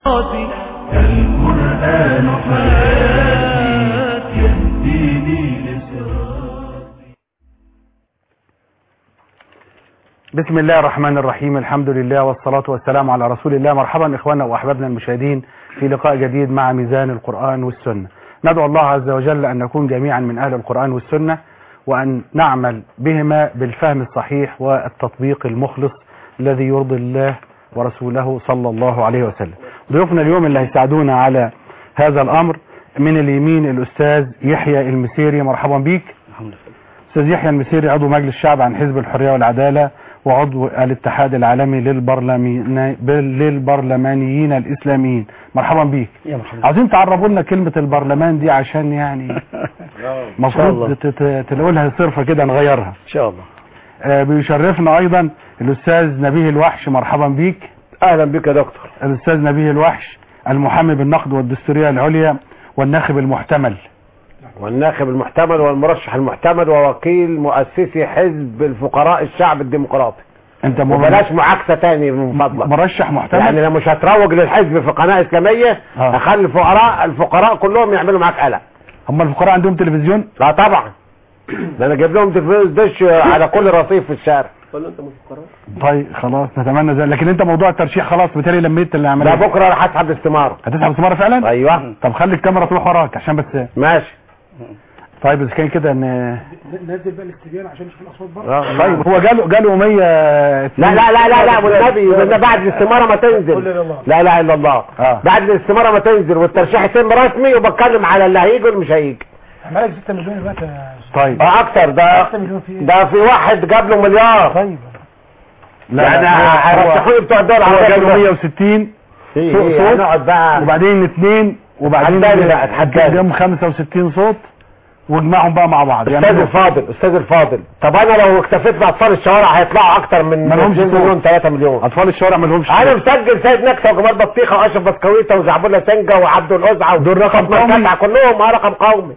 القرآن حياتي يهديني لصراطي بسم الله الرحمن الرحيم الحمد لله والصلاة والسلام على رسول الله مرحبا إخواننا وأحبابنا المشاهدين في لقاء جديد مع ميزان القرآن والسنة ندعو الله عز وجل أن نكون جميعا من أهل القرآن والسنة وأن نعمل بهما بالفهم الصحيح والتطبيق المخلص الذي يرضي الله ورسوله صلى الله عليه وسلم ضيوفنا اليوم اللي هيساعدونا على هذا الأمر من اليمين الأستاذ يحيى المسيري مرحبا بيك أستاذ يحيى المسيري عضو مجلس الشعب عن حزب الحرية والعدالة وعضو الاتحاد العالمي للبرلماني للبرلمانيين الإسلاميين مرحبا بيك يا مرحبا عايزين تعرفوا لنا كلمة البرلمان دي عشان يعني المفروض تلاقوا لها صرفة كده نغيرها ان شاء الله آه بيشرفنا أيضا الأستاذ نبيه الوحش مرحبا بيك اهلا بك يا دكتور الأستاذ نبيه الوحش المحامي بالنقد والدستورية العليا والناخب المحتمل والناخب المحتمل والمرشح المحتمل ووكيل مؤسسي حزب الفقراء الشعب الديمقراطي انت م- وبلاش معاكسه تاني من فضلك مرشح محتمل يعني لو مش هتروج للحزب في قناه اسلاميه آه. اخلي الفقراء الفقراء كلهم يعملوا معاك قلق هم الفقراء عندهم تلفزيون لا طبعا ده انا جايب لهم تلفزيون دش على كل رصيف في الشارع طيب خلاص نتمنى ذلك لكن انت موضوع الترشيح خلاص بالتالي لميت اللي لا عملها بكره راح اسحب استماره هتسحب استمارة فعلا ايوه طب خلي الكاميرا تروح وراك عشان بس ماشي طيب اذا كان كده ان نزل بقى الاستبيان عشان نشوف الاصوات بره آه. طيب هو جاله جاله 100 لا لا لا لا لا والنبي والنبي بعد الاستماره ما قل تنزل إلا الله. لا لا الا الله آه. بعد الاستماره ما تنزل والترشيح يتم رسمي وبتكلم على اللي هيجي واللي مش هيجي احنا لك 6 مليون دلوقتي يا أستاذ. طيب اه اكتر ده 6 مليون في ايه؟ ده في واحد جاب له مليار طيب يعني هو- هيرشحوني بتوع الدول هو العربيه جاله كلهم. 160 إيه، صوت- إيه، صوت. هنقعد بقى وبعدين اثنين وبعدين اتحداني بقى، اتحداني. جابهم 65 صوت واجمعهم بقى مع بعض استاذ يعني الفاضل استاذ الفاضل طب انا لو اكتفيت باطفال الشوارع هيطلعوا اكتر من ما لهمش 2 صوت. مليون 3 مليون اطفال الشوارع ما لهمش انا صوت. مسجل سيد نكسه وجمال بطيخه واشرف بسكويته وزعبله سنجه وعبد القزعه دول رقم وفاطمة قومي؟ الكتع كلهم اه رقم قومي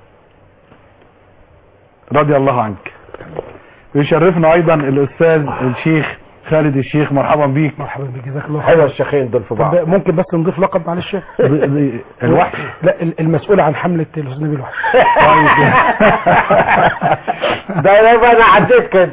رضي الله عنك ويشرفنا ايضا الاستاذ الشيخ خالد الشيخ مرحبا بيك مرحبا بك جزاك الله حلو خير الشيخين دول في بعض طب ممكن بس نضيف لقب معلش ب- ب- الوحش لا ال- المسؤول عن حملة الاستاذ نبيل الوحش ده يبقى انا عديت كده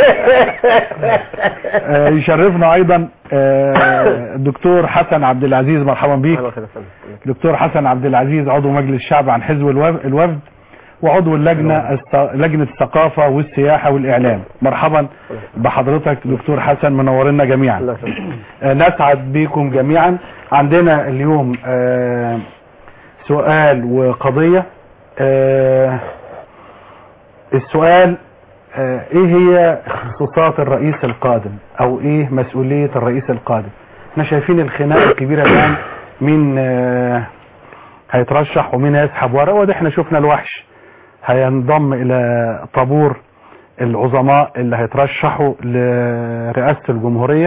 آه، يشرفنا ايضا آه، الدكتور حسن عبد العزيز مرحبا بيك دكتور حسن عبد العزيز عضو مجلس الشعب عن حزب الوف- الوفد وعضو اللجنة الس- لجنة الثقافة والسياحة والإعلام مرحبا بحضرتك دكتور حسن منورنا جميعا آه، نسعد بكم جميعا عندنا اليوم آه، سؤال وقضية آه، السؤال آه، ايه هي اختصاصات الرئيس القادم او ايه مسؤولية الرئيس القادم احنا شايفين الخناقة الكبيرة الان مين آه، هيترشح ومين هيسحب ورا وده احنا شفنا الوحش هينضم الى طابور العظماء اللي هيترشحوا لرئاسة الجمهورية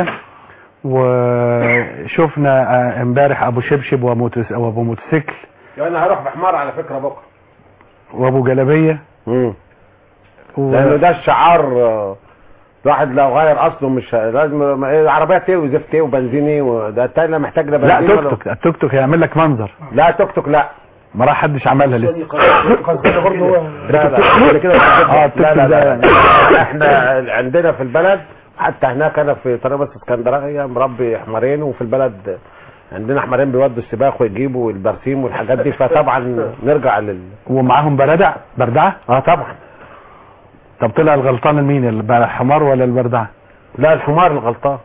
وشفنا آه، امبارح ابو شبشب وموتس- وابو موتوسيكل انا هروح بحمار على فكره بكره وابو جلبية و... لانه ده الشعار آه، الواحد لو غير اصله مش ه- لازم ما- إيه، العربيه ايه وزفت ايه وبنزين ايه وده التاني لا محتاج لا لا بنزين توك ولا- توك التوك توك هيعمل لك منظر لا توك توك لا ما راح حدش عملها لسه قصدنا برضه هو لا لا بعد كده اه لا لا لا, ده- لا. احنا عندنا في البلد حتى هناك انا في طريق بس اسكندريه مربي حمارين وفي البلد عندنا حمارين بيودوا السباق ويجيبوا البرسيم والحاجات دي فطبعا نرجع لل ومعاهم بردع بردعة اه طبعا طب طلع الغلطان مين الحمار ولا البردعة لا الحمار الغلطان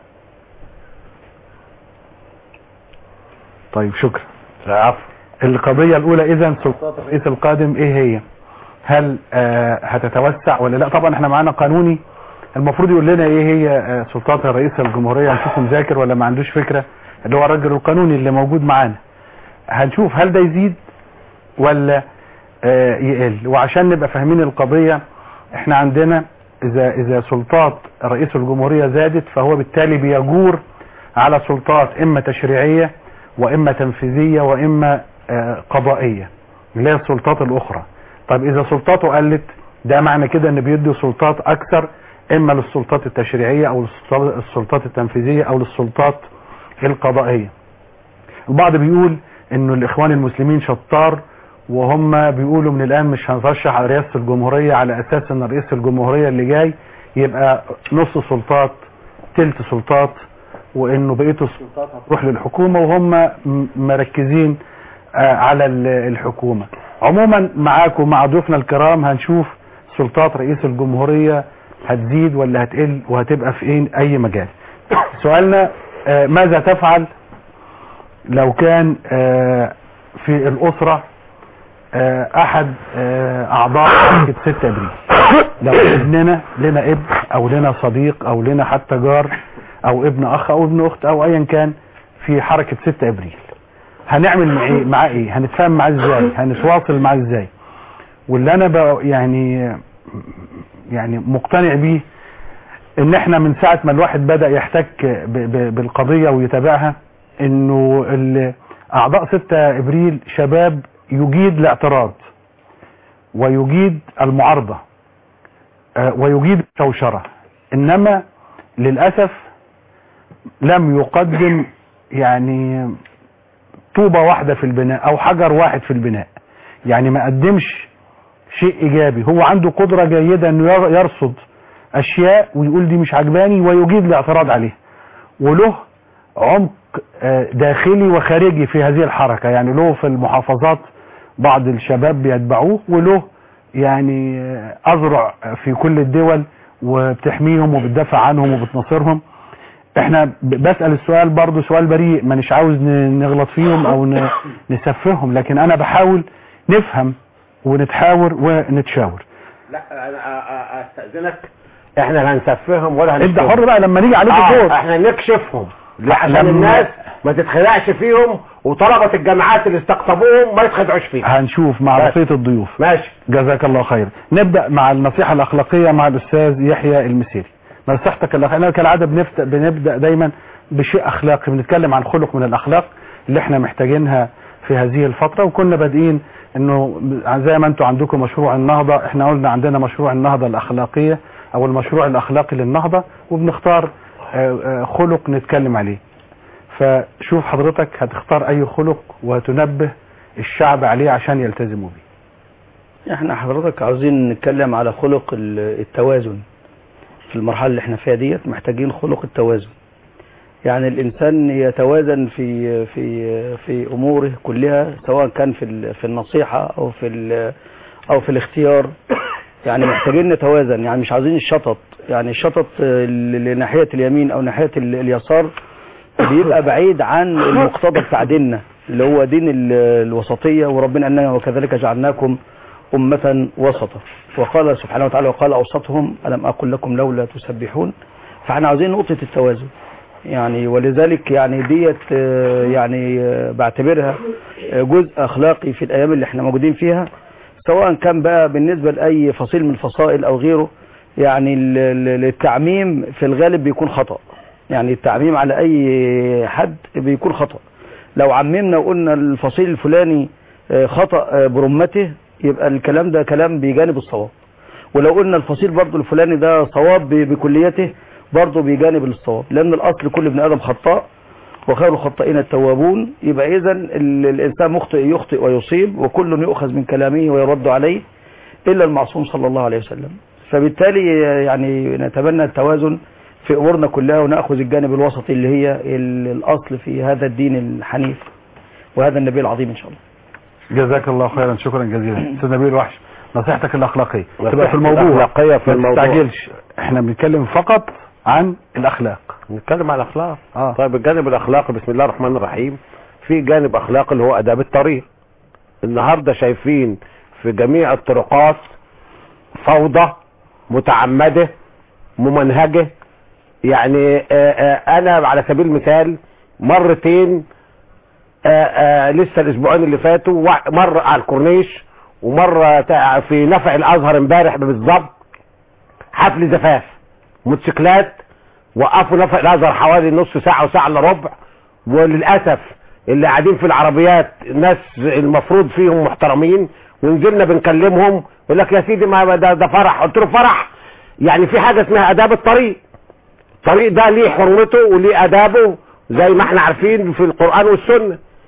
طيب شكرا عفوا القضية الأولى إذا سلطات الرئيس القادم إيه هي هل آه هتتوسع ولا لا طبعا احنا معانا قانوني المفروض يقول لنا ايه هي آه سلطات الرئيس الجمهورية هنشوفه مذاكر ولا ما عندوش فكرة اللي هو الراجل القانوني اللي موجود معانا هنشوف هل ده يزيد ولا آه يقل وعشان نبقى فاهمين القضية احنا عندنا اذا اذا سلطات رئيس الجمهورية زادت فهو بالتالي بيجور على سلطات اما تشريعية واما تنفيذية واما آه قضائية اللي هي السلطات الاخرى طب اذا سلطاته قلت ده معنى كده ان بيدي سلطات اكثر اما للسلطات التشريعية او للسلطات- السلطات التنفيذية او للسلطات القضائية البعض بيقول انه الاخوان المسلمين شطار وهم بيقولوا من الان مش هنرشح على رئاسة الجمهورية على اساس ان رئيس الجمهورية اللي جاي يبقى نص سلطات تلت سلطات وانه بقية السلطات هتروح للحكومة وهم م- مركزين آه، على ال- الحكومة عموما معاكم مع ضيوفنا الكرام هنشوف سلطات رئيس الجمهورية هتزيد ولا هتقل وهتبقى في ايه اي مجال سؤالنا آه، ماذا تفعل لو كان آه، في الأسرة آه، أحد آه، أعضاء حركة 6 أبريل لو ابننا لنا ابن أو لنا صديق أو لنا حتى جار أو ابن أخ أو ابن أخت أو أيا كان في حركة 6 أبريل هنعمل معاه إيه؟ معاه إيه هنتفاهم معاه إزاي هنتواصل معاه إزاي واللي أنا بقى يعني يعني مقتنع بيه ان احنا من ساعة ما الواحد بدأ يحتك ب- ب- بالقضية ويتابعها انه ال- اعضاء 6 ابريل شباب يجيد الاعتراض ويجيد المعارضة آه، ويجيد الشوشرة انما للأسف لم يقدم يعني طوبة واحدة في البناء او حجر واحد في البناء يعني ما قدمش شيء ايجابي هو عنده قدرة جيدة انه ير- يرصد اشياء ويقول دي مش عجباني ويجيد الاعتراض عليها وله عمق آه، داخلي وخارجي في هذه الحركة يعني له في المحافظات بعض الشباب بيتبعوه وله يعني آه، أذرع في كل الدول وبتحميهم وبتدافع عنهم وبتناصرهم احنا ب- بسأل السؤال برضو سؤال بريء مانيش عاوز ن- نغلط فيهم او ن- نسفههم لكن انا بحاول نفهم ونتحاور ونتشاور لا انا أ- أ- استاذنك احنا لا هنسفهم ولا انت هنشتمهم. حر بقى لما نيجي عليك آه الدور احنا نكشفهم عشان لما- الناس ما تتخدعش فيهم وطلبة الجامعات اللي استقطبوهم ما يتخدعوش فيهم هنشوف مع بس. بقية الضيوف ماشي جزاك الله خير نبدأ مع النصيحة الأخلاقية مع الأستاذ يحيى المسيري نصيحتك الأخلاقية كالعادة بنبدأ, بنبدأ دايما بشيء أخلاقي بنتكلم عن خلق من الأخلاق اللي احنا محتاجينها في هذه الفترة وكنا بادئين انه زي ما انتم عندكم مشروع النهضة احنا قلنا عندنا مشروع النهضة الأخلاقية او المشروع الأخلاقي للنهضة وبنختار آه، آه، خلق نتكلم عليه فشوف حضرتك هتختار اي خلق وتنبه الشعب عليه عشان يلتزموا بيه احنا حضرتك عاوزين نتكلم على خلق ال- التوازن في المرحلة اللي احنا فيها ديت محتاجين خلق التوازن يعني الانسان يتوازن في في في اموره كلها سواء كان في ال- في النصيحة او في ال- او في الاختيار يعني محتاجين نتوازن يعني مش عاوزين الشطط يعني الشطط آه، ل- لناحية اليمين او ناحية ال- اليسار بيبقى بعيد عن المقتضى بتاع ديننا اللي هو دين ال- الوسطية وربنا أننا وكذلك جعلناكم أمة وسطا وقال سبحانه وتعالى وقال أوسطهم ألم أقل لكم لولا تسبحون فاحنا عاوزين نقطة التوازن يعني ولذلك يعني ديت آه، يعني آه، بعتبرها آه، جزء أخلاقي في الأيام اللي احنا موجودين فيها سواء كان بقى بالنسبة لأي فصيل من الفصائل أو غيره يعني ال- ال- التعميم في الغالب بيكون خطأ يعني التعميم على أي حد بيكون خطأ لو عممنا وقلنا الفصيل الفلاني آه، خطأ آه، برمته يبقى الكلام ده كلام بجانب الصواب ولو قلنا الفصيل برضو الفلاني ده صواب ب- بكليته برضو بجانب الصواب لأن الأصل كل ابن آدم خطاء وخير الخطائين التوابون يبقى إذا الإنسان مخطئ يخطئ ويصيب وكل يؤخذ من كلامه ويرد عليه إلا المعصوم صلى الله عليه وسلم فبالتالي يعني نتبنى التوازن في أمورنا كلها ونأخذ الجانب الوسطي اللي هي ال- الأصل في هذا الدين الحنيف وهذا النبي العظيم إن شاء الله جزاك الله خيرا شكرا جزيلا استاذ نبيل وحش نصيحتك الاخلاقيه تبقى في نصيحتي الموضوع الأخلاقية في ما الموضوع. تستعجلش احنا بنتكلم فقط عن الاخلاق نتكلم عن الاخلاق اه طيب الجانب الاخلاقي بسم الله الرحمن الرحيم في جانب اخلاقي اللي هو اداب الطريق النهارده شايفين في جميع الطرقات فوضى متعمده ممنهجه يعني آه، آه، انا على سبيل المثال مرتين آه، آه، لسه الاسبوعين اللي فاتوا وا- مره على الكورنيش ومره تع- في نفع الازهر امبارح بالظبط حفل زفاف موتوسيكلات وقفوا نفق الازهر حوالي نص ساعه وساعه الا ربع وللاسف اللي قاعدين في العربيات ناس المفروض فيهم محترمين ونزلنا بنكلمهم يقول لك يا سيدي ما ده, ده فرح قلت له فرح يعني في حاجه اسمها اداب الطريق الطريق ده ليه حرمته وليه ادابه زي ما احنا عارفين في القران والسنه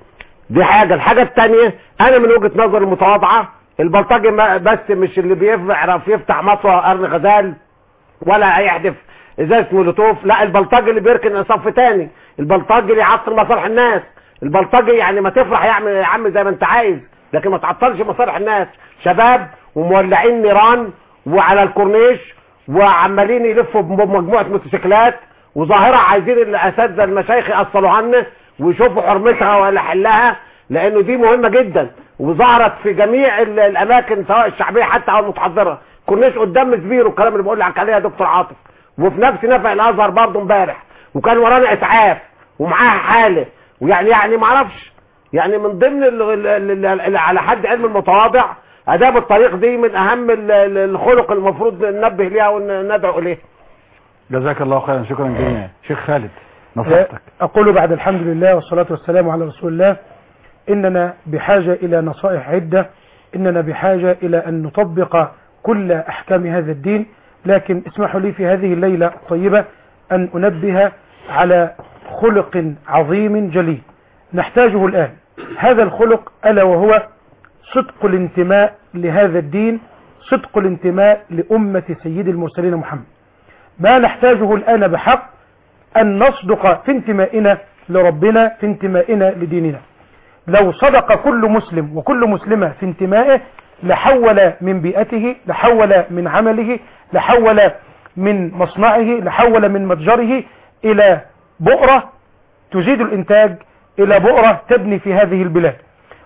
دي حاجة الحاجة التانية انا من وجهة نظر المتواضعة البلطجي ما- بس مش اللي بيعرف يفتح مطوى قرن غزال ولا هيحدف ازازة مولوتوف لا البلطجي اللي بيركن صف تاني البلطجي اللي يعطل مصالح الناس البلطجي يعني ما تفرح يعمل يا عم زي ما انت عايز لكن ما تعطلش مصالح الناس شباب ومولعين نيران وعلى الكورنيش وعمالين يلفوا بمجموعة موتوسيكلات وظاهرة عايزين الاساتذة المشايخ يأصلوا عنه ويشوفوا حرمتها ولا حلها لانه دي مهمة جدا وظهرت في جميع ال- الاماكن سواء الشعبية حتى او المتحضرة كورنيش قدام سبيرو الكلام اللي بقول لك عليه يا دكتور عاطف وفي نفس نفق الازهر برضه امبارح وكان ورانا اسعاف ومعاها حاله ويعني يعني ما اعرفش يعني من ضمن ال ال ال ال على حد علم المتواضع اداب الطريق دي من اهم ال- ال- الخلق المفروض ننبه ليها وندعو اليها جزاك الله خيرا شكرا جزيلا شيخ خالد نصيحتك أقول بعد الحمد لله والصلاة والسلام على رسول الله إننا بحاجة إلى نصائح عدة إننا بحاجة إلى أن نطبق كل أحكام هذا الدين لكن اسمحوا لي في هذه الليلة الطيبة أن أنبه على خلق عظيم جليل نحتاجه الآن هذا الخلق ألا وهو صدق الانتماء لهذا الدين صدق الانتماء لأمة سيد المرسلين محمد ما نحتاجه الآن بحق أن نصدق في انتمائنا لربنا في انتمائنا لديننا لو صدق كل مسلم وكل مسلمة في انتمائه لحول من بيئته لحول من عمله لحول من مصنعه لحول من متجره إلى بؤرة تزيد الإنتاج إلى بؤرة تبني في هذه البلاد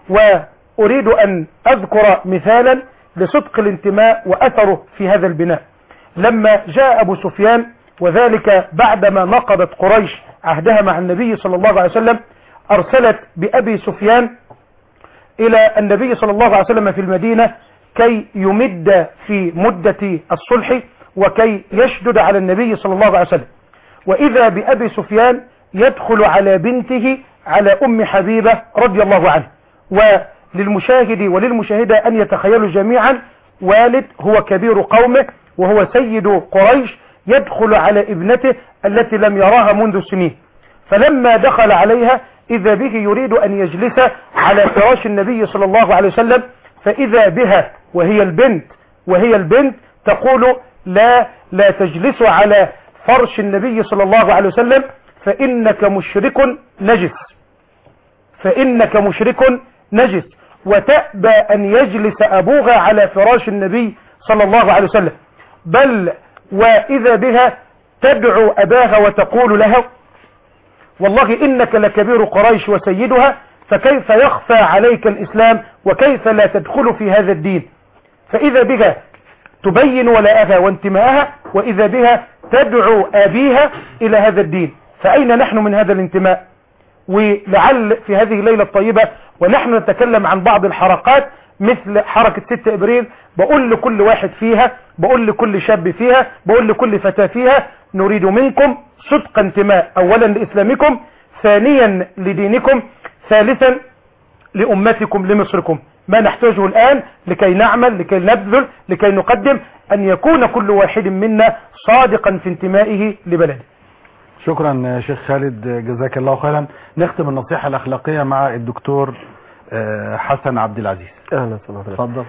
وأريد أن أذكر مثالا لصدق الانتماء وأثره في هذا البناء لما جاء أبو سفيان وذلك بعدما نقضت قريش عهدها مع النبي صلى الله عليه وسلم أرسلت بأبي سفيان إلى النبي صلى الله عليه وسلم في المدينة كي يمد في مدة الصلح وكي يشدد على النبي صلى الله عليه وسلم وإذا بأبي سفيان يدخل على بنته على أم حبيبة رضي الله عنه وللمشاهد وللمشاهدة أن يتخيلوا جميعا والد هو كبير قومه وهو سيد قريش يدخل على ابنته التي لم يراها منذ سنين فلما دخل عليها إذا به يريد أن يجلس على فراش النبي صلى الله عليه وسلم فإذا بها وهي البنت وهي البنت تقول لا لا تجلس على فرش النبي صلى الله عليه وسلم فإنك مشرك نجس فإنك مشرك نجس وتأبى أن يجلس أبوها على فراش النبي صلى الله عليه وسلم بل وإذا بها تدعو أباها وتقول له والله إنك لكبير قريش وسيدها فكيف يخفى عليك الإسلام وكيف لا تدخل في هذا الدين فإذا بها تبين ولاءها وانتماءها وإذا بها تدعو أبيها إلى هذا الدين فأين نحن من هذا الانتماء ولعل في هذه الليلة الطيبة ونحن نتكلم عن بعض الحركات مثل حركة 6 ابريل بقول لكل واحد فيها بقول لكل شاب فيها بقول لكل فتاة فيها نريد منكم صدق انتماء اولا لاسلامكم ثانيا لدينكم ثالثا لامتكم لمصركم ما نحتاجه الان لكي نعمل لكي نبذل لكي نقدم ان يكون كل واحد منا صادقا في انتمائه لبلده شكرا شيخ خالد جزاك الله خيرا نختم النصيحة الأخلاقية مع الدكتور آه، حسن عبد العزيز اهلا وسهلا اتفضل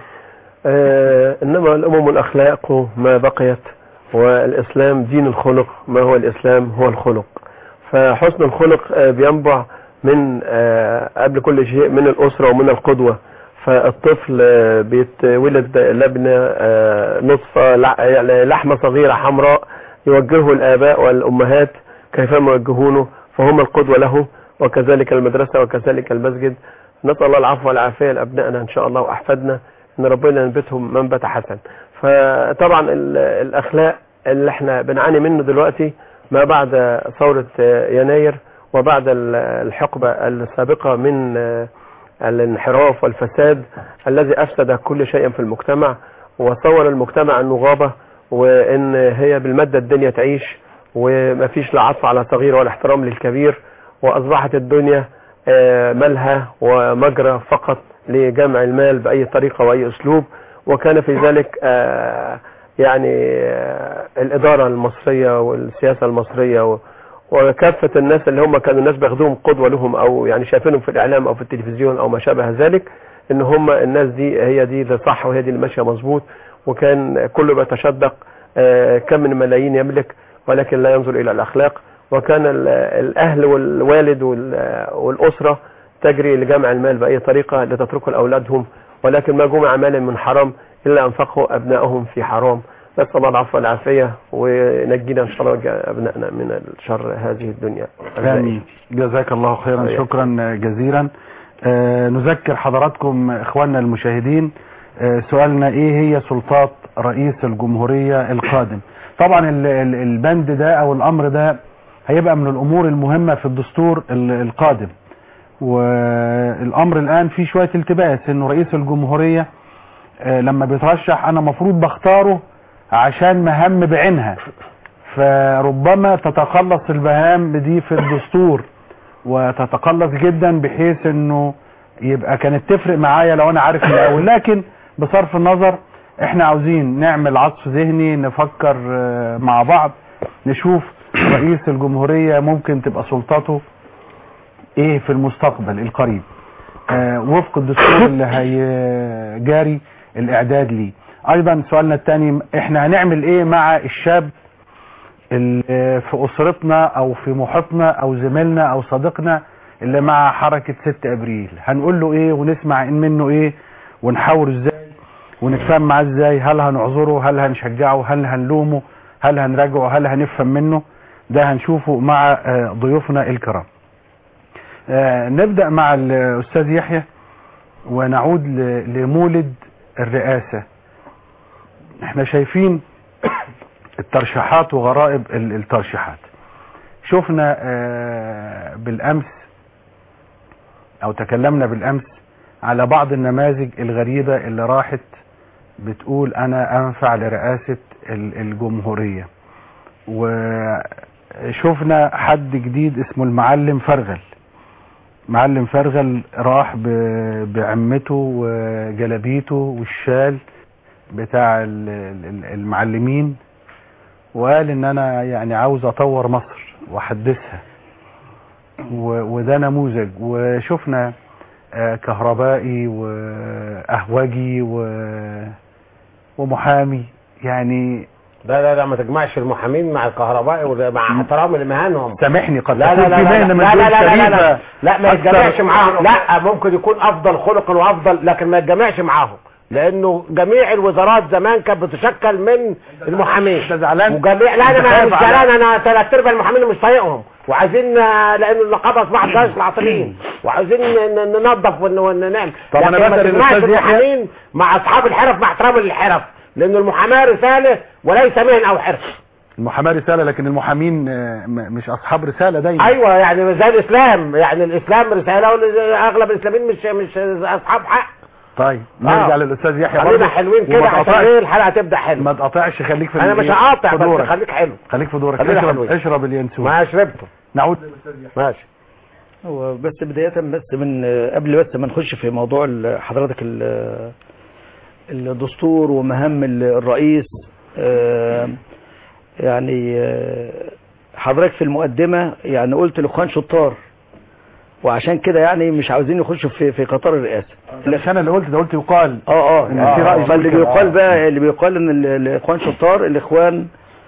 آه انما الامم الاخلاق ما بقيت والاسلام دين الخلق ما هو الاسلام هو الخلق فحسن الخلق آه بينبع من آه قبل كل شيء من الاسره ومن القدوه فالطفل آه بيتولد لبنه آه نطفه لع- يعني لحمه صغيره حمراء يوجهه الاباء والامهات كيفما يوجهونه فهم القدوه له وكذلك المدرسه وكذلك المسجد نسال الله العفو والعافيه لابنائنا ان شاء الله واحفادنا ان ربنا ينبتهم منبت حسن فطبعا ال- الاخلاق اللي احنا بنعاني منه دلوقتي ما بعد ثورة يناير وبعد ال- الحقبة السابقة من الانحراف والفساد الذي افسد كل شيء في المجتمع وصور المجتمع انه غابة وان هي بالمادة الدنيا تعيش وما فيش لا عطف على صغير ولا احترام للكبير واصبحت الدنيا آه، ملهى ومجرى فقط لجمع المال بأي طريقة وأي أسلوب وكان في ذلك آه، يعني آه، الإدارة المصرية والسياسة المصرية و- وكافة الناس اللي هم كانوا الناس بياخدوهم قدوة لهم او يعني شايفينهم في الاعلام او في التلفزيون او ما شابه ذلك ان هم الناس دي هي دي اللي صح وهي دي اللي ماشية مظبوط وكان كله بيتشدق آه، كم من ملايين يملك ولكن لا ينظر الى الاخلاق وكان ال- الاهل والوالد وال- والاسرة تجري لجمع المال باي طريقة لتتركه لاولادهم ولكن ما جمع مال من حرام الا انفقه ابنائهم في حرام نسال الله العفو والعافيه ونجينا ان شاء الله وجه ابنائنا من الشر هذه الدنيا آمين جزاك الله خيرا أيوة. شكرا جزيلا آه، نذكر حضراتكم إخواننا المشاهدين آه، سؤالنا إيه هي سلطات رئيس الجمهورية القادم طبعا ال- ال- البند ده أو الأمر ده هيبقى من الأمور المهمة في الدستور ال- القادم والأمر الآن فيه شوية التباس إنه رئيس الجمهورية آه، لما بيترشح أنا مفروض بختاره عشان مهام بعينها فربما تتخلص المهام دي في الدستور وتتقلص جدا بحيث انه يبقى كانت تفرق معايا لو انا عارف من الاول لكن بصرف النظر احنا عاوزين نعمل عصف ذهني نفكر آه، مع بعض نشوف رئيس الجمهورية ممكن تبقى سلطته ايه في المستقبل القريب آه، وفق الدستور اللي هيجاري الاعداد ليه ايضا سؤالنا الثاني احنا هنعمل ايه مع الشاب اللي في اسرتنا او في محيطنا او زميلنا او صديقنا اللي مع حركة 6 ابريل هنقول له ايه ونسمع إن منه ايه ونحاور ازاي ونتفاهم معاه ازاي هل هنعذره هل هنشجعه هل هنلومه هل هنراجعه هل هنفهم منه ده هنشوفه مع آه، ضيوفنا الكرام آه، نبدأ مع الأستاذ يحيى ونعود ل- لمولد الرئاسة احنا شايفين الترشيحات وغرائب ال- الترشيحات شفنا آه، بالأمس أو تكلمنا بالأمس على بعض النماذج الغريبة اللي راحت بتقول أنا أنفع لرئاسة ال- الجمهورية وشفنا حد جديد اسمه المعلم فرغل معلم فرغل راح ب- بعمته وجلابيته والشال بتاع ال- ال- المعلمين وقال ان انا يعني عاوز اطور مصر واحدثها و- وده نموذج وشفنا آه، كهربائي واهوجي و- ومحامي يعني لا لا لا ما تجمعش المحامين مع الكهرباء ولا- مع احترام لمهنهم سامحني قد لا لا تكون لا في لا مهنة لا من لا دول لا لا لا شريفة لا لا ما أكثر- يتجمعش معاهم لا ممكن يكون افضل خلقا وافضل لكن ما يتجمعش معاهم لانه جميع الوزارات زمان كانت بتشكل من المحامين انت زعلان وجميع لا أنت انا خايف مش على- زعلان انا ثلاث ارباع المحامين مش طايقهم وعايزين آه، لان النقابه اصبحت جيش العاطلين وعايزين ن- ن- ننظف ون- ونعمل طب أنا لكن ما بسأل تجمعش الأستاذ يحيى. المحامين مع اصحاب الحرف مع احترام للحرف لان المحاماه رساله وليس مهن او حرف المحاماة رسالة لكن المحامين آه، م- مش اصحاب رسالة دايما ايوه يعني زي الاسلام يعني الاسلام رساله واغلب الاسلاميين مش مش اصحاب حق طيب نرجع آه. للاستاذ يحيى خلينا برضه حلوين كده وما عشان تقطعش- ايه الحلقه تبدا حلوه ما تقطعش خليك في انا ال- مش هقاطع في بس دورك. خليك حلو خليك في دورك خلينا اشرب حلوين. اشرب اليانسون ما شربته نعود للاستاذ يحيى ماشي هو بس بداية بس من قبل بس ما نخش في موضوع ال- حضرتك ال- الدستور ومهام ال- الرئيس آه، يعني آه، حضرتك في المقدمة يعني قلت الاخوان شطار وعشان كده يعني مش عاوزين يخشوا في في قطار الرئاسة مش انا اللي قلت ده قلت يقال اه اه إن في رأي فاللي يقول كده. بيقال بقى اللي بيقال ان ال- الاخوان شطار الاخوان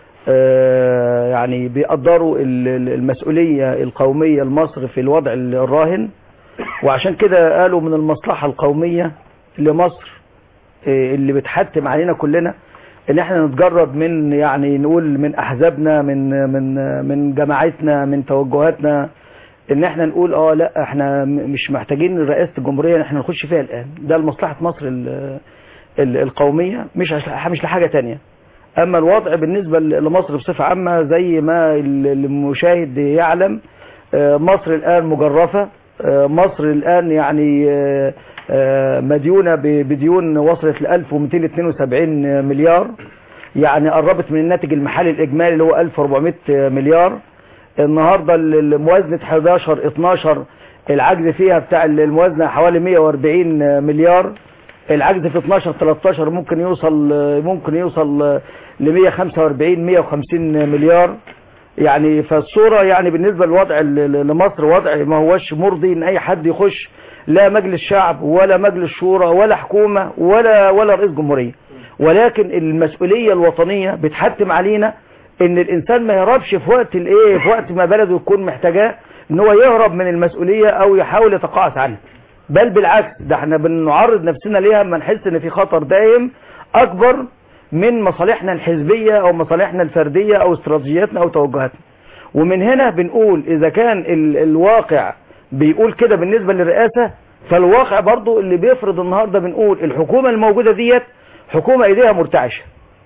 آه يعني بيقدروا ال- ال- المسؤولية القومية لمصر في الوضع الراهن وعشان كده قالوا من المصلحة القومية لمصر آه، اللي بتحتم علينا كلنا ان احنا نتجرد من يعني نقول من احزابنا من من من جماعتنا من توجهاتنا ان احنا نقول اه لا احنا م- مش محتاجين رئاسة الجمهورية احنا نخش فيها الان ده لمصلحة مصر ال- ال- القومية مش عش- مش لحاجة تانية اما الوضع بالنسبة ل- لمصر بصفة عامة زي ما ال- المشاهد يعلم آه، مصر الان مجرفة آه، مصر الان يعني آه، آه، مديونة ب- بديون وصلت ل 1272 مليار يعني قربت من الناتج المحلي الاجمالي اللي هو 1400 مليار النهارده ال- الموازنه 11 12 العجز فيها بتاع الموازنه حوالي 140 مليار العجز في 12 13 ممكن يوصل ممكن يوصل ل 145 150 مليار يعني فالصورة يعني بالنسبة للوضع ل- ل- لمصر وضع ما هوش مرضي ان اي حد يخش لا مجلس شعب ولا مجلس شورى ولا حكومة ولا ولا رئيس جمهورية ولكن المسؤولية الوطنية بتحتم علينا ان الانسان ما يهربش في وقت الايه في وقت ما بلده يكون محتاجاه ان هو يهرب من المسؤولية او يحاول يتقاعس عنها بل بالعكس ده احنا بنعرض نفسنا ليها اما نحس ان في خطر دائم اكبر من مصالحنا الحزبية او مصالحنا الفردية او استراتيجياتنا او توجهاتنا ومن هنا بنقول اذا كان ال الواقع بيقول كده بالنسبة للرئاسة فالواقع برضو اللي بيفرض النهاردة بنقول الحكومة الموجودة ديت حكومة ايديها مرتعشة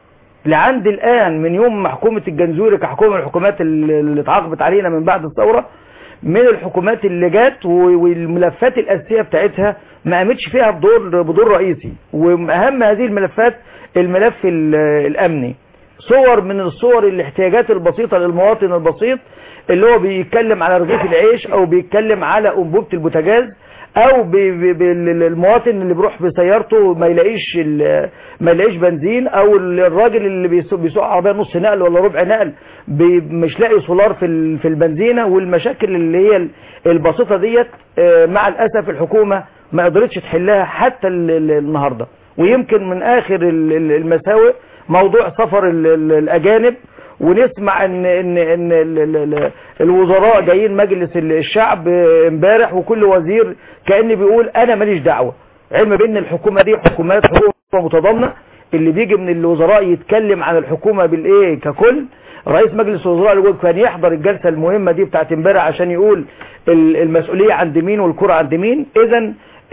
لعند الآن من يوم ما حكومة الجنزوري كحكومة من الحكومات اللي اللي اتعاقبت علينا من بعد الثورة من الحكومات اللي جت و- والملفات الأساسية بتاعتها ما قامتش فيها بدور بدور رئيسي وأهم هذه الملفات الملف ال- الأمني صور من الصور الاحتياجات البسيطة للمواطن البسيط اللي هو بيتكلم على رغيف العيش أو بيتكلم على أنبوبة البوتاجاز او ب- ب- ب- المواطن اللي بيروح بسيارته ما يلاقيش ال- ما يلاقيش بنزين او الراجل اللي بيسوق بيسوق عربيه نص نقل ولا ربع نقل بي- مش لاقي سولار في ال- في البنزينه والمشاكل اللي هي ال- البسيطه ديت آه، مع الاسف الحكومه ما قدرتش تحلها حتى ال- ال- النهارده ويمكن من اخر ال- ال- المساوئ موضوع سفر ال- ال- الاجانب ونسمع ان ان ان ال- ال- ال- الوزراء جايين مجلس ال- الشعب امبارح وكل وزير كأن بيقول انا ماليش دعوة علم بان الحكومة دي حكومات حكومة متضامنة اللي بيجي من الوزراء يتكلم عن الحكومة بالايه ككل رئيس مجلس الوزراء اللي جوه كان يحضر الجلسة المهمة دي بتاعت امبارح عشان يقول ال- المسؤولية عند مين والكرة عند مين اذا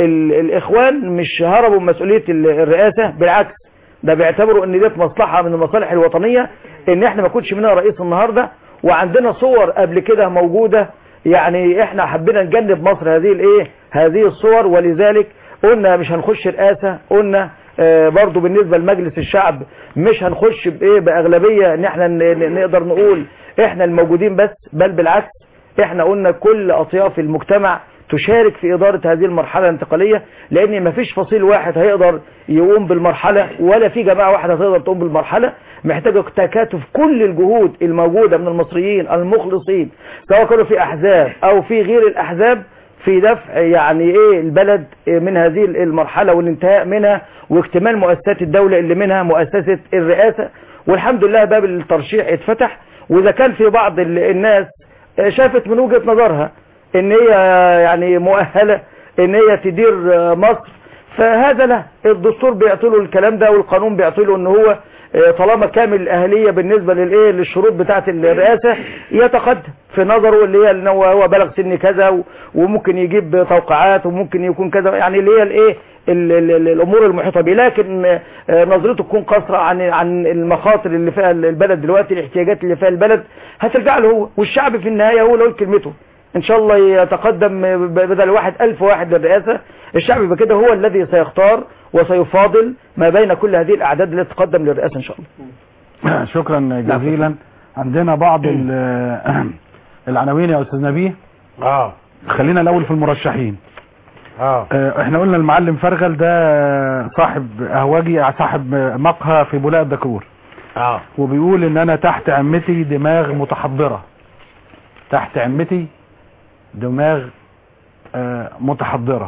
الاخوان مش هربوا من مسؤولية ال- الرئاسة بالعكس ده بيعتبروا ان ديت مصلحة من المصالح الوطنية ان احنا ما كنتش منها رئيس النهاردة وعندنا صور قبل كده موجودة يعني احنا حبينا نجنب مصر هذه الايه هذه الصور ولذلك قلنا مش هنخش رئاسة قلنا آه برضو بالنسبة لمجلس الشعب مش هنخش بايه باغلبية ان احنا ن- ن- نقدر نقول احنا الموجودين بس بل بالعكس احنا قلنا كل اطياف المجتمع تشارك في إدارة هذه المرحلة الانتقالية لأن مفيش فصيل واحد هيقدر يقوم بالمرحلة ولا في جماعة واحدة هتقدر تقوم بالمرحلة محتاجة تكاتف كل الجهود الموجودة من المصريين المخلصين سواء كانوا في أحزاب أو في غير الأحزاب في دفع يعني ايه البلد من هذه المرحلة والانتهاء منها واكتمال مؤسسات الدولة اللي منها مؤسسة الرئاسة والحمد لله باب الترشيح اتفتح واذا كان في بعض ال- الناس شافت من وجهة نظرها ان هي يعني مؤهلة ان هي تدير مصر فهذا له الدستور بيعطيله الكلام ده والقانون بيعطيله ان هو طالما كامل الاهليه بالنسبه للايه للشروط بتاعه الرئاسه يتقدم في نظره اللي هي ان هو هو بلغ سن كذا و- وممكن يجيب توقعات وممكن يكون كذا يعني اللي هي الايه ال- ال- ال- الامور المحيطه به لكن آه، نظرته تكون قاصره عن عن المخاطر اللي فيها البلد دلوقتي الاحتياجات اللي فيها البلد هترجع له هو والشعب في النهايه هو اللي يقول كلمته ان شاء الله يتقدم ب- بدل واحد الف واحد للرئاسة الشعب يبقى كده هو الذي سيختار وسيفاضل ما بين كل هذه الاعداد التي تقدم للرئاسة ان شاء الله شكرا جزيلا عندنا بعض ال- العناوين يا استاذ نبيه اه خلينا الاول في المرشحين اه آه، احنا قلنا المعلم فرغل ده صاحب اهواجي صاحب مقهى في بولاق الدكرور اه وبيقول ان انا تحت عمتي دماغ متحضرة تحت عمتي دماغ آه، متحضرة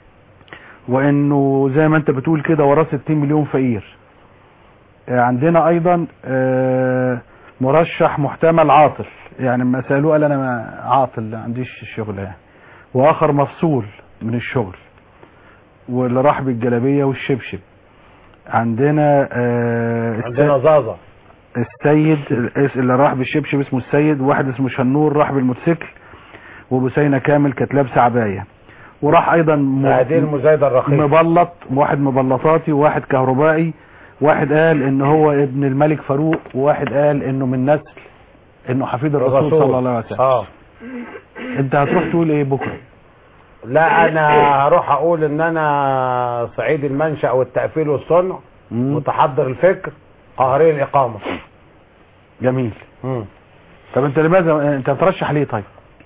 وانه زي ما انت بتقول كده وراه 60 مليون فقير آه، عندنا ايضا آه، مرشح محتمل عاطل يعني لما سألوه قال انا ما عاطل ما عنديش شغل يعني واخر مفصول من الشغل واللي راح بالجلابية والشبشب عندنا آه، عندنا زازا السيد الاس- اللي راح بالشبشب اسمه السيد واحد اسمه شنور راح بالموتوسيكل وبسينة كامل كانت لابسه عباية وراح ايضا م- هذه المزايدة الرخيصة مبلط واحد مبلطاتي وواحد كهربائي واحد قال ان هو ابن الملك فاروق وواحد قال انه من نسل انه حفيد الرسول صلى الله عليه وسلم اه انت هتروح تقول ايه بكره لا انا هروح اقول ان انا صعيد المنشأ والتقفيل والصنع مم. متحضر الفكر قاهري الاقامة جميل مم. طب انت لماذا انت هترشح ليه طيب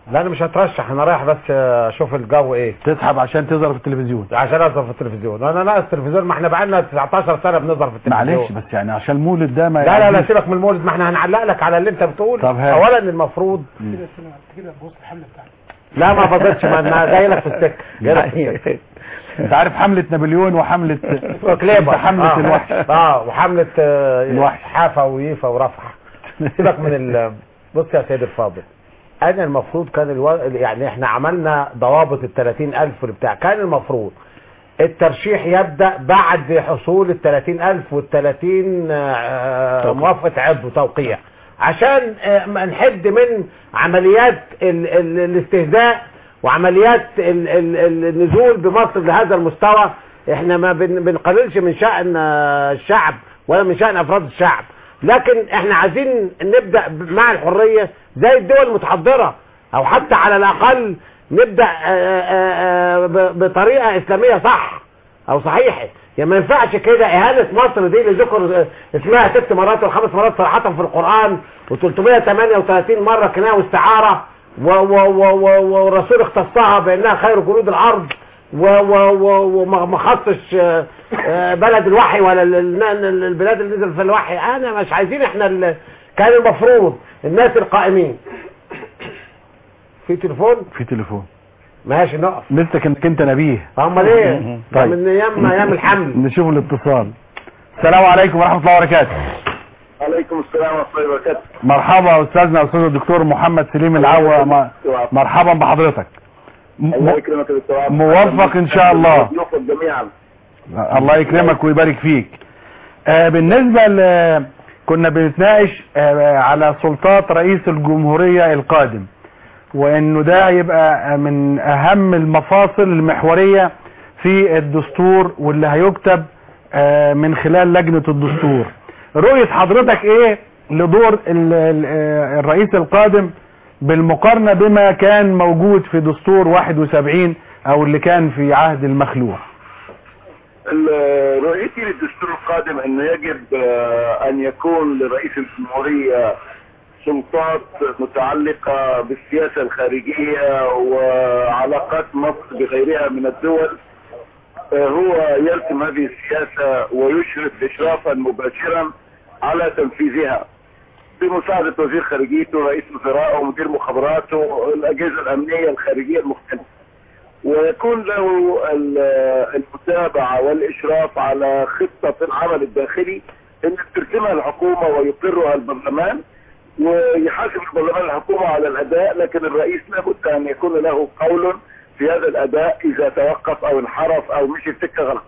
لا انا مش هترشح انا رايح بس اشوف الجو ايه تسحب عشان تظهر في التلفزيون عشان اظهر في التلفزيون انا ناقص التلفزيون ما احنا بقالنا 19 سنه بنظهر في التلفزيون معلش بس يعني عشان المولد ده ما لا لا لا يعديش. سيبك من المولد ما احنا هنعلق لك على اللي انت بتقوله طب هات. اولا المفروض كده استنى انت كده بوظت الحمله بتاعتك لا ما فضلتش ما انا جاي لك في السكه جاي لك في السكه انت عارف حملة نابليون وحملة كليبر حملة آه. الوحش اه وحمله آه، الوحش. حافه ويفا ورفح سيبك من ال بص يا سيدي الفاضل انا المفروض كان الو... يعني احنا عملنا ضوابط ال 30000 بتاع كان المفروض الترشيح يبدا بعد حصول ال 30000 وال 30 آه، موافقه عضو توقيع عشان آه، ما نحد من عمليات ال... ال... الاستهزاء وعمليات ال... ال... ال- النزول بمصر لهذا المستوى احنا ما بن... بنقللش من شأن آه، الشعب ولا من شأن افراد الشعب لكن احنا عايزين نبدأ ب- مع الحرية زي الدول المتحضرة او حتى على الاقل نبدأ آه، آه، آه، ب- بطريقة اسلامية صح او صحيحة يعني ما ينفعش كده اهانة مصر دي اللي ذكر آه، اسمها ست مرات وخمس مرات صراحة في القرآن و338 مرة كناية واستعارة و- و- و- و- والرسول اختصها بانها خير جنود الارض و- و- و- وما ما خصش آه، آه، بلد الوحي ولا ال- ال- ال- البلاد اللي نزل في الوحي انا مش عايزين احنا ال- كان المفروض الناس القائمين في تليفون في تليفون ماشي نقف لسه انك انت نبيه امال ايه طيب. من ايام ايام الحمل نشوف الاتصال السلام عليكم ورحمة الله وبركاته عليكم السلام ورحمة الله وبركاته مرحبا استاذنا استاذ الدكتور محمد سليم العوا م- مرحبا بحضرتك م- الله يكرمك يا دكتور عبد. موفق إن شاء الله. موفق جميعا الله يكرمك ويبارك فيك آه بالنسبة ل كنا بنتناقش آه على سلطات رئيس الجمهورية القادم وانه ده يبقى من اهم المفاصل المحورية في الدستور واللي هيكتب آه من خلال لجنة الدستور رؤية حضرتك ايه لدور ال- ال- آه الرئيس القادم بالمقارنة بما كان موجود في دستور 71 او اللي كان في عهد المخلوع ال- رؤيتي للدستور القادم انه يجب آه، ان يكون لرئيس الجمهورية سلطات متعلقة بالسياسة الخارجية وعلاقات مصر بغيرها من الدول آه، هو يرسم هذه السياسة ويشرف إشرافا مباشرا على تنفيذها بمساعدة وزير خارجيته رئيس وزرائه ومدير مخابراته الأجهزة الأمنية الخارجية المختلفة ويكون له ال- المتابعة والإشراف على خطة العمل الداخلي اللي ترسمها الحكومة ويقرها البرلمان ويحاسب البرلمان الحكومة على الأداء لكن الرئيس لابد أن يكون له قول في هذا الأداء إذا توقف أو انحرف أو مشي في سكة غلط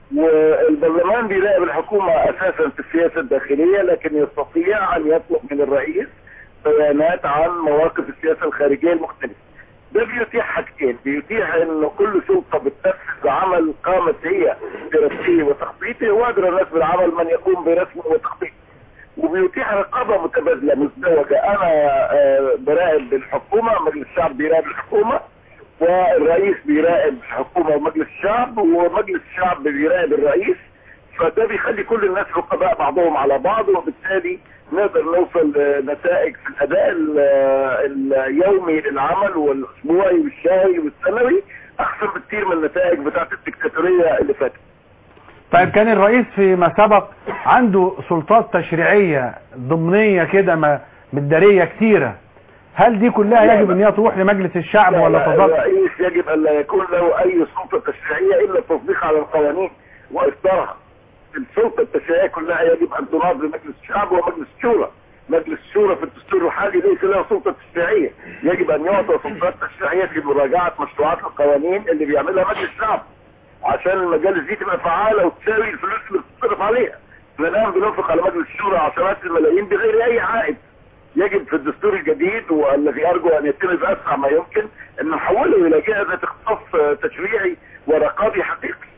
والبرلمان بيراقب الحكومة أساسا في السياسة الداخلية لكن يستطيع أن يطلب من الرئيس بيانات عن مواقف السياسة الخارجية المختلفة ده بيتيح حاجتين بيتيح ان كل سلطة بتنفذ عمل قامت هي برسمه وتخطيطه وادرى الناس بالعمل من يقوم برسمه وتخطيطه وبيتيح رقابة متبادلة مزدوجة انا آه، براقب الحكومة مجلس الشعب بيراقب الحكومة والرئيس بيراقب الحكومة ومجلس الشعب ومجلس الشعب بيراقب الرئيس فده بيخلي كل الناس رقباء بعضهم على بعض وبالتالي نقدر نوصل لنتائج في الاداء ال- اليومي للعمل والاسبوعي والشهري والسنوي احسن بكتير من النتائج بتاعت الدكتاتوريه اللي فاتت. طيب كان الرئيس فيما سبق عنده سلطات تشريعية ضمنية كده ما مدارية كتيرة هل دي كلها لا، يجب لا. ان هي تروح لمجلس الشعب لا، ولا لا، تظل الرئيس يجب ان لا يكون له اي سلطه تشريعيه الا التصديق على القوانين واصدارها. السلطه التشريعيه كلها يجب ان تناض لمجلس الشعب ومجلس الشورى. مجلس الشورى في الدستور الحالي ليس له سلطه تشريعيه، يجب ان يعطى سلطات تشريعيه في مراجعه مشروعات القوانين اللي بيعملها مجلس الشعب. عشان المجالس دي تبقى فعاله وتساوي الفلوس اللي بتصرف عليها. احنا الان بننفق على مجلس الشورى عشرات الملايين بغير اي عائد. يجب في الدستور الجديد والذي ارجو ان يتم باسرع ما يمكن ان نحوله الى جهه اختصاص آه، تشريعي ورقابي حقيقي.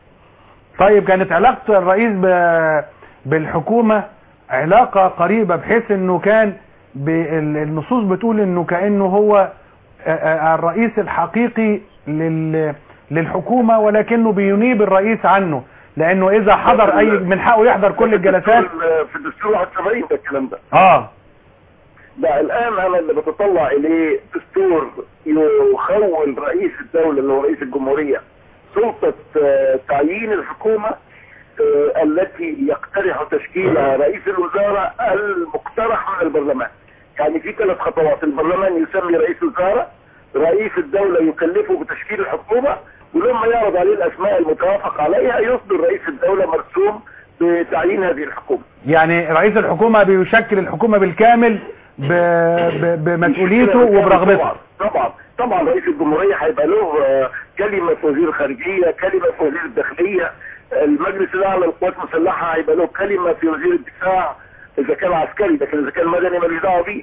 طيب كانت علاقة الرئيس ب- بالحكومة علاقة قريبة بحيث انه كان بال- النصوص بتقول انه كأنه هو آه، آه، الرئيس الحقيقي لل- للحكومة ولكنه بينيب الرئيس عنه لانه اذا حضر اي من حقه يحضر كل الجلسات في الدستور 71 ده الكلام ده. اه ده الان انا اللي بتطلع اليه دستور يخول رئيس الدولة اللي هو رئيس الجمهورية سلطة آه، تعيين الحكومة آه، التي يقترح تشكيلها رئيس الوزراء المقترح من البرلمان يعني في ثلاث خطوات البرلمان يسمي رئيس وزراء رئيس الدولة يكلفه بتشكيل الحكومة ولما يعرض عليه الاسماء المتوافق عليها يصدر رئيس الدولة مرسوم بتعيين هذه الحكومة يعني رئيس الحكومة بيشكل الحكومة بالكامل ب... ب... بمسؤوليته وبرغبته طبعا طبعا طبعا رئيس الجمهورية هيبقى له آه، كلمة وزير خارجية كلمة في وزير الداخلية المجلس الاعلى للقوات المسلحة هيبقى له كلمة في وزير الدفاع اذا كان عسكري لكن اذا كان مدني ماليش دعوه بيه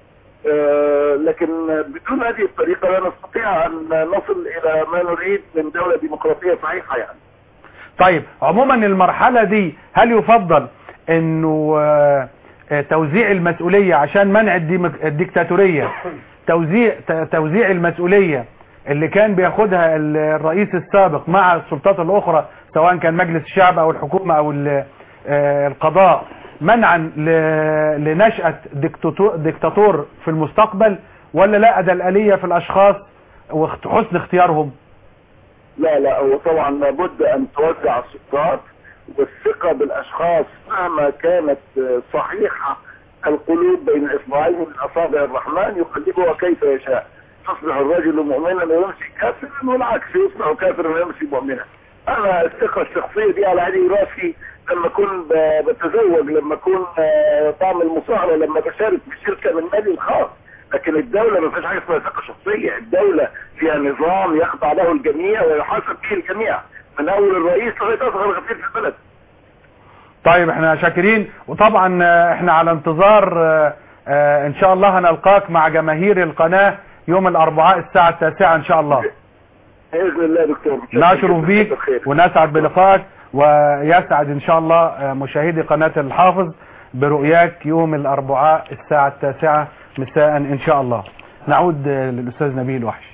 آه، لكن بدون هذه الطريقة لا نستطيع ان نصل الى ما نريد من دولة ديمقراطية صحيحة يعني طيب عموما المرحلة دي هل يفضل انه آه، آه، توزيع المسؤولية عشان منع الديمك- الديكتاتورية توزيع ت- توزيع المسؤولية اللي كان بياخدها ال- الرئيس السابق مع السلطات الاخرى سواء كان مجلس الشعب او الحكومة او ال- آه، القضاء منعا ل- لنشأة ديكتاتور ديكتاتور في المستقبل ولا لا ده الآلية في الاشخاص وحسن اختيارهم لا لا هو طبعا لابد ان توزع السلطات والثقة بالاشخاص مهما كانت آه، صحيحة القلوب بين اصبعين من اصابع الرحمن يقلبها كيف يشاء تصبح الرجل مؤمنا ويمشي كافرا والعكس يصبح كافرا ويمشي مؤمنا انا الثقة الشخصية دي على عيني وراسي لما اكون ب- بتزوج لما اكون آه، بعمل مصاهرة لما بشارك في شركة من مالي الخاص لكن الدولة ما فيش حاجة اسمها ثقة شخصية الدولة فيها نظام يخضع له الجميع ويحاسب به الجميع من اول الرئيس لغاية اصغر غفير في البلد طيب احنا شاكرين وطبعا آه، احنا على انتظار آه، آه، ان شاء الله هنلقاك مع جماهير القناة يوم الاربعاء الساعة التاسعة ان شاء الله باذن الله يا دكتور نشرف بيك بخير. ونسعد بلقائك ويسعد ان شاء الله آه، مشاهدي قناة الحافظ برؤياك يوم الاربعاء الساعة التاسعة مساء ان شاء الله نعود آه، للاستاذ نبيل وحش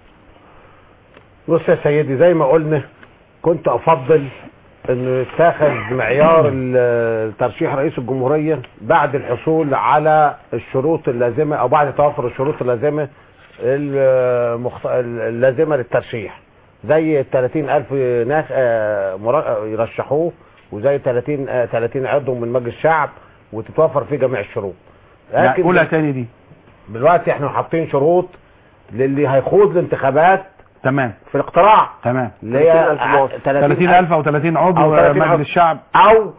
بص يا سيدي زي ما قلنا كنت افضل انه يتاخذ معيار ال- ترشيح رئيس الجمهورية بعد الحصول على الشروط اللازمة او بعد توفر الشروط اللازمة المخت... اللازمة للترشيح زي ال 30 الف ناس آه، مرا- يرشحوه وزي 30 آه، 30 عضو من مجلس الشعب وتتوفر فيه جميع الشروط لا، قولها تاني دي دلوقتي احنا حاطين شروط للي هيخوض الانتخابات تمام في الاقتراع تمام اللي هي 30000 او 30 عضو أو آه، 30 عضو. مجلس الشعب او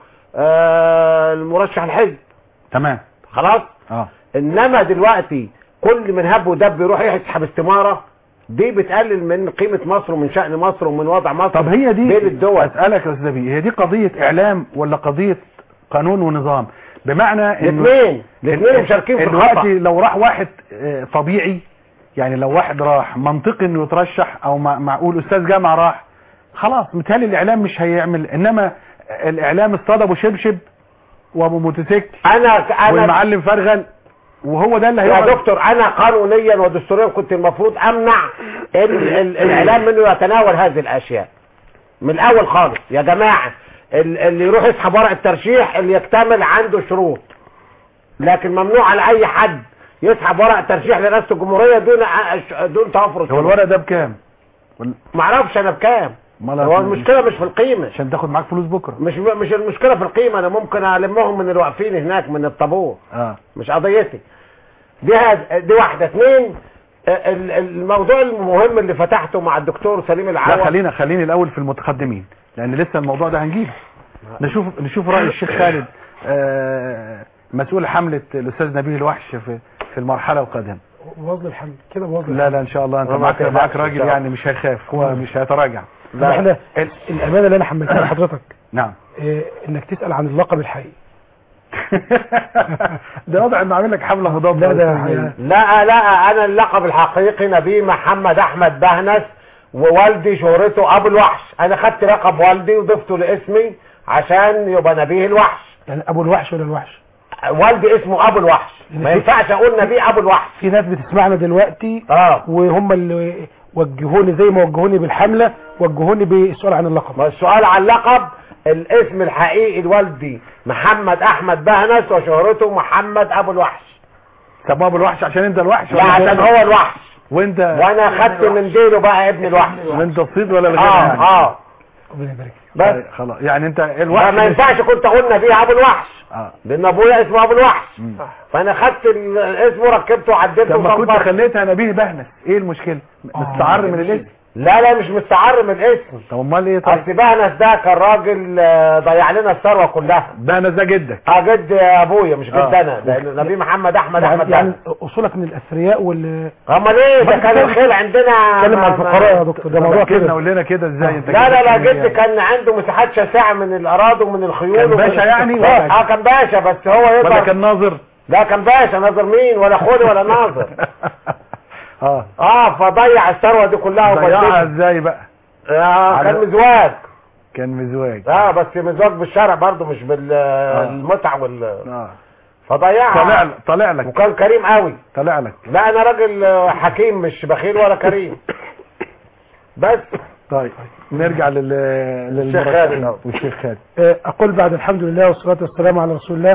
آه المرشح الحزب تمام خلاص اه انما دلوقتي كل من هب ودب يروح يسحب استماره دي بتقلل من قيمه مصر ومن شان مصر ومن وضع مصر طب هي دي بين الدول اسالك يا استاذ نبيل هي دي قضيه اعلام ولا قضيه قانون ونظام بمعنى انه الاثنين الاثنين مشاركين في الخطا دلوقتي لو راح واحد آه، طبيعي يعني لو واحد راح منطقي انه يترشح او مع- معقول استاذ جامعه راح خلاص متهيألي الاعلام مش هيعمل انما الاعلام اصطاد ابو شبشب وابو موتوسيكل انا انا والمعلم فرغل وهو ده اللي يا هيقعد دكتور انا قانونيا ودستوريا كنت المفروض امنع ال- ال- الاعلام منه يتناول هذه الاشياء من الاول خالص يا جماعه ال- اللي يروح يسحب ورق الترشيح اللي يكتمل عنده شروط لكن ممنوع على اي حد يسحب ورق ترشيح لرئاسه الجمهوريه دون ع- دون توفر هو الشروط الورق ده بكام ما اعرفش انا بكام امال هو هت- المشكله مش في القيمه عشان تاخد معاك فلوس بكره مش مش المشكله في القيمه انا ممكن المهم من الواقفين هناك من الطابور اه مش قضيتي دي هاد دي واحده اثنين ال- الموضوع المهم اللي فتحته مع الدكتور سليم لا العوض خلينا خليني الاول في المتقدمين لان لسه الموضوع ده هنجيبه نشوف نشوف راي الشيخ خالد آه، مسؤول حمله الاستاذ نبيل الوحش في في المرحله القادمه بوظل الحمد كده بوظل لا لا ان شاء الله انت ما معاك تقلقش معاك إن راجل شاء الله. يعني مش هيخاف هو مش هيتراجع طب احنا الامانه اللي انا حملتها لحضرتك نعم إيه انك تسال عن اللقب الحقيقي ده وضع انه عامل لك حمله مضاده لا ده لا لا انا اللقب الحقيقي نبي محمد احمد بهنس ووالدي شهرته ابو الوحش انا خدت لقب والدي وضفته لاسمي عشان يبقى نبيه الوحش يعني ابو الوحش ولا الوحش والدي اسمه ابو الوحش ما ينفعش اقول نبي ابو الوحش في ناس بتسمعنا دلوقتي اه وهم اللي وجهوني زي ما وجهوني بالحمله وجهوني بالسؤال عن اللقب ما السؤال عن اللقب الاسم الحقيقي لوالدي محمد احمد بهنس وشهرته محمد ابو الوحش سموه ابو الوحش عشان انت الوحش لا ولا عشان هو الوحش وانت وانا خدت من ديله بقى ابن الوحش وانت الصيد ولا الغنى اه يعني؟ اه ربنا يبارك فيك. بس طيب، خلاص يعني انت ما, الوحش ما ينفعش كنت اقول نبيه ابو الوحش اه لان ابويا اسمه ابو الوحش مم. فانا خدت ال- الاسم وركبته وعدلته لما كنت وصنفرته. خليتها نبيه بهنس ايه المشكله مستعر من الاسم لا لا مش مستعر من الاسم طب امال ايه طيب اصل بهنس ده كان راجل آه، ضيع لنا الثروه كلها بهنس ده جدك اه جد ابويا مش جد آه. انا لان نبي محمد احمد احمد يعني, يعني يعني اصولك من الاثرياء وال امال ايه ده ما كان تتكلم- الخيل عندنا اتكلم ما- عن الفقراء يا ما- دكتور ده موضوع كده كده قول لنا كده ازاي انت لا كده لا لا بتعمل جد إيه؟ كان عنده مساحات شاسعه من الاراضي ومن الخيول كان ومن- باشا يعني ولا- اه كان باشا بس هو ولا يقدر كان ناظر لا كان باشا ناظر مين ولا خولي ولا ناظر اه اه فضيع الثروه دي كلها ضيعها وبدلها ازاي بقى آه على- كان مزواج كان مزواج اه بس مزواج بالشرع برضه مش بالمتعه وال اه فضيعها طلع طلع لك وكان كريم قوي طلع لك لا انا راجل آه، حكيم مش بخيل ولا كريم بس طيب نرجع لل الشيخ للمرشحين خالد أهو. والشيخ خالد آه، أقول بعد الحمد لله والصلاة والسلام على رسول الله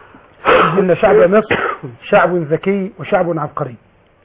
إن شعب مصر شعب ذكي وشعب عبقري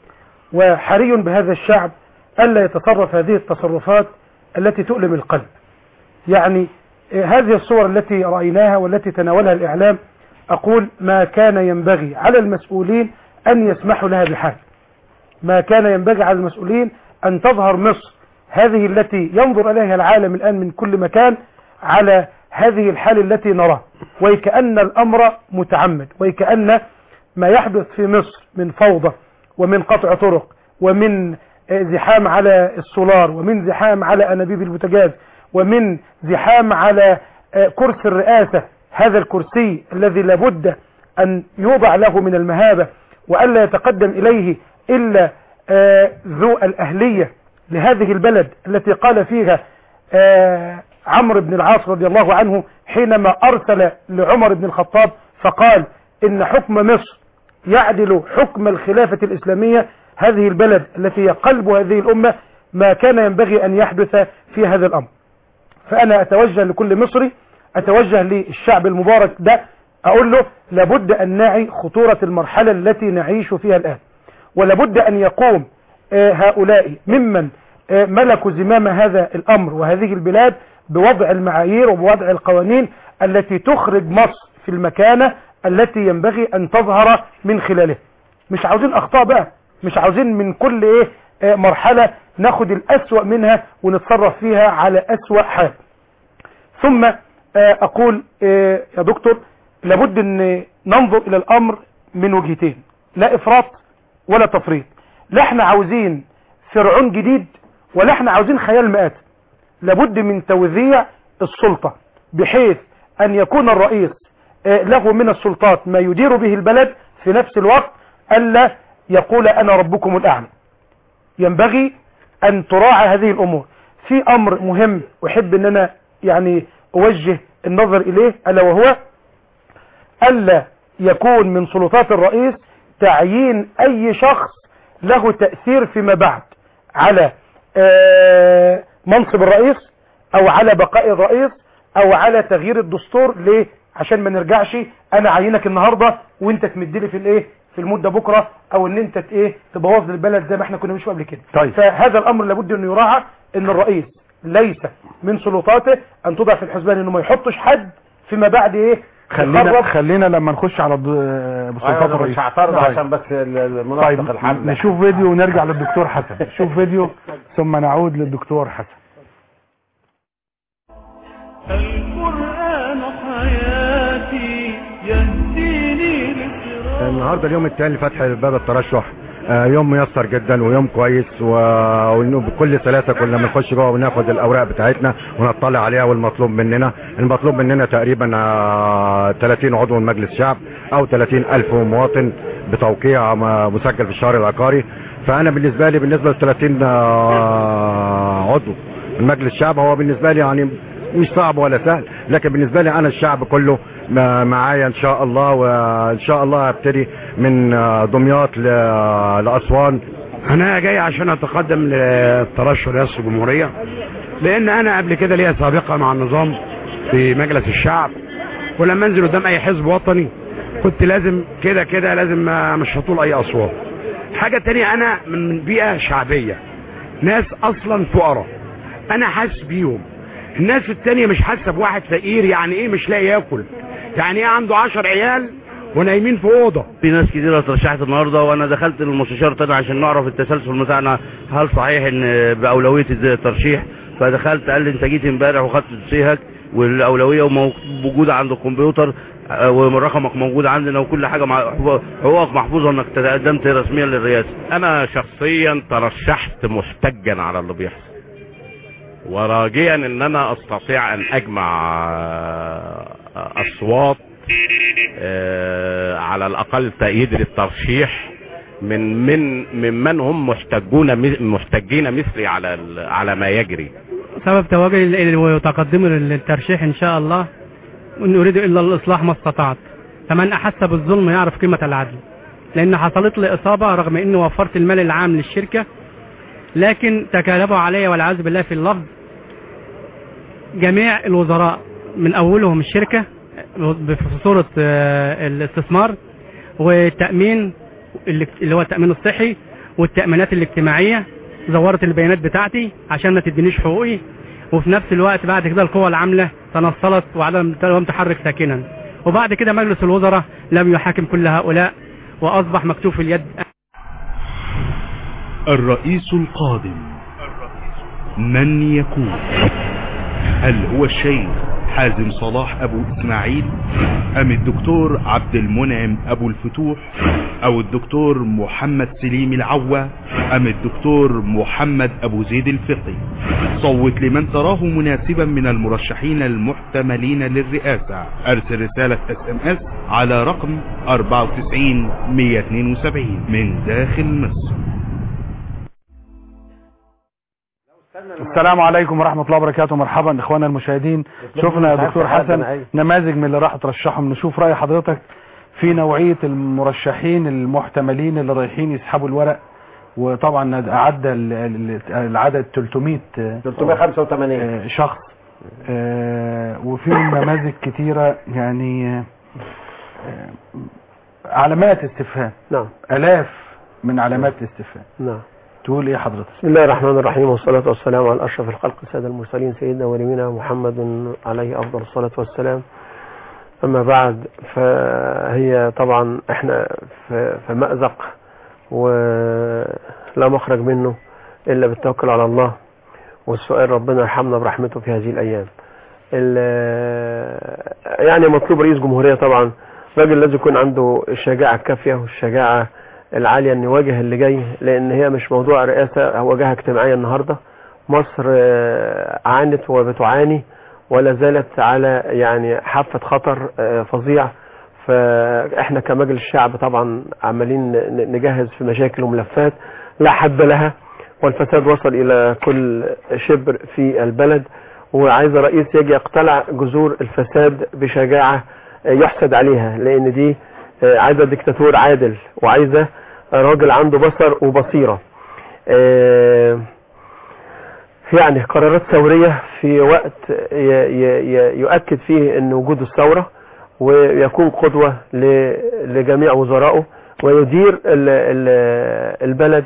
وحري بهذا الشعب ألا يتصرف هذه التصرفات التي تؤلم القلب يعني آه، هذه الصور التي رأيناها والتي تناولها الإعلام أقول ما كان ينبغي على المسؤولين أن يسمحوا لها بحال ما كان ينبغي على المسؤولين أن تظهر مصر هذه التي ينظر إليها العالم الآن من كل مكان على هذه الحال التي نراه وكأن الأمر متعمد وكأن ما يحدث في مصر من فوضى ومن قطع طرق ومن آه، زحام على السولار ومن زحام على أنابيب البوتاجاز ومن زحام على آه، كرسي الرئاسة هذا الكرسي الذي لابد أن يوضع له من المهابة وألا يتقدم إليه إلا آه، ذو الأهلية لهذه البلد التي قال فيها آه، عمرو بن العاص رضي الله عنه حينما أرسل لعمر بن الخطاب فقال إن حكم مصر يعدل حكم الخلافة الإسلامية هذه البلد التي هي قلب هذه الأمة ما كان ينبغي أن يحدث في هذا الأمر فأنا أتوجه لكل مصري أتوجه للشعب المبارك ده أقول له لابد أن نعي خطورة المرحلة التي نعيش فيها الآن ولابد أن يقوم آه، هؤلاء ممن آه، ملكوا زمام هذا الأمر وهذه البلاد بوضع المعايير وبوضع القوانين التي تخرج مصر في المكانة التي ينبغي أن تظهر من خلالها مش عاوزين أخطاء بقى مش عاوزين من كل إيه آه، مرحلة ناخد الأسوأ منها ونتصرف فيها على أسوأ حال ثم آه، أقول آه، يا دكتور لابد أن ننظر إلى الأمر من وجهتين لا إفراط ولا تفريط لا احنا عاوزين فرعون جديد ولا احنا عاوزين خيال مآت لابد من توزيع السلطة بحيث أن يكون الرئيس آه، له من السلطات ما يدير به البلد في نفس الوقت ألا يقول أنا ربكم الأعلى ينبغي أن تراعى هذه الأمور في أمر مهم أحب أن أنا يعني أوجه النظر إليه ألا وهو ألا يكون من سلطات الرئيس تعيين أي شخص له تأثير فيما بعد على آه، منصب الرئيس أو على بقاء الرئيس أو على تغيير الدستور ليه عشان ما نرجعش أنا عينك النهاردة وانت تمدلي في الايه في المدة بكرة او ان انت ت- ايه تبوظ البلد زي ما احنا كنا بنشوف قبل كده طيب. فهذا الامر لابد انه يراعى ان الرئيس ليس من سلطاته ان تضع في الحسبان انه ما يحطش حد فيما بعد ايه خلينا يخرب. خلينا لما نخش على الض- بسلطات أيوة، أنا الرئيس مش هعترض طيب. عشان بس ال- المناطق طيب الحمد نشوف فيديو ونرجع للدكتور حسن نشوف فيديو ثم نعود للدكتور حسن القرآن حياتي يهديني لصراط النهارده اليوم الثاني لفتح باب الترشح آه، يوم ميسر جدا ويوم كويس و- وانه بكل سلاسه كنا بنخش جوه وناخد الاوراق بتاعتنا ونطلع عليها والمطلوب مننا المطلوب مننا تقريبا آه، 30 عضو من مجلس شعب او 30 الف مواطن بتوقيع م- مسجل في الشهر العقاري فانا بالنسبه لي بالنسبه ل 30 آه، عضو من مجلس الشعب هو بالنسبه لي يعني مش صعب ولا سهل لكن بالنسبه لي انا الشعب كله ما- معايا ان شاء الله وان شاء الله هبتدي من آه، دمياط ل- لاسوان انا جاي عشان اتقدم للترشح رئاسة الجمهورية لان انا قبل كده ليا سابقة مع النظام في مجلس الشعب ولما انزل قدام اي حزب وطني كنت لازم كده كده لازم ما- مش هطول اي اصوات حاجة تانية انا من من بيئة شعبية ناس اصلا فقراء انا حاسس بيهم الناس التانية مش حاسة بواحد فقير يعني ايه مش لاقي ياكل يعني ايه عنده عشر عيال ونايمين في اوضه في ناس كتيرة ترشحت النهارده وانا دخلت المستشار تاني عشان نعرف التسلسل بتاعنا هل صحيح ان باولويه الترشيح فدخلت قال لي انت جيت امبارح وخدت تسيهك والاولويه وموجوده عند الكمبيوتر آه، ورقمك موجود عندنا وكل حاجه مع حقوقك محفوظه انك تقدمت رسميا للرئاسه انا شخصيا ترشحت محتجا على اللي بيحصل وراجيا ان انا استطيع ان اجمع آه، اصوات آه، على الاقل تأييد للترشيح من من ممن هم محتجون محتجين مثلي على ال- على ما يجري سبب تواجدي وتقدمي للترشيح ان شاء الله ان اريد الا الاصلاح ما استطعت فمن احس بالظلم يعرف قيمه العدل لان حصلت لي اصابه رغم اني وفرت المال العام للشركه لكن تكالبوا علي والعياذ بالله في اللفظ جميع الوزراء من اولهم الشركه في صوره آه، الاستثمار والتامين اللي اللي هو التامين الصحي والتامينات الاجتماعيه زورت البيانات بتاعتي عشان ما تدينيش حقوقي وفي نفس الوقت بعد كده القوى العامله تنصلت وعدم لم تحرك ساكنا وبعد كده مجلس الوزراء لم يحاكم كل هؤلاء واصبح مكتوب في اليد الرئيس القادم من يكون هل هو الشيخ حازم صلاح ابو اسماعيل ام الدكتور عبد المنعم ابو الفتوح او الدكتور محمد سليم العوا ام الدكتور محمد ابو زيد الفقي صوت لمن تراه مناسبا من المرشحين المحتملين للرئاسة ارسل رسالة اس ام اس على رقم 94 172 من داخل مصر السلام عليكم ورحمة الله وبركاته مرحبا اخوانا المشاهدين شفنا يا دكتور حسن نماذج من اللي راح ترشحهم نشوف رأي حضرتك في نوعية المرشحين المحتملين اللي رايحين يسحبوا الورق وطبعا عدى ال- ال- العدد 300 آه، 385 شخص آه، وفي نماذج كتيرة يعني آه، آه، علامات استفهام نعم الاف من علامات الاستفهام نعم تقول ايه حضرتك بسم الله الرحمن الرحيم والصلاة والسلام على أشرف الخلق السادة المرسلين سيدنا ونبينا محمد عليه أفضل الصلاة والسلام أما بعد فهي طبعا احنا في في مأزق ولا مخرج منه إلا بالتوكل على الله والسؤال ربنا يرحمنا برحمته في هذه الأيام ال- يعني مطلوب رئيس جمهورية طبعا راجل لازم يكون عنده الشجاعة الكافية والشجاعة العالية ان يواجه اللي جاي لان هي مش موضوع رئاسة هو واجهة اجتماعية النهاردة مصر آه، عانت وبتعاني ولا زالت على يعني حافة خطر آه، فظيع فاحنا كمجلس الشعب طبعا عمالين ن- نجهز في مشاكل وملفات لا حد لها والفساد وصل الى كل شبر في البلد وعايز رئيس يجي يقتلع جذور الفساد بشجاعة آه، يحسد عليها لان دي آه، عايزة ديكتاتور عادل وعايزة راجل عنده بصر وبصيرة آه، يعني قرارات ثورية في وقت ي- ي- ي- يؤكد فيه ان وجود الثورة ويكون قدوة ل- لجميع وزرائه ويدير ال- ال- البلد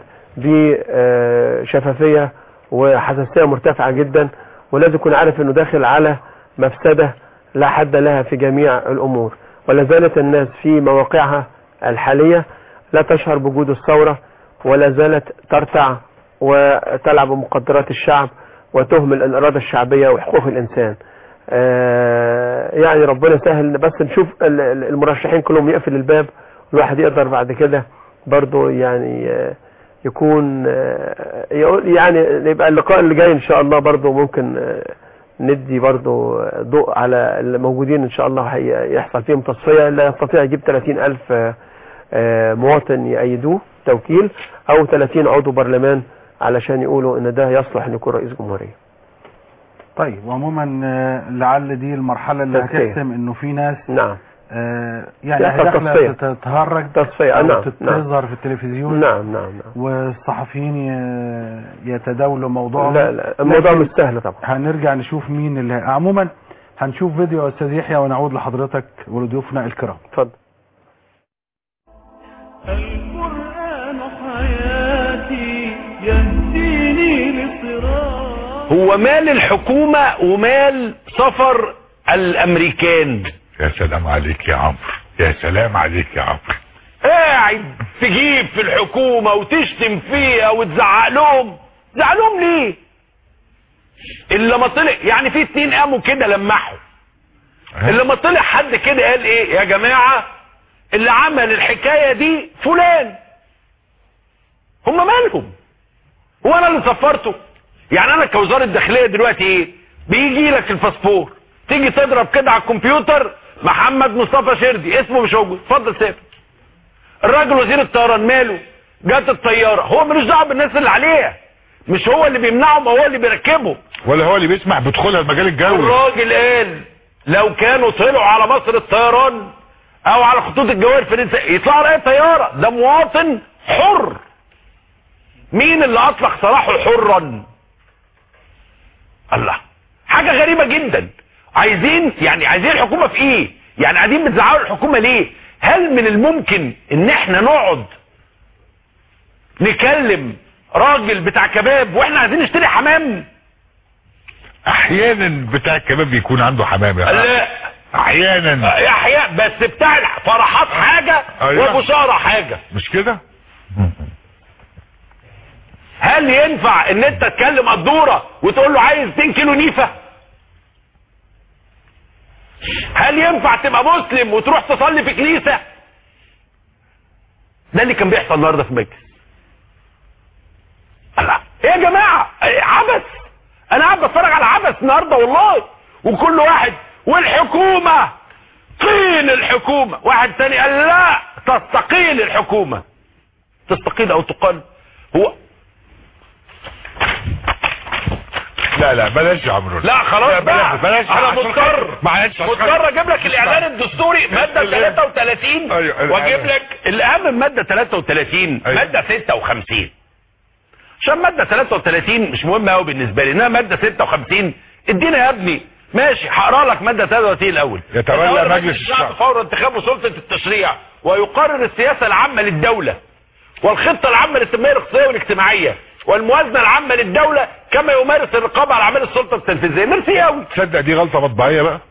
بشفافية وحساسية مرتفعة جدا ولازم يكون عارف انه داخل على مفسدة لا حد لها في جميع الامور ولا زالت الناس في مواقعها الحالية لا تشعر بوجود الثورة ولا زالت ترتع وتلعب بمقدرات الشعب وتهمل الإرادة الشعبية وحقوق الإنسان آه، يعني ربنا سهل بس نشوف ال- ال- المرشحين كلهم يقفل الباب الواحد يقدر بعد كده برضو يعني آه، يكون آه، يقول يعني يبقى اللقاء اللي جاي ان شاء الله برضو ممكن آه، ندي برضو ضوء على الموجودين ان شاء الله هي- يحصل فيهم تصفية لا يستطيع يجيب 30 الف آه، آه، مواطن يأيدوه توكيل او 30 عضو برلمان علشان يقولوا ان ده يصلح ان يكون رئيس جمهورية طيب وعموما آه، لعل دي المرحلة اللي تصفية. هتحسم انه في ناس نعم آه، يعني يحصل داخلة تصفية. تتهرج تصفية، أو نعم، نعم. تظهر في التلفزيون نعم نعم نعم والصحفيين ي- يتداولوا موضوعهم لا لا الموضوع لكن مش سهل طبعا هنرجع نشوف مين اللي عموما هنشوف فيديو يا استاذ يحيى ونعود لحضرتك ولضيوفنا الكرام اتفضل القرآن حياتي يهديني لصراط هو مال الحكومة ومال سفر الامريكان يا سلام عليك يا عمرو يا سلام عليك يا عمرو قاعد تجيب في الحكومة وتشتم فيها وتزعق لهم تزعق لهم ليه اللي ما طلع يعني في اتنين قاموا كده لمحوا اللي ما طلع حد كده قال ايه يا جماعة اللي عمل الحكاية دي فلان هم مالهم هو انا اللي سفرته يعني انا كوزارة داخلية دلوقتي ايه بيجي لك الباسبور تيجي تضرب كده على الكمبيوتر محمد مصطفى شردي اسمه مش موجود اتفضل سافر الراجل وزير الطيران ماله جت الطيارة هو ملوش دعوه بالناس اللي عليها مش هو اللي بيمنعهم هو اللي بيركبهم ولا هو اللي بيسمح بدخولها المجال الجوي الراجل قال لو كانوا طلعوا على مصر الطيران او على خطوط الجوية الفرنسية يطلعوا على اي طيارة ده مواطن حر مين اللي اطلق سراحه حرا الله حاجة غريبة جدا عايزين يعني عايزين الحكومة في ايه يعني قاعدين بتزعلوا الحكومة ليه هل من الممكن ان احنا نقعد نكلم راجل بتاع كباب واحنا عايزين نشتري حمام احيانا بتاع الكباب بيكون عنده حمام يا لا احيانا يا احياء بس بتاع الفرحات حاجة أيوة. وبشارة حاجة مش كده هل ينفع ان انت تكلم قدورة وتقول له عايز 2 كيلو نيفة هل ينفع تبقى مسلم وتروح تصلي في كنيسة ده اللي كان بيحصل النهارده في مجلس الله ايه يا جماعة إيه عبث انا قاعد بتفرج على عبث النهارده والله وكل واحد والحكومة قيل الحكومة واحد تاني قال لا تستقيل الحكومة تستقيل او تقال هو لا لا بلاش يا عمرو لا خلاص لا بقى بلاش بلاش انا عشان مضطر خاطر- معلش عشان مضطر خاطر- اجيب لك الاعلان الدستوري ماده 33 أيوة، واجيب أيوة. لك الاهم من ماده 33 ماده 56 عشان ماده 33 مش مهمه قوي بالنسبه لي انها ماده 56 ادينا يا ابني ماشي هقرا لك ماده 33 الاول يتولى مجلس الشعب. فور انتخاب سلطه التشريع ويقرر السياسه العامه للدوله والخطه العامه للتنميه الاقتصاديه والاجتماعيه والموازنه العامه للدوله كما يمارس الرقابه على اعمال السلطه التنفيذيه ميرسي قوي تصدق دي غلطة مطبعية بقى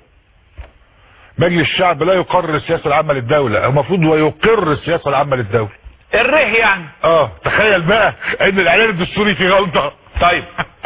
مجلس الشعب لا يقرر السياسة العامة للدولة المفروض هو يقر السياسة العامة للدولة الره يعني اه تخيل بقى ان الاعلان الدستوري فيه غلطة طيب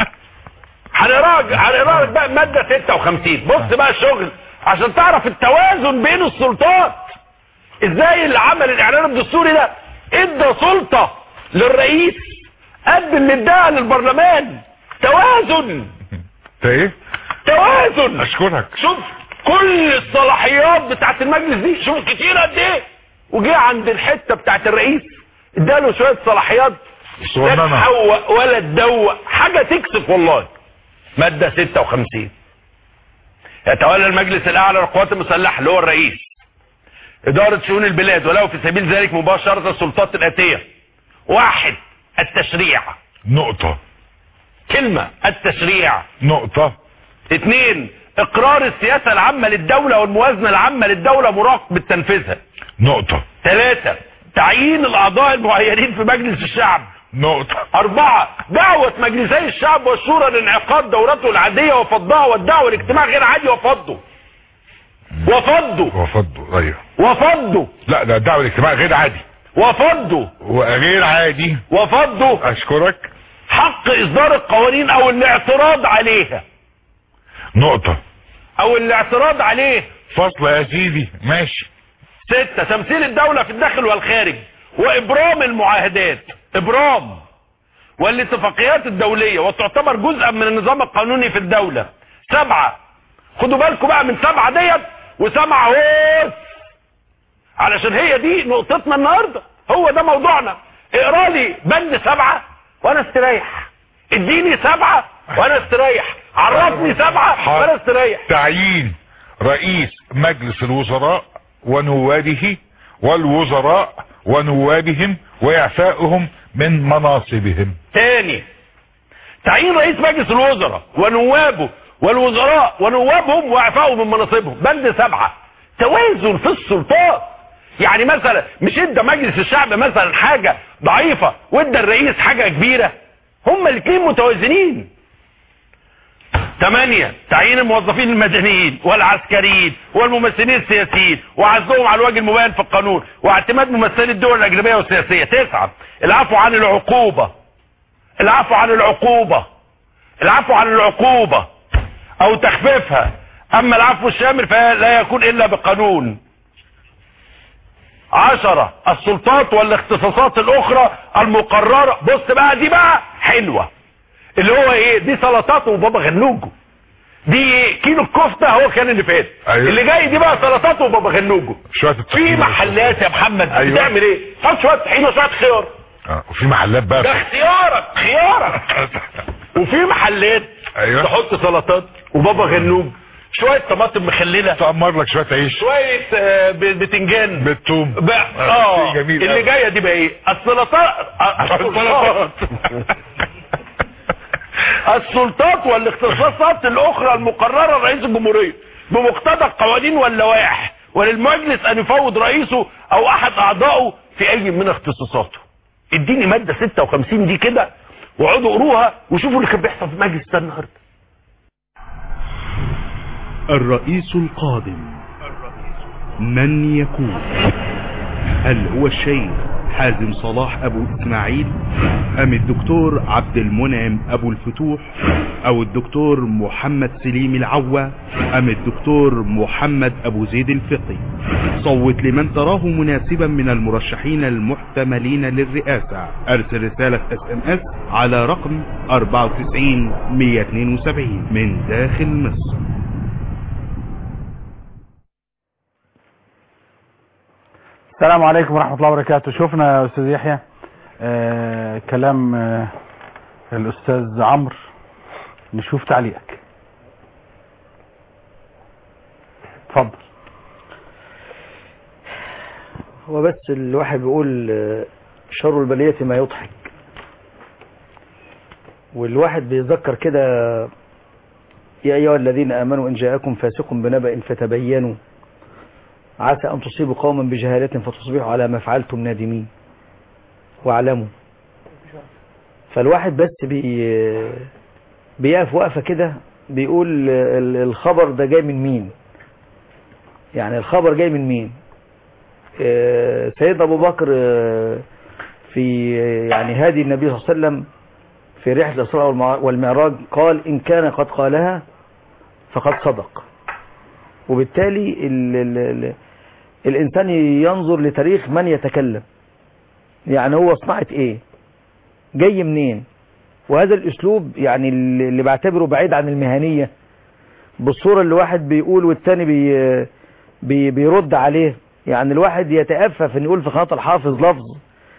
هنقراك هنقراك بقى ماده 56 بص بقى الشغل عشان تعرف التوازن بين السلطات ازاي اللي عمل الاعلان الدستوري ده ادى سلطه للرئيس قد اللي اداها للبرلمان توازن انت ايه توازن اشكرك شوف كل الصلاحيات بتاعت المجلس دي شوف كتير قد ايه وجه عند الحته بتاعت الرئيس اداله شويه صلاحيات لا صغننة. تحوق ولا تدوق حاجه تكسف والله ماده 56 يتولى المجلس الاعلى للقوات المسلحه اللي هو الرئيس اداره شؤون البلاد وله في سبيل ذلك مباشره السلطات الاتيه واحد التشريع نقطة كلمه التشريع نقطة اثنين اقرار السياسة العامة للدولة والموازنة العامة للدولة مراقبة تنفيذها نقطة ثلاثة تعيين الاعضاء المعينين في مجلس الشعب نقطة اربعة دعوة مجلسي الشعب والشورى لانعقاد دورته العادية وفضها والدعوة لاجتماع غير عادي وفضه وفضه وفضوا ايوه وفضه لا ده الدعوة الاجتماع غير عادي وفضه وغير عادي وفضه اشكرك حق اصدار القوانين او الاعتراض عليها نقطة او الاعتراض عليه فصل يا سيدي ماشي ستة تمثيل الدولة في الداخل والخارج وإبرام المعاهدات إبرام والاتفاقيات الدولية وتعتبر جزءا من النظام القانوني في الدولة سبعة خدوا بالكم بقى من سبعة ديت وسبعة هوس علشان هي دي نقطتنا النهاردة هو ده موضوعنا اقرا لي بند سبعة وانا استريح اديني سبعة وانا استريح عرفني سبعة وانا استريح تعيين رئيس مجلس الوزراء ونوابه والوزراء ونوابهم وإعفائهم من مناصبهم تاني تعيين رئيس مجلس الوزراء ونوابه والوزراء ونوابهم واعفائهم من مناصبهم بند سبعة توازن في السلطات يعني مثلا مش ادى مجلس الشعب مثلا حاجة ضعيفة وادى الرئيس حاجة كبيرة هما الاثنين متوازنين ثمانية تعيين الموظفين المدنيين والعسكريين والممثلين السياسيين وعزلهم على الوجه المبين في القانون واعتماد ممثلي الدول الأجنبية والسياسية تسعة العفو عن العقوبة العفو عن العقوبة العفو عن العقوبة او تخفيفها اما العفو الشامل فلا يكون الا بقانون عشرة السلطات والاختصاصات الاخرى المقررة بص بقى دي بقى حلوة اللي هو ايه دي سلطات وبابا غنوجه دي كيلو الكفتة هو كان اللي فات أيوة. اللي جاي دي بقى سلطات وبابا غنوجه شوية في الطحينة محلات يا محمد أيوة. بتعمل ايه حط شوية طحينة وشوية خيار آه، وفي محلات بقى ده اختيارك خيارك وفي محلات ايوه تحط سلطات وبابا غنوج شوية طماطم مخللة تأمر لك شوية عيش شوية آه، ب- بتنجان بالثوم بقى آه، اه شيء جميل اللي أوي. جاية دي بقى ايه السلطات السلطات السلطات والاختصاصات الاخرى المقررة لرئيس الجمهورية بمقتضى القوانين واللوائح وللمجلس ان يفوض رئيسه او احد اعضائه في اي من اختصاصاته اديني مادة 56 دي كده واقعدوا قروها وشوفوا اللي كان بيحصل في مجلس ده النهارده الرئيس القادم من يكون هل هو الشيخ حازم صلاح ابو اسماعيل ام الدكتور عبد المنعم ابو الفتوح او الدكتور محمد سليم العوا ام الدكتور محمد ابو زيد الفقي صوت لمن تراه مناسبا من المرشحين المحتملين للرئاسة ارسل رسالة اس ام اس على رقم 94 172 من داخل مصر السلام عليكم ورحمة الله وبركاته شفنا يا أستاذ يحيى آه كلام آه الأستاذ عمرو نشوف تعليقك اتفضل هو بس الواحد بيقول آه، شر البلية ما يضحك والواحد بيذكر كده يا أيها الذين آمنوا إن جاءكم فاسق بنبأ فتبينوا عسى أن تصيبوا قوما بجهالة فتصبحوا على ما فعلتم نادمين واعلموا فالواحد بس بي بيقف وقفة كده بيقول ال- الخبر ده جاي من مين يعني الخبر جاي من مين آه، سيدنا أبو بكر آه، في يعني هادي النبي صلى الله عليه وسلم في رحلة الإسراء والمع- والمعراج قال إن كان قد قالها فقد صدق وبالتالي ال ال ال الإنسان ينظر لتاريخ من يتكلم يعني هو صناعة إيه جاي منين وهذا الأسلوب يعني اللي اللي بعتبره بعيد عن المهنية بالصورة اللي واحد بيقول والتاني بي بي بيرد عليه يعني الواحد يتأفف ان يقول في قناة الحافظ لفظ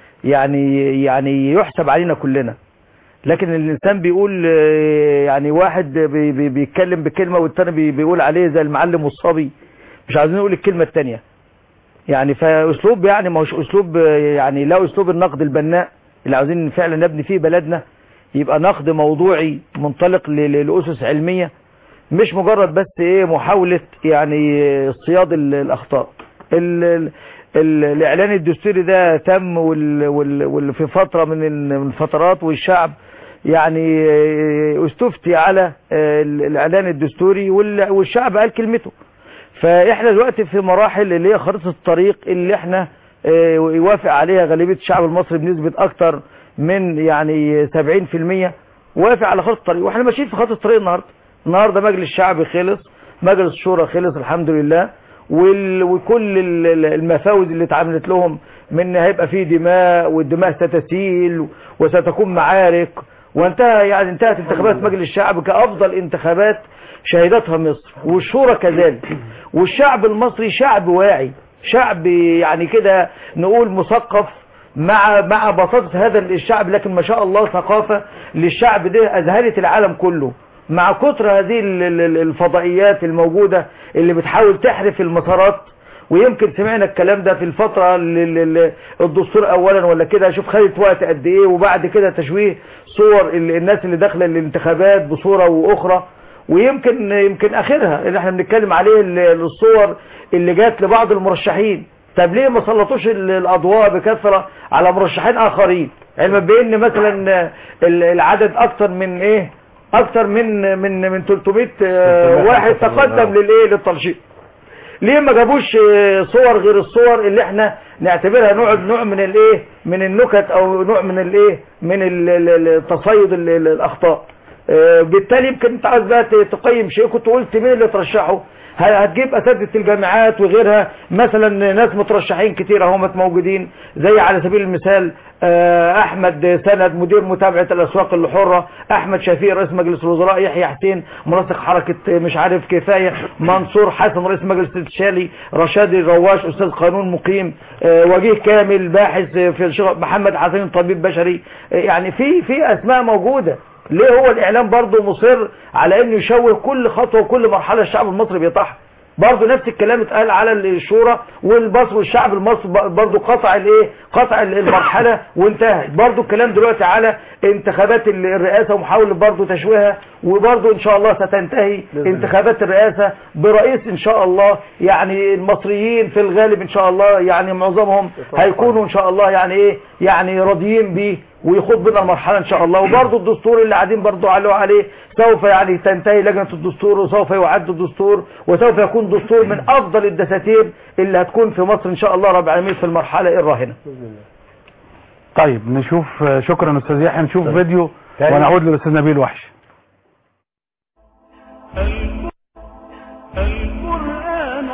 يعني يعني يحسب علينا كلنا لكن الانسان بيقول آه، يعني واحد بي بي بيتكلم بكلمة والتاني بي بيقول عليه زي المعلم والصبي مش عايزين نقول الكلمة التانية يعني فاسلوب يعني ما هوش اسلوب آه، يعني لا اسلوب النقد البناء اللي عاوزين فعلا نبني فيه بلدنا يبقى نقد موضوعي منطلق ل- ل- لاسس علمية مش مجرد بس ايه محاولة يعني اصطياد ال- الاخطاء ال ال ال الاعلان الدستوري ده تم وال وال وال في فترة من ال- من الفترات والشعب يعني اه، استفتي على اه، ال- الاعلان الدستوري وال- والشعب قال كلمته فاحنا دلوقتي في مراحل اللي هي خريطة الطريق اللي احنا اه، يوافق عليها غالبية الشعب المصري بنسبة اكتر من يعني 70% وافق على خريطة الطريق واحنا ماشيين في خريطة الطريق النهارده النهارده مجلس الشعب خلص مجلس الشورى خلص الحمد لله وال... وكل ال- ال- المفاوز اللي اتعملت لهم من هيبقى فيه دماء والدماء ستسيل وستكون معارك وانتهى يعني انتهت انتخابات مجلس الشعب كأفضل انتخابات شهدتها مصر والشورى كذلك والشعب المصري شعب واعي شعب يعني كده نقول مثقف مع مع بساطة هذا الشعب لكن ما شاء الله ثقافة للشعب ده أذهلت العالم كله مع كتر هذه ال- ال- الفضائيات الموجودة اللي بتحاول تحرف المسارات ويمكن سمعنا الكلام ده في الفترة اللي- اللي- اللي الدستور اولا ولا كده شوف خدت وقت قد ايه وبعد كده تشويه صور ال- الناس اللي داخله الانتخابات بصورة واخرى ويمكن يمكن اخرها اللي احنا بنتكلم عليه ال- الصور اللي جات لبعض المرشحين طب ليه ما سلطوش ال- الاضواء بكثره على مرشحين اخرين علما بان مثلا ال- العدد اكتر من ايه اكتر من من من 300 آه، واحد تقدم للايه للترشيح ليه ما جابوش آه، صور غير الصور اللي احنا نعتبرها نوع نوع من الايه من النكت او نوع من الايه من ال- ال- ال- التصيد ال- ال- الاخطاء آه، بالتالي يمكن انت عايز بقى ت- تقيم شيء كنت قلت مين اللي ترشحه ه- هتجيب اساتذه الجامعات وغيرها مثلا ناس مترشحين كتير هم موجودين زي على سبيل المثال آه، احمد سند مدير متابعه الاسواق الحره احمد شفيق رئيس مجلس الوزراء يحيى حسين منسق حركه مش عارف كفايه منصور حسن رئيس مجلس الاستشاري رشاد الرواش استاذ قانون مقيم آه، وجيه كامل باحث في الشغل محمد حسين طبيب بشري آه، يعني في في اسماء موجوده ليه هو الاعلام برضه مصر على انه يشوه كل خطوه وكل مرحله الشعب المصري بيطرحها برضه نفس الكلام اتقال على الشورى والمصر والشعب المصري برضه قطع الايه قطع المرحله وانتهت برضه الكلام دلوقتي على انتخابات الرئاسه ومحاوله برضه تشويهها وبرضه ان شاء الله ستنتهي انتخابات الرئاسه برئيس ان شاء الله يعني المصريين في الغالب ان شاء الله يعني معظمهم هيكونوا ان شاء الله يعني ايه يعني راضيين بيه ويخوض بنا المرحله ان شاء الله وبرضه الدستور اللي قاعدين برضه علوا عليه سوف يعني تنتهي لجنه الدستور وسوف يعد الدستور وسوف يكون دستور من افضل الدساتير اللي هتكون في مصر ان شاء الله رب العالمين في المرحله الراهنه طيب نشوف آه، شكرا استاذ يحيى نشوف فيديو تاني. ونعود للاستاذ نبيل وحش القرآن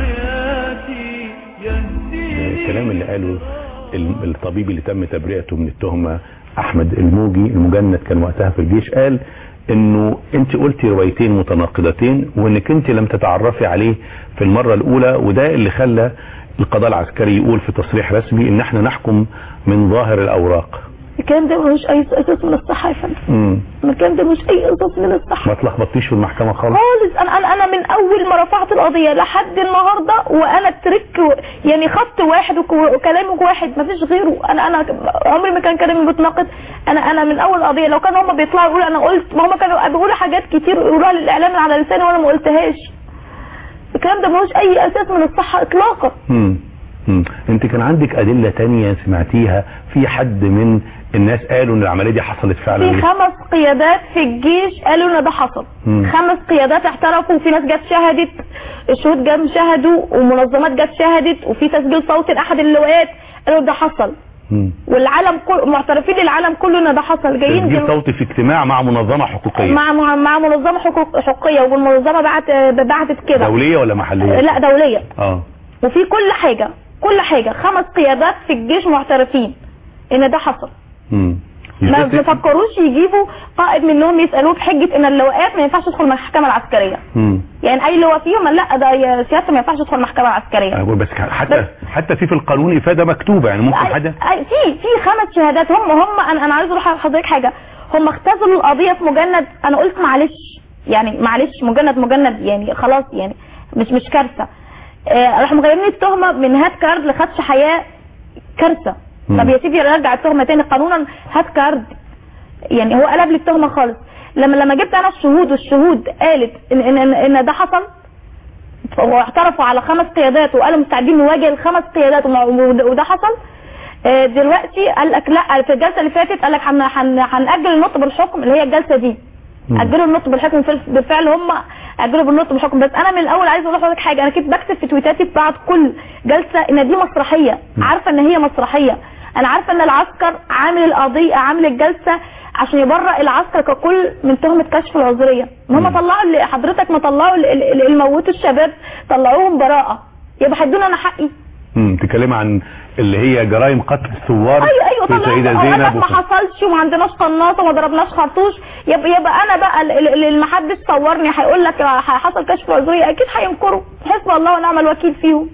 حياتي يهديني الكلام اللي قاله ال- الطبيب اللي تم تبرئته من التهمة احمد الموجي المجند كان وقتها في الجيش قال انه انت قلتي روايتين متناقضتين وانك انت لم تتعرفي عليه في المرة الاولى وده اللي خلى القضاء العسكري يقول في تصريح رسمي ان احنا نحكم من ظاهر الاوراق الكلام ده ملوش اي اساس من الصحه يا فندم مم. الكلام ده ملوش اي اساس من الصحه ما تلخبطيش في المحكمة خالص خالص انا انا انا من اول ما رفعت القضيه لحد النهارده وانا ترك يعني خط واحد وك- وكلامك واحد ما فيش غيره انا انا عمري ما كان كلامي بيتناقض انا انا من اول قضيه لو كانوا هم بيطلعوا يقولوا انا قلت ما هم كانوا بيقولوا حاجات كتير يقولوها للاعلام على لساني وانا ما قلتهاش الكلام ده ملوش اي اساس من الصحه اطلاقا مم. مم. انت كان عندك ادلة تانية سمعتيها في حد من الناس قالوا ان العملية دي حصلت فعلا في خمس قيادات في الجيش قالوا ان ده حصل مم. خمس قيادات اعترفوا وفي ناس جت شهدت الشهود جم شهدوا ومنظمات جت شهدت وفي تسجيل صوتي لاحد اللواءات قالوا ده حصل مم. والعالم كله معترفين العالم كله ان ده حصل جايين تسجيل دل- صوتي في اجتماع مع منظمة حقوقية مع مع مع منظمه حقوق حقوقيه والمنظمه بعت بعتت كده دولية ولا محلية لا دوليه اه وفي كل حاجه كل حاجه خمس قيادات في الجيش معترفين ان ده حصل مم. ما ما فكروش يجيبوا قائد منهم يسالوه بحجه ان اللواءات ما ينفعش تدخل المحكمه العسكريه مم. يعني اي لواء فيهم لا ده يا سيادته ما ينفعش تدخل المحكمه العسكريه انا بقول بس حتى حتى في في القانون افادة مكتوبة يعني ممكن حد أي- في في خمس شهادات هم هم انا انا عايز اروح لحضرتك حاجه هم اختزلوا القضيه في مجند انا قلت معلش يعني معلش مجند مجند يعني خلاص يعني مش مش كارثه آه، راحوا مغيرين التهمه من هات كارد لخدش حياه كارثه مم. طب يا سيدي رجع التهمه تاني قانونا هات كارد يعني هو قلب لي التهمه خالص لما لما جبت انا الشهود والشهود قالت ان ان ان, إن ده حصل واعترفوا على خمس قيادات وقالوا مستعدين نواجه الخمس قيادات وما- وده وده حصل آه، دلوقتي قال لك لا في الجلسه اللي فاتت قال لك هن- هن- هنأجل النطق بالحكم اللي هي الجلسه دي اجلوا النطق بالحكم في- بالفعل هم اجلوا بالنطق بالحكم بس انا من الاول عايزه اقول لحضرتك حاجه انا كنت بكتب في تويتاتي بعد كل جلسه ان دي مسرحيه عارفه ان هي مسرحيه انا عارفه ان العسكر عامل القضيه عامل الجلسه عشان يبرئ العسكر ككل من تهمه كشف العذريه ما هم طلعوا اللي حضرتك ما طلعوا اللي- اللي اللي موتوا الشباب طلعوهم براءه يبقى هيدونا انا حقي امم تتكلمي عن اللي هي جرائم قتل الثوار ايوه ايوه في طبعا سيدة أوقات زينب ما وفي- حصلش وما عندناش قناصه وما ضربناش خرطوش يبقى يبقى انا بقى ال- ال- اللي ما حدش صورني هيقول لك حصل كشف عذريه اكيد هينكروا حسب الله ونعم الوكيل فيهم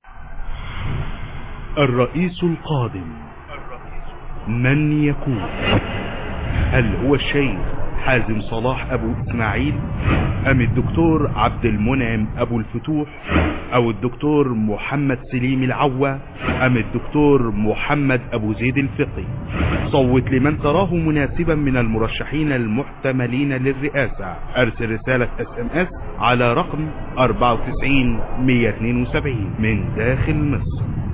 الرئيس القادم من يكون هل هو الشيخ حازم صلاح ابو اسماعيل ام الدكتور عبد المنعم ابو الفتوح او الدكتور محمد سليم العوا ام الدكتور محمد ابو زيد الفقي صوت لمن تراه مناسبا من المرشحين المحتملين للرئاسة ارسل رسالة اس ام اس على رقم 94 172 من داخل مصر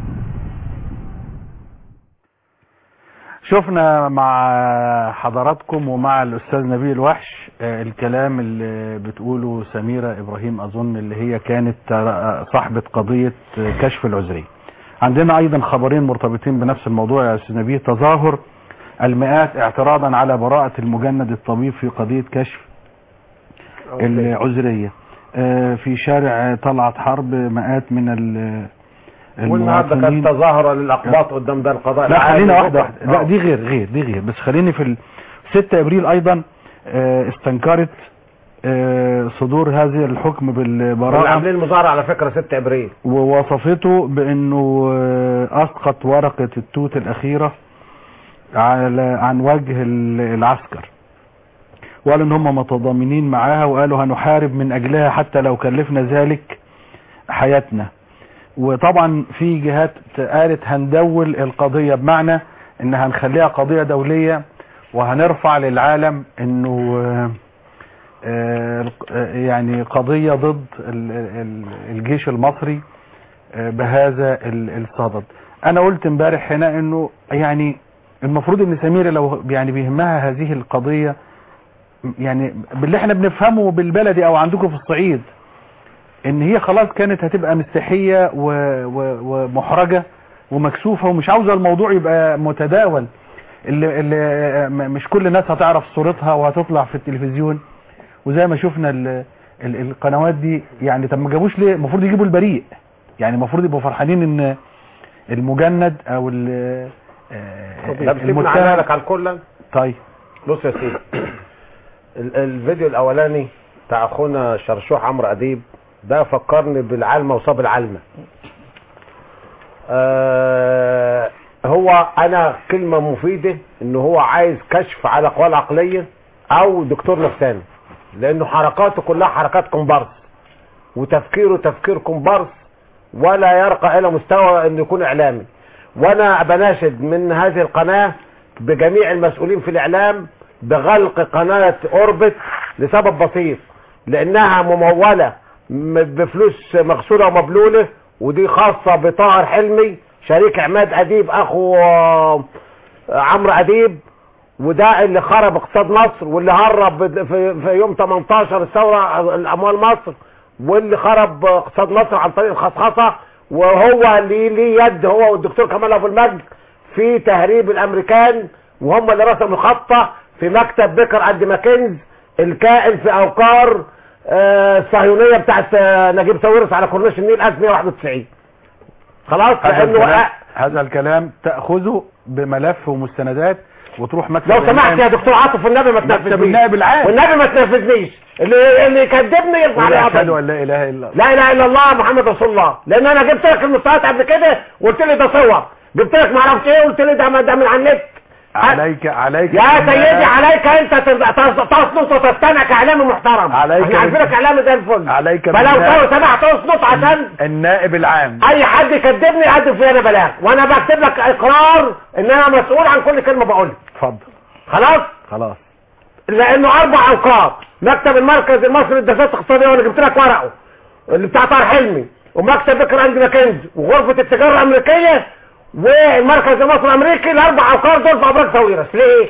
شفنا مع حضراتكم ومع الأستاذ نبيل وحش آه، الكلام اللي بتقوله سميرة إبراهيم أظن اللي هي كانت آه، صاحبة قضية آه، كشف العذرية عندنا أيضا خبرين مرتبطين بنفس الموضوع يا أستاذ نبيل تظاهر المئات اعتراضا على براءة المجند الطبيب في قضية كشف العذرية آه، في شارع طلعت حرب مئات من ال- والنهارده كانت المواطنين تظاهره للاقباط قدام دار القضاء لا العالي. خلينا واحدة واحدة لا آه. دي غير غير دي غير بس خليني في ال 6 ابريل ايضا آه، استنكرت آه، صدور هذه الحكم اللي بالبراءة عاملين مظاهره على فكره 6 ابريل ووصفته بانه آه، اسقط ورقة التوت الاخيرة على عن وجه ال- العسكر وقالوا ان هم متضامنين معاها وقالوا هنحارب من اجلها حتى لو كلفنا ذلك حياتنا وطبعا في جهات قالت هندول القضية بمعنى ان هنخليها قضية دولية وهنرفع للعالم انه آه، آه، آه، يعني قضية ضد ال- ال- الجيش المصري آه، بهذا ال- الصدد انا قلت امبارح هنا انه يعني المفروض ان سميرة لو يعني بيهمها هذه القضية يعني باللي احنا بنفهمه بالبلدي او عندكم في الصعيد ان هي خلاص كانت هتبقى مستحية و- و- ومحرجة ومكسوفة ومش عاوزة الموضوع يبقى متداول اللي, اللي م- مش كل الناس هتعرف صورتها وهتطلع في التلفزيون وزي ما شفنا ال ال القنوات دي يعني طب ما جابوش ليه المفروض يجيبوا البريء يعني المفروض يبقوا فرحانين ان المجند او ال- آه، لا بسيبنا على لك على الكل طيب بص يا سيدي ال- الفيديو الاولاني بتاع اخونا شرشوح عمرو اديب ده فكرني بالعلمة وصاب العلمة آه هو انا كلمة مفيدة ان هو عايز كشف على اقوال عقلية او دكتور نفساني لانه حركاته كلها حركات كومبارس وتفكيره تفكير كومبارس ولا يرقى الى مستوى انه يكون اعلامي وانا بناشد من هذه القناة بجميع المسؤولين في الاعلام بغلق قناة اوربت لسبب بسيط لانها ممولة م- بفلوس مغسولة ومبلولة ودي خاصة بطاهر حلمي شريك عماد اديب اخو آه، عمرو اديب وده اللي خرب اقتصاد مصر واللي هرب في, في يوم 18 الثورة الاموال مصر واللي خرب اقتصاد مصر عن طريق الخصخصة وهو اللي ليه يد هو والدكتور كمال ابو المجد في تهريب الامريكان وهم اللي رسموا خطة في مكتب بكر قد ماكنز الكائن في اوقار آه، الصهيونية بتاعت آه، نجيب ساويرس على كورنيش النيل 1191 خلاص هذا لانه الكلام, هذا الكلام تأخذه بملف ومستندات وتروح مكتب لو سمحت يا الإعلام. دكتور عاطف والنبي ما مكتب تنفذنيش النائب العام والنبي ما تنفذنيش اللي اللي يكذبني يرفع عليه أشهد قضية أن لا إله إلا الله لا اله الا الله محمد رسول الله لان انا جبت لك المستويات قبل كده وقلت لي ده صور جبت لك ما اعرفش ايه قلت لي ده ده من على النت عليك عليك يا سيدي عليك انت تص- تصنط وتستنى كاعلامي محترم عليك احنا عارفينك اعلامي زي الفل عليك فلو بالله. تو سمحت تصنط عشان النائب العام اي حد يكذبني يقدم فيا انا بلاغ وانا بكتب لك اقرار ان انا مسؤول عن كل كلمه بقولها اتفضل خلاص خلاص لانه اربع اوقات مكتب المركز المصري للدراسات الاقتصاديه وانا جبت لك ورقه اللي بتاع طارق حلمي ومكتب بكر عند ماكنز وغرفه التجاره الامريكيه والمركز المصري الامريكي الاربع اوقات دول في ابراج ساويرس ليه؟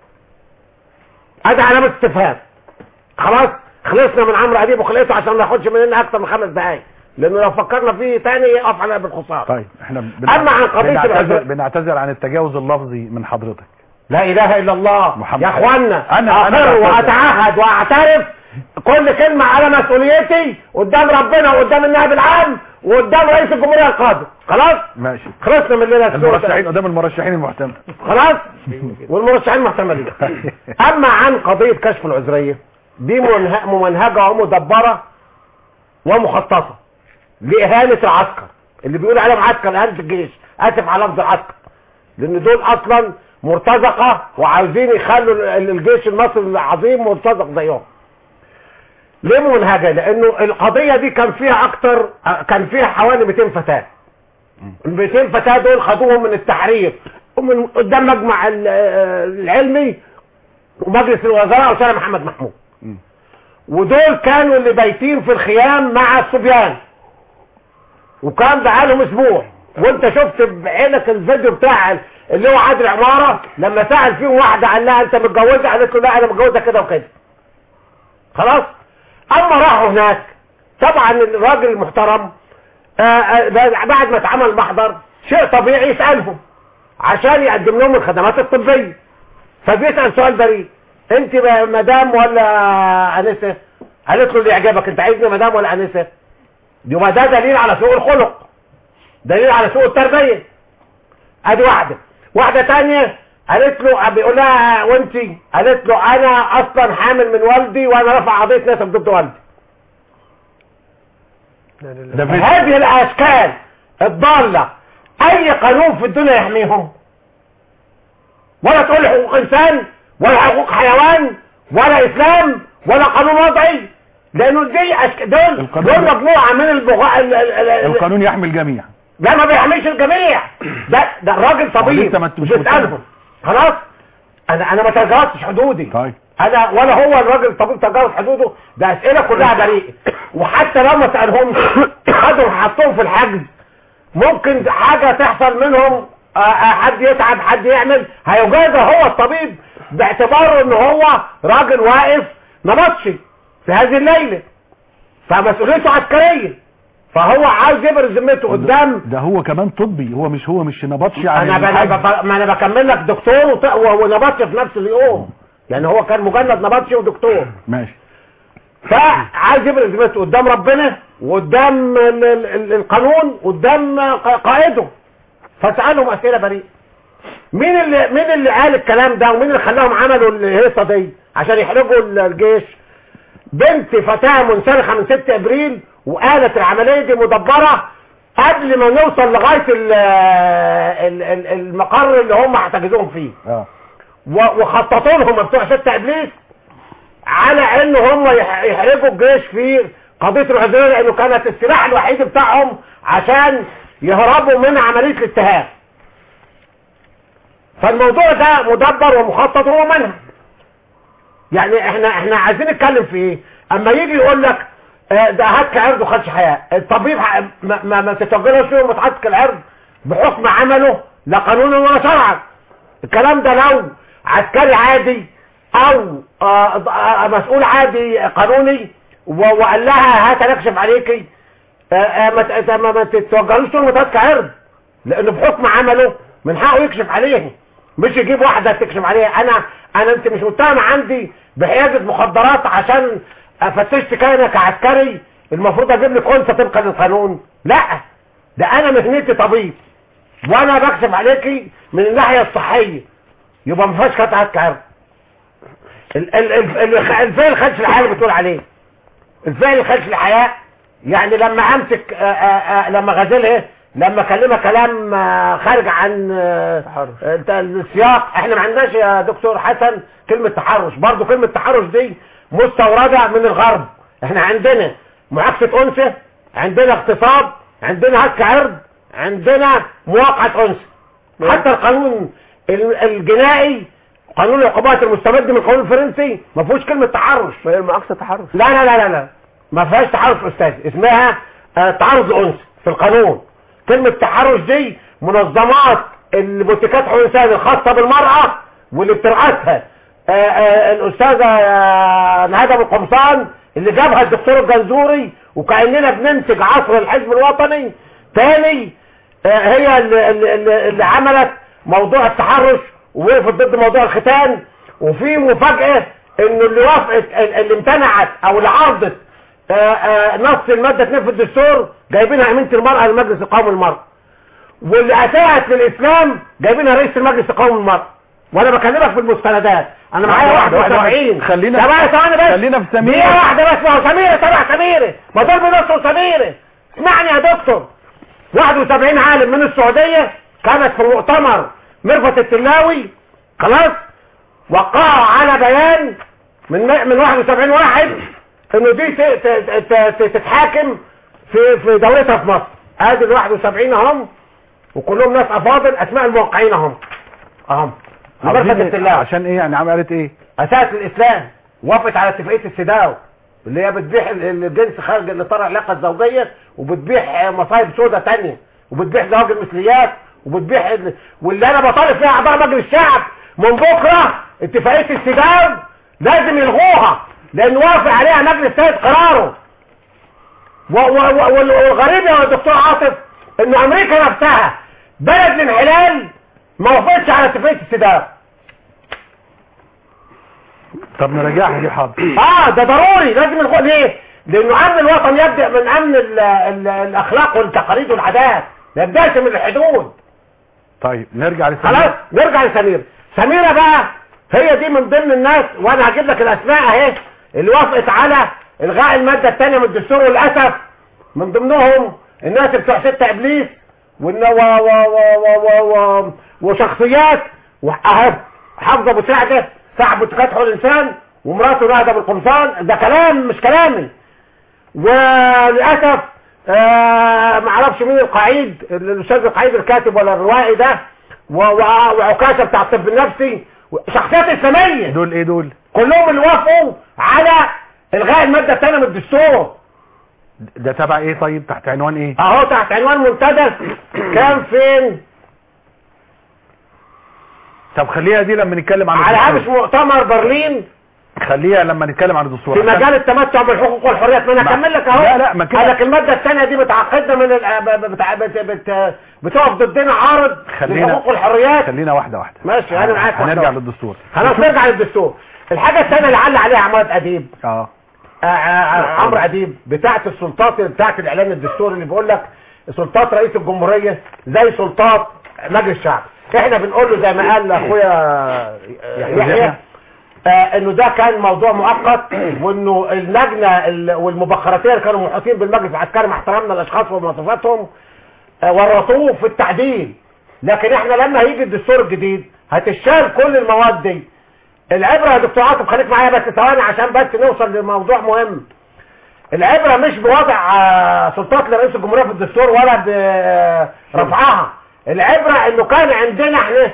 ادي علامه استفهام خلاص خلصنا من عمرو اديب وخلقته عشان ما ياخدش مننا اكتر من خمس دقايق لانه لو فكرنا فيه تاني يقف على بالخساره طيب احنا بن... أما عن قضية بنعتذر, العذر- بنعتذر عن التجاوز اللفظي من حضرتك لا اله الا الله محمد يا اخوانا أنا- أنا اقر بعتذر. واتعهد واعترف كل كلمة على مسؤوليتي قدام ربنا وقدام النائب العام وقدام رئيس الجمهورية القادم خلاص ماشي خلصنا من الليلة المرشحين قدام المرشحين المحتمل خلاص والمرشحين محتملين اما عن قضية كشف العذرية دي منه- ممنهجة ومدبرة ومخططة لإهانة العسكر اللي بيقول عليهم عسكر إهانة الجيش آسف على لفظ العسكر لأن دول أصلا مرتزقة وعاوزين يخلوا ال- الجيش المصري العظيم مرتزق زيهم ليه منهجة لأنه القضية دي كان فيها أكتر كان فيها حوالي 200 فتاة ال 200 فتاة دول خدوهم من التحرير ومن قدام مجمع ال- العلمي ومجلس الوزراء وشارع محمد محمود ودول كانوا اللي بايتين في الخيام مع الصبيان وكان بقالهم اسبوع وانت شفت بعينك الفيديو بتاع اللي هو عادل عماره لما سال فيهم واحده قال لها انت متجوزه قالت له لا انا متجوزه كده وكده خلاص اما راحوا هناك طبعا الراجل المحترم آه، آه، بعد ما اتعمل محضر شيء طبيعي يسالهم عشان يقدم لهم الخدمات الطبيه فبيسال سؤال بريء انت ب- مدام ولا انسه قالت له اللي يعجبك انت عايزني مدام ولا انسه يبقى ده دليل على سوء الخلق دليل على سوء التربيه ادي واحده واحده تانية قالت له بيقول لها وانتي قالت له انا اصلا حامل من والدي وانا رافع قضيه نسب ضد والدي ده فيديو. هذه الاشكال الضالة اي قانون في الدنيا يحميهم ولا تقول لي حقوق انسان ولا حقوق حيوان ولا اسلام ولا قانون وضعي لانه دي أشك... دول دول مجموعة من البغاء ال... ال... ال... ال... القانون يحمي الجميع ده ما بيحميش الجميع ده ده الراجل طبيب لسه ما انت مش بيسألهم خلاص انا انا ما تجاوزتش حدودي طيب انا ولا هو الراجل الطبيب تجاوز حدوده ده اسئله كلها بريئه وحتى لو ما سالهمش خدوا حطوهم في الحجز ممكن حاجه تحصل منهم آه، آه، حد يتعب حد يعمل هيجازى هو الطبيب باعتباره ان هو راجل واقف نبطشي في هذه الليله فمسؤوليته عسكريه فهو عاوز يبرز ذمته قدام ده هو كمان طبي هو مش هو مش نبطشي عن انا الحاج. ب- ب- ما انا بكمل لك دكتور وط- و- ونبطشي في نفس اليوم يعني هو كان مجند نبطشي ودكتور ماشي فعايز يبرز ذمته قدام ربنا وقدام ال- ال- ال- القانون قدام ق- قائده فسألهم أسئلة بريئة مين اللي مين اللي قال الكلام ده ومين اللي خلاهم عملوا الهيصة دي عشان يحرجوا ال- الجيش بنت فتاة منسلخة من 6 ابريل وقالت العملية دي مدبرة قبل ما نوصل لغاية ال- ال- ال- المقر اللي هم احتجزوهم فيه اه و- وخططوا لهم بتوع 6 ابليس على ان هم يح- يحرجوا الجيش في قضيه العزله لانه كانت السلاح الوحيد بتاعهم عشان يهربوا من عمليه الاتهام فالموضوع ده مدبر ومخطط وهو منهج يعني احنا احنا عايزين نتكلم في ايه اما يجي يقول لك آه، ده هتك عرض وخدش حياه الطبيب ح- ما, ما, ما تتوجهش فيه متعتك العرض بحكم عمله لا قانونا ولا شرعا الكلام ده لو عسكري عادي او آه، آه، مسؤول عادي قانوني و- وقال لها هات نكشف عليكي آه، آه، ما ت- ما ما تتوجهلوش تقول متعتك عرض لانه بحكم عمله من حقه يكشف عليه مش يجيب واحدة تكشف عليها انا انا انت مش متهم عندي بحيازة مخدرات عشان فتشت كيانة كعسكري المفروض اجيب لك انثى طبقا للقانون لا ده انا مهنتي طبيب وانا بكشف عليكي من الناحية الصحية يبقى ما فيهاش قطعة كعب ال- ال- ال- ال- الفعل خدش الحياة اللي بتقول عليه الفعل خدش الحياة يعني لما امسك آه، آه، آه، لما غزلها لما اكلمها كلام آه، خارج عن آه، انت السياق احنا ما عندناش يا دكتور حسن كلمة تحرش برضو كلمة تحرش دي مستوردة من الغرب احنا عندنا معاكسة انثى عندنا اغتصاب عندنا هتك عرض عندنا مواقعة انثى حتى القانون ال- الجنائي قانون العقوبات المستمد من القانون الفرنسي ما فيهوش كلمة تحرش ما هي المعاكسة تحرش لا لا لا لا لا ما فيهاش تحرش استاذ اسمها آه، تعرض الانثى في القانون كلمة تحرش دي منظمات البوتيكات حقوق الانسان الخاصة بالمرأة واللي بترأسها آه، آه، الاستاذة آه، نهاد ابو القمصان اللي جابها الدكتور الجنزوري وكأننا بننتج عصر الحزب الوطني تاني آه، هي اللي, اللي, اللي عملت موضوع التحرش ووقفت ضد موضوع الختان وفي مفاجأة انه اللي وافقت اللي امتنعت او اللي عرضت آه، آه، نص المادة 2 في الدستور جايبينها امينة المرأة لمجلس القومي للمرأة واللي اساءت للاسلام جايبينها رئيس المجلس القومي للمرأة وانا بكلمك في المستندات انا معايا واحدة، واحدة، 71 واحدة. خلينا- ثواني ثواني بس خلينا في سميرة. دقيقة واحدة بس ما هو سميرة تبع سميرة ما ضرب نصر سميرة اسمعني يا دكتور 71 عالم من السعودية كانت في مؤتمر مرفت التلاوي خلاص وقعوا على بيان من من 71 واحد انه دي ت- ت- ت- ت- تتحاكم في في دولتها في مصر ادي ال 71 اهم وكلهم ناس افاضل اسماء الموقعين اهم اهم مرفت عاوزين- التلاوي عشان ايه يعني عملت ايه اساس الاسلام وافقت على اتفاقيه السداو اللي هي بتبيح ال- الجنس خارج الاطار العلاقه الزوجيه وبتبيح مصايب سودة تانية وبتبيح زواج المثليات وبتبيع ال- واللي انا بطالب فيها اعضاء مجلس الشعب من بكره اتفاقيه السجام لازم يلغوها لان وافق عليها مجلس سيد قراره و- و- و- وال- والغريب يا دكتور عاطف ان امريكا نفسها بلد الانحلال ما وافقتش على اتفاقيه السجام طب نراجعها دي حاضر اه ده ضروري لازم نقول ليه لانه امن الوطن يبدا من امن ال ال الاخلاق والتقاليد والعادات ما يبداش من الحدود طيب نرجع لسمير خلاص نرجع لسمير سميرة بقى هي دي من ضمن الناس وانا هجيب لك الاسماء اهي اللي وافقت على الغاء المادة الثانية من الدستور وللاسف من ضمنهم الناس بتوع ستة ابليس والن- و و و و و و وشخصيات وأهب حافظة ابو سعدة صاحب فتح الانسان ومراته نهدة بالقمصان ده كلام مش كلامي وللاسف آه معرفش مين القعيد الاستاذ القعيد الكاتب ولا الروائي ده و- و- وعكاشة بتاع الطب النفسي شخصيات اسلاميه دول ايه دول كلهم اللي وافقوا على الغاء الماده الثانيه من الدستور ده تبع ايه طيب تحت عنوان ايه اهو تحت عنوان منتدى كان فين طب خليها دي لما نتكلم عن على هامش الدستور. مؤتمر برلين خليها لما نتكلم عن الدستور في مجال التمتع بالحقوق والحريات ما انا ما- اكمل لك اهو لا، لا، ما كده- قال لك الماده الثانيه دي بتعقدنا من ال... ب- بت... بت... بت... بتقف ضدنا عارض خلينا للحقوق والحريات خلينا واحده واحده ماشي انا معاك واحدة هنرجع واحدة. للدستور خلاص نرجع للدستور الحاجه الثانيه اللي علق عليها عماد اديب اه آه، آه، عمرو اديب بتاعه السلطات بتاعه الاعلان الدستوري اللي بيقول لك سلطات رئيس الجمهوريه زي سلطات مجلس الشعب احنا بنقول له زي ما قال اخويا آه، يحيى آه انه ده كان موضوع مؤقت وانه اللجنه ال- والمبخراتيه اللي كانوا محاطين بالمجلس العسكري مع احترامنا لاشخاص ومواصفاتهم آه، ورطوه في التعديل لكن احنا لما هيجي الدستور الجديد هتشال كل المواد دي العبره يا دكتور عاطف خليك معايا بس ثواني عشان بس نوصل لموضوع مهم العبره مش بوضع آه، سلطات لرئيس الجمهوريه في الدستور ولا برفعها العبره انه كان عندنا احنا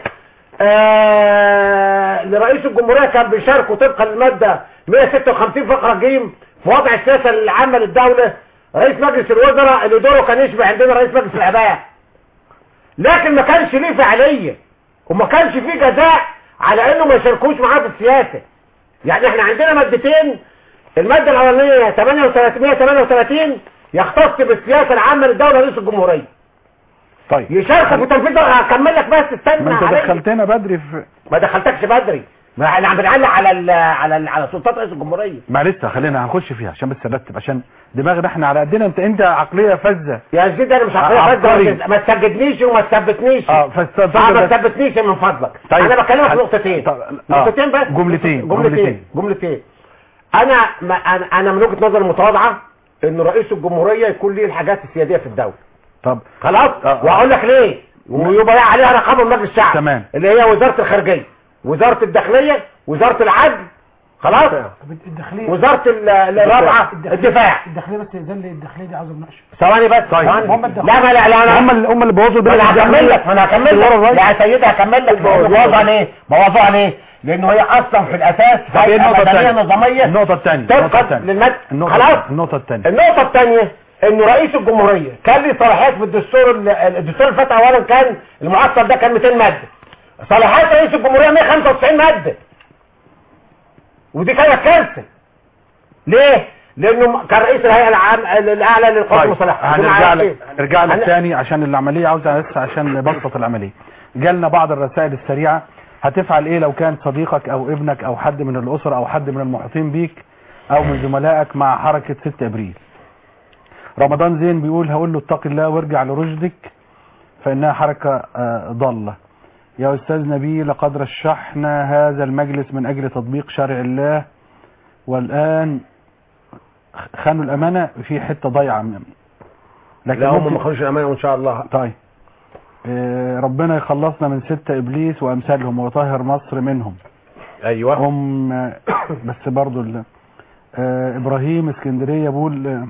آه لرئيس الجمهوريه كان بيشاركوا طبقا للماده 156 فقره ج في وضع السياسه العامه للدوله رئيس مجلس الوزراء اللي دوره كان يشبه عندنا رئيس مجلس الاباء لكن ما كانش ليه فعاليه وما كانش فيه جزاء على انه ما يشاركوش معاه في السياسه يعني احنا عندنا مادتين الماده الاولانيه 38 138 يختص بالسياسه العامه للدوله رئيس الجمهوريه طيب يشاركوا في تنفيذ هكمل لك بس استنى ما انت عليا. دخلتنا بدري في ما دخلتكش بدري ما احنا عم بنعلق على ال على ال على سلطات رئيس الجمهوريه ما لسه خلينا هنخش فيها عشان بس نرتب عشان دماغنا احنا على قدنا انت انت عقليه فذه يا زيد انا مش عقليه عبقري. فاسده ما تسجدنيش وما تثبتنيش اه فاستنطق اه ما بس. تثبتنيش من فضلك طيب. انا بكلمك في هل- نقطتين طب- آه. نقطتين بس جملتين جملتين جملتين انا ما انا انا من وجهه نظري المتواضعه ان رئيس الجمهوريه يكون ليه الحاجات السياديه في الدوله طب خلاص آه. واقول لك ليه ويبقى عليها رقابه من مجلس الشعب تمام. اللي هي وزاره الخارجيه وزاره الداخليه وزاره العدل خلاص الداخليه وزاره ال- الرابعه الدفاع الداخليه بس ده اللي الداخليه دي عاوز مناقشه ثواني بس طيب. ثواني. هم الداخلية. لا ما لا لا لا هم اللي هم اللي بوظوا ما البلد انا هكمل لك ما انا هكمل ورا لك الراجل. يا سيدي هكمل لك بوظوها ليه بوظوها ليه لانه هي اصلا في الاساس طب ايه النقطه مدنيه الثانيه نظاميه النقطه الثانيه النقطه طبقا الثانيه للمد النقطه خلاص النقطه الثانيه النقطه الثانيه انه رئيس الجمهوريه كان لي صلاحيات في الدستور ال- الدستور اللي فات اولا كان المعطل ده كان 200 ماده صلاحيات رئيس الجمهوريه 195 ماده ودي كانت كارثه ليه لانه كان رئيس الهيئه العام الاعلى للقوات طيب المسلحه هنرجع لك هنرجع لك هن- تاني عشان العمليه عاوزه بس عشان نبسط العمليه جالنا بعض الرسائل السريعه هتفعل ايه لو كان صديقك او ابنك او حد من الاسره او حد من المحيطين بيك او من زملائك مع حركه 6 ابريل رمضان زين بيقول هقول له اتق الله وارجع لرشدك فانها حركه آه، ضاله يا استاذ نبيل لقد رشحنا هذا المجلس من اجل تطبيق شرع الله والان خانوا الامانه في حته ضايعه من- لكن لا هم ممكن- ما خرجوش الامانه وان شاء الله طيب آه، ربنا يخلصنا من ستة ابليس وامثالهم ويطهر مصر منهم ايوه هم آه، بس برضو ال- آه، ابراهيم اسكندريه بيقول آه،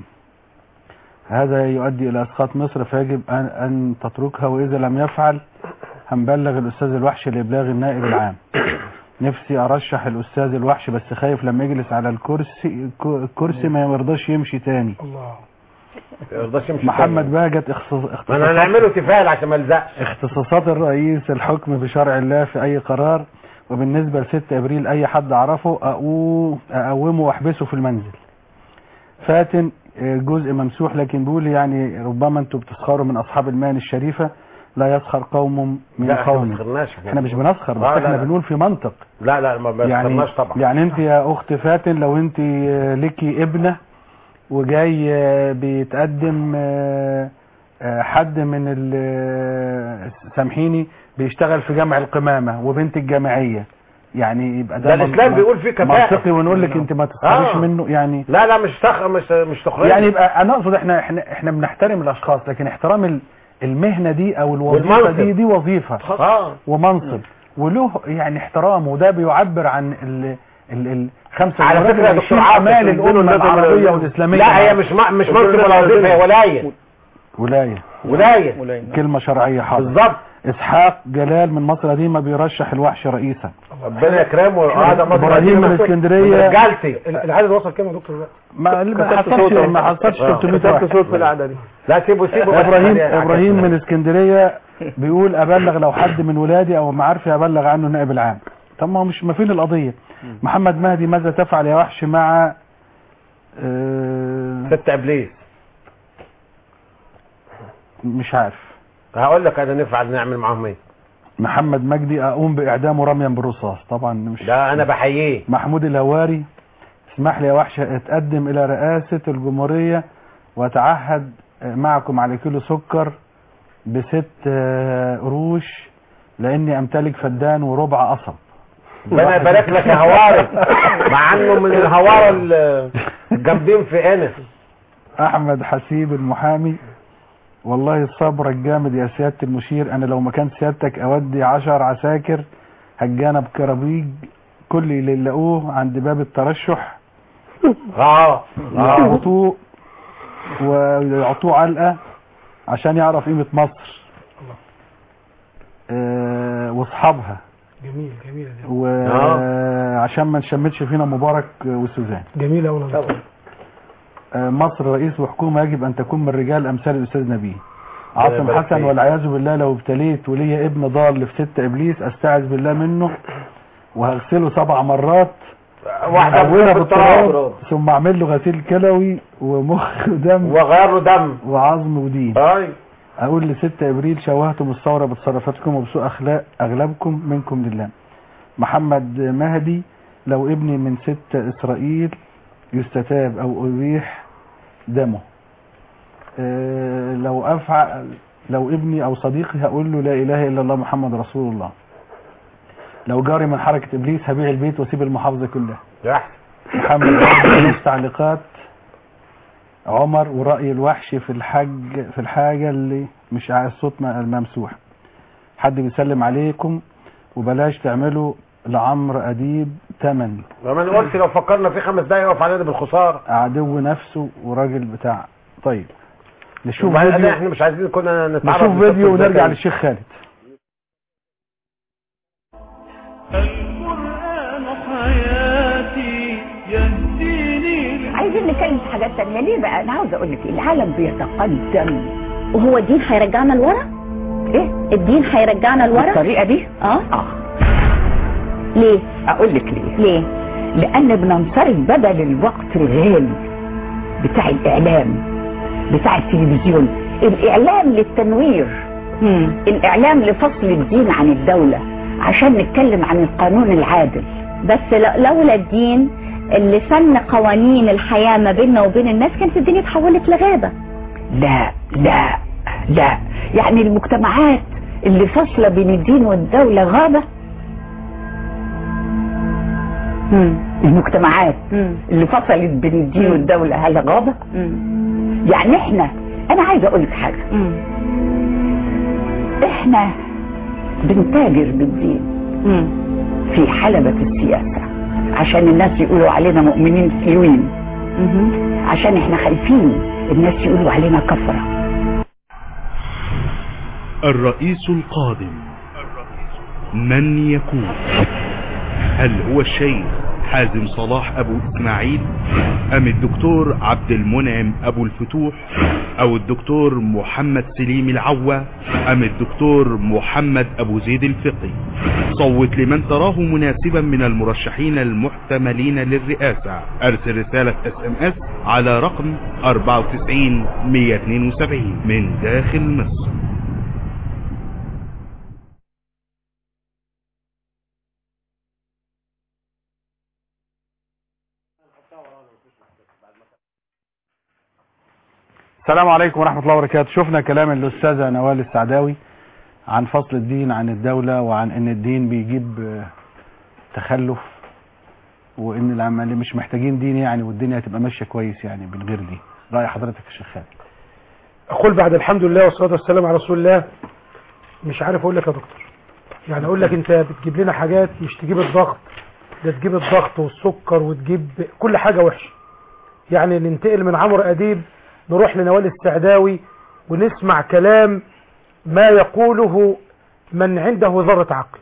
هذا يؤدي الى اسقاط مصر فيجب ان ان تتركها واذا لم يفعل هنبلغ الاستاذ الوحش لابلاغ النائب العام نفسي ارشح الاستاذ الوحش بس خايف لما يجلس على الكرسي الكرسي ما يرضاش يمشي تاني الله يرضاش يمشي محمد باجت اختصاص ما انا هنعمله تفاعل عشان ما الزقش اختصاصات الرئيس الحكم بشرع الله في اي قرار وبالنسبة ل 6 ابريل اي حد اعرفه أقو- اقومه واحبسه في المنزل فاتن آه، جزء ممسوح لكن بيقول يعني ربما انتوا بتسخروا من اصحاب المال الشريفة لا يسخر قوم من لا احنا ما قوم بنسخرناش احنا مش بنسخر بس آه، لا، احنا لا. بنقول في منطق لا لا ما يعني بنسخرناش طبعا يعني انت يا اخت فاتن لو انت آه، ليكي ابنه وجاي آه، بيتقدم آه، آه، حد من ال- آه، سامحيني بيشتغل في جامع القمامة وبنت الجامعية يعني يبقى ده من- الإسلام بيقول فيه كفاءة. منطقي ونقول لك انت ما تسخريش آه. منه يعني لا لا مش تخ... مش مش تخرج يعني يبقى انا اقصد احنا احنا احنا بنحترم الاشخاص لكن احترام ال- المهنة دي او الوظيفة والمنصب. دي دي وظيفة اه ومنصب وله يعني احترام وده بيعبر عن ال ال ال خمسة على وراجل فكره يا دكتور عشرين عاطف امال ينزلوا الامه الناس العربيه اللي- والاسلاميه لا هي مش م- مش منصب ولا وظيفه هي ولايه ولايه ولايه كلمه شرعيه حاضر بالظبط اسحاق جلال من مصر القديمه بيرشح الوحش رئيسا ربنا يكرمه هذا مصر ابراهيم من اسكندريه رجالتي العدد وصل كام يا دكتور بقى ما ما كتبت حصلش صوت أهو. ما حصلش آه. 300 كتبت واحد صوت في القعده دي لا سيبه سيبه بس ابراهيم يعني ابراهيم عجبني. من اسكندريه بيقول ابلغ لو حد من ولادي او معارفي ابلغ عنه النائب العام طب ما هو مش ما فين القضيه محمد مهدي ماذا تفعل يا وحش مع آه، ست ابليس مش عارف هقول لك انا نفعل نعمل معاهم ايه محمد مجدي اقوم باعدامه رميا بالرصاص طبعا مش ده انا بحييه محمود الهواري اسمح لي يا وحش اتقدم الى رئاسة الجمهورية واتعهد معكم على كيلو سكر بست آه، قروش لاني امتلك فدان وربع قصب ربنا يبارك لك يا هواري مع انه من الهوارة ال- الجامدين في انس احمد حسيب المحامي والله الصبر الجامد يا سيادة المشير انا لو مكان سيادتك اودي عشر عساكر هجانة بكرابيج كل اللي يلاقوه عند باب الترشح اه يعطوه ويعطوه علقة عشان يعرف قيمة مصر آه، واصحابها جميل جميل دي. وعشان ما نشمتش فينا مبارك وسوزان جميل أوي والله. آه، مصر رئيس وحكومة يجب أن تكون من رجال أمثال الأستاذ نبيه عاصم يبارك حسن فيك. والعياذ بالله لو ابتليت ولي ابن ضال في ست إبليس أستعذ بالله منه وهغسله سبع مرات واحدة أولها بالتراب. بالتراب ثم أعمل له غسيل كلوي ومخ ودم وغير له دم وعظم ودين اي أقول لستة إبريل شوهتم الثورة بتصرفاتكم وبسوء أخلاق أغلبكم منكم لله محمد مهدي لو ابني من ستة إسرائيل يستتاب أو أبيح دمه آه، لو أفعل لو ابني أو صديقي هقول له لا إله إلا الله محمد رسول الله لو جاري من حركة إبليس هبيع البيت واسيب المحافظة كلها يا محمد عبد نص تعليقات عمر ورأي الوحش في الحاج في الحاجة اللي مش عايز الصوت م- ممسوح حد بيسلم عليكم وبلاش تعملوا لعمرو أديب تمن ما انا قلت لو فكرنا في خمس دقايق يقف علينا بالخساره عدو نفسه وراجل بتاع طيب نشوف وبعدين فيديو احنا مش عايزين كنا نتعرف نشوف للست فيديو ونرجع الزكاة. للشيخ خالد القرآن حياتي يهديني عايزين نتكلم في حاجات تانية ليه بقى انا عاوز اقول لك إيه، العالم بيتقدم وهو الدين هيرجعنا لورا ايه الدين هيرجعنا لورا بالطريقه دي اه اه ليه اقول لك ليه ليه لان بننصرف بدل الوقت الغالي بتاع الاعلام بتاع التلفزيون الاعلام للتنوير مم. الاعلام لفصل الدين عن الدولة عشان نتكلم عن القانون العادل بس ل- لولا الدين اللي سن قوانين الحياة ما بيننا وبين الناس كانت الدنيا اتحولت لغابة لا لا لا يعني المجتمعات اللي فاصلة بين الدين والدولة غابة مم. المجتمعات مم. اللي فصلت بين الدين مم. والدولة هل غابة مم. يعني احنا انا عايزة اقول لك حاجة مم. احنا بنتاجر بالدين مم. في حلبة السياسة عشان الناس يقولوا علينا مؤمنين حلوين مم. عشان احنا خايفين الناس يقولوا علينا كفرة الرئيس القادم من يكون هل هو الشيخ حازم صلاح أبو إسماعيل أم الدكتور عبد المنعم أبو الفتوح أو الدكتور محمد سليم العوة أم الدكتور محمد أبو زيد الفقي صوت لمن تراه مناسبا من المرشحين المحتملين للرئاسة أرسل رسالة اس ام اس على رقم 94 172 من داخل مصر السلام عليكم ورحمة الله وبركاته شفنا كلام الأستاذة نوال السعداوي عن فصل الدين عن الدولة وعن ان الدين بيجيب آه، تخلف وان العمال مش محتاجين دين يعني والدنيا هتبقى ماشية كويس يعني من غير دين رأي حضرتك يا شيخ خالد اقول بعد الحمد لله والصلاه والسلام على رسول الله مش عارف اقول لك يا دكتور يعني اقول لك انت بتجيب لنا حاجات مش تجيب الضغط ده تجيب الضغط والسكر وتجيب كل حاجه وحشه يعني ننتقل من عمرو اديب نروح لنوال السعداوي ونسمع كلام ما يقوله من عنده ذره عقل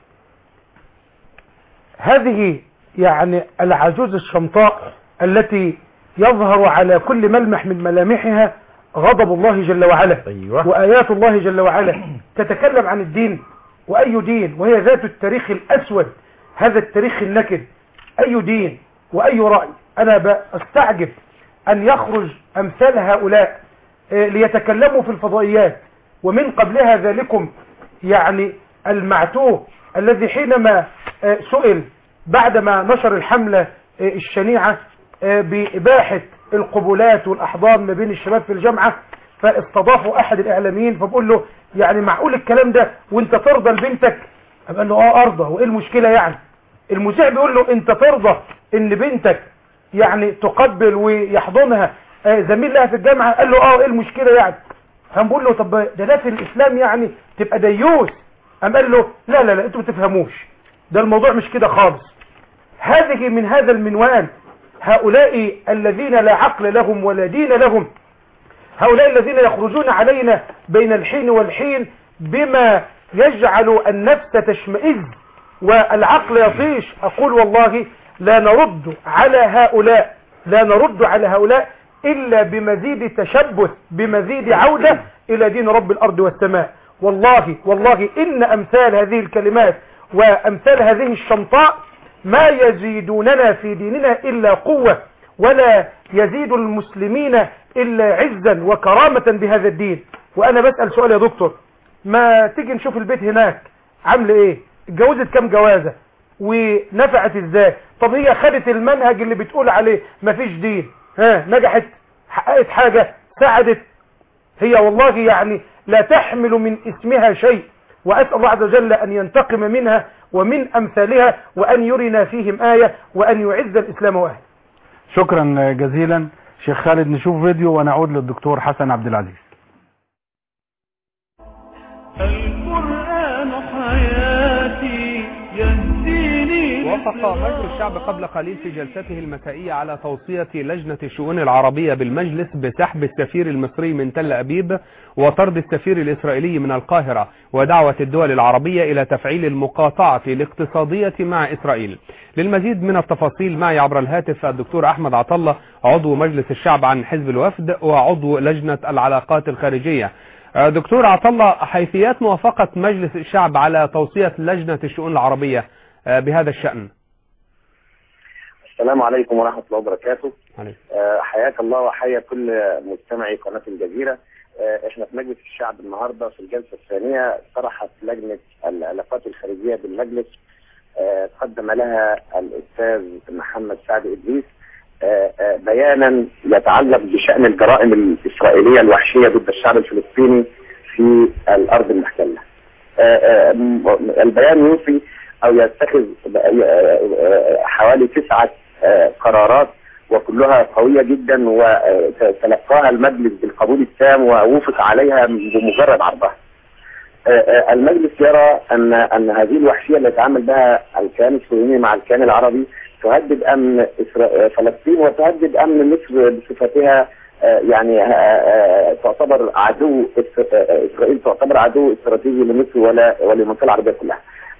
هذه يعني العجوز الشمطاء التي يظهر على كل ملمح من ملامحها غضب الله جل وعلا أيوة. وآيات الله جل وعلا تتكلم عن الدين وأي دين وهي ذات التاريخ الأسود هذا التاريخ النكد أي دين وأي رأي أنا بستعجب أن يخرج أمثال هؤلاء آه، ليتكلموا في الفضائيات ومن قبلها ذلكم يعني المعتوه الذي حينما آه، سئل بعدما نشر الحملة آه، الشنيعة آه، بإباحة القبولات والأحضان ما بين الشباب في الجامعة فاستضافوا أحد الإعلاميين فبقول له يعني معقول الكلام ده وانت ترضى لبنتك قال له اه ارضى وايه المشكلة يعني المذيع بيقول له انت ترضى ان بنتك يعني تقبل ويحضنها آه، زميل لها في الجامعة قال له اه ايه المشكلة يعني قام بقول له طب ده ده في الاسلام يعني تبقى ديوس قام قال له لا لا لا انتوا ما تفهموش ده الموضوع مش كده خالص هذه من هذا المنوال هؤلاء الذين لا عقل لهم ولا دين لهم هؤلاء الذين يخرجون علينا بين الحين والحين بما يجعل النفس تشمئز والعقل يطيش أقول والله لا نرد على هؤلاء لا نرد على هؤلاء إلا بمزيد تشبث بمزيد عودة إلى دين رب الأرض والسماء والله والله إن أمثال هذه الكلمات وأمثال هذه الشمطاء ما يزيدوننا في ديننا إلا قوة ولا يزيد المسلمين إلا عزا وكرامة بهذا الدين وأنا بسأل سؤال يا دكتور ما تيجي نشوف البيت هناك عامل ايه اتجوزت كام جوازة ونفعت ازاي طب هي خدت المنهج اللي بتقول عليه مفيش دين ها نجحت حققت حاجة ساعدت هي والله يعني لا تحمل من اسمها شيء وأسأل الله عز وجل أن ينتقم منها ومن أمثالها وأن يرنا فيهم آية وأن يعز الإسلام وأهله شكرا جزيلا شيخ خالد نشوف فيديو ونعود للدكتور حسن عبد العزيز القرآن حياتي يهديني وافق مجلس الشعب قبل قليل في جلسته المسائية على توصية لجنة الشؤون العربية بالمجلس بسحب السفير المصري من تل أبيب وطرد السفير الإسرائيلي من القاهرة ودعوة الدول العربية إلى تفعيل المقاطعة الاقتصادية مع إسرائيل للمزيد من التفاصيل معي عبر الهاتف الدكتور أحمد عطلة عضو مجلس الشعب عن حزب الوفد وعضو لجنة العلاقات الخارجية آه، دكتور عطلة حيثيات موافقة مجلس الشعب على توصية لجنة الشؤون العربية آه، بهذا الشأن السلام عليكم ورحمة الله وبركاته عليكم. آه، حياك الله وحيا كل مستمعي قناة الجزيرة آه، احنا في مجلس الشعب النهاردة في الجلسة الثانية طرحت لجنة العلاقات الخارجية بالمجلس آه، قدم لها الأستاذ محمد سعد إدريس آه، آه، بيانا يتعلق بشأن الجرائم الإسرائيلية الوحشية ضد الشعب الفلسطيني في الأرض المحتلة آه، آه، م- البيان يوصي أو يتخذ آه، آه، حوالي تسعة آه، قرارات وكلها قوية جدا وتلقاها المجلس بالقبول التام ووافق عليها بمجرد عرضها آه، آه، المجلس يرى أن أن هذه الوحشية اللي يتعامل بها الكيان الصهيوني مع الكيان العربي تهدد أمن إسرا- فلسطين وتهدد أمن مصر بصفتها آه، يعني آه، آه، تعتبر عدو إس- آه، إسرائيل تعتبر عدو استراتيجي لمصر ولا وللمنطقة العربية كلها.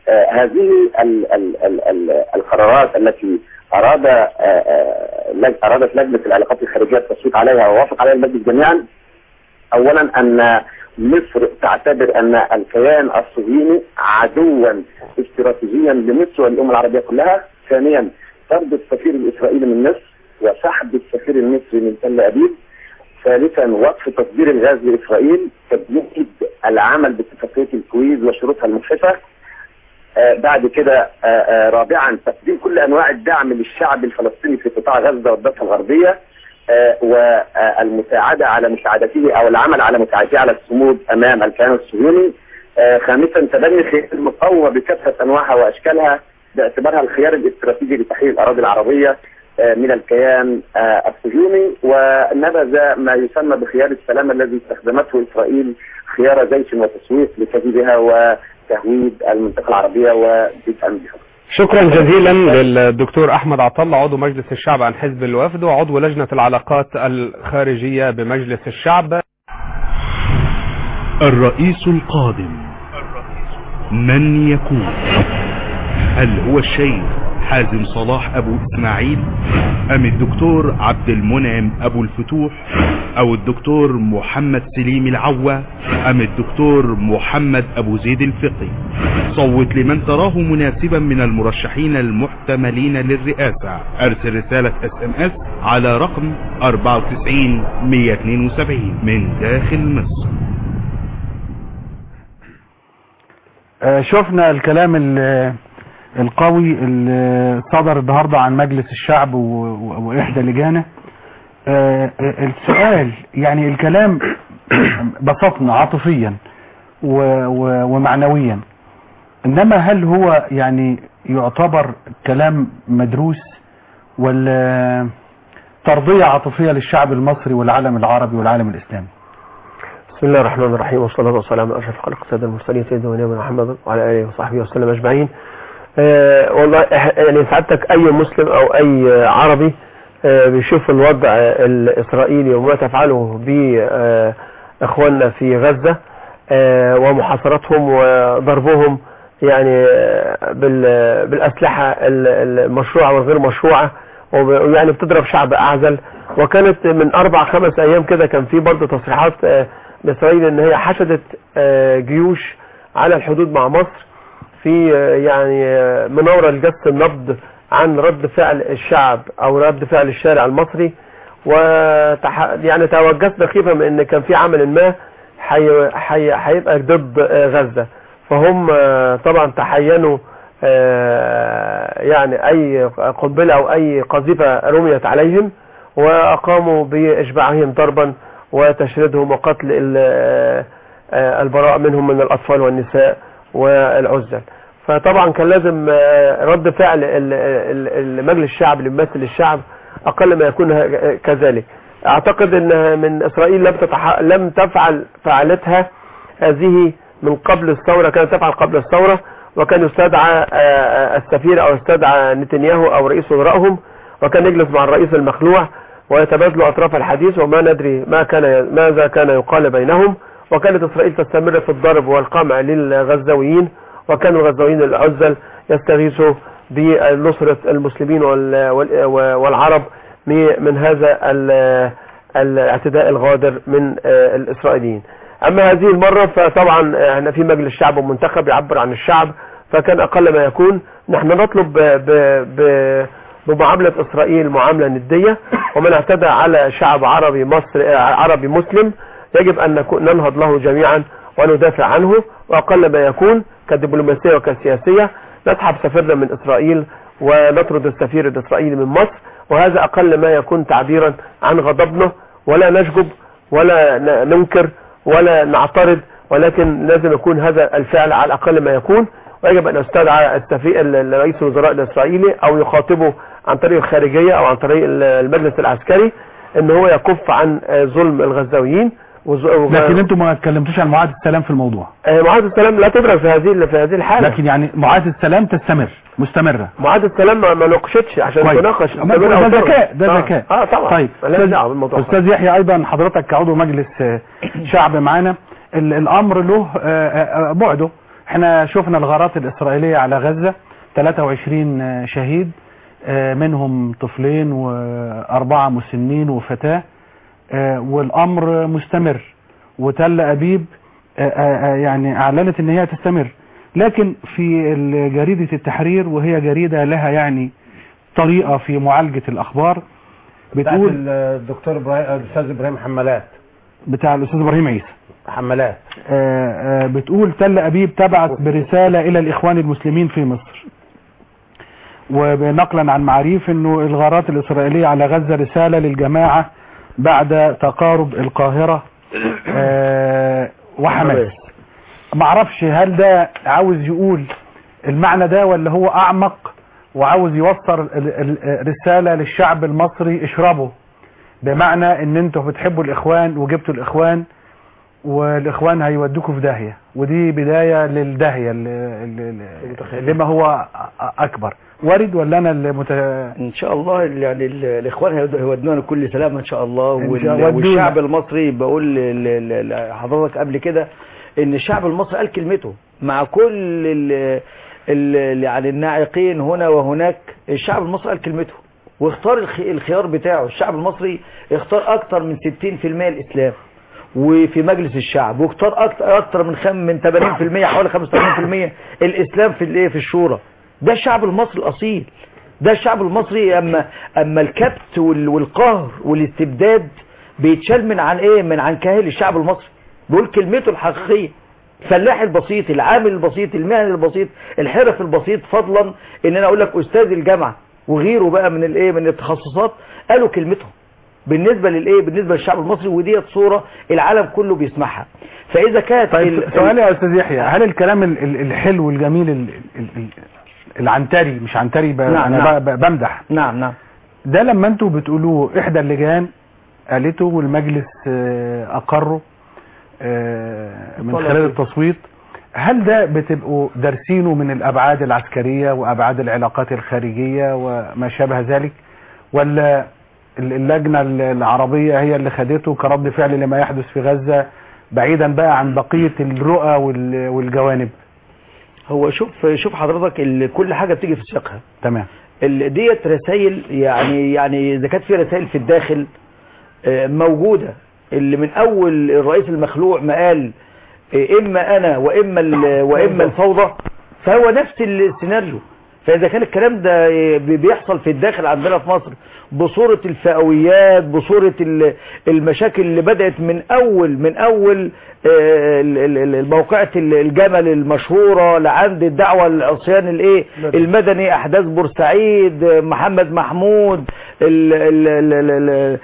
آه، هذه ال ال ال ال القرارات التي أراد آه، آه، لج- أرادت لجنة العلاقات الخارجية التصويت عليها ووافق عليها المجلس جميعا أولا أن مصر تعتبر أن الكيان الصهيوني عدوا استراتيجيا لمصر والأمة العربية كلها ثانيا طرد السفير الإسرائيلي من مصر وسحب السفير المصري من تل أبيب ثالثا وقف تصدير الغاز لإسرائيل تجديد العمل باتفاقية الكويز وشروطها المخففة آه، بعد كده آه، آه، رابعا تقديم كل انواع الدعم للشعب الفلسطيني في قطاع غزه والضفه الغربيه آه، والمساعده على مساعدته او العمل على مساعدته على الصمود امام الكيان الصهيوني آه، خامسا تبني خيار المقاومه بكافه انواعها واشكالها باعتبارها الخيار الاستراتيجي لتحرير الاراضي العربيه آه، من الكيان آه، الصهيوني ونبذ ما يسمى بخيار السلام الذي استخدمته اسرائيل خيار جيش وتسويق لتهديدها وتهويد المنطقه العربيه وبدءا بها شكرا جزيلا للدكتور احمد عطله عضو مجلس الشعب عن حزب الوفد وعضو لجنه العلاقات الخارجيه بمجلس الشعب الرئيس القادم من يكون هل هو الشيخ حازم صلاح ابو اسماعيل ام الدكتور عبد المنعم ابو الفتوح او الدكتور محمد سليم العوا ام الدكتور محمد ابو زيد الفقي صوت لمن تراه مناسبا من المرشحين المحتملين للرئاسة ارسل رسالة اس ام اس على رقم 94 172 من داخل مصر آه، شفنا الكلام ال- القوي اللي صدر النهارده عن مجلس الشعب و- و- واحدى لجانه آه، السؤال يعني الكلام بسطنا عاطفيا و- و- ومعنويا انما هل هو يعني يعتبر كلام مدروس ولا ترضية عاطفية للشعب المصري والعالم العربي والعالم الاسلامي بسم الله الرحمن الرحيم والصلاة والسلام على أشرف خلق سيدنا المرسلين سيدنا ونبينا محمد وعلى آله وصحبه وسلم أجمعين آه والله إح- يعني سعادتك أي مسلم أو أي عربي آه بيشوف الوضع الإسرائيلي وما تفعله بإخواننا في غزة آه ومحاصرتهم وضربهم يعني آه، بال- بالأسلحة ال- المشروعة والغير مشروعة وب- ويعني بتضرب شعب أعزل وكانت من أربع خمس أيام كده كان في برضه تصريحات آه، بإسرائيل إن هي حشدت آه، جيوش على الحدود مع مصر في آه، يعني آه، مناورة لجس النبض عن رد فعل الشعب أو رد فعل الشارع المصري وتح... يعني توجسنا خيفة من إن كان في عمل ما حي... حي... هيبقى ضد آه، غزة فهم آه، طبعا تحينوا آه، يعني أي قنبلة أو أي قذيفة رميت عليهم وأقاموا بإشباعهم ضربا وتشريدهم وقتل ال- آه، البراء منهم من الأطفال والنساء والعزل فطبعا كان لازم آه، رد فعل ال- ال- ال- مجلس الشعب اللي بيمثل الشعب أقل ما يكون ه- كذلك أعتقد أن من إسرائيل لم تتح... لم تفعل فعلتها هذه من قبل الثورة كانت تفعل قبل الثورة وكان يستدعى آه، آه، السفير أو يستدعى نتنياهو أو رئيس وزرائهم وكان يجلس مع الرئيس المخلوع ويتبادلوا أطراف الحديث وما ندري ما كان ماذا كان يقال بينهم وكانت إسرائيل تستمر في الضرب والقمع للغزاويين وكانوا الغزاويين العزل يستغيثوا بنصرة المسلمين وال- وال- والعرب من هذا ال- الاعتداء الغادر من آه، الإسرائيليين أما هذه المرة فطبعا آه، احنا في مجلس شعب منتخب يعبر عن الشعب فكان أقل ما يكون نحن نطلب ب- ب- ب- بمعاملة إسرائيل معاملة ندية ومن اعتدى على شعب عربي مصر آه، عربي مسلم يجب أن نكون ننهض له جميعا وندافع عنه وأقل ما يكون كدبلوماسية وكسياسية نسحب سفيرنا من إسرائيل ونطرد السفير الإسرائيلي من مصر وهذا أقل ما يكون تعبيرا عن غضبنا ولا نشجب ولا ن- ننكر ولا نعترض ولكن لازم يكون هذا الفعل على الأقل ما يكون ويجب أن يستدعى السفير ال- رئيس الوزراء الإسرائيلي أو يخاطبه عن طريق الخارجية أو عن طريق ال- المجلس العسكري ان هو يكف عن آه، ظلم الغزاويين وز- وغ- لكن انتم ما اتكلمتوش عن معاهدة السلام في الموضوع آه، معاهدة السلام لا تدرك في هذه في هذه الحالة لكن يعني معاهدة السلام تستمر مستمرة معاهدة السلام ما ما ناقشتش عشان كويس. تناقش أما تستمر ده أو ترغب. ذكاء ده آه. ذكاء اه طبعا طيب مالناش دعوه بالموضوع استاذ يحيى ايضا حضرتك كعضو مجلس آه، شعب معانا ال- الامر له آه، آه، بعده احنا شفنا الغارات الاسرائيلية على غزة 23 شهيد آه، منهم طفلين واربعة مسنين وفتاة آه، والامر مستمر وتل ابيب آه، آه، آه، يعني اعلنت ان هي تستمر لكن في ال- جريدة التحرير وهي جريدة لها يعني طريقة في معالجة الاخبار بتقول بتقول الدكتور ابراهيم الاستاذ ابراهيم حمالات بتاع الاستاذ ابراهيم عيسى حمالات آه، آه، بتقول تل أبيب تبعت برسالة إلى الإخوان المسلمين في مصر ونقلا عن معاريف أنه الغارات الإسرائيلية على غزة رسالة للجماعة بعد تقارب القاهرة آه، وحماس معرفش هل ده عاوز يقول المعنى ده ولا هو أعمق وعاوز يوصل ال- ال- رسالة للشعب المصري اشربوا بمعنى ان انتوا بتحبوا الاخوان وجبتوا الاخوان والاخوان هيودوكوا في داهية ودي بداية للداهية اللي- اللي- لما هو اكبر وارد ولا انا اللي مت... ان شاء الله يعني ال- الاخوان هيود- هيودونا كل سلامه ان شاء الله إن وال- شاء الله. ودونا. والشعب المصري بقول ل- ل- لحضرتك قبل كده ان الشعب المصري قال كلمته مع كل ال- ال- يعني الناعقين هنا وهناك الشعب المصري قال كلمته واختار الخ- الخيار بتاعه الشعب المصري اختار اكتر من 60% الاسلام وفي مجلس الشعب واختار اكتر اكتر من خم من 80% حوالي 85% الاسلام في الايه في الشورى ده الشعب المصري الاصيل ده الشعب المصري اما اما الكبت وال- والقهر والاستبداد بيتشال من عن ايه من عن كاهل الشعب المصري بيقول كلمته الحقيقيه الفلاح البسيط العامل البسيط المهني البسيط الحرف البسيط فضلا ان انا اقول لك استاذ الجامعه وغيره بقى من الايه من التخصصات قالوا كلمتهم بالنسبه للايه بالنسبه للشعب المصري وديت صوره العالم كله بيسمعها فاذا كانت طيب ال- سؤالي يا استاذ يحيى هل الكلام ال- ال- الحلو الجميل ال- ال- ال- العنتري مش عنتري ب... نعم، انا نعم. ب- ب- بمدح نعم نعم ده لما انتوا بتقولوه احدى اللجان قالته والمجلس آه، اقره آه، من طلع خلال فيه. التصويت هل ده بتبقوا دارسينه من الابعاد العسكرية وابعاد العلاقات الخارجية وما شابه ذلك ولا ال- اللجنة ال- العربية هي اللي خدته كرد فعل لما يحدث في غزة بعيدا بقى عن بقية الرؤى وال- والجوانب هو شوف شوف حضرتك ال- كل حاجه بتيجي في سياقها تمام ال- ديت رسائل يعني يعني اذا كانت في رسائل في الداخل آه، موجوده اللي من اول الرئيس المخلوع ما قال آه، اما انا واما ال- واما الفوضى فهو نفس السيناريو فاذا كان الكلام ده آه، بي- بيحصل في الداخل عندنا في مصر بصورة الفئويات بصورة ال- المشاكل اللي بدأت من أول من أول آه، ال- ال- ال- موقعة ال- الجمل المشهورة لعند الدعوة العصيان الايه المدني أحداث بورسعيد آه، محمد محمود ال- ال- ال- ال- ال-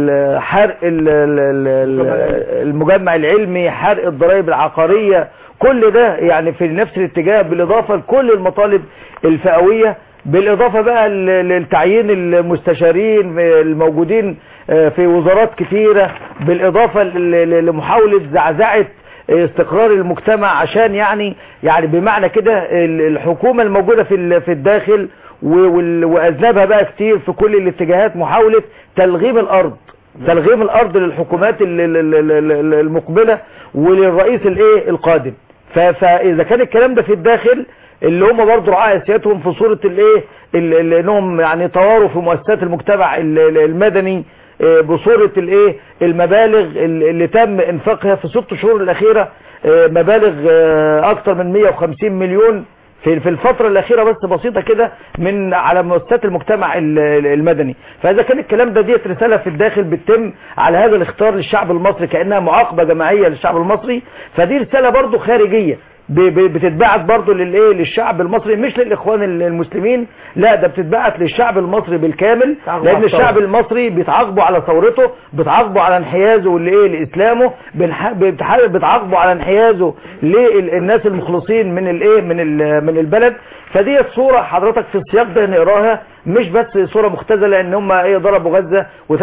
الحرق ال- ال- ال- ال- المجمع العلمي حرق الضرائب العقارية كل ده يعني في نفس الاتجاه بالإضافة لكل المطالب الفئوية بالإضافة بقى ل- لتعيين المستشارين الموجودين آه، في وزارات كثيرة بالإضافة ل- ل- لمحاولة زعزعة استقرار المجتمع عشان يعني يعني بمعنى كده ال- الحكومة الموجودة في ال- في الداخل و- وال- وأذنبها بقى كتير في كل الاتجاهات محاولة تلغيم الأرض تلغيم الأرض للحكومات ال- ال- ال- ال- ال- المقبلة وللرئيس الايه القادم ف- فإذا كان الكلام ده في الداخل اللي هم برضه رعاة سيادتهم في صورة الايه ال- ال- انهم يعني طوروا في مؤسسات المجتمع ال- ال- المدني آه، بصورة الايه المبالغ ال- اللي تم انفاقها في ست شهور الاخيرة آه، مبالغ آه، اكتر من 150 مليون في في الفترة الأخيرة بس بسيطة كده من على مؤسسات المجتمع ال- ال- المدني فإذا كان الكلام ده ديت رسالة في الداخل بتتم على هذا الاختيار للشعب المصري كأنها معاقبة جماعية للشعب المصري فدي رسالة برضو خارجية ب- ب- بتتبعت برضو للايه للشعب المصري مش للاخوان ال- المسلمين لا ده بتتبعت للشعب المصري بالكامل تعاقبوا لان على الثورة. الشعب المصري بيتعاقبوا على ثورته بيتعاقبوا على انحيازه لايه لاسلامه بنح- بتح- بيتعاقبوا على انحيازه للناس المخلصين من الايه من ال- من البلد فدي صورة حضرتك في السياق ده نقراها مش بس صورة مختزلة ان هم ايه ضربوا غزة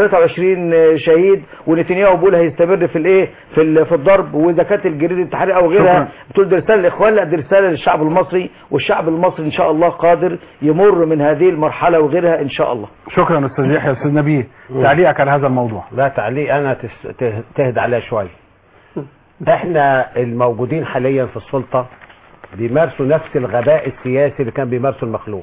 و23 شهيد ونتنياهو بيقول هيستمر في الايه في ال- في الضرب واذا كانت الجريدة التحرير او غيرها شكراً. بتقول دي رسالة للاخوان لا دي رسالة للشعب المصري والشعب المصري ان شاء الله قادر يمر من هذه المرحلة وغيرها ان شاء الله شكرا استاذ يحيى استاذ نبيه تعليقك على هذا الموضوع لا تعليق انا تس... ته- تهد عليها شويه احنا الموجودين حاليا في السلطة بيمارسوا نفس الغباء السياسي اللي كان بيمارسه المخلوق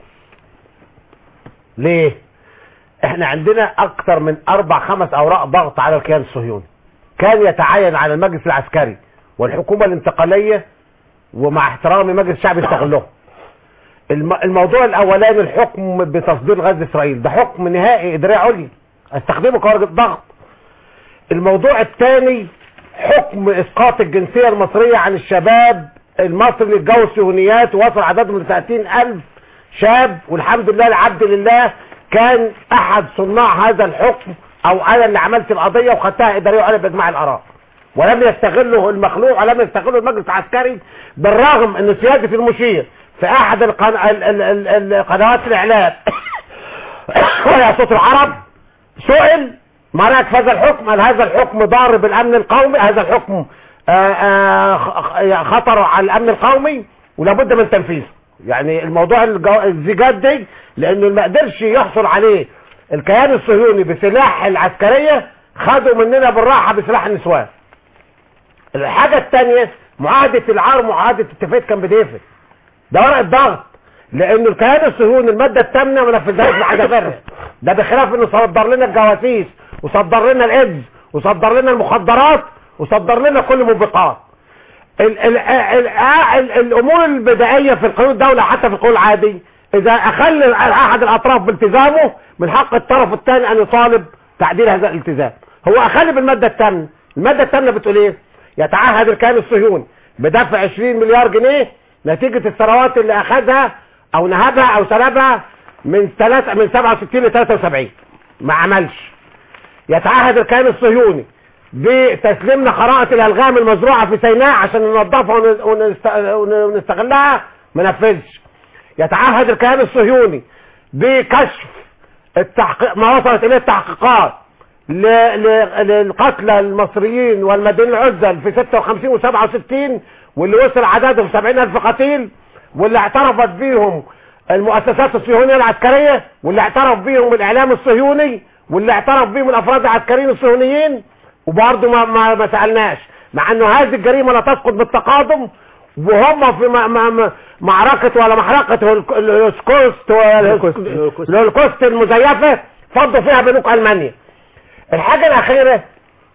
ليه احنا عندنا اكتر من اربع خمس اوراق ضغط على الكيان الصهيوني كان يتعين على المجلس العسكري والحكومة الانتقالية ومع احترامي مجلس الشعب يستغلهم الم- الموضوع الاولاني الحكم بتصدير غاز اسرائيل ده حكم نهائي اداري عليا استخدمه كورقة ضغط الموضوع الثاني حكم اسقاط الجنسية المصرية عن الشباب المصري اللي اتجوز صهيونيات ووصل عددهم ل 30000 شاب والحمد لله العبد لله كان احد صناع هذا الحكم او انا اللي عملت القضية وخدتها ادارية على باجماع الاراء ولم يستغله المخلوع ولم يستغله المجلس العسكري بالرغم ان سيادة المشير في احد القن... ال... ال... ال... القنوات الاعلام وهي صوت العرب سئل ما رايك في هذا الحكم قال هذا الحكم ضار بالامن القومي هذا الحكم آآ آآ خ- خطر على الامن القومي ولابد من تنفيذه يعني الموضوع الجو- الزيجات دي لانه ما قدرش يحصل عليه الكيان الصهيوني بسلاح العسكرية خدوا مننا بالراحة بسلاح النسوان الحاجة الثانية معاهدة العار معاهدة اتفاقية كان بديفت ده ورق الضغط لانه الكيان الصهيوني المادة الثامنة ما نفذهاش بحاجة فرق ده بخلاف انه صدر لنا الجواسيس وصدر لنا الايدز وصدر لنا المخدرات وصدر لنا كل الموبقات ال ال ال ال الامور البدائية في القانون الدولة حتى في القانون العادي اذا اخل احد الاطراف بالتزامه من حق الطرف الثاني ان يطالب تعديل هذا الالتزام هو اخل بالمادة الثامنة المادة الثامنة بتقول ايه يتعهد الكيان الصهيوني بدفع 20 مليار جنيه نتيجة الثروات اللي اخذها او نهبها او سلبها من ثلاثة من 67 ل 73 ما عملش يتعهد الكيان الصهيوني بتسليمنا خرائط الالغام المزروعة في سيناء عشان ننظفها ون- ونست- ون- ونستغلها ما نفذش يتعهد الكيان الصهيوني بكشف التحقيق ما وصلت اليه التحقيقات ل- ل- للقتلى المصريين والمدنيين العزل في 56 و67 واللي وصل عددهم 70 ألف قتيل واللي اعترفت بيهم المؤسسات الصهيونية العسكرية واللي اعترف بيهم الإعلام الصهيوني واللي اعترف بيهم الأفراد العسكريين الصهيونيين وبرضه ما, ما, ما سألناش مع أنه هذه الجريمة لا تسقط بالتقادم وهم في م- م- م- معركة ولا محرقة الهولك- الهولوكوست الهولوكوست المزيفة فضوا فيها بنوك ألمانيا الحاجة الأخيرة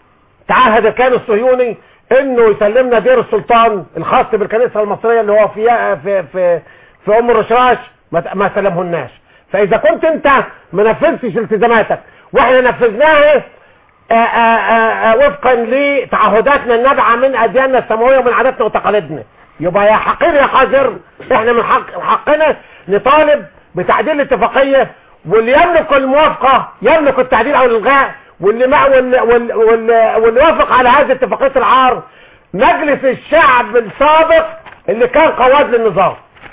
تعهد الكيان الصهيوني انه يسلمنا دير السلطان الخاص بالكنيسة المصرية اللي هو في في في, في ام الرشراش ما ت- ما سلمهناش فاذا كنت انت ما نفذتش التزاماتك واحنا نفذناها آآ آآ آآ وفقا لتعهداتنا النابعة من ادياننا السماوية ومن عاداتنا وتقاليدنا يبقى يا حقير يا قذر احنا من حق حقنا نطالب بتعديل الاتفاقية واللي يملك الموافقة يملك التعديل او الالغاء واللي مع واللي, واللي, واللي, واللي وافق على هذه اتفاقية العار مجلس الشعب السابق اللي كان قواد للنظام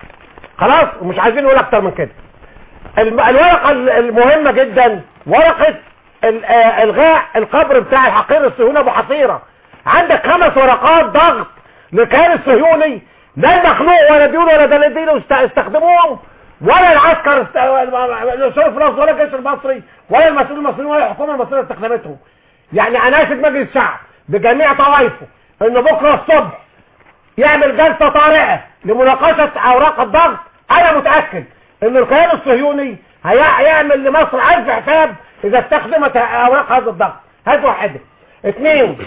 خلاص ومش عايزين نقول اكتر من كده الم- الورقة ال- المهمة جدا ورقة ال- آه، الغاء القبر بتاع الحقير الصهيوني ابو حصيرة عندك خمس ورقات ضغط للكيان الصهيوني لا المخلوق ولا ديون ولا دلادين است- استخدموهم ولا العسكر است- الشرف الأصل ولا الجيش المصري ولا المسؤول المصري ولا الحكومة المصرية استخدمتهم يعني اناشد مجلس الشعب بجميع طوائفه انه بكرة الصبح يعمل جلسة طارئة لمناقشة اوراق الضغط انا متأكد ان الكيان الصهيوني هي- هيعمل لمصر الف حساب اذا استخدمت اوراق هذا الضغط هذه واحدة اثنين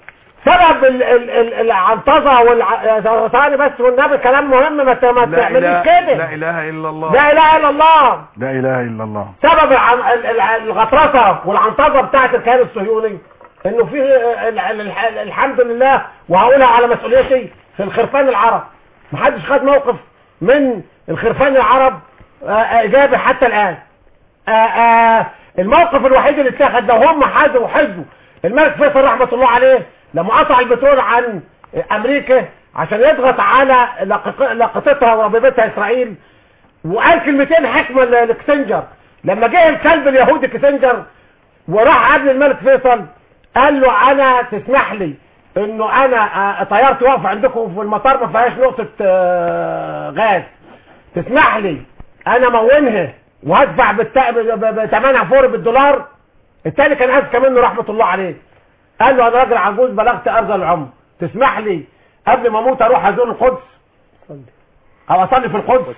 سبب ال- ال- ال- العنطزة والع... ثواني بس والنبي كلام مهم ما ت- ما تعمليش كده لا اله الا الله لا اله الا الله لا اله الا الله سبب العن- ال- ال- الغطرسة والعنطزة بتاعت الكيان الصهيوني انه في ال- ال- ال- الحمد لله وهقولها على مسؤوليتي في الخرفان العرب محدش خد موقف من الخرفان العرب آه، آه، ايجابي حتى الان آه، آه، الموقف الوحيد اللي اتخذ لو هم حازوا وحزوا الملك فيصل رحمة الله عليه لما قطع البترول عن امريكا عشان يضغط على لقق- لقطتها وربيبتها اسرائيل وقال كلمتين حكمة ل- لكسنجر لما جه الكلب اليهودي كسنجر وراح قبل الملك فيصل قال له انا تسمح لي انه انا آه، طيارتي واقفه عندكم في المطار ما فيهاش نقطة آه، غاز تسمح لي انا مونها وهدفع بالت- ب- ب- بثمنها فور بالدولار التاني كان اذكى منه رحمة الله عليه قال له انا راجل عجوز بلغت ارض العمر تسمح لي قبل ما اموت اروح ازور القدس او اصلي في القدس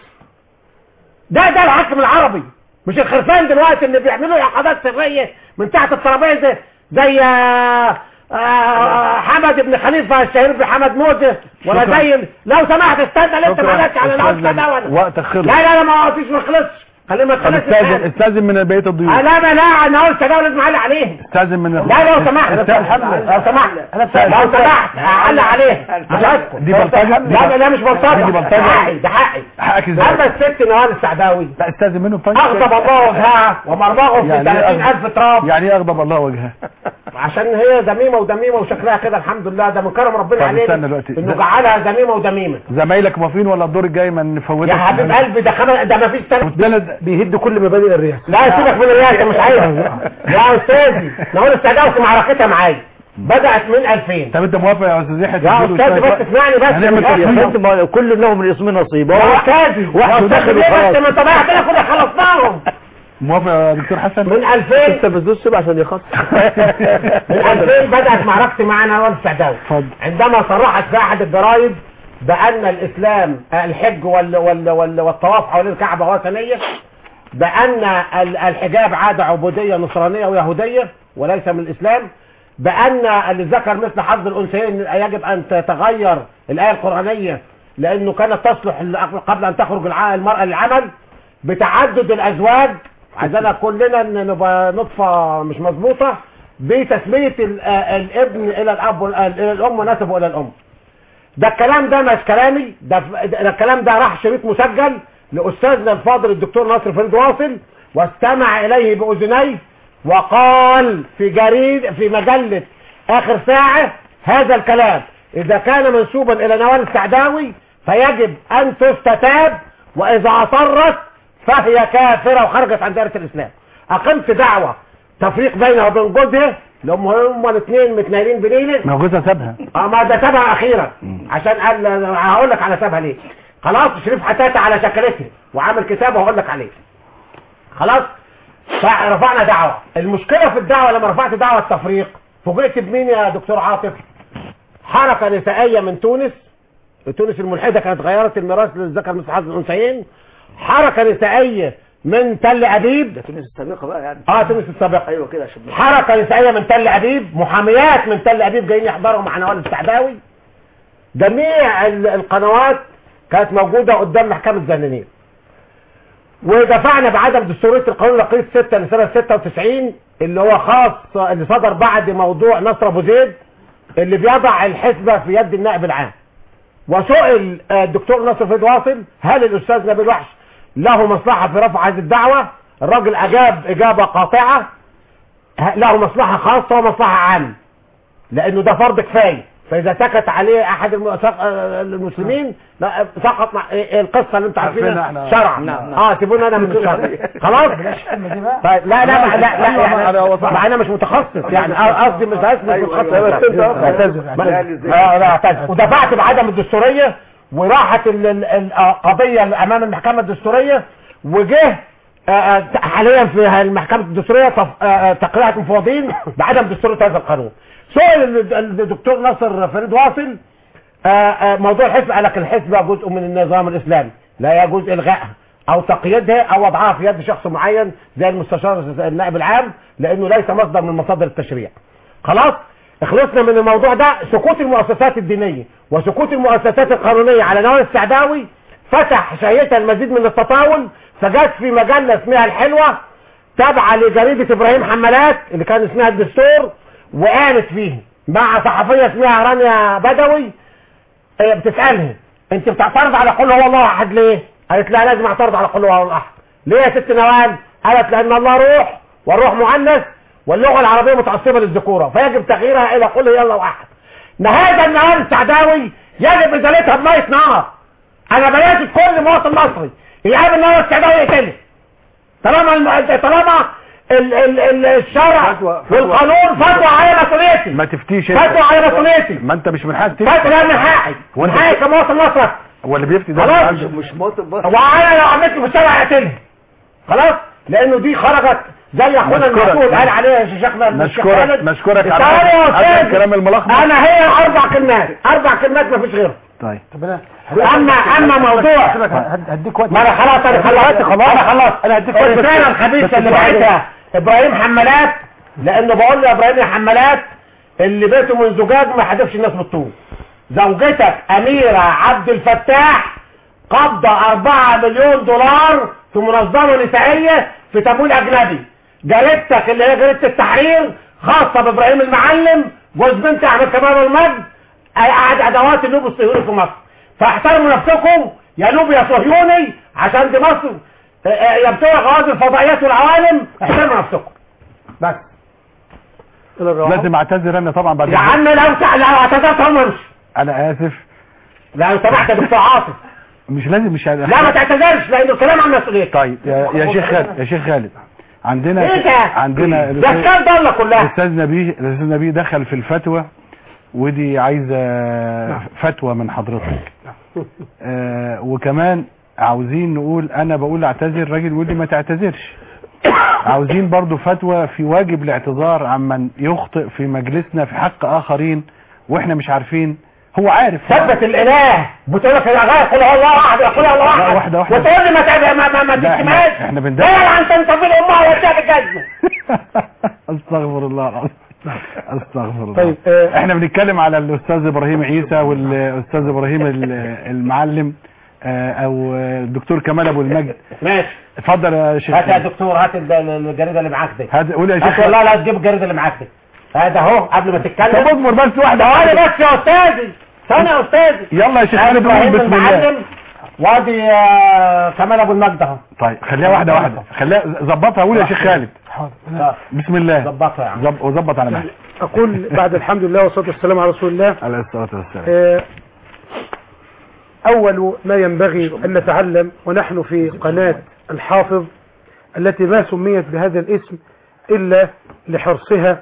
ده ده الحكم العربي مش الخرفان دلوقتي اللي بيعملوا عقادات سريه من تحت الترابيزه زي آه، آه، حمد بن خليفه الشهير بحمد موسى ولا شكرا. زي ال- لو سمحت استنى لسه شكرا. ما جاتش على العشق أستاذن. ده ولا وقتك خلص لا لا لا ما وقتيش ما خلصش خليه ما طب تخلصش استاذن الآن. استاذن من بقيه الضيوف آه، لا لا لا انا قلت ده لازم اعلق عليه استاذن من لا لو سمحت لو سمحت لو سمحت اعلق عليه مش هسكت دي بلطجة؟ لا لا لا مش بلطجه دي بلطجة؟ ده حقي ده حقي حقك ازاي اما الست نوال السعداوي لا استاذن منه طيب اغضب الله وجهها ومرمغه في يعني إيه 30000 تراب يعني ايه اغضب الله وجهها عشان هي دميمه ودميمه وشكلها كده الحمد لله ده من كرم ربنا طب علينا استنى دلوقتي. انه جعلها دميمه ودميمه زمايلك موافقين ولا الدور الجاي ما نفوتش يا حبيب قلبي ده خمس ده ما فيش البلد بيهد كل مبادئ الرئاسه لا سيبك من الرئاسه مش عايز يا استاذي نقول السعداوي في معركتها معايا بدات من 2000 طب انت موافق يا استاذ يحيى يا تديله استاذ شوية بس وقت؟ اسمعني بس هنعمل يا تصميم. أستاذ. ما كل لهم الاسم نصيب يا استاذي واحد يا داخل أستاذ ليه وخلاص بس ما طبيعي كده كنا خلصناهم موافق يا دكتور حسن من 2000 انت بتدوس سيب عشان يخص من 2000 بدات معركتي مع نوال السعداوي اتفضل عندما صرحت في احد الجرايد بان الاسلام الحج وال وال وال والطواف حول الكعبه وثنيه بان ال- الحجاب عاده عبوديه نصرانيه ويهوديه وليس من الاسلام بان اللي ذكر مثل حظ الانثيين يجب ان تتغير الايه القرانيه لانه كانت تصلح ل- قبل ان تخرج الع- المراه للعمل بتعدد الازواج عايزانا كلنا ان نبقى نطفه مش مظبوطه بتسميه ال- آه الابن الى الاب وال- آه الى الام ونسبه الى الام ده الكلام ده مش كلامي ده, ده الكلام ده راح شريط مسجل لاستاذنا الفاضل الدكتور ناصر فريد واصل واستمع اليه باذنيه وقال في جريد في مجله اخر ساعه هذا الكلام اذا كان منسوبا الى نوال السعداوي فيجب ان تستتاب واذا اصرت فهي كافره وخرجت عن دائره الاسلام اقمت دعوه تفريق بينها وبين جوزها لهم هم الاثنين متنايلين بليله ما هو جوزها سابها اه ما ده سابها اخيرا عشان قال هقول لك على سابها ليه خلاص شريف حتاته على شكلته وعامل كتاب وهقول لك عليه خلاص فرفعنا دعوه المشكله في الدعوه لما رفعت دعوه التفريق فوجئت بمين يا دكتور عاطف حركه نسائيه من تونس تونس الملحده كانت غيرت الميراث للذكر مثل حظ الانثيين حركه نسائيه من تل ابيب ده تونس السابقه بقى يعني اه تونس السابقه ايوه كده عشان حركة نسائية من تل أبيب محاميات من تل أبيب جايين يحضروا مع نوال السعداوي جميع ال- القنوات كانت موجودة قدام محكمة زنانير ودفعنا بعدم دستورية القانون لقيت 6 لسنة 96 اللي هو خاص اللي صدر بعد موضوع نصر أبو زيد اللي بيضع الحسبة في يد النائب العام وسئل آه، الدكتور ناصر فيد واصل هل الأستاذ نبيل وحش له مصلحة في رفع هذه الدعوة الراجل أجاب إجابة قاطعة له مصلحة خاصة ومصلحة عامة لأنه ده فرض كفاية فإذا سكت عليه أحد الم- سق- آه، المسلمين لا، سقط مع إيه القصة اللي أنتم عارفينها عارفينها احنا. شرعا نعم، نعم. اه سيبونا أنا من الشرع خلاص طيب لا لا لا لا, لا يعني ما أنا مش متخصص يعني قصدي مش هسمع متخصص اه لا اعتذر ودفعت بعدم الدستورية وراحت ال- ال- القضية امام المحكمة الدستورية وجه آه، آه، حاليا في المحكمة الدستورية تف- آه، آه، تقريعة مفوضين بعدم دستورية هذا القانون سئل ال- ال- الدكتور ناصر فريد واصل آه، آه، موضوع الحزب قال لك الحزب جزء من النظام الاسلامي لا يجوز الغائها او تقييدها او وضعها في يد شخص معين زي المستشار النائب العام لانه ليس مصدر من مصادر التشريع خلاص خلصنا من الموضوع ده سكوت المؤسسات الدينية وسكوت المؤسسات القانونية على نوال السعداوي فتح شهيتها المزيد من التطاول فجت في مجلة اسمها الحلوة تابعة لجريدة ابراهيم حمالات اللي كان اسمها الدستور وقالت فيه مع صحفية اسمها رانيا بدوي آه، بتسألها انت بتعترض على قول هو الله احد ليه قالت لا لازم اعترض على قول هو الله احد ليه يا ست نوال قالت لان الله روح والروح مؤنث واللغة العربية متعصبة للذكورة فيجب تغييرها الى قل هي الله احد نهاية النوال السعداوي يجب ازالتها بمية نار انا بناشد كل مواطن مصري يقابل النوال السعداوي يقتله طالما الم... طالما ال... ال... ال... الشرع والقانون فتوى على مسؤوليتي ما تفتيش فتوى على مسؤوليتي ما انت مش من حقك فتوى لا من حقي من وانت- حقي كمواطن مصري هو اللي بيفتي ده خلاص مش مش مواطن بس وانا لو عملت في الشارع اقتلها خلاص لانه دي خرجت زي اخونا نشكرك. المسؤول قال عليها يا شيخنا الشيخ نشكرك خالد نشكرك على تعالى يا هذا استاذ الكلام الملخبط انا هي اربع كلمات اربع كلمات ما فيش غيرها طيب اما اما موضوع هديك وقت ما انا خلاص انا خلصت خلاص انا خلصت انا هديك وقت الرساله الخبيثه اللي بعتها ابراهيم حمالات لانه بقول له يا ابراهيم يا حمالات اللي بيته من زجاج ما حدفش الناس بالطول زوجتك اميره عبد الفتاح قبض 4 مليون دولار في منظمه نسائيه في تمويل اجنبي جريدتك اللي هي جريده التحرير خاصه بابراهيم المعلم جوز بنت احمد كمال المجد قاعد ادوات النوب الصهيوني في مصر فاحترموا نفسكم يا نوب يا صهيوني عشان دي مصر آه، آه، يا بتوع غواز الفضائيات والعوالم احترموا نفسكم بس لازم اعتذر انا طبعا بعد يا عم لو تع- لو اعتذرت هم امشي انا اسف لو سمحت يا دكتور عاطف مش لازم مش لا ما تعتذرش لانه الكلام عن مسؤوليتك طيب يا, يا شيخ خالد يا شيخ خالد عندنا ايه ده؟ عندنا ده كام ضله كلها الاستاذ نبيه الاستاذ نبيه دخل في الفتوى ودي عايزه فتوى من حضرتك آه وكمان عاوزين نقول انا بقول اعتذر الراجل يقول لي ما تعتذرش عاوزين برضو فتوى في واجب الاعتذار عمن يخطئ في مجلسنا في حق اخرين واحنا مش عارفين هو عارف ثبت الاله بتقول لك يا غايه قول هو الله احد قول هو الله لا، احد واحدة واحدة. وتقول لي ما تع- ما ما, ما لا، احنا, تسمعش احنا ده بندافع عن تنصب الامه واديها بالجزمه استغفر الله العظيم استغفر الله طيب، آه، احنا بنتكلم على الاستاذ ابراهيم عيسى والاستاذ ابراهيم ال- المعلم آه، او الدكتور كمال ابو المجد ماشي اتفضل يا شيخ هات يا دكتور هات ال- ال- الجريده اللي معاك دي هات قول يا هات شيخ والله لا تجيب الجريده اللي معاك دي هذا اهو قبل ما تتكلم طب اصبر بس واحده ثواني بس يا استاذي ثانيه يا استاذي يلا يا شيخ هات خالد قول ابراهيم بسم الله المعلم وادي آه، كمال ابو المجد اهو طيب خليها واحده واحده خليها ظبطها قول يا شيخ خالد حاضر بسم الله ظبطها يا عم ظب- وظبط على مهلك اقول بعد الحمد لله والصلاه والسلام على رسول الله عليه الصلاه والسلام آه، أول ما ينبغي أن نتعلم ونحن في قناة الحافظ التي ما سميت بهذا الاسم إلا لحرصها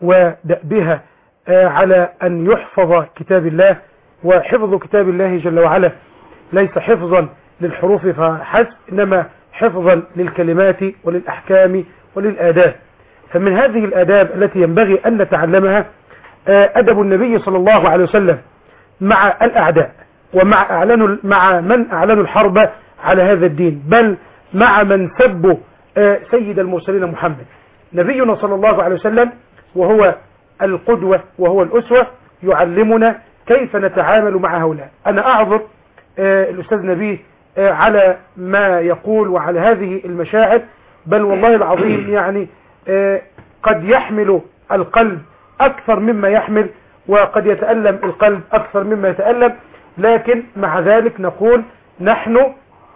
ودأبها آه، على أن يحفظ كتاب الله وحفظ كتاب الله جل وعلا ليس حفظا للحروف فحسب إنما حفظا للكلمات وللأحكام وللآداب فمن هذه الآداب التي ينبغي أن نتعلمها آه، أدب النبي صلى الله عليه وسلم مع الأعداء ومع أعلنوا مع من أعلنوا الحرب على هذا الدين بل مع من سبوا آه، سيد المرسلين محمد نبينا صلى الله عليه وسلم وهو القدوة وهو الأسوة يعلمنا كيف نتعامل مع هؤلاء أنا أعذر آه، الأستاذ نبيه آه، على ما يقول وعلى هذه المشاعر بل والله العظيم يعني آه، قد يحمل القلب أكثر مما يحمل وقد يتألم القلب أكثر مما يتألم لكن مع ذلك نقول نحن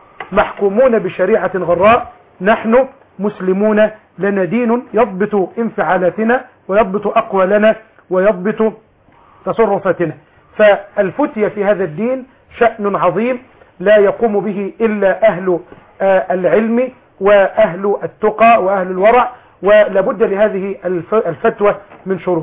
محكومون بشريعة غراء نحن مسلمون لنا دين يضبط انفعالاتنا ويضبط أقوالنا ويضبط تصرفاتنا فالفتية في هذا الدين شأن عظيم لا يقوم به إلا أهل آه، العلم وأهل التقى وأهل الورع ولابد لهذه الف- الفتوى من شروط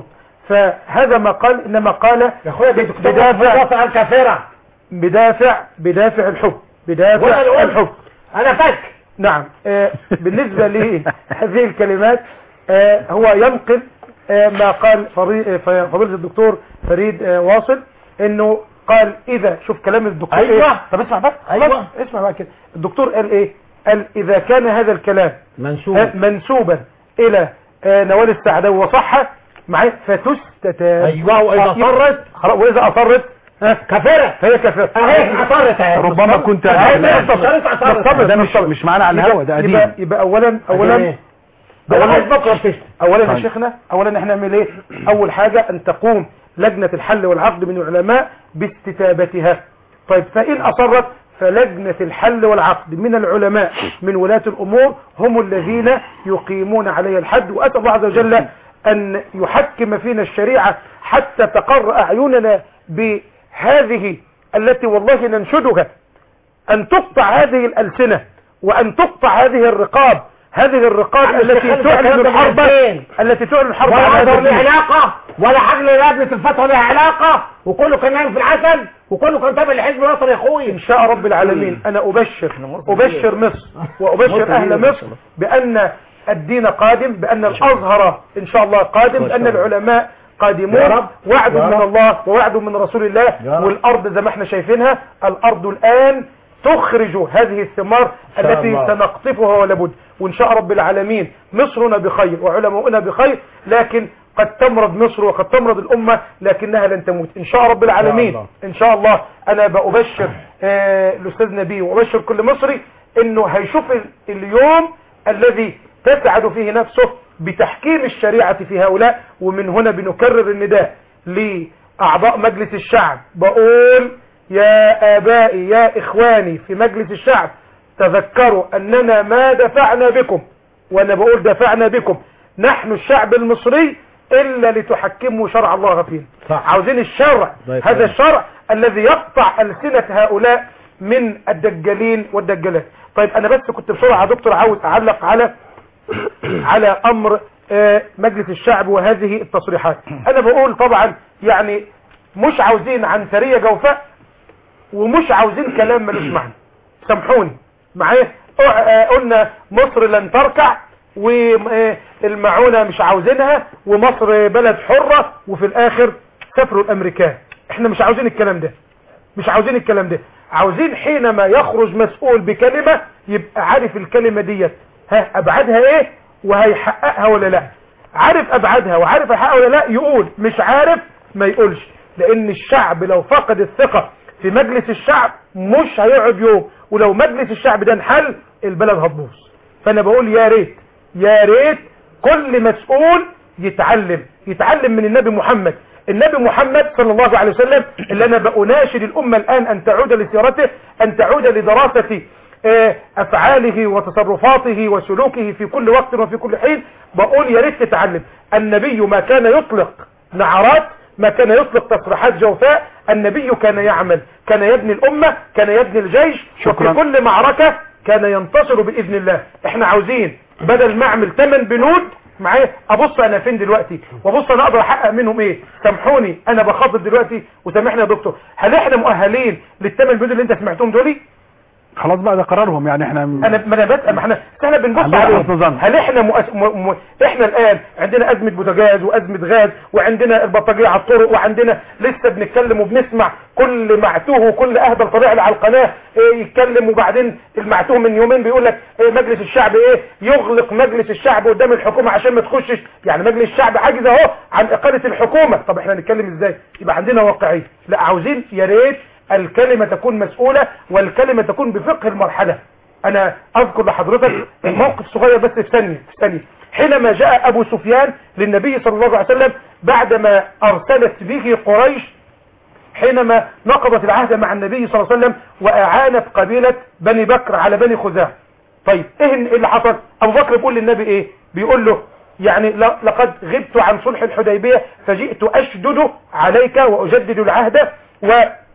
فهذا ما قال إنما قال يا اخويا دي دكتور بدافع مصطفى الكافره بدافع بدافع الحب ولا بدافع الأم. الحب انا فك نعم آه، بالنسبة لهذه الكلمات آه، هو ينقل آه، ما قال فري- آه، فضيلة الدكتور فريد آه، واصل انه قال اذا شوف كلام الدكتور أيوة. إيه؟ طب اسمع بقى أيوة. بس اسمع بقى كده الدكتور قال ايه قال اذا كان هذا الكلام منسوب آه، منسوبا الى آه، نوال السعداوي وصح معي فتستتاب ايوه واذا آه، صرت خلاص واذا اصرت ها كافره فهي كافره اهي اصرت اهي ربما كنت اهي اصرت اصرت ده مش مش معانا على الهوا ده قديم يبقى, يبقى اولا اولا إيه؟ ده اولا عايز بكره بتشتم اولا يا طيب. شيخنا اولا احنا نعمل ايه اول حاجة ان تقوم لجنة الحل والعقد من العلماء باستتابتها طيب فان اصرت فلجنة الحل والعقد من العلماء من ولاة الامور هم الذين يقيمون عليها الحد واسأل الله عز وجل ان يحكم فينا الشريعة حتى تقر اعيننا بهذه التي والله ننشدها ان تقطع هذه الالسنة وان تقطع هذه الرقاب هذه الرقاب أنا التي استخدم تعلن الكلام ده الحرب مرتين. التي تعلن الحرب ولا على هذا عذر ليه الدين. علاقة ولا حاجة لجنة الفتوى لها علاقة وكله كان نايم في العسل وكله كان تابع لحزب الوطني يا اخوي ان شاء رب العالمين انا ابشر ابشر مصر وابشر اهل مصر بان الدين قادم بان الازهر ان شاء الله قادم بان العلماء قادمون يا رب. وعد يا من رب. الله ووعد من رسول الله يا رب. والارض زي ما احنا شايفينها الارض الان تخرج هذه الثمار إن شاء التي الله. سنقطفها ولا بد وان شاء رب العالمين مصرنا بخير وعلماؤنا بخير لكن قد تمرض مصر وقد تمرض الامه لكنها لن تموت ان شاء رب العالمين الله. ان شاء الله انا بأبشر آه، الاستاذ نبيه وابشر كل مصري انه هيشوف ال- اليوم الذي تسعد فيه نفسه بتحكيم الشريعة في هؤلاء ومن هنا بنكرر النداء لأعضاء مجلس الشعب بقول يا آبائي يا إخواني في مجلس الشعب تذكروا أننا ما دفعنا بكم وأنا بقول دفعنا بكم نحن الشعب المصري إلا لتحكموا شرع الله فينا صح. عاوزين الشرع الله هذا يسلمك. الشرع الذي يقطع ألسنة هؤلاء من الدجالين والدجالات طيب أنا بس كنت بسرعة يا دكتور عاوز أعلق على على أمر آه، مجلس الشعب وهذه التصريحات أنا بقول طبعا يعني مش عاوزين عنترية جوفاء ومش عاوزين كلام ملوش معنى سامحوني معايا أع- آه، قلنا مصر لن تركع والمعونة مش عاوزينها ومصر بلد حرة وفي الاخر سافروا الامريكان احنا مش عاوزين الكلام ده مش عاوزين الكلام ده عاوزين حينما يخرج مسؤول بكلمة يبقى عارف الكلمة ديت ها ابعادها ايه وهيحققها ولا لا عارف ابعادها وعارف هيحققها ولا لا يقول مش عارف ما يقولش لان الشعب لو فقد الثقة في مجلس الشعب مش هيقعد يوم ولو مجلس الشعب ده انحل البلد هتبوظ فانا بقول يا ريت يا ريت كل مسؤول يتعلم يتعلم من النبي محمد النبي محمد صلى الله عليه وسلم اللي انا بأناشد الامة الان ان تعود لسيرته ان تعود لدراسة آه، افعاله وتصرفاته وسلوكه في كل وقت وفي كل حين بقول يا ريت تتعلم النبي ما كان يطلق نعرات ما كان يطلق تصريحات جوفاء النبي كان يعمل كان يبني الامة كان يبني الجيش شكراً. وفي كل معركة كان ينتصر باذن الله احنا عاوزين بدل ما اعمل 8 بنود معايا ابص انا فين دلوقتي وابص انا اقدر احقق منهم ايه سامحوني انا بخاطب دلوقتي وسامحني يا دكتور هل احنا مؤهلين للثمان بنود اللي انت سمعتهم دولي خلاص بقى ده قرارهم يعني احنا انا ما انا بسال ما احنا احنا بنبص عندنا عليهم حسن ظن. هل احنا مؤس... م... م... احنا الان عندنا ازمه بوتاجاز وازمه غاز وعندنا البطاريه على الطرق وعندنا لسه بنتكلم وبنسمع كل معتوه وكل اهبل طالع لي على القناه إيه يتكلم وبعدين المعتوه من يومين بيقول لك إيه مجلس الشعب ايه يغلق مجلس الشعب قدام الحكومه عشان ما تخشش يعني مجلس الشعب عاجز اهو عن اقاله الحكومه طب احنا هنتكلم ازاي يبقى عندنا واقعيه لا عاوزين يا ريت الكلمة تكون مسؤولة والكلمة تكون بفقه المرحلة انا اذكر لحضرتك الموقف صغير بس في ثانية في ثانية حينما جاء ابو سفيان للنبي صلى الله عليه وسلم بعدما ارسلت به قريش حينما نقضت العهد مع النبي صلى الله عليه وسلم واعانت قبيلة بني بكر على بني خزاعة طيب ايه اللي حصل ابو بكر بيقول للنبي ايه بيقول له يعني ل- لقد غبت عن صلح الحديبية فجئت اشدد عليك واجدد العهد و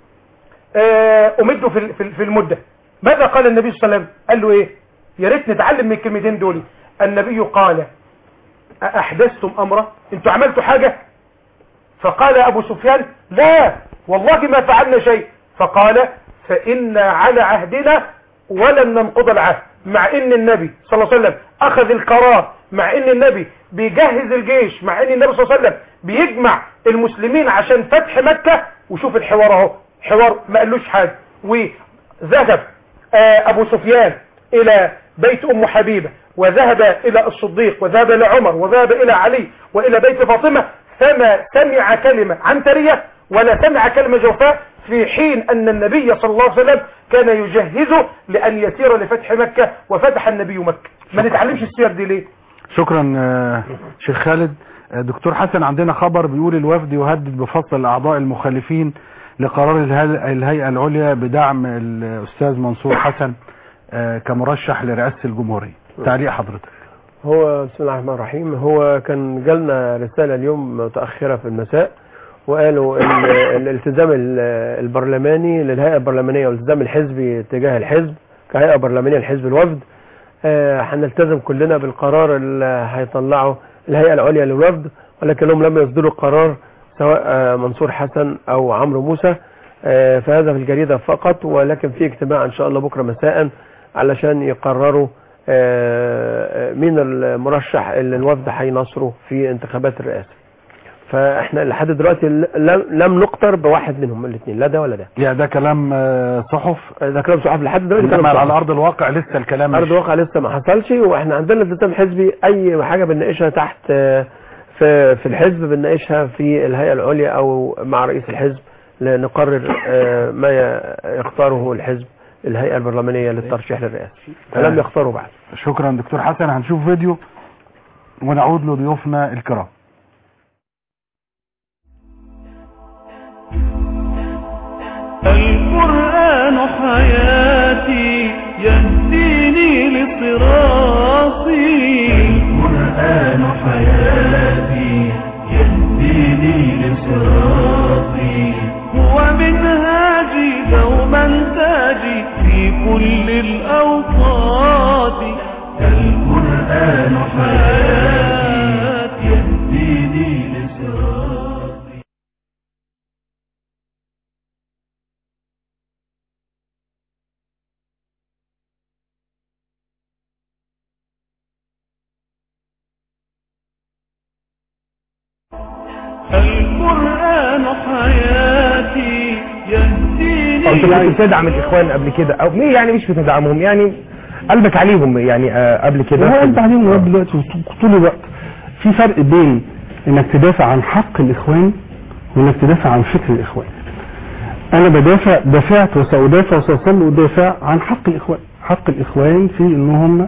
آه، امده في ال- في ال- في المدة ماذا قال النبي صلى الله عليه وسلم قال له ايه يا ريت نتعلم من الكلمتين دول النبي قال أحدثتم أمرا انتوا عملتوا حاجة فقال أبو سفيان لا والله ما فعلنا شيء فقال فإنا على عهدنا ولن ننقض العهد مع ان النبي صلى الله عليه وسلم اخذ القرار مع ان النبي بيجهز الجيش مع ان النبي صلى الله عليه وسلم بيجمع المسلمين عشان فتح مكة وشوف الحوار اهو حوار ما قالوش حاجة وذهب آه، ابو سفيان الى بيت ام حبيبة وذهب الى الصديق وذهب الى عمر وذهب الى علي والى بيت فاطمة فما سمع كلمة عنترية ولا سمع كلمة جوفاء في حين ان النبي صلى الله عليه وسلم كان يجهزه لان يسير لفتح مكة وفتح النبي مكة ما نتعلمش السير دي ليه شكرا آه، شيخ خالد آه، دكتور حسن عندنا خبر بيقول الوفد يهدد بفصل الاعضاء المخالفين لقرار الهل- الهيئة العليا بدعم الاستاذ منصور حسن آه، كمرشح لرئاسة الجمهورية تعليق حضرتك هو بسم الله الرحمن الرحيم هو كان جالنا رسالة اليوم متأخرة في المساء وقالوا ان الالتزام ال- البرلماني للهيئة البرلمانية والالتزام الحزبي تجاه الحزب كهيئة برلمانية لحزب الوفد آه، هنلتزم كلنا بالقرار اللي هيطلعه الهيئة العليا للوفد ولكنهم لم يصدروا قرار سواء آه، منصور حسن او عمرو موسى آه، فهذا في الجريدة فقط ولكن في اجتماع ان شاء الله بكرة مساء علشان يقرروا آه، آه، مين المرشح اللي الوفد هينصره في انتخابات الرئاسة فاحنا لحد دلوقتي لم, لم نقتر بواحد منهم الاثنين لا ده ولا ده يعني ده كلام آه، صحف ده كلام صحف لحد دلوقتي انما كلام على صحف. ارض الواقع لسه الكلام ارض مش- الواقع لسه ما حصلش واحنا عندنا الالتزام الحزبي اي حاجه بنناقشها تحت آه، في في الحزب بنناقشها في الهيئه العليا او مع رئيس الحزب لنقرر آه، ما ي- يختاره الحزب الهيئه البرلمانيه للترشيح للرئاسه فلم آه. يختاروا بعد شكرا دكتور حسن هنشوف فيديو ونعود لضيوفنا الكرام القرآن حياتي يهديني لصراطي القرآن حياتي يهديني لصراطي هو منهاجي دوما تاجي في كل الأوقات القرآن حياتي يهديني لصراطي القرآن حياتي يهديني او انت كنت بتدعم الاخوان قبل كده او ليه يعني مش بتدعمهم يعني قلبك عليهم يعني آه، قبل كده هو انت عليهم لغايه دلوقتي طول الوقت في فرق بين انك تدافع عن حق الاخوان وانك تدافع عن فكر الاخوان انا بدافع دافعت وسادافع وساظل ادافع عن حق الاخوان حق الاخوان في انهم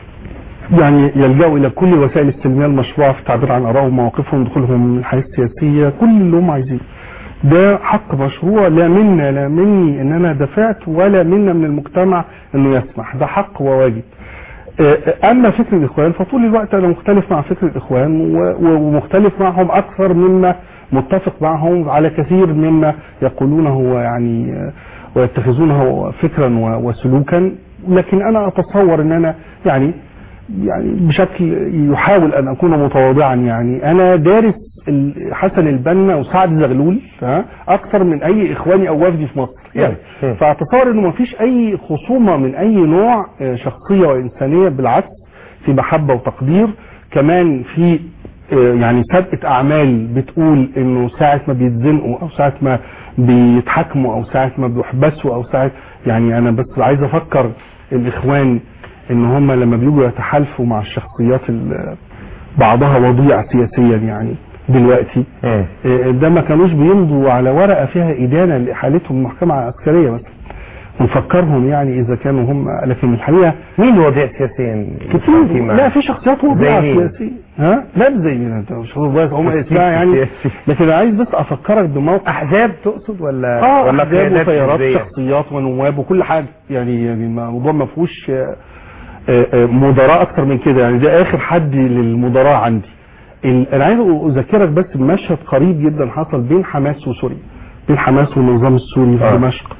يعني يلجأوا الى كل وسائل السلميه المشروعه في التعبير عن ارائهم ومواقفهم دخولهم من الحياه السياسيه كل اللي هم عايزينه ده حق مشروع لا منا لا مني ان انا دافعت ولا منا من المجتمع انه يسمح ده حق وواجب آه، اما فكر الاخوان فطول الوقت انا مختلف مع فكر الاخوان و- و- ومختلف معهم اكثر مما متفق معهم على كثير مما يقولونه هو يعني آه، ويتخذونه فكرا و- وسلوكا لكن انا اتصور ان انا يعني يعني بشكل يحاول ان اكون متواضعا يعني انا دارس ال- حسن البنا وسعد زغلول ها اكثر من اي اخواني او وفدي في مصر يعني فاتصور انه مفيش اي خصومه من اي نوع آه، شخصيه وانسانيه بالعكس في محبه وتقدير كمان في آه، يعني سابقه اعمال بتقول انه ساعه ما بيتزنقوا او ساعه ما بيتحاكموا او ساعه ما بيحبسوا او ساعه يعني انا بس عايز افكر الاخوان ان هم لما بيجوا يتحالفوا مع الشخصيات ال- بعضها وضيع سياسيا يعني دلوقتي آه، ده ما كانوش بيمضوا على ورقه فيها ادانه لاحالتهم المحكمه العسكريه مثلا ونفكرهم يعني اذا كانوا هم لكن الحقيقه مين وضيع سياسيا كتير فيما- لا في شخصيات زي وضيعه مين؟ سياسيه ها لا زي مين انت مش هتضيع هم اسمها يعني لكن أنا عايز بس افكرك بموقف احزاب تقصد ولا اه ولا احزاب قيادات وخيارات حزبية؟ شخصيات ونواب وكل حاجه يعني يعني الموضوع ما فيهوش آه، آه، آه، مدراء اكتر من كده يعني ده اخر حد للمدراء عندي ال- انا عايز اذكرك بس بمشهد قريب جدا حصل بين حماس وسوريا بين حماس والنظام السوري في دمشق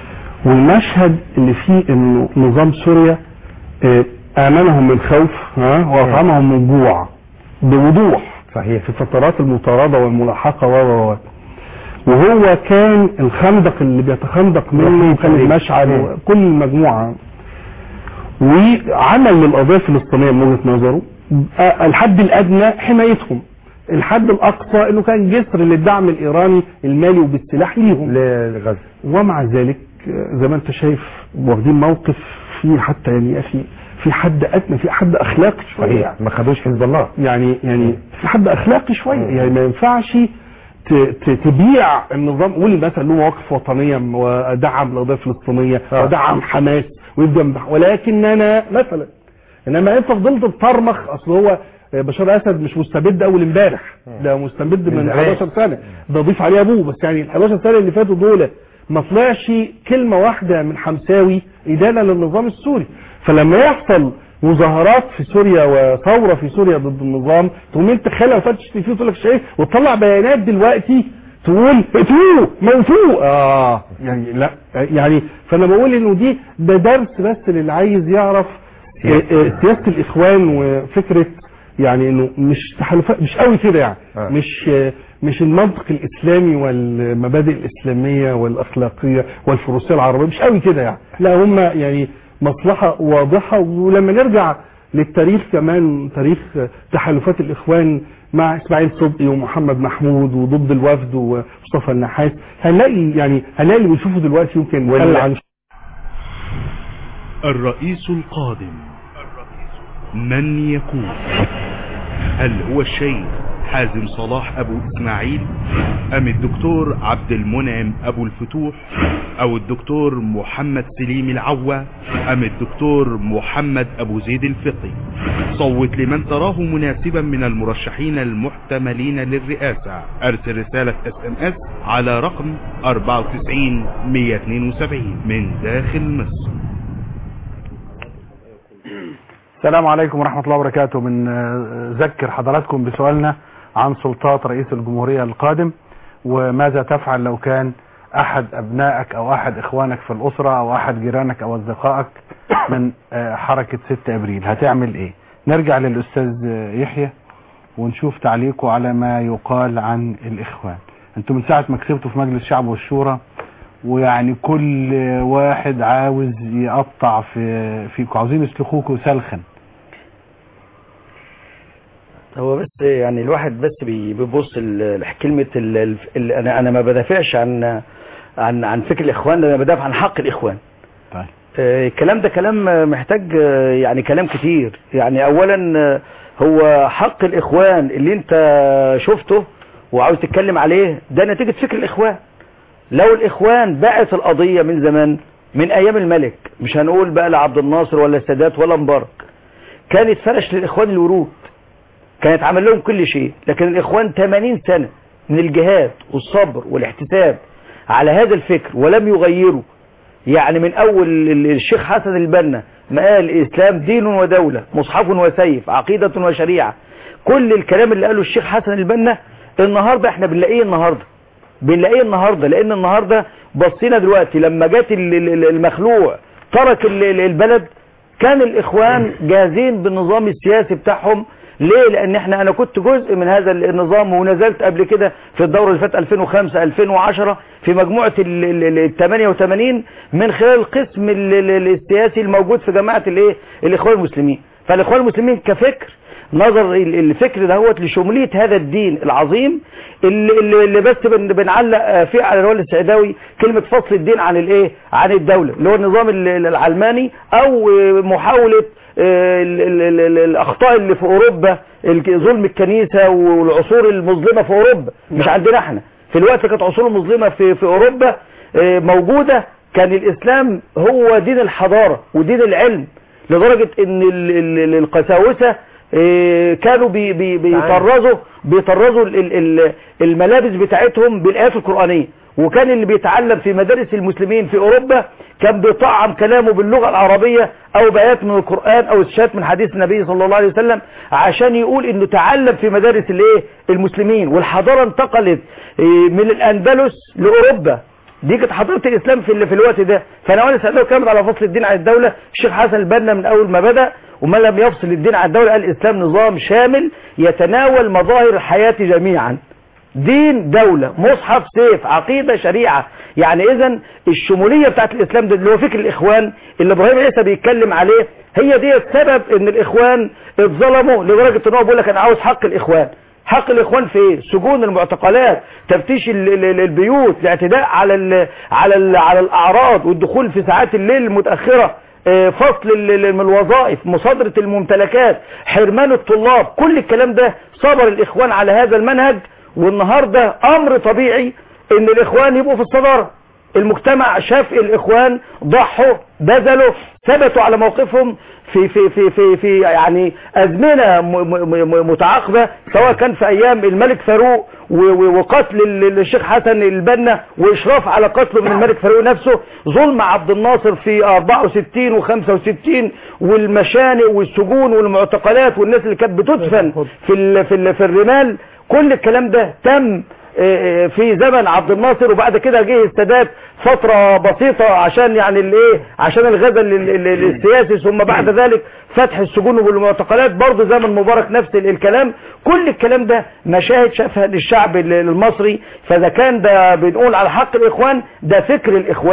والمشهد اللي فيه انه نظام سوريا آه، امنهم من خوف ها واطعمهم من جوع بوضوح صحيح في فترات المطارده والملاحقه و و و وهو كان الخندق اللي بيتخندق منه كان المشعل وكل المجموعه وعمل للقضيه الفلسطينيه من وجهه نظره آه، الحد الادنى حمايتهم الحد الاقصى انه كان جسر للدعم الايراني المالي وبالسلاح ليهم لغزه ومع ذلك آه، زي ما انت شايف واخدين موقف في حتى يعني يا اخي في حد ادنى في حد اخلاقي شويه صحيح ما خدوش حزب الله يعني يعني في حد اخلاقي شويه يعني ما ينفعش ت- ت- تبيع النظام قولي مثلا له مواقف وطنيه ودعم القضيه الفلسطينيه ودعم حماس ويبدا يمدح ولكننا مثلا انما انت فضلت تطرمخ اصل هو بشار الاسد مش مستبد اول امبارح ده مستبد من من زمان. 11 سنه ده ضيف عليه ابوه بس يعني ال 11 سنه اللي فاتوا دول ما طلعش كلمه واحده من حمساوي ادانه للنظام السوري فلما يحصل مظاهرات في سوريا وثوره في سوريا ضد النظام تقوم انت خلع وفتش فيه تقول لك شايف وتطلع بيانات دلوقتي تقول اقتلوه موتوه اه يعني لا يعني فانا بقول انه دي ده درس بس للي عايز يعرف آه، آه، سياسه الاخوان وفكره يعني انه مش تحالفات مش قوي كده يعني آه. مش آه، مش المنطق الاسلامي والمبادئ الاسلاميه والاخلاقيه والفروسيه العربيه مش قوي كده يعني لا هم يعني مصلحه واضحه ولما نرجع للتاريخ كمان تاريخ تحالفات الاخوان مع اسماعيل صبحي ومحمد محمود وضد الوفد ومصطفى النحاس هنلاقي يعني هنلاقي اللي بنشوفه دلوقتي يمكن ولا- قل عن الرئيس القادم من يكون هل هو الشيخ حازم صلاح ابو اسماعيل ام الدكتور عبد المنعم ابو الفتوح او الدكتور محمد سليم العوا ام الدكتور محمد ابو زيد الفقي صوت لمن تراه مناسبا من المرشحين المحتملين للرئاسة ارسل رسالة اس ام اس على رقم 94 172 من داخل مصر السلام عليكم ورحمة الله وبركاته بنذكر حضراتكم بسؤالنا عن سلطات رئيس الجمهورية القادم وماذا تفعل لو كان أحد أبنائك أو أحد إخوانك في الأسرة أو أحد جيرانك أو أصدقائك من آه، حركة 6 أبريل هتعمل إيه نرجع للأستاذ آه، يحيى ونشوف تعليقه على ما يقال عن الإخوان أنتم من ساعة ما كسبتوا في مجلس الشعب والشورى ويعني كل واحد عاوز يقطع في فيكم عاوزين يسلخوكوا سلخا هو بس يعني الواحد بس بي- بيبص ل- لكلمة ال- ال- ال- انا انا ما بدافعش عن عن عن فكر الاخوان انا بدافع عن حق الاخوان طيب. آه، الكلام ده كلام محتاج آه، يعني كلام كتير يعني اولا آه، هو حق الاخوان اللي انت شفته وعاوز تتكلم عليه ده نتيجة فكر الاخوان لو الاخوان باعت القضية من زمان من ايام الملك مش هنقول بقى لعبد الناصر ولا السادات ولا مبارك كان اتفرش للاخوان الورود كانت عمل لهم كل شيء لكن الاخوان 80 سنة من الجهاد والصبر والاحتساب على هذا الفكر ولم يغيروا يعني من اول ال- الشيخ حسن البنا ما قال الاسلام دين ودولة مصحف وسيف عقيدة وشريعة كل الكلام اللي قاله الشيخ حسن البنا النهاردة احنا بنلاقيه النهاردة بنلاقيه النهاردة لان النهاردة بصينا دلوقتي لما جت ال- ال- المخلوع ترك ال- ال- البلد كان الاخوان جاهزين بالنظام السياسي بتاعهم ليه لان احنا انا كنت جزء من هذا النظام ونزلت قبل كده في الدورة اللي فات 2005 2010 في مجموعة ال ال- ال 88 من خلال القسم ال- ال- ال- السياسي الموجود في جماعة الايه الاخوان المسلمين فالاخوان المسلمين كفكر نظر ال- الفكر دهوت لشمولية هذا الدين العظيم اللي, اللي اللي بس بن بنعلق آه، فيه على الرول السعداوي كلمة فصل الدين عن الايه عن الدولة اللي هو النظام ال- ال- العلماني او آه، محاولة آه، ال- ال- ال- ال- الاخطاء اللي في اوروبا الك- ظلم الكنيسة والعصور المظلمة في اوروبا مش عندنا احنا في الوقت كانت عصور مظلمة في في اوروبا آه، موجودة كان الاسلام هو دين الحضارة ودين العلم لدرجة ان ال- ال- ال- القساوسة آه، كانوا بي بي بيطرزوا بيطرزوا ال- ال- ال- الملابس بتاعتهم بالآيات القرآنية وكان اللي بيتعلم في مدارس المسلمين في أوروبا كان بيطعم كلامه باللغة العربية أو بآيات من القرآن أو استشهاد من حديث النبي صلى الله عليه وسلم عشان يقول إنه تعلم في مدارس الايه المسلمين والحضارة انتقلت آه، من الأندلس لأوروبا دي كانت حضاره الاسلام في ال- في الوقت ده فانا وانا سالته كلمت على فصل الدين عن الدوله الشيخ حسن البنا من اول ما بدا وما لم يفصل الدين عن الدوله قال الاسلام نظام شامل يتناول مظاهر الحياه جميعا دين دولة مصحف سيف عقيدة شريعة يعني اذا الشمولية بتاعت الاسلام ده اللي هو فكر الاخوان اللي ابراهيم عيسى بيتكلم عليه هي دي السبب ان الاخوان اتظلموا لدرجة ان هو بيقول لك انا عاوز حق الاخوان حق الاخوان في ايه سجون المعتقلات تفتيش ال- ال- ال- البيوت الاعتداء على ال على ال على الاعراض والدخول في ساعات الليل المتاخره آه، فصل ال- ال- من الوظائف مصادره الممتلكات حرمان الطلاب كل الكلام ده صبر الاخوان على هذا المنهج والنهارده امر طبيعي ان الاخوان يبقوا في الصداره المجتمع شاف الاخوان ضحوا بذلوا ثبتوا على موقفهم في في في في, في يعني ازمنه م- م- م- متعاقبه سواء كان في ايام الملك فاروق و- و- وقتل ال- الشيخ حسن البنا واشراف على قتله من الملك فاروق نفسه ظلم عبد الناصر في 64 و65 والمشانق والسجون والمعتقلات والناس اللي كانت بتدفن في ال في ال في الرمال كل الكلام ده تم آه، آه، في زمن عبد الناصر وبعد كده جه السادات فترة بسيطة عشان يعني الايه عشان الغزل ال- ال- ال- السياسي ثم بعد ذلك فتح السجون والمعتقلات برضه زمن مبارك نفس ال- الكلام كل الكلام ده مشاهد شافها للشعب ال- المصري فاذا كان ده بنقول على حق الاخوان ده فكر الاخوان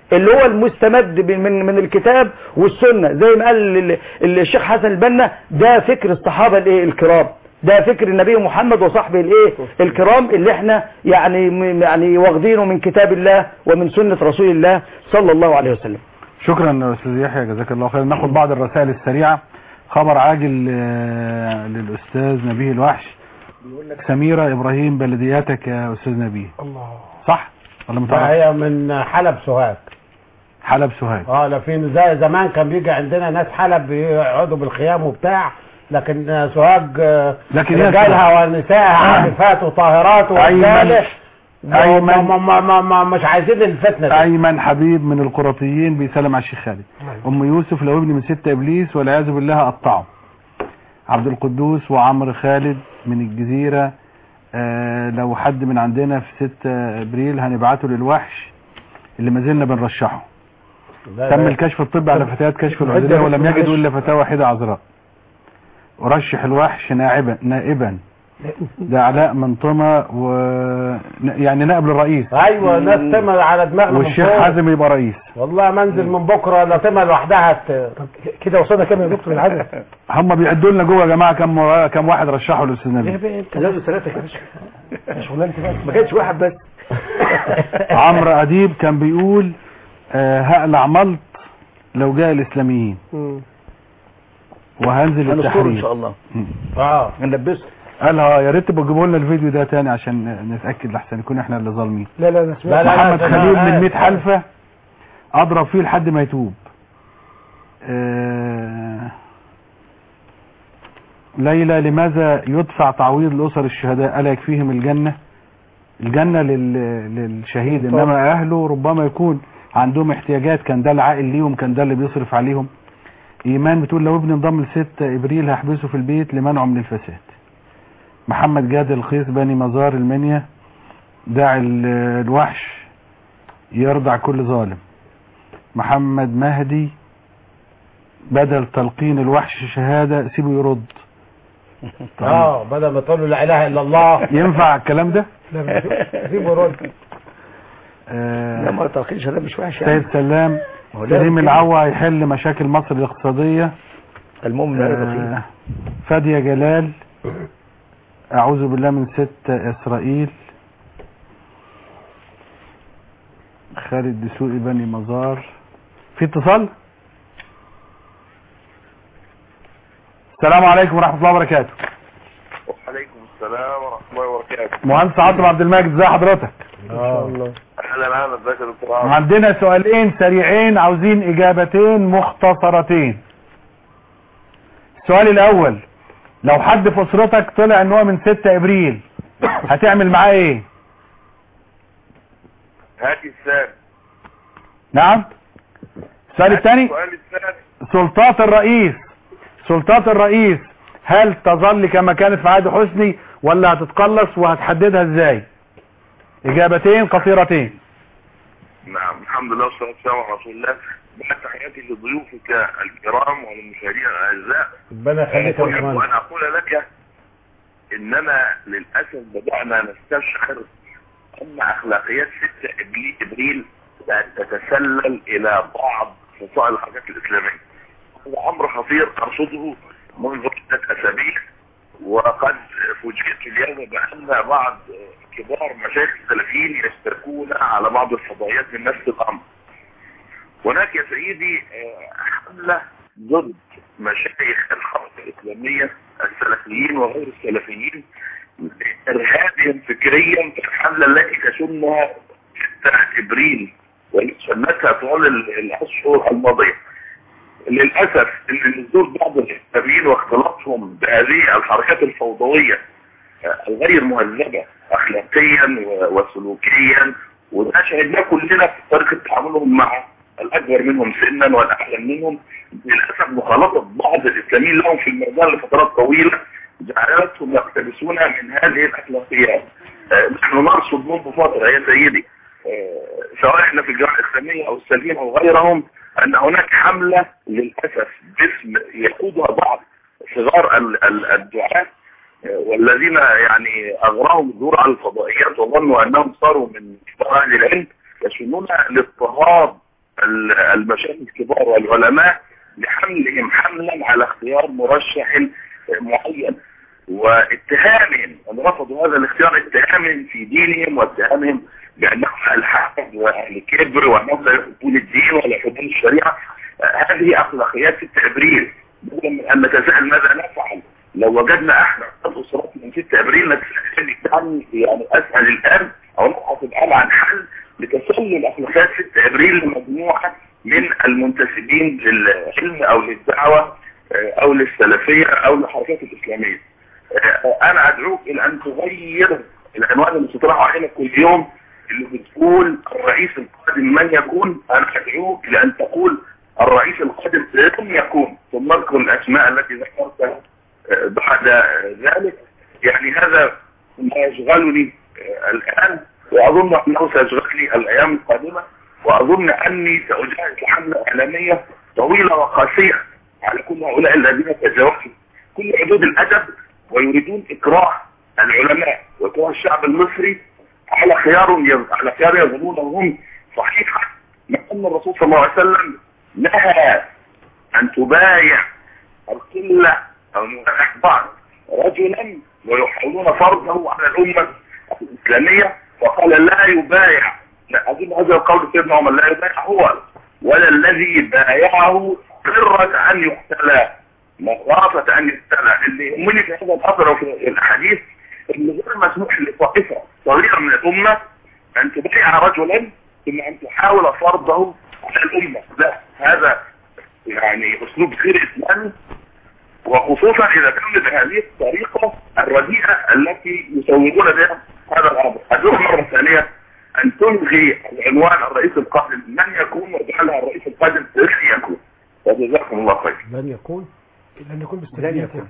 اللي هو المستمد ب- من من الكتاب والسنة زي ما قال ال- ال- الشيخ حسن البنا ده فكر الصحابة الايه الكرام ده فكر النبي محمد وصحبه الايه الكرام اللي احنا يعني م- يعني واخدينه من كتاب الله ومن سنة رسول الله صلى الله عليه وسلم شكرا يا استاذ يحيى جزاك الله خير ناخد بعض الرسائل السريعه خبر عاجل آه، للاستاذ نبيه الوحش بيقول لك سميره ابراهيم بلدياتك يا استاذ نبيه الله صح ولا ده متعرف هي من حلب سوهاج حلب سوهاج اه لا في زي زمان كان بيجي عندنا ناس حلب بيقعدوا بالخيام وبتاع لكن سوهاج آه، لكن هي رجالها ونسائها عارفات وطاهرات أيمن- ورجاله أيمن ما ما ما ما مش عايزين الفتنه دي ايمن حبيب من القراطيين بيسلم على الشيخ خالد ام يوسف لو ابني من ستة ابليس والعياذ بالله قطعه عبد القدوس وعمرو خالد من الجزيرة آه لو حد من عندنا في 6 ابريل هنبعته للوحش اللي ما زلنا بنرشحه ده- تم الكشف الطبي على فتيات كشف العذرية ولم يجدوا الا فتاة واحدة عذراء ارشح الوحش نائبا نائبا ده علاء منطمة و يعني نائب للرئيس ايوه ناس تمل على دماغنا من والشيخ فوق. حازم يبقى رئيس والله منزل من بكره لا تمل لوحدها ت- كده وصلنا كام يا دكتور العدد هم بيعدوا لنا جوه يا جماعه كم كم واحد رشحوا للاستاذ نبيل انت لازم ثلاثة يا باشا شغلانتي بقى ما كانش واحد بس عمرو اديب كان بيقول آه هقلع ملط لو جاء الاسلاميين وهنزل هنذكره ان التحرير شاء الله مم. اه هنلبسه قال اه يا ريت تبقوا تجيبوا لنا الفيديو ده تاني عشان نتاكد لحسن يكون احنا اللي ظالمين لا لا لا لا، لا، محمد ده أنا خليل من عارف. 100 حلفه اضرب فيه لحد ما يتوب آه ليلى لماذا يدفع تعويض لأسر الشهداء ألا يكفيهم الجنة الجنة لل... للشهيد إنما أهله ربما يكون عندهم احتياجات كان ده العائل ليهم كان ده اللي بيصرف عليهم إيمان بتقول لو ابني انضم ل 6 إبريل هحبسه في البيت لمنعه من الفساد محمد جاد الخيس بني مزار المنيا داعي ال- الوحش يرضع كل ظالم محمد مهدي بدل تلقين الوحش شهادة سيبه يرد اه بدل ما تقول له لا اله الا الله ينفع الكلام ده لا سيبه رد آه لا ما تلقيش ده مش وحش يعني سيد سلام هو لازم كريم كده. العوا هيحل مشاكل مصر الاقتصادية المؤمن لا ريب فيه آه فادية جلال اعوذ بالله من ست اسرائيل خالد دسوقي بني مزار في اتصال السلام عليكم ورحمة الله وبركاته وعليكم السلام ورحمة الله وبركاته مهندس عاطف عبد الماجد ازي حضرتك اه أهلا أهلا ازيك يا دكتور عاطف عندنا سؤالين سريعين عاوزين اجابتين مختصرتين السؤال الاول لو حد في اسرتك طلع ان هو من 6 ابريل هتعمل معاه ايه هاتي الثاني نعم السؤال الثاني السؤال الثاني سلطات الرئيس سلطات الرئيس هل تظل كما كانت في عهد حسني ولا هتتقلص وهتحددها ازاي اجابتين قصيرتين نعم الحمد لله والصلاة والسلام على رسول الله بعد تحياتي لضيوفك الكرام وللمشاهدين الأعزاء ربنا يخليك يا أحب باشمهندس. أن أقول لك إننا للأسف بدأنا نستشعر أن أخلاقيات 6 إبريل- إبريل بقت تتسلل إلى بعض فصائل الحركات الإسلامية هذا أمر خطير أرصده منذ عدة أسابيع وقد فوجئت اليوم بأن بعض كبار مشايخ السلفيين يشتركون على بعض الفضائيات من نفس الأمر هناك يا سيدي آه، حملة ضد مشايخ الحركة الإسلامية السلفيين وغير السلفيين إرهابهم فكريا في الحملة التي تسمى 6 إبريل وسمتها طوال ال- الأشهر الماضية للأسف ان نزول بعض الإسلاميين واختلاطهم بهذه الحركات الفوضوية آه، الغير مهذبة أخلاقيا و- وسلوكيا وده شاهدناه كلنا في طريقة تعاملهم مع الأكبر منهم سنا والأعلم منهم للأسف مخالطة بعض الإسلاميين لهم في الميدان لفترات طويلة جعلتهم يقتبسون من هذه الأخلاقيات آه، نحن نرصد منذ فترة يا سيدي آه، سواء احنا في الجماعة الإسلامية أو السلفيين أو غيرهم أن هناك حملة للأسف باسم يقودها بعض صغار ال- ال- الدعاة آه، والذين يعني أغراهم الظهور على الفضائيات وظنوا أنهم صاروا من كبار أهل العلم يسنون الاضطهاد ال- المشايخ الكبار والعلماء لحملهم حملا على اختيار مرشح معين واتهامهم ان رفضوا هذا الاختيار اتهامهم في دينهم واتهامهم بانهم الحق والكبر وانهم لا يحبون الدين ولا يحبون الشريعه آه، هذه اخلاقيات في التبرير بدلا من ان نتساءل ماذا نفعل لو وجدنا احنا اسرات من ست ابريل نتساءل يعني يعني اسال الان او نبحث الان عن حل لتسلل اخلاقيات ست ابريل لمجموعه من المنتسبين للعلم او للدعوه آه، او للسلفيه او للحركات الاسلاميه. آه، انا ادعوك الى ان تغير العنوان اللي بتطرحه علينا كل يوم اللي بتقول الرئيس القادم من يكون انا ادعوك الى ان تقول الرئيس القادم لن يكون ثم اذكر الاسماء التي ذكرتها آه، بعد ذلك يعني هذا ما يشغلني آه، الان واظن انه سيشغلني الايام القادمه واظن اني ساجهز حمله اعلاميه طويله وقاسيه على كل هؤلاء الذين تجاوزوا كل حدود الادب ويريدون اكراه العلماء واكراه الشعب المصري على خيار يظ- على خيار يظنونه هم صحيحا مع ان الرسول صلى الله عليه وسلم نهى ان تبايع القله او يبايع بعض رجلا ويحاولون فرضه على الامه الاسلاميه وقال لا يبايع لا اظن هذا القول سيدنا عمر لا يبايع هو ولا الذي بايعه قرة ان يقتل مخافة ان يقتل اللي يهمني في هذا الاثر وفي الاحاديث ان غير مسموح لطائفة صغيرة من الامة ان تبايع رجلا ثم ان تحاول فرضه على الامة لا هذا يعني اسلوب غير اسلامي وخصوصا اذا كان بهذه الطريقة الرديئة التي يسوقون بها هذا الامر ادعو مرة ثانية ان تلغي العنوان الرئيس القادم من يكون وتجعلها الرئيس القادم لن يكون وجزاكم الله خير لن يكون لن يكون لن باستبدال يكون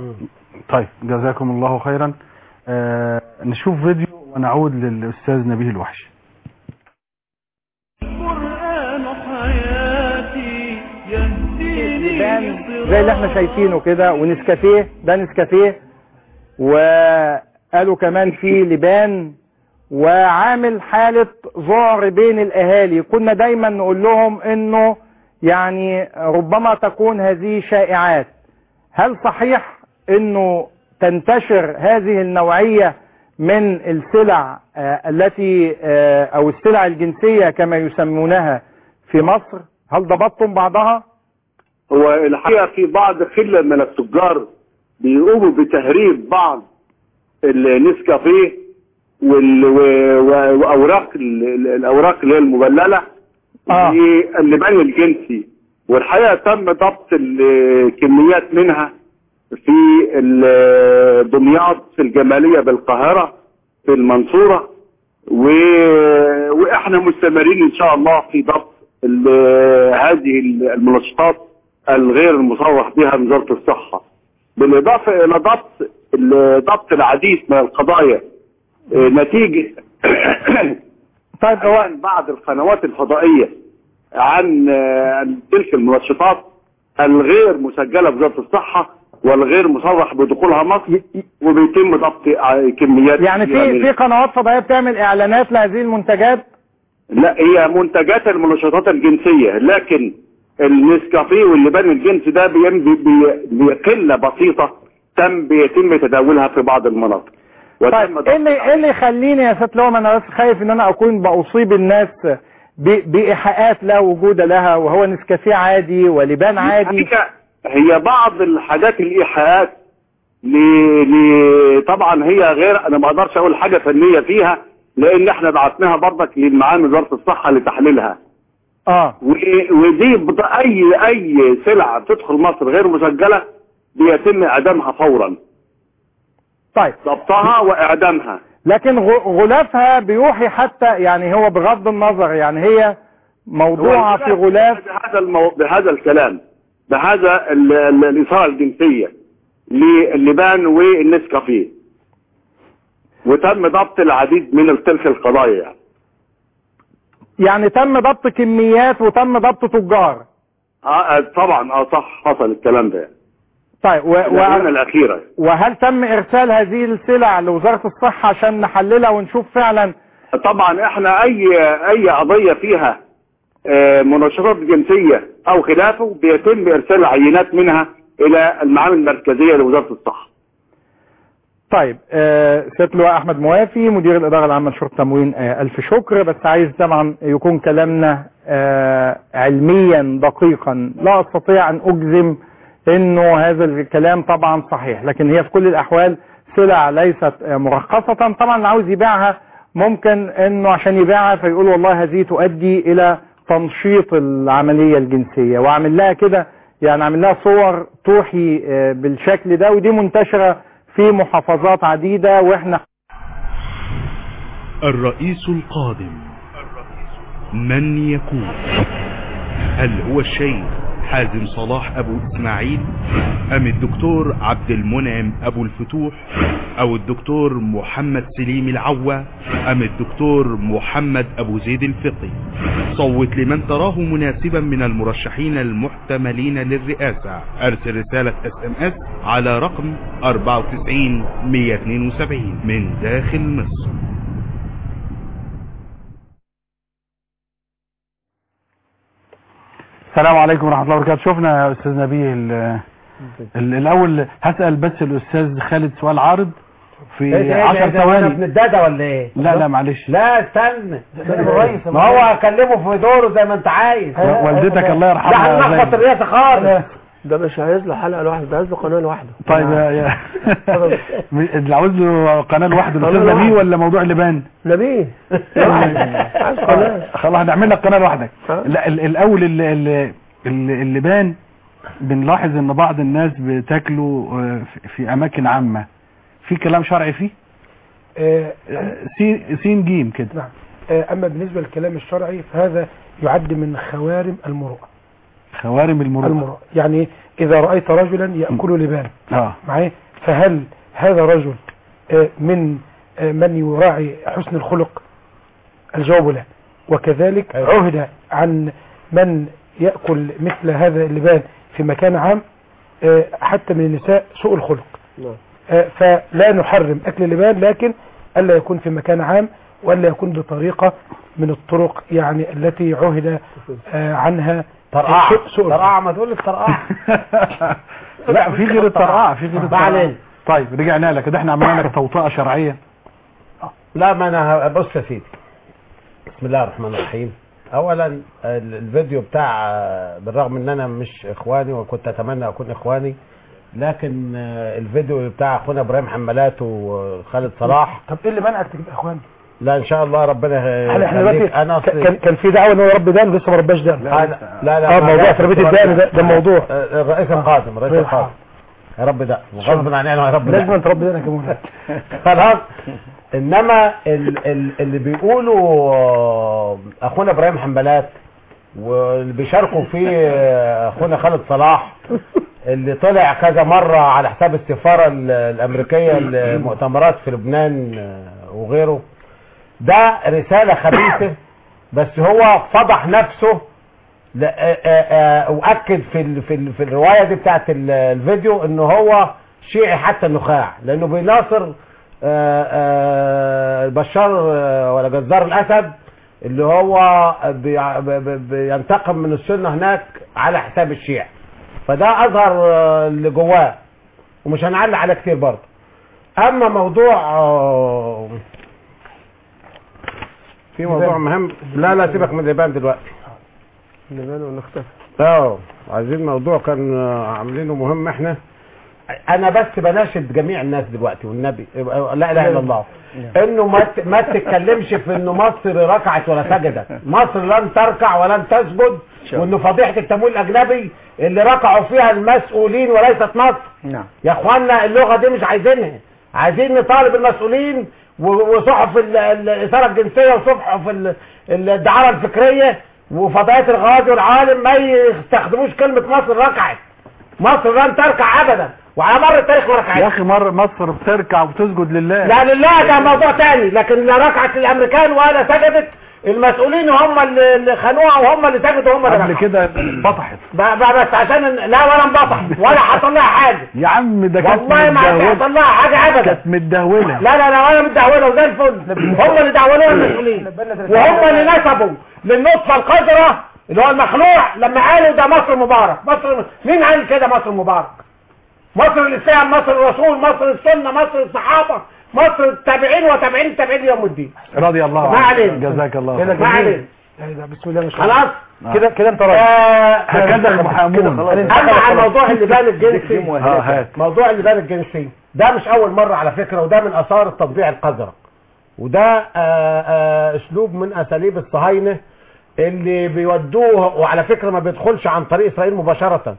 طيب جزاكم الله خيرا آه نشوف فيديو ونعود للأستاذ نبيه الوحش القرآن حياتي يهديني لبان زي اللي احنا شايفينه كده ونسكافيه ده نسكافيه وقالوا كمان في لبان وعامل حالة ذعر بين الاهالي كنا دايما نقول لهم انه يعني ربما تكون هذه شائعات هل صحيح انه تنتشر هذه النوعية من السلع آه، التي آه، او السلع الجنسية كما يسمونها في مصر هل ضبطتم بعضها؟ هو الحقيقة في بعض خلة من التجار بيقوموا بتهريب بعض النسكافيه وال- و- و- واوراق ال- ال- الاوراق اللي هي المبلله للبان الجنسي والحقيقه تم ضبط الكميات منها في ال- دمياط في الجماليه بالقاهره في المنصوره و... واحنا مستمرين ان شاء الله في ضبط ال- هذه المنشطات الغير المصرح بها من وزاره الصحه بالاضافه الى ضبط ال- ضبط العديد من القضايا آه، نتيجه طيب عن بعض القنوات الفضائيه عن آه، عن تلك المنشطات الغير مسجله بوزاره الصحه والغير مصرح بدخولها مصر وبيتم ضبط آه، كميات يعني في في قنوات فضائيه بتعمل اعلانات لهذه المنتجات لا هي منتجات المنشطات الجنسية لكن النسكافيه واللبان الجنسي ده بيم- بي- بي- بقلة بسيطة تم بيتم تداولها في بعض المناطق طيب ايه اللي ايه اللي يخليني يا ست لوم انا بس خايف ان انا اكون باصيب الناس ب- بايحاءات لا وجود لها وهو نسكافيه عادي ولبان عادي هي, هي بعض الحاجات الايحاءات ل... ل... طبعا هي غير انا ما اقدرش اقول حاجة فنية فيها لان احنا بعتناها برضك للمعامل وزارة الصحة لتحليلها اه و... ودي بض... اي اي سلعة بتدخل مصر غير مسجلة بيتم اعدامها فورا طيب ضبطها واعدامها لكن غ- غلافها بيوحي حتى يعني هو بغض النظر يعني هي موضوعة في غلاف بهذا المو... بهذا الكلام بهذا ال... ال... الاثاره الجنسيه للبان والنسكافيه وتم ضبط العديد من تلك القضايا يعني. يعني تم ضبط كميات وتم ضبط تجار آه آه، طبعا اه صح حصل الكلام ده يعني. طيب و... الآونة و... الاخيره وهل تم ارسال هذه السلع لوزارة الصحة عشان نحللها ونشوف فعلا طبعا احنا اي اي قضيه فيها آه، منشطات جنسية او خلافه بيتم ارسال عينات منها الى المعامل المركزية لوزارة الصحة طيب آه، سيادة اللواء احمد موافي مدير الاداره العامه لشرطه التموين آه، الف شكر بس عايز طبعا يكون كلامنا آه، علميا دقيقا لا استطيع ان اجزم انه هذا الكلام طبعا صحيح لكن هي في كل الاحوال سلع ليست آه، مرخصه طبعا اللي عاوز يبيعها ممكن انه عشان يبيعها فيقول والله هذه تؤدي الى تنشيط العمليه الجنسيه واعمل لها كده يعني اعمل لها صور توحي آه، بالشكل ده ودي منتشره في محافظات عديدة واحنا الرئيس القادم من يكون هل هو الشيخ حازم صلاح ابو اسماعيل ام الدكتور عبد المنعم ابو الفتوح او الدكتور محمد سليم العوا ام الدكتور محمد ابو زيد الفقي صوت لمن تراه مناسبا من المرشحين المحتملين للرئاسة ارسل رسالة اس ام اس على رقم 94 172 من داخل مصر السلام عليكم ورحمة الله وبركاته شفنا يا أستاذ نبيه ال- ال- الأول هسأل بس الأستاذ خالد سؤال عارض في 10 ثواني ابن الدادا ولا ايه لا لا معلش لا استنى ما هو اكلمه في دوره زي ما انت عايز والدتك الله يرحمها ده احنا نخبط زي- الرئاسه خالص ده مش عايز له حلقه لوحده ده عايز له قناه لوحده طيب يا يا اللي عاوز له قناة لوحده قناة الأستاذ لوحده. نبيه ولا موضوع اللبان؟ نبيه عايز قناه خلاص هنعمل لك قناة لوحدك لا ال- الأول ال- ال- ال- اللبان بنلاحظ ان بعض الناس بتاكله آه، في- في اماكن عامة في كلام شرعي فيه آه، سين سين جيم كده نعم آه، أما بالنسبة للكلام الشرعي فهذا يعد من خوارم المروءة خوارم المروءة المروءة يعني إذا رأيت رجلا يأكل لبان اه معايا فهل هذا رجل آه، من آه، من يراعي حسن الخلق الجواب لا وكذلك عهد عن من يأكل مثل هذا اللبان في مكان عام آه، حتى من النساء سوء الخلق آه، فلا نحرم أكل اللبان لكن ألا يكون في مكان عام وألا يكون بطريقة من الطرق يعني التي عهد آه، عنها طرقعة سوء- سوء الخلق. طرقعة ما تقول الطرقعة لا في غير الطرقعة في غير ما الطرقعة علينا. طيب رجعنا لك ده احنا عملنا لك توطئة شرعية لا ما انا ه- بص يا سيدي بسم الله الرحمن الرحيم اولا ال- الفيديو بتاع بالرغم ان انا مش اخواني وكنت اتمنى اكون اخواني لكن آه، الفيديو بتاع اخونا ابراهيم حمالات وخالد صلاح طب ايه اللي منعك تبقى اخوان لا ان شاء الله ربنا احنا احنا يخليك. دلوقتي انا ك- كان كان في دعوه ان هو يربي دقن لسه ما رباش دقن لا لا لا اه موضوع تربيه الدقن ده, ده موضوع آه، الرئيس القادم الرئيس القادم يا رب ده غصب عننا يا رب ده لازم تربي دقنك يا مولانا خلاص انما ال ال اللي بيقولوا آه، اخونا ابراهيم حنبلات واللي بيشاركوا فيه آه، اخونا خالد صلاح اللي طلع كذا مرة على حساب السفارة ال- الامريكية المؤتمرات في لبنان آه، وغيره ده رسالة خبيثة بس هو فضح نفسه لا- آه، آه، آه، واكد في ال في ال في الروايه دي بتاعت ال- الفيديو ان هو شيعي حتى النخاع لانه بيناصر آه، آه، بشار آه، ولا جزار الاسد اللي هو بيع- ب- ب- بينتقم من السنه هناك على حساب الشيعة فده اظهر آه، اللي جواه ومش هنعلق عليه كتير برضه اما موضوع آه، في موضوع مهم لا لا سيبك من اليابان دلوقتي نبان ونختفي اه عايزين موضوع كان آه، عاملينه مهم احنا انا بس بناشد جميع الناس دلوقتي والنبي لا اله الا الله انه ما ت- ما تتكلمش في انه مصر ركعت ولا سجدت مصر لن تركع ولن تسجد وانه فضيحه التمويل الاجنبي اللي ركعوا فيها المسؤولين وليست مصر نعم يا اخوانا اللغه دي مش عايزينها عايزين نطالب المسؤولين و- وصحف ال- ال- الاثاره الجنسيه وصحف ال- ال- الدعاره الفكريه وفضائيات الغازي والعالم ما يستخدموش كلمه مصر ركعت مصر لن تركع ابدا وعلى مر التاريخ ما ركعت يا اخي مر مصر بتركع وبتسجد لله لا لله ده موضوع تاني لكن لا ركعت الامريكان ولا سجدت المسؤولين هم اللي اللي خانوها وهم اللي سجدوا وهم اللي قبل ركعوا. كده انبطحت ب- ب- بس عشان لا ولا انبطح ولا حصل لها حاجه يا عم ده كانت والله ما متدهولة. حصل لها حاجه ابدا كانت متدهوله لا لا لا ولا متدهوله وزي الفل هم اللي دعولوها المسؤولين وهم اللي نسبوا للنطفه القذره اللي هو المخلوع لما قالوا ده مصر مبارك مصر مين قال كده مصر مبارك مصر الاسلام مصر الرسول مصر السنه مصر الصحابه مصر التابعين وتابعين التابعين يوم الدين رضي الله ما عنك علينا. جزاك الله كده خير. ما علينا بسم الله ما شاء الله خلاص كده كده انت هكذا المحامون اما عن موضوع اللبان الجنسي اه هات موضوع اللبان الجنسي ده مش اول مرة على فكرة وده من اثار التطبيع القذرة وده آه، آه، اسلوب من اساليب الصهاينة اللي بيودوه وعلى فكرة ما بيدخلش عن طريق اسرائيل مباشرة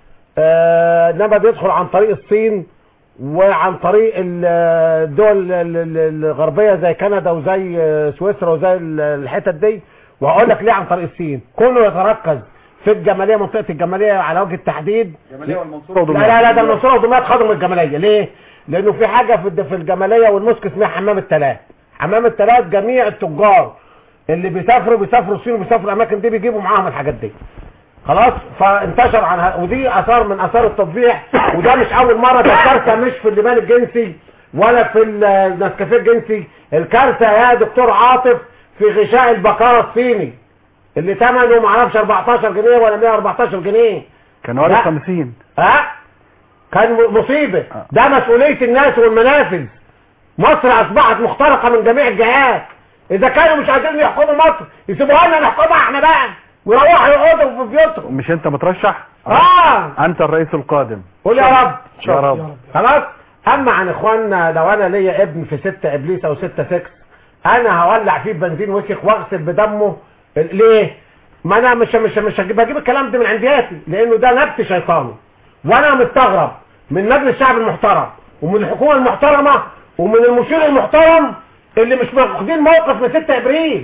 آه، انما بيدخل عن طريق الصين وعن طريق ال- الدول ال- ال- الغربية زي كندا وزي آه، سويسرا وزي ال- الحتت دي وهقول لك ليه عن طريق الصين كله يتركز في الجمالية منطقة الجمالية على وجه التحديد جمالية والمنصورة لا لا لا ده المنصورة ودمياط خدوا من الجمالية ليه؟ لأنه في حاجة في الد- في الجمالية والمسك اسمها حمام التلات حمام التلات جميع التجار اللي بيسافروا بيسافروا الصين وبيسافروا الأماكن دي بيجيبوا معاهم الحاجات دي خلاص فانتشر عنها ودي اثار من اثار التطبيع وده مش اول مره ده الكارثه مش في اللبان الجنسي ولا في النسكافيه الجنسي الكارثه يا دكتور عاطف في غشاء البقره الصيني اللي ثمنه معرفش 14 جنيه ولا 114 جنيه كان وارد لا. 50 ها كان م- مصيبة ده مسؤولية الناس والمنافذ مصر اصبحت مخترقة من جميع الجهات اذا كانوا مش عايزين يحكموا مصر يسيبوها لنا نحكمها احنا بقى ويروحوا يقعدوا في بيوتهم مش انت مترشح اه انت الرئيس القادم قول يا رب يا رب خلاص اما عن اخواننا لو انا ليا ابن في ستة ابليس او ستة سكس انا هولع فيه بنزين وسخ واغسل بدمه ال- ليه ما انا مش مش مش هجيب هجيب الكلام ده من عندياتي لانه ده نبت شيطاني وانا مستغرب من مجلس الشعب المحترم ومن الحكومه المحترمه ومن المشير المحترم اللي مش واخدين موقف من 6 ابريل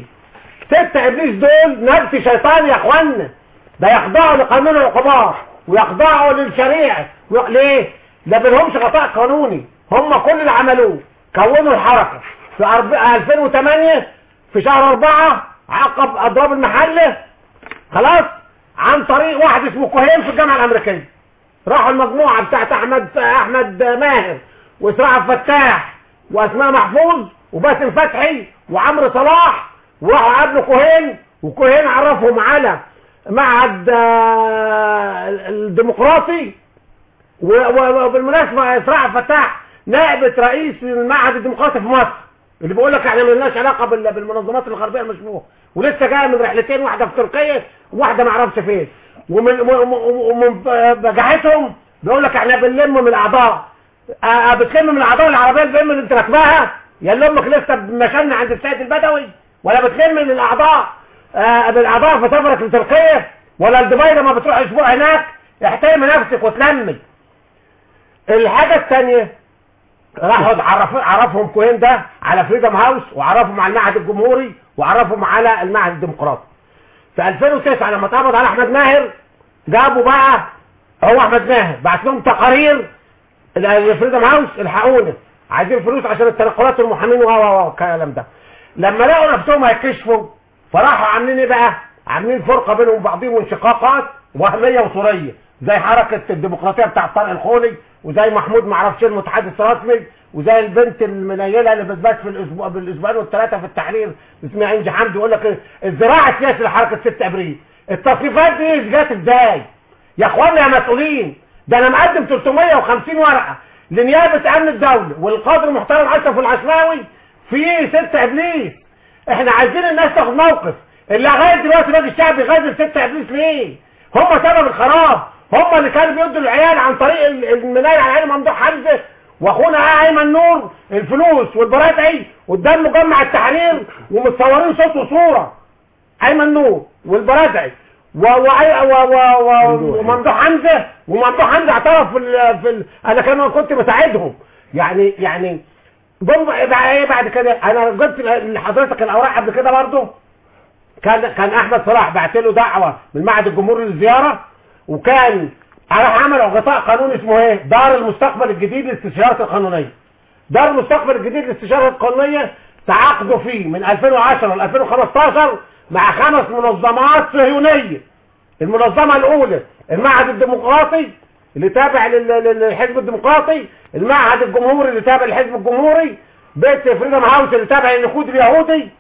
6 ابليس دول نبت شيطاني يا اخوانا ده يخضعوا لقانون العقوبات ويخضعوا للشريعه وي- ليه؟ ده بينهمش غطاء قانوني هم كل اللي عملوه كونوا الحركه في أرب- 2008 في شهر 4 عقب اضراب المحله خلاص عن طريق واحد اسمه كوهين في الجامعه الامريكيه راحوا المجموعه بتاعت احمد احمد ماهر واسراء عبد الفتاح واسماء محفوظ وباسم فتحي وعمرو صلاح وراحوا قابلوا كوهين وكوهين عرفهم على معهد آه، الديمقراطي و- و- وبالمناسبه اسراء عبد الفتاح نائبه رئيس المعهد الديمقراطي في مصر اللي بيقول لك احنا مالناش علاقه بال- بالمنظمات الغربيه المشبوهه ولسه جايه من رحلتين واحده في تركيا وواحده ما اعرفش فين ومن ومن- ومن بجاحتهم بيقول لك احنا بنلم من الاعضاء آه، آه، بتلم من الاعضاء العربيه البم اللي انت راكباها يا اللي امك لسه بمشان عند السيد البدوي ولا بتلم من الاعضاء آه، بالاعضاء في سفرك لتركيا ولا لدبي لما بتروح اسبوع هناك احترم نفسك وتلمي الحاجه الثانيه راحوا عرف عرفهم كوين ده على فريدم هاوس وعرفهم على المعهد الجمهوري وعرفهم على المعهد الديمقراطي في 2009 لما اتقبض على احمد ماهر جابوا بقى هو احمد ماهر بعت لهم تقارير الفريدم هاوس الحقونا عايزين فلوس عشان التنقلات والمحامين و و والكلام ده لما لقوا نفسهم هيكشفوا فراحوا عاملين ايه بقى عاملين فرقه بينهم وبعضهم وانشقاقات وهميه وصوريه زي حركه الديمقراطيه بتاع طارق الخولي وزي محمود معرفش إيه المتحدث الرسمي وزي البنت المنيله اللي بتبات في الاسبوع بالاسبوعين والثلاثه في التحرير اسمها انجي حمدي يقول لك الزراعه السياسي لحركه 6 ابريل التصنيفات دي جت ازاي يا اخوانا يا مسؤولين ده انا مقدم 350 ورقه لنيابه امن الدوله والقاضي المحترم اشرف العشماوي في 6 ابليس احنا عايزين الناس تاخد موقف اللي لغايه دلوقتي باقي الشعب يغادر 6 ابليس ليه هم سبب الخراب هم اللي كانوا بيدوا العيال عن طريق ال- المناية على عين ممدوح حمزه واخونا ايمن نور الفلوس والبرادعي قدام مجمع التحرير ومتصورين صوت وصوره ايمن نور والبرادعي و و و و و وممدوح حمزه وممدوح حمزه اعترف في ال في ال انا كمان كنت بساعدهم يعني يعني جم بعد ايه بعد كده انا جبت لحضرتك الاوراق قبل كده برضه كان كان احمد صلاح بعت له دعوه من المعهد الجمهوري للزياره وكان راح عملوا غطاء قانوني اسمه ايه دار المستقبل الجديد للاستشارات القانونيه دار المستقبل الجديد للاستشارات القانونيه تعاقدوا فيه من 2010 ل 2015 مع خمس منظمات صهيونيه المنظمه الاولى المعهد الديمقراطي اللي تابع لل- لل- للحزب الديمقراطي المعهد الجمهوري اللي تابع للحزب الجمهوري بيت فريدم هاوس اللي تابع للنقود اليهودي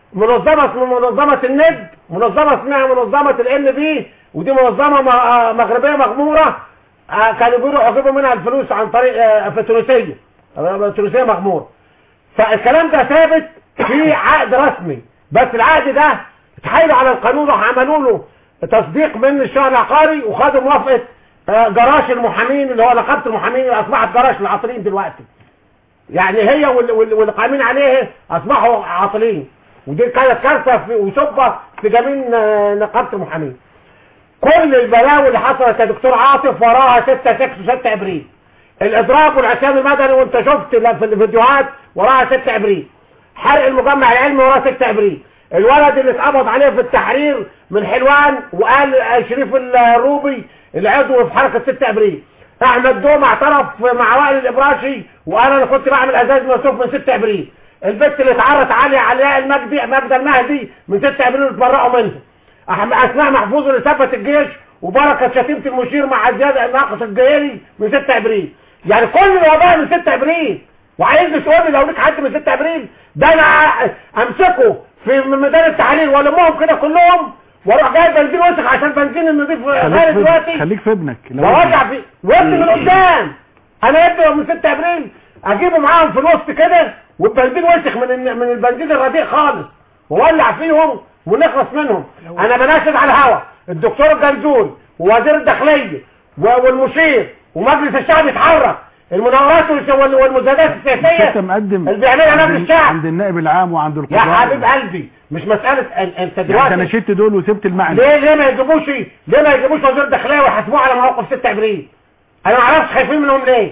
منظمه اسمها منظمه الند منظمه اسمها منظمه الان بي ودي منظمه م- آه مغربيه مغموره آه، كانوا بيروحوا يجيبوا منها الفلوس عن طريق آه، في تونسيه آه، تونسيه مغموره فالكلام ده ثابت في عقد رسمي بس العقد ده اتحايلوا على القانون راح عملوا له تصديق من الشهر العقاري وخدوا موافقه آه، جراش المحامين اللي هو نقابه المحامين اللي اصبحت جراش العاطلين دلوقتي يعني هي وال- وال- واللي قايمين عليه اصبحوا عاطلين ودي كانت كارثه في- وسبه في جميع آه، نقابه المحامين كل البلاوي اللي حصلت يا دكتور عاطف وراها 6 6 6 ابريل الاضراب والعصيان المدني وانت شفت في الفيديوهات وراها 6 ابريل حرق المجمع العلمي وراها 6 ابريل الولد اللي اتقبض عليه في التحرير من حلوان وقال شريف الروبي العضو في حركه 6 ابريل احمد دوم اعترف مع وائل الابراشي وقال انا كنت بعمل ازاز مسوف من 6 ابريل البت اللي اتعرت عليها علاء المجدي مجدي المهدي من 6 ابريل اتبرأوا منها أحم- اسماء محفوظ اللي ثبت الجيش وبركه شتيمه المشير مع زياد الناقص الجيري من 6 ابريل يعني كل الوباء من 6 ابريل وعايز تقول لي لو ليك حد من 6 ابريل ده انا امسكه في ميدان التحرير والمهم كده كلهم واروح جايب بنزين وسخ عشان بنزين النظيف غالي خليك في دلوقتي خليك في ابنك لو وارجع ابنك. في وابني من قدام انا ابني من 6 ابريل اجيبه معاهم في الوسط كده والبنزين وسخ من الن- من البنزين الرديء خالص وولع فيهم ونخلص منهم انا بناشد على الهوا الدكتور الجنزول ووزير الداخليه و- والمشير ومجلس الشعب يتحرك المناورات والش- وال- والمزادات مش السياسيه انت مقدم اللي بيعملها مجلس عند- الشعب عند النائب العام وعند يا القضاء حبيب قلبي مش مساله أن- انت يعني دلوقتي انا شلت دول وسبت المعنى ليه ليه ما يجيبوش ليه ما يجيبوش وزير الداخليه ويحاسبوه على موقف 6 ابريل انا ما اعرفش خايفين منهم ليه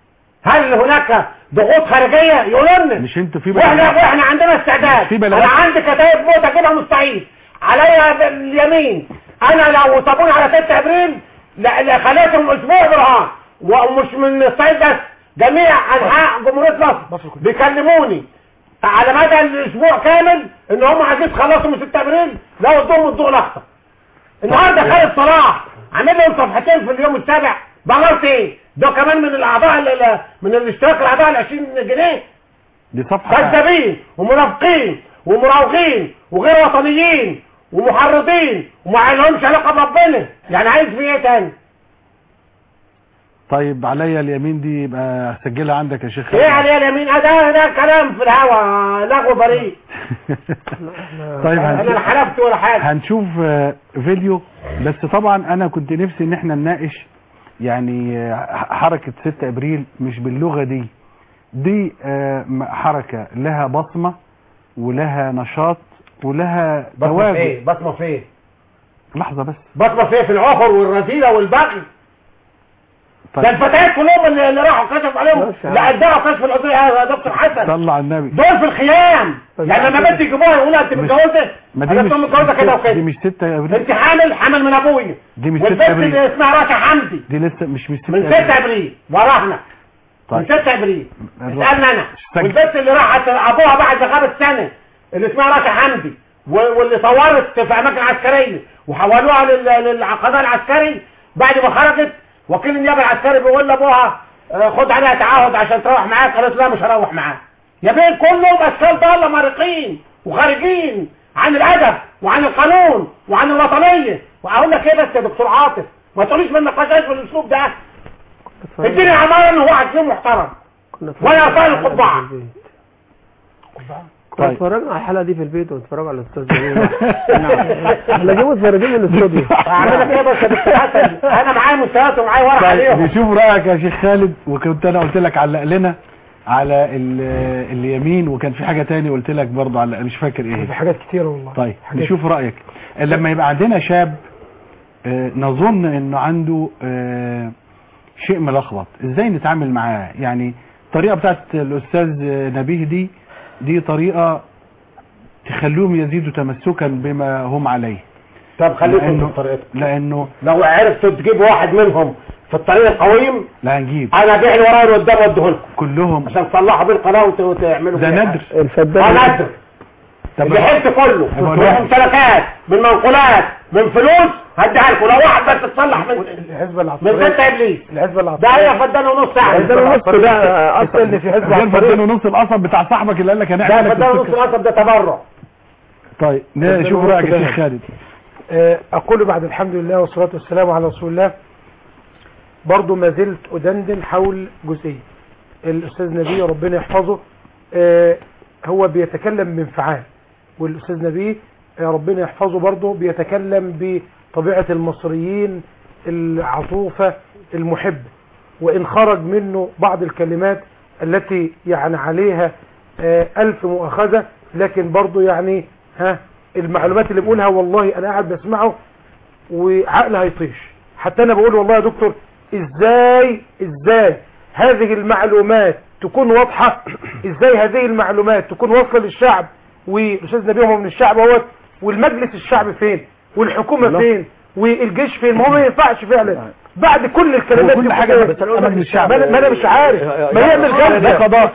هل هناك ضغوط خارجيه يقولوا لنا مش انت في واحنا واحنا عندنا استعداد في بلاغات. انا عندي كتايب موت اجيبها مستعيد عليا باليمين انا لو صابوني على 6 ابريل لا لا خليتهم اسبوع برهان ومش من الصعيد بس جميع انحاء جمهوريه مصر بيكلموني على مدى الاسبوع كامل ان هم عايزين يخلصوا من 6 ابريل لا ودهم الضوء الاخضر النهارده خالد صلاح عامل لهم صفحتين في اليوم السابع بعملت ايه ده كمان من الاعضاء ال- ال- من الاشتراك الاعضاء ال 20 جنيه دي صفحه كذابين ومنافقين ومراوغين وغير وطنيين ومحرضين وما لهمش علاقه بربنا يعني عايز في ايه تاني طيب عليا اليمين دي يبقى سجلها عندك يا شيخ ايه عليها اليمين آه ده ده كلام في الهوا لغو بريء طيب انا لا هنشوف, حلفت ولا حاجه هنشوف آه، فيديو بس طبعا انا كنت نفسي ان احنا نناقش يعني آه، حركة 6 ابريل مش باللغة دي دي آه، م- حركة لها بصمة ولها نشاط ولها بصمه في تواجد ايه بصمه في ايه لحظة بس بصمه في ايه في العقر والرذيله والبغي طيب. ده الفتيات كلهم اللي اللي راحوا كشف عليهم اللي ادعوا كشف القضيه يا دكتور حسن صلى على النبي دول في الخيام يعني لما بنت يجيبوها يقولوا انت مش- متجوزه ما دي انا مش كنت متجوزه كده دي وكده مش 6 ابريل انت حامل حامل من ابويا دي مش والبنت 6 ابريل اللي اسمها رشا حمدي دي لسه مش مش 6 من 6 ابريل وراحنا من طيب 6 ابريل الر- اسالنا انا سجل. والبنت اللي راحت ابوها بعد ما غابت سنه اللي اسمها رشا حمدي و- واللي صورت في اماكن عسكريه وحولوها لل- للقضاء العسكري بعد ما خرجت وكيل النيابه العسكري بيقول لابوها آه، خد عليها تعهد عشان تروح معاك قالت لا مش هروح معاك يا بيه كلهم اشكال ضاله مارقين وخارجين عن الادب وعن القانون وعن الوطنيه واقول لك ايه بس يا دكتور عاطف ما تقوليش ما نقاشاش بالاسلوب ده اديني عماره ان واحد فيهم محترم وانا اطال القبعه كنا اتفرجنا على الحلقه دي في البيت ونتفرج على الاستاذ جميل احنا جايبوا متفرجين من الاستوديو اعمل لك ايه بس يا دكتور حسن انا معايا مستويات ومعايا ورق طيب عليهم نشوف رايك يا شيخ خالد وكنت انا قلت لك علق لنا على ال- اليمين وكان في حاجه تاني قلت لك برضه على مش فاكر ايه في حاجات كتيرة والله طيب حاجات نشوف رايك لما يبقى عندنا شاب آه، نظن انه عنده آه، شيء ملخبط ازاي نتعامل معاه يعني الطريقه بتاعت الاستاذ آه، نبيه دي دي طريقه تخليهم يزيدوا تمسكا بما هم عليه طب خليكم لأنه- في طريقتكم لانه لو عرفتوا تجيبوا واحد منهم في الطريق القويم لا هنجيب انا ابيع اللي ورايا اللي قدام واديه لكم كلهم عشان تصلحوا بيه القناه وت- وتعملوا ده فيها ندر حاجة. الفدان اه ندر طب الحس كله طب من واحد. ممتلكات من منقولات من فلوس هديها لكم لو واحد بس تصلح من الحزب من العسكري ستة ابليس الحزب ده العسكري هي فدان ونص ساعه ده النص ده اصلا ان في حزب غير عسكري فدان ونص القصب بتاع صاحبك اللي قال لك ده هنعمل لك فدان ونص السكة. القصب ده تبرع طيب نشوف رايك يا شيخ خالد آه، أقول بعد الحمد لله والصلاة والسلام على رسول الله برضو ما زلت أدندن حول جزئية الأستاذ نبي ربنا يحفظه آه، هو بيتكلم بانفعال والأستاذ نبي آه، ربنا يحفظه برضو بيتكلم بطبيعة المصريين العطوفة المحبة وإن خرج منه بعض الكلمات التي يعني عليها آه، ألف مؤاخذة لكن برضو يعني ها المعلومات اللي بقولها والله أنا قاعد بسمعه وعقلي هيطيش حتى أنا بقول والله يا دكتور إزاي إزاي هذه المعلومات تكون واضحة إزاي هذه المعلومات تكون واصلة للشعب والأستاذ نبيه هو من الشعب اهوت والمجلس الشعب فين والحكومة الله. فين والجيش فين ما هو ما ينفعش فعلا بعد كل الكلمات وكل دي حاجة كلها. بس أنا أقول لك مجلس الشعب. ما أنا ما أنا مش عارف ما هي من ده الجلسة قضاء.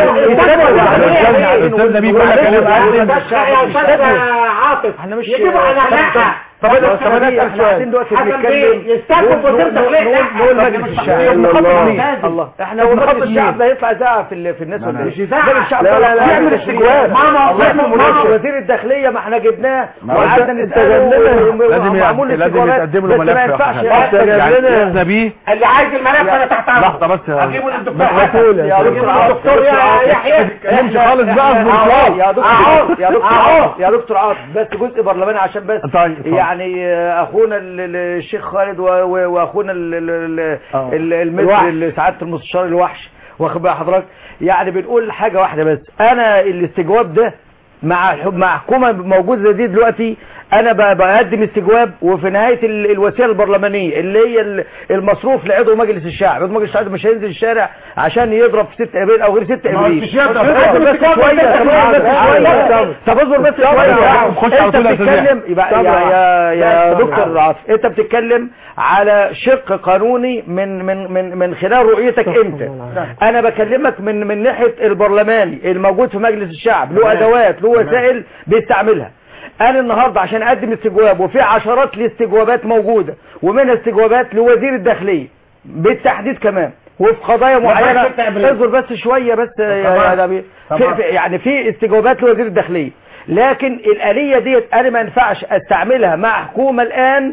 الأستاذ نبيه بيقول لك كلام عادل. عاطف احنا مش يجيبوا على لا. طب انا طب انا أسأل احنا قاعدين دلوقتي حسن بنتكلم بيه، يستلقوا نقول- وزير نقول- داخلية. نقول لا، نقول لا، مجلس لا، الشعب لا، الله الله. الله احنا طب هو نخاطب مجلس الشعب مين؟ ده يطلع يزعق في ال- في الناس ولا مش ايه؟ يزعق. مجلس الشعب لا، ده لا، لا، يعمل يعمل استجواب ماما، الله يعمل يعمل مناقشة. وزير الداخليه ما احنا جبناه ما وقعدنا أنت- نساله أنت جنبنا. و- لازم ومعمول يعد- لازم استجوابات، يتقدم له بس ما ملف يا ينفعش أخي. يا أستاذ يعني جنبنا. الأستاذ نبيه اللي عايز الملف انا تحت امره لحظة بس يا- اجيبه للدكتور بقى حسن مسؤول يا يا أستاذ. دكتور عاطف دكتور يا يحيى ما تتكلمش خالص بقى اصبر عاطف شوية. يا دكتور أهو. يا دكتور أهو. عاطف يا دكتور عاطف بس جزء برلماني عشان بس طيب اتفضل. يعني آه، اخونا ال- ال- الشيخ خالد و- و- واخونا ال- ال- ال- آه. ال- المثل الوحش. اللي سعاده المستشار الوحش واخد بقى حضرتك يعني بنقول حاجه واحده بس انا الاستجواب ده مع الح- مع حكومه موجوده زي دي دلوقتي انا ب- بقدم استجواب وفي نهايه ال- الوسيله البرلمانيه اللي هي ال- المصروف لعضو مجلس الشعب عضو مجلس الشعب مش هينزل الشارع عشان يضرب في 6 ابريل او غير 6 ما هو ابريل مش يضرب. اصبر بس استجواب شويه بس طب اصبر بس شوية. شويه طب اصبر بس يلا يا شويه عم، خش على انت طول يا أستاذ بتتكلم يحيى. يبقى طب يا يا يا طب دكتور عاطف انت بتتكلم على شق قانوني من من من من خلال رؤيتك انت انا بكلمك من من ناحيه البرلماني الموجود في مجلس الشعب له ادوات له وسائل بيستعملها انا النهارده عشان اقدم استجواب وفي عشرات الاستجوابات موجوده ومنها استجوابات لوزير الداخليه بالتحديد كمان وفي قضايا معينه اصبر بس شويه بس يا يا نبي في في- يعني في استجوابات لوزير الداخليه لكن الآلية ديت أنا ما ينفعش أستعملها مع حكومة الآن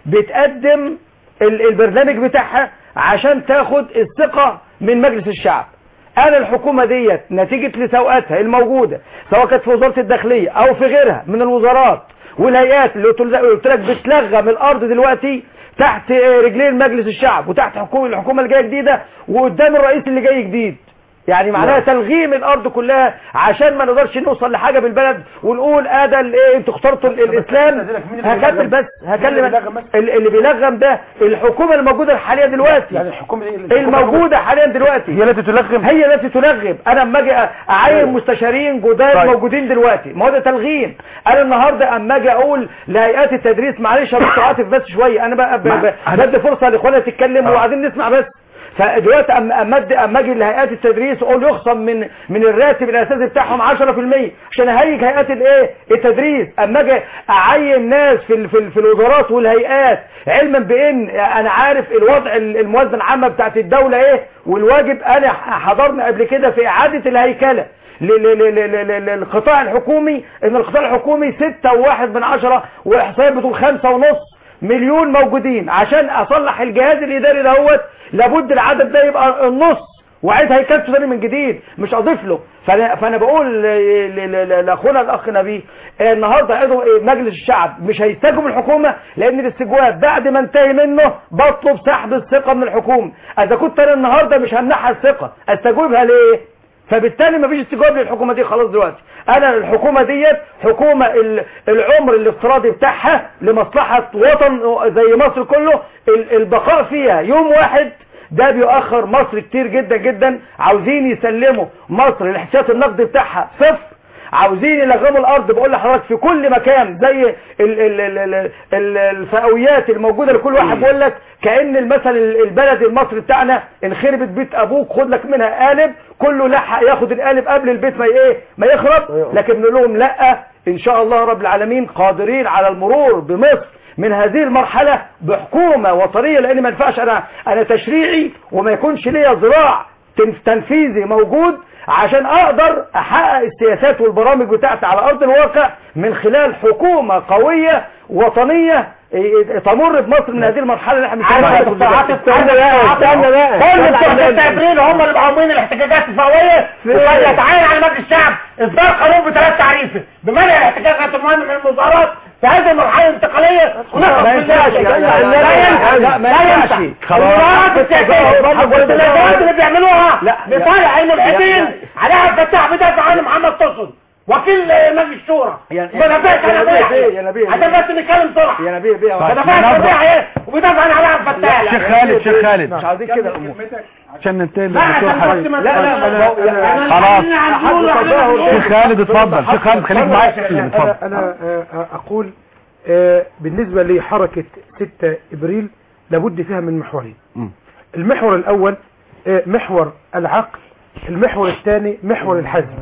بتقدم ال- البرنامج بتاعها عشان تاخد الثقة من مجلس الشعب أنا الحكومة ديت نتيجة لسوءاتها الموجودة سواء كانت في وزارة الداخلية أو في غيرها من الوزارات والهيئات اللي قلت قلت لك بتلغم الأرض دلوقتي تحت رجلين مجلس الشعب وتحت حكومة الحكومة الجاية جديدة وقدام الرئيس اللي جاي جديد يعني معناها تلغيم الارض كلها عشان ما نقدرش نوصل لحاجه بالبلد ونقول اه ده الايه انتوا اخترتوا ال- الاسلام هكمل بس هكلم ال- اللي بيلغم ده الحكومه الموجوده الحاليه دلوقتي يعني الحكومه دي الموجوده حاليا دلوقتي هي التي تلغم هي التي تلغم انا اما اجي اعين مستشارين جداد طيب. موجودين دلوقتي ما هو ده تلغيم انا النهارده اما اجي اقول لهيئات التدريس معلش يا دكتور عاطف بس شويه انا بقى ب- ب- بدي فرصه لاخواننا تتكلم وبعدين نسمع بس فدلوقتي اما اما أدي- اما اجي لهيئات التدريس اقول يخصم من من الراتب الاساسي بتاعهم 10% عشان اهيج هيئات الايه التدريس اما اجي اعين ناس في ال- في, ال- في الوزارات والهيئات علما بان انا عارف الوضع ال- الموازنه العامه بتاعت الدوله ايه والواجب انا حضرنا قبل كده في اعاده الهيكله ل- ل- ل- ل- ل- للقطاع الحكومي ان القطاع الحكومي ستة وواحد من عشرة واحصائيات بتقول خمسة ونص مليون موجودين عشان اصلح الجهاز الاداري دهوت لابد العدد ده يبقى النص وعيد هيكلته تاني من جديد مش اضيف له فانا, فأنا بقول ل- ل- ل- لاخونا الاخ نبيه آه، النهارده عضو آه، مجلس الشعب مش هيستجوب الحكومه لان الاستجواب بعد ما انتهي منه بطلب سحب الثقه من الحكومه اذا كنت انا النهارده مش همنحها الثقه استجوبها ليه فبالتالي مفيش استجواب للحكومة دي خلاص دلوقتي انا الحكومة ديت حكومة ال- العمر الافتراضي بتاعها لمصلحة وطن زي مصر كله ال- البقاء فيها يوم واحد ده بيؤخر مصر كتير جدا جدا عاوزين يسلموا مصر الاحتياط النقدي بتاعها صفر عاوزين يلغموا الارض بقول لحضرتك في كل مكان زي ال ال ال ال ال الفئويات الموجوده لكل واحد بيقول لك كان المثل البلد المصري بتاعنا ان خربت بيت ابوك خد لك منها قالب كله لحق ياخد القالب قبل البيت ما ايه ما يخرب لكن بنقول لهم لا ان شاء الله رب العالمين قادرين على المرور بمصر من هذه المرحلة بحكومة وطنية لان ما ينفعش انا انا تشريعي وما يكونش ليا ذراع تن- تنفيذي موجود عشان اقدر احقق السياسات والبرامج بتاعتي على ارض الواقع من خلال حكومة قوية وطنية إيه، تمر بمصر من هذه المرحلة اللي احنا بنتكلم عايز عليها دكتور عاطف استنى بقى استنى بقى كل بتوع استنى 6 بقى. ابريل هم اللي مقاومين الاحتجاجات الفئويه وكان يتعين على مجلس الشعب اصدار قانون بثلاث تعريفه بمنع الاحتجاجات المهمه من المظاهرات في هذه المرحله الانتقاليه ونخلص ما من ينفعش ذلك. يعني لا لا ينفع لا ما لا ينفعش. ينفع خلاص. المظاهرات السياسيه برضه برضه والتنازلات اللي بيعملوها لا. لصالح الملحدين عليها الفتاح بيدافع عن محمد قصد وكيل مجلس الشورى يعني- ما دافعش يا عن نبيه ابو بيه، يحيى يا نبيه عشان بيه. بس نتكلم بسرعه يا نبيه بيه ما دافعش عن ابو يحيى وبيدافع عن علاء الفتاح شيخ خالد شيخ خالد مش عايزين كده الامور عشان ننتهي لا للدكتور عشان حسن بس ما لا لا ما أنا- أنا- خلاص. خلاص شيخ خالد اتفضل شيخ خالد خليك معايا اتكلم اتفضل أنا, أنا آه، أقول آه، بالنسبة لحركة 6 إبريل لابد فيها من محورين مم. المحور الأول آه، محور العقل المحور الثاني محور الحزم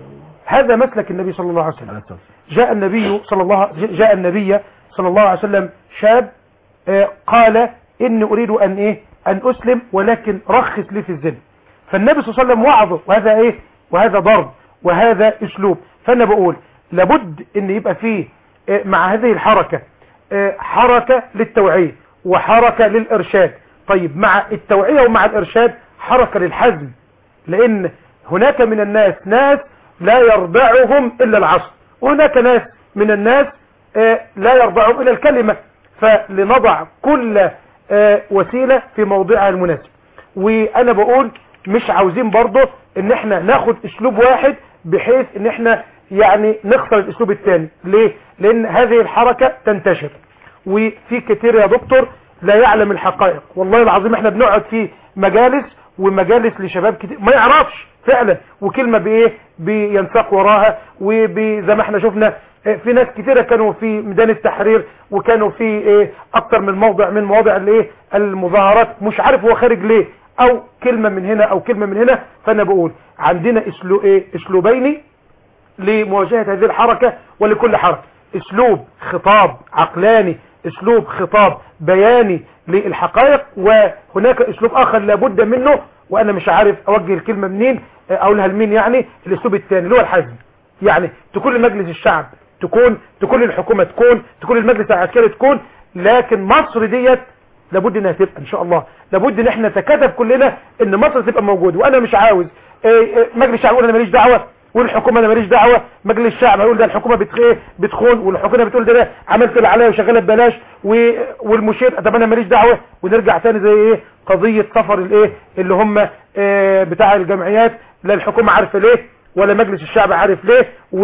هذا مسلك النبي صلى الله عليه وسلم جاء النبي صلى الله جاء النبي صلى الله عليه وسلم شاب آه، قال إني أريد أن إيه أن أسلم ولكن رخص لي في الزنا فالنبي صلى الله عليه وسلم وعظه وهذا إيه وهذا ضرب وهذا أسلوب فأنا بقول لابد أن يبقى فيه آه، مع هذه الحركة آه، حركة للتوعية وحركة للإرشاد طيب مع التوعية ومع الإرشاد حركة للحزم لأن هناك من الناس ناس لا يرضعهم إلا العصر وهناك ناس من الناس آه، لا يرضعهم إلا الكلمة فلنضع كل آه، وسيلة في موضعها المناسب وانا بقول مش عاوزين برضه ان احنا ناخد اسلوب واحد بحيث ان احنا يعني نخسر الاسلوب الثاني ليه لان هذه الحركة تنتشر وفي كتير يا دكتور لا يعلم الحقائق والله العظيم احنا بنقعد في مجالس ومجالس لشباب كتير ما يعرفش فعلا وكلمة بايه بينساق وراها وزي ما احنا شفنا اه، في ناس كتيرة كانوا في ميدان التحرير وكانوا في ايه اكتر من موضع من مواضع الايه المظاهرات مش عارف هو خارج ليه او كلمة من هنا او كلمة من هنا فانا بقول عندنا اسلو ايه اسلوبين لمواجهة هذه الحركة ولكل حركة اسلوب خطاب عقلاني اسلوب خطاب بياني للحقائق وهناك اسلوب اخر لابد منه وانا مش عارف اوجه الكلمة منين اه، اقولها لمين يعني الاسلوب الثاني اللي هو الحزم يعني تكون لمجلس الشعب تكون تكون للحكومة تكون تكون للمجلس العسكري تكون لكن مصر ديت لابد انها تبقى ان شاء الله لابد ان احنا نتكاتف كلنا ان مصر تبقى موجوده وانا مش عاوز إيه إيه مجلس الشعب يقول انا ماليش دعوه والحكومه انا ماليش دعوه مجلس الشعب هيقول ده الحكومه بتخ- إيه بتخون والحكومه بتقول ده, ده عملت اللي عليا وشغاله ببلاش و- والمشير طب انا ماليش دعوه ونرجع تاني زي ايه قضيه سفر الايه اللي هم إيه بتاع الجمعيات لا الحكومه عارفه ليه ولا مجلس الشعب عارف ليه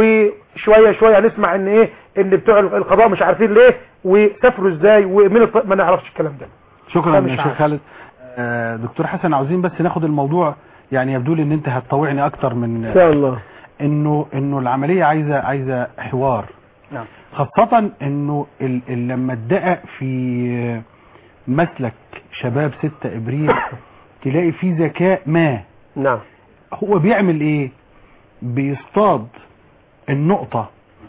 وشويه شويه هنسمع ان ايه ان بتوع القضاء مش عارفين ليه وسافروا ازاي ومين الط- ما نعرفش الكلام ده شكرا فمش يا شيخ عارف. خالد آه، دكتور حسن عاوزين بس ناخد الموضوع يعني يبدو لي ان انت هتطوعني اكتر من ان شاء الله انه انه العمليه عايزه عايزه حوار نعم. خاصه انه ال ال لما اتدقق في مسلك شباب 6 ابريل تلاقي في ذكاء ما نعم هو بيعمل ايه بيصطاد النقطة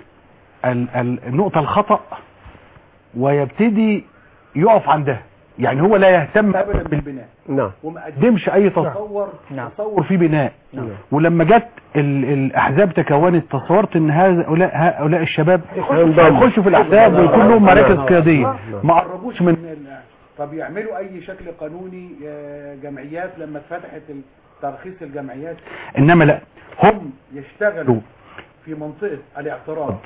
ال- ال- النقطة الخطأ ويبتدي يقف عندها يعني هو لا يهتم ابدا بالبناء نعم وما قدمش اي تصور نعم. تصور في بناء نعم. ولما جت ال- الاحزاب تكونت تصورت ان هؤلاء هؤلاء الشباب هينضموا. يخشوا في الاحزاب ويكون لهم مراكز نعم. قياديه نعم. ما قربوش من ال- طب يعملوا اي شكل قانوني آه، جمعيات لما اتفتحت ترخيص الجمعيات انما لا هم يشتغلوا في منطقه الاعتراض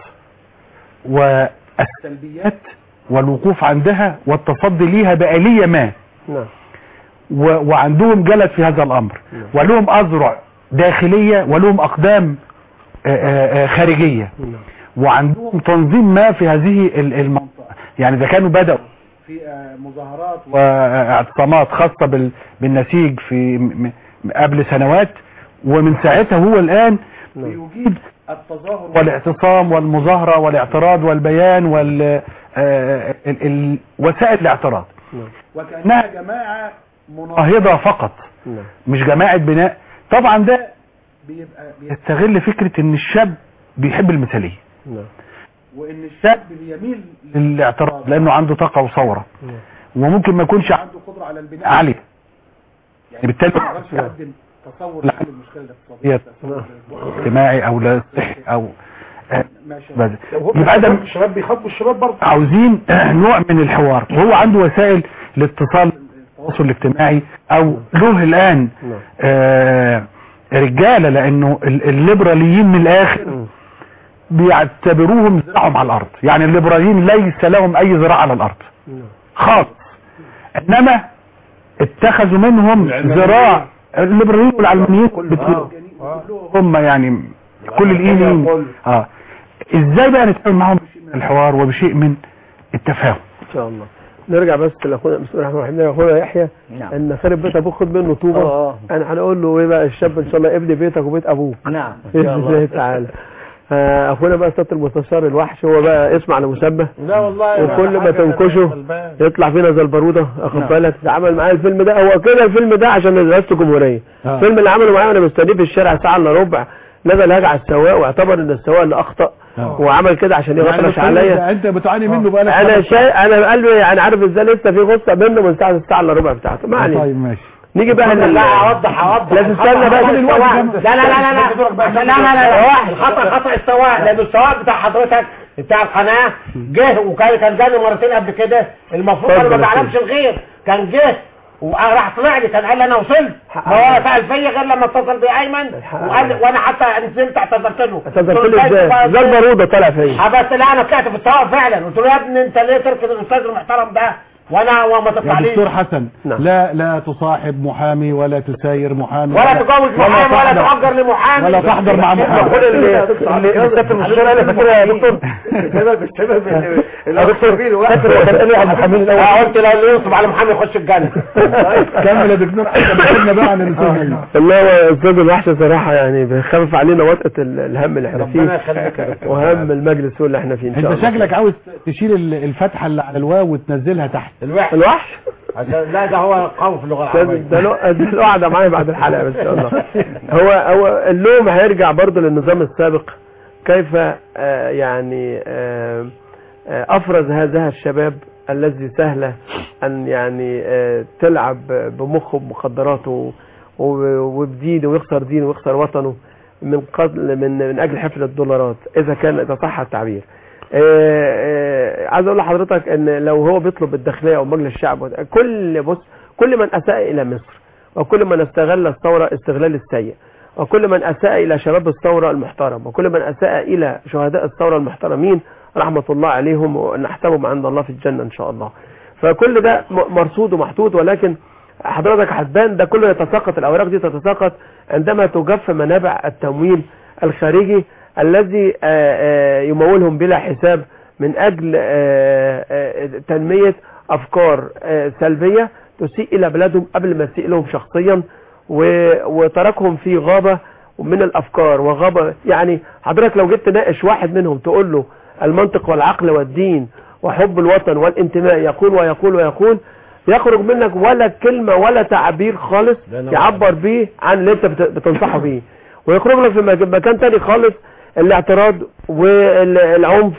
والسلبيات والوقوف عندها والتصدي ليها بآلية ما نعم و- وعندهم جلد في هذا الأمر ولهم أذرع داخلية ولهم أقدام آه، آه، آه، خارجية وعندهم تنظيم ما في هذه ال- المنطقة يعني إذا كانوا بدأوا في آه، مظاهرات واعتصامات خاصة بال- بالنسيج في م- م- قبل سنوات ومن ساعتها هو الآن بيجيد التظاهر والاعتصام والمظاهرة والاعتراض والبيان وال آه، ال- ال- وسائل الاعتراض وكأنها جماعة مناهضة فقط نعم مش جماعة بناء طبعا ده بيبقى بيستغل فكرة ان الشاب بيحب المثالية نعم وان الشاب بيميل للاعتراض لانه عنده طاقة وثورة وممكن ما يكونش عنده قدرة على البناء عالية يعني بالتالي ما يقدرش يقدم تصور لحل المشكله الاقتصاديه اجتماعي او لا صحي او آه، بس. يبقى ده الشباب بيخاطبوا الشباب برضه عاوزين نوع من الحوار وهو عنده وسائل الاتصال التواصل الاجتماعي او له الان آه رجاله لانه ال- الليبراليين من الاخر بيعتبروهم زراعهم على الارض يعني الليبراليين ليس لهم اي زراعه على الارض خالص انما اتخذوا منهم زراع الليبراليين والعلمانيين بتوع- هم يعني كل الايمين اه ازاي بقى نتعامل معاهم بشيء من الحوار وبشيء من التفاهم ان شاء الله نرجع بس لاخونا بسم الله الرحمن الرحيم اخونا يحيى نعم. ان خرب بيت ابوك خد منه طوبه آه. انا هنقول له ايه بقى الشاب ان شاء الله ابني بيتك وبيت ابوك نعم باذن الله تعالى آه، اخونا بقى سياده المستشار الوحش هو بقى اسم على مسمى لا والله وكل ما حاجة تنكشه غلبان. يطلع فينا زي الباروده اخد نعم. بالك ده عمل معايا الفيلم ده هو كده الفيلم ده عشان رئاسه الجمهوريه آه. الفيلم اللي عمله معايا وانا مستنيه في الشارع ساعه الا ربع نزل هاج على السواق واعتبر ان السواق اللي اخطا وعمل كده عشان يغطرش عليا انت بتعاني منه بقالك انا خمس شايف انا قلبي يعني عارف ازاي لسه في غصه منه من ساعه الساعه الا ربع بتاعته ما علينا طيب ماشي نيجي بقى لل- لا اوضح اوضح لازم استنى بقى الخطأ الوقت السواق. ده. لا لا لا لا لا لا لا لا لا الخطا خطا السواق لان السواق بتاع حضرتك بتاع القناه جه وكان كان جاني مرتين قبل كده المفروض انا ما اتفضل يا بعلمش الغير كان جه وراح طلع لي كان قال لي انا وصلت ما هو سال فيا غير لما اتصل بايمن وقال لي وانا حتى نزلت اعتذرت له اعتذرت له ازاي زي الباروده طالع فيا بس لا انا طلعت في السواق فعلا قلت له يا ابني انت ليه تركض الاستاذ المحترم ده وانا وما يا تطلعليش دكتور حسن لا لا تصاحب محامي ولا تساير محامي ولا تجوز محامي ولا تحضر- تأجر لمحامي ولا تحضر مع محامي المفروض اللي اللي الست المستشار قال لي فاكرها يا دكتور يا دكتور فاكر هو كان قال لي على المحامين الاول اه قلت لو اللي ينصب على محامي يخش الجنه كمل يا دكتور حسن بحثنا بقى عن الانسان والله هو استاذ الوحش صراحه يعني بيخفف علينا وطأة ال- الهم اللي احنا ربنا فيه يخليك يا دكتور. وهم المجلس اللي احنا فيه ان شاء انت الله شكلك عاوز تشيل ال- الفتحه اللي على الواو وتنزلها تحت الوحش الوحش لا ده هو قوي في اللغه ده العربيه ده له- ده له قاعده معايا بعد الحلقه ان شاء الله هو هو اللوم هيرجع برضه للنظام السابق كيف آه، يعني آه، آه، افرز هذا الشباب الذي سهل ان يعني آه، تلعب بمخه بمخدراته و- وبدينه ويخسر دينه ويخسر وطنه من قتل من من اجل حفل الدولارات اذا كان اذا صح التعبير آه، آه، عايز اقول لحضرتك ان لو هو بيطلب الداخليه او مجلس الشعب كل بص كل من اساء الى مصر وكل من استغل الثوره استغلال السيء وكل من اساء الى شباب الثوره المحترم وكل من اساء الى شهداء الثوره المحترمين رحمه الله عليهم ونحسبهم عند الله في الجنه ان شاء الله فكل ده م- مرصود ومحطوط ولكن حضرتك هتبان ده كله يتساقط الاوراق دي تتساقط عندما تجف منابع التمويل الخارجي الذي آه، آه، يمولهم بلا حساب من اجل آه، آه، تنميه افكار آه، سلبيه تسيء الى بلادهم قبل ما تسيء لهم شخصيا و- وتركهم في غابه من الافكار وغابه يعني حضرتك لو جيت تناقش واحد منهم تقول له المنطق والعقل والدين وحب الوطن والانتماء يقول ويقول ويقول يخرج منك ولا كلمة ولا تعبير خالص يعبر بيه عن اللي انت بت- بتنصحه بيه ويخرج لك في مك- مكان تاني خالص الاعتراض والعنف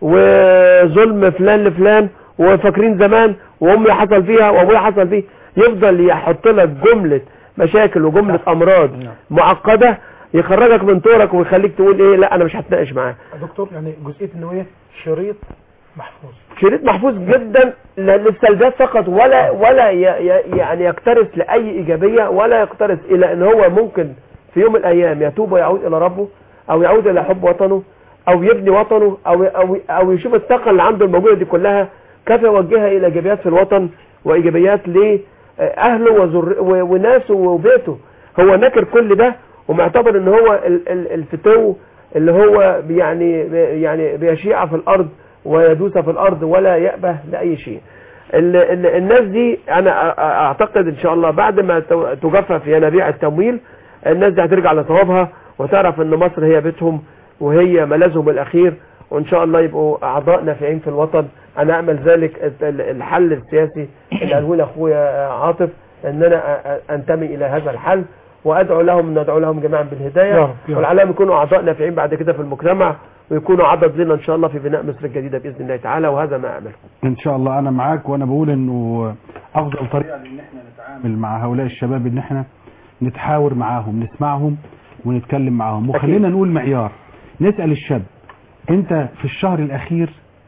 وظلم فلان لفلان وفاكرين زمان وامي حصل فيها وابويا حصل فيه يفضل يحط لك جملة مشاكل وجملة امراض معقدة يخرجك من طورك ويخليك تقول ايه لا انا مش هتناقش معاه دكتور يعني جزئيه النويه شريط محفوظ شريط محفوظ جدا ل- للسلبيات فقط ولا ولا ي- ي- يعني يكترث لاي ايجابيه ولا يكترث الى ان هو ممكن في يوم من الايام يتوب ويعود الى ربه او يعود الى حب وطنه او يبني وطنه او او او يشوف الطاقه اللي عنده الموجوده دي كلها كيف يوجهها الى ايجابيات في الوطن وايجابيات لاهله وزر و- وناسه وبيته هو ناكر كل ده ومعتبر ان هو ال- ال- الفتو اللي هو يعني يعني بيشيع في الارض ويدوس في الارض ولا يأبه لاي شيء ال- ال- الناس دي انا أ- أ- اعتقد ان شاء الله بعد ما تو- تجفف ينابيع التمويل الناس دي هترجع لصوابها وتعرف ان مصر هي بيتهم وهي ملاذهم الاخير وان شاء الله يبقوا اعضاء نافعين في الوطن انا اعمل ذلك ال- ال- الحل السياسي اللي قاله لي اخويا عاطف ان انا أ- أ- انتمي الى هذا الحل وادعو لهم ندعو لهم جميعا يا بالهدايه رب، يا رب. ولعلهم يكونوا اعضاء نافعين بعد كده في المجتمع ويكونوا عدد لنا ان شاء الله في بناء مصر الجديده باذن الله تعالى وهذا ما اعمله ان شاء الله انا معاك وانا بقول انه افضل طريقه ان احنا نتعامل مع هؤلاء الشباب ان احنا نتحاور معاهم نسمعهم ونتكلم معاهم وخلينا نقول معيار نسأل الشاب انت في الشهر الاخير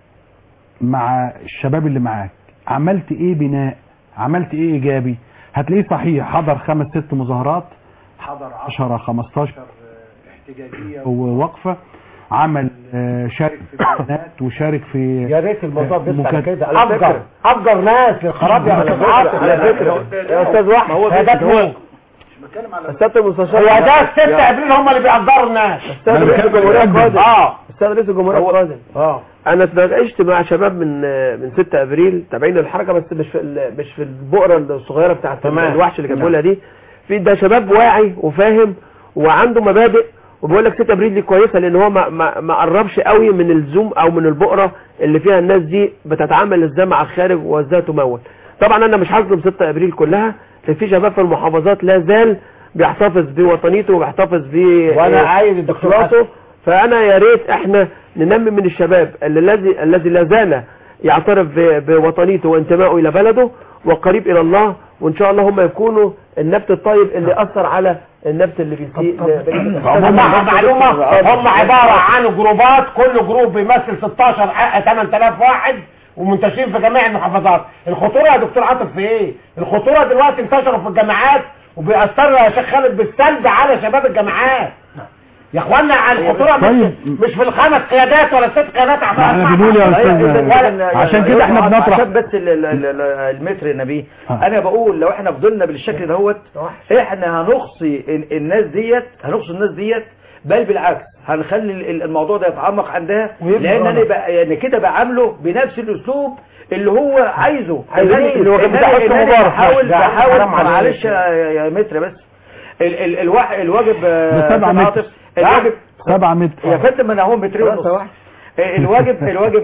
مع الشباب اللي معاك عملت ايه بناء عملت ايه ايجابي هتلاقيه صحيح حضر خمس ست مظاهرات حضر 10 15 احتجاجيه ووقفه عمل آه، شارك في بيانات وشارك في يا ريت الموضوع بس على مكات- كده افجر افجر ناس في الخراب يا على استاذ فكرة- عاطف على فكرة يا استاذ وحش هو ده اسمه السيادة المستشار هو ده الست ابريل هم اللي بيقدروا الناس استاذ رئيس الجمهورية قادم اه استاذ رئيس الجمهورية قادم اه انا اتناقشت مع شباب من من 6 ابريل تابعين الحركه بس مش في ال- مش في البؤره الصغيره بتاعت تمام. الوحش اللي كان تمام. بيقولها دي في ده شباب واعي وفاهم وعنده مبادئ وبيقول لك 6 ابريل دي كويسه لان هو ما ما ما قربش قوي من الزوم او من البؤره اللي فيها الناس دي بتتعامل ازاي مع الخارج وازاي تمول طبعا انا مش هظلم 6 ابريل كلها لان في شباب في المحافظات لا زال بيحتفظ بوطنيته وبيحتفظ ب وانا عايز الدكتور تراثه فانا يا ريت احنا ننمي من الشباب اللي الذي الذي لا زال يعترف ب- بوطنيته وانتمائه الى بلده وقريب الى الله وان شاء الله هم يكونوا النبت الطيب اللي اثر على النبت اللي بيسيء عموما معلومة هم عبارة عن جروبات كل جروب بيمثل 16 حق 8000 واحد ومنتشرين في جميع المحافظات الخطورة يا دكتور عاطف في ايه الخطورة دلوقتي انتشروا في الجامعات وبيأثروا يا شيخ خالد بالسلب على شباب الجامعات يا اخوانا على الخطورة مش, طيب. مش في الخمس قيادات ولا الست قيادات ما احنا بنقول يا استاذ عشان كده احنا بنطرح عشان بس ال- ال- ال- المتر يا نبيه انا بقول لو احنا فضلنا بالشكل دهوت احنا هنقصي ال- الناس ديت هنقصي الناس ديت بل بالعكس هنخلي ال- الموضوع ده يتعمق عندها ويبقى لان انا غلط. بقى يعني كده بعامله بنفس الاسلوب اللي هو عايزه عايزين إنني- اللي هو كان إنني- بتاع حسني إنني مبارك. بحاول ده بحاول حرام عليك. معلش يا يا متر بس ال ال الوا- الواجب آه، بسبعة أستاذ متر. عاطف، الواجب سبعة متر يا فندم انا هو مترين ونص آه، الواجب الواجب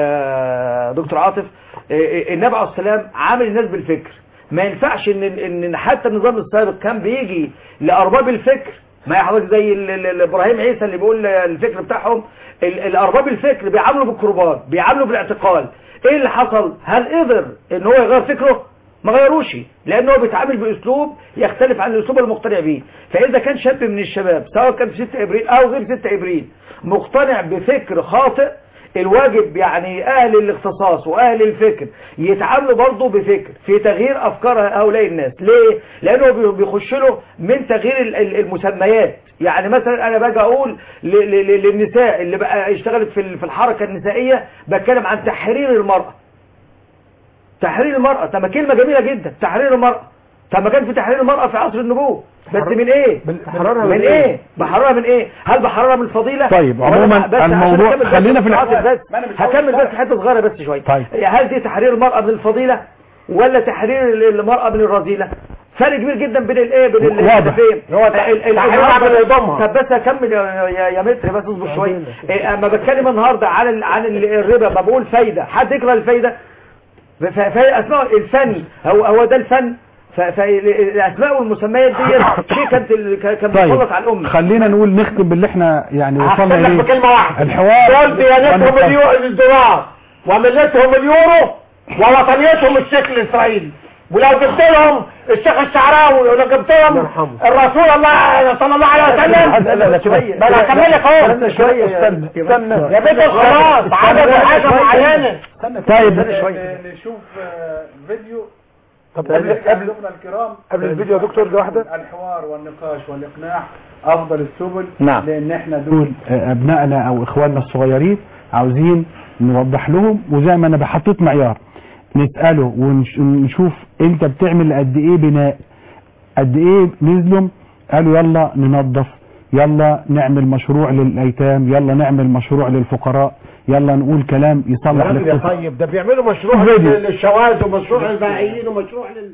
آه، دكتور عاطف آه، آه، النبي عليه السلام عامل الناس بالفكر ما ينفعش ان ان حتى النظام السابق كان بيجي لارباب الفكر ما يحضرك زي ال- ال- ال- ابراهيم عيسى اللي بيقول الفكر بتاعهم ال- الارباب الفكر بيعاملوا بالكربات بيعاملوا بالاعتقال ايه اللي حصل هل قدر ان هو يغير فكره ما غيروش لانه هو بيتعامل باسلوب يختلف عن الاسلوب المقتنع بيه فاذا كان شاب من الشباب سواء كان في 6 ابريل او غير 6 ابريل مقتنع بفكر خاطئ الواجب يعني اهل الاختصاص واهل الفكر يتعاملوا برضه بفكر في تغيير افكار هؤلاء الناس ليه لانه بي- بيخش له من تغيير ال- ال- المسميات يعني مثلا انا باجي اقول ل- ل- ل- للنساء اللي بقى اشتغلت في ال- في الحركه النسائيه بتكلم عن تحرير المراه تحرير المرأة طب ما كلمة جميلة جدا تحرير المرأة طب ما كان في تحرير المرأة في عصر النبوة بس من ايه بحررها من من ايه إيه؟ بحررها من ايه هل بحررها من الفضيلة طيب، ولا عموما بس عشان الموضوع- أكمل بس خلينا في عاطف الح- بس هكمل بس حتة صغيرة بس شوية طيب. هل دي تحرير المرأة من الفضيلة ولا تحرير المرأة من الرذيلة فرق كبير جدا بين الايه بين ال- واضح. الهدفين. هو ال- ال- تحرير النهاردة- عقل يضمها. طب بس اكمل يا يا, يا متر بس اصبر شويه إيه، اما بتكلم النهارده عن ال- عن ال- الربا ما بقول فايده حد يكره الفايده ف- فهي اسماء الفن هو هو ده الفن ف- فالاسماء والمسميات دي شيء كانت ال- كان مسلط على الامه خلينا نقول نختم باللي احنا يعني وصلنا هختم لك اليه بكلمة واحدة الحوار دول ديانتهم والنقاش. اليو- الدولار وملتهم اليورو ووطنيتهم الشيخ الاسرائيلي ولو جبت لهم الشيخ الشعراوي ولو جبت لهم الرسول الله صلى الله عليه وسلم لا، لا، شوية. ما انا هكمل لك اهو استنى شوية استنى استنى يا بنت خلاص عدد حاجه معينه طيب نشوف فيديو طب قبل قبل الكرام قبل الفيديو يا دكتور ده واحده الحوار والنقاش والاقناع افضل السبل نعم. لان احنا دول دول ابنائنا او اخواننا الصغيرين عاوزين نوضح لهم وزي ما انا بحطيت معيار نساله ونش- ونشوف انت بتعمل قد ايه بناء قد ايه نزلوا قالوا يلا ننظف يلا نعمل مشروع للايتام يلا نعمل مشروع للفقراء يلا نقول كلام يا يصلح راجل يا الاقتصاد طيب ده بيعملوا مشروع فيديو. لل- للشواذ ومشروع للبائعين ومشروع لل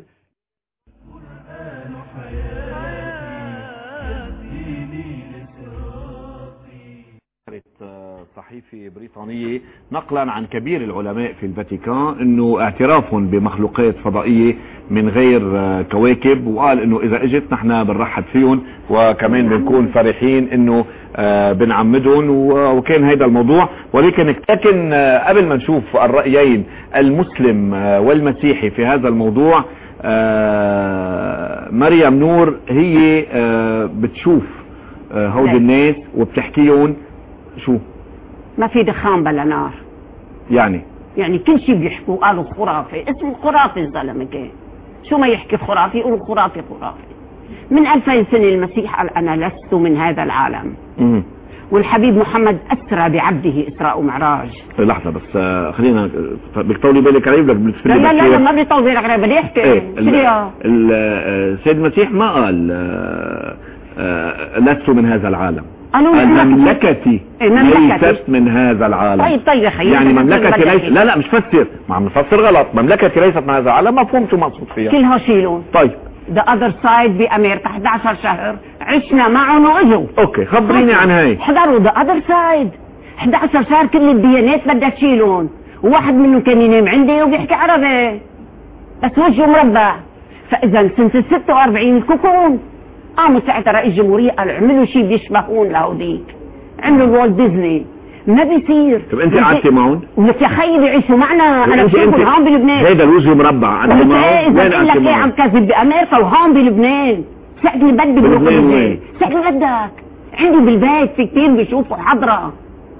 صحيفة بريطانية نقلا عن كبير العلماء في الفاتيكان انه اعتراف بمخلوقات فضائية من غير آه، كواكب وقال انه اذا اجت نحن بنرحب فيهم وكمان بنكون فرحين انه آه، بنعمدهم و- وكان هيدا الموضوع ولكن لكن آه، قبل ما نشوف الرأيين المسلم آه، والمسيحي في هذا الموضوع آه، آه، مريم نور هي آه، بتشوف آه، هودي لا. الناس وبتحكيهم شو ما في دخان بلا نار يعني يعني كل شيء بيحكوا قالوا خرافي اسمه خرافي الزلمه كان شو ما يحكي خرافي يقولوا خرافي خرافي من ألفين سنة المسيح قال أنا لست من هذا العالم مم. والحبيب محمد أسرى بعبده إسراء ومعراج لحظة بس آه، خلينا آه، بدك تطولي بالك علي بدك لا بتسفلي لا لا, لا بس ما بدي طول بالك بدي احكي ايه شو ال- يا؟ ال- آه، السيد المسيح ما قال آه، آه، لست من هذا العالم قالوا قال مملكتي. مملكتي إيه، مملكتي. ليست من هذا العالم طيب طيب يا خيي يعني أنت مملكتي بتقول ليست مملكتي. لا لا مش فسر ما عم نفسر غلط مملكتي ليست من هذا العالم مفهوم شو مقصود فيها كلها شيلون طيب ذا اذر سايد بامريكا 11 شهر عشنا معهم واجوا اوكي خبريني عن هاي احضروا ذا اذر سايد 11 شهر كل الديانات بدها تشيلهم وواحد منهم كان ينام عندي وبيحكي عربي بس وجهه مربع فاذا سنه ال 46 الكوكون قاموا ساعتها رئيس الجمهوريه قال اعملوا شيء بيشبهون لهوديك عملوا الوالت ديزني ما بيصير طب انت قعدتي معهم ولك يا خيي بيعيشوا معنا انا انت بشوفهم انت هون بلبنان هيدا الوجه مربع قعدتي ولك معه ايه اذا وين بقول لك قعدتي ايه عم معه كذب بامريكا وهون بلبنان ساعة اللي بدي بروح بلبنان بلبنان وين؟ ساعة اللي بدك عندي بالبيت في كتير بيشوفوا حضرة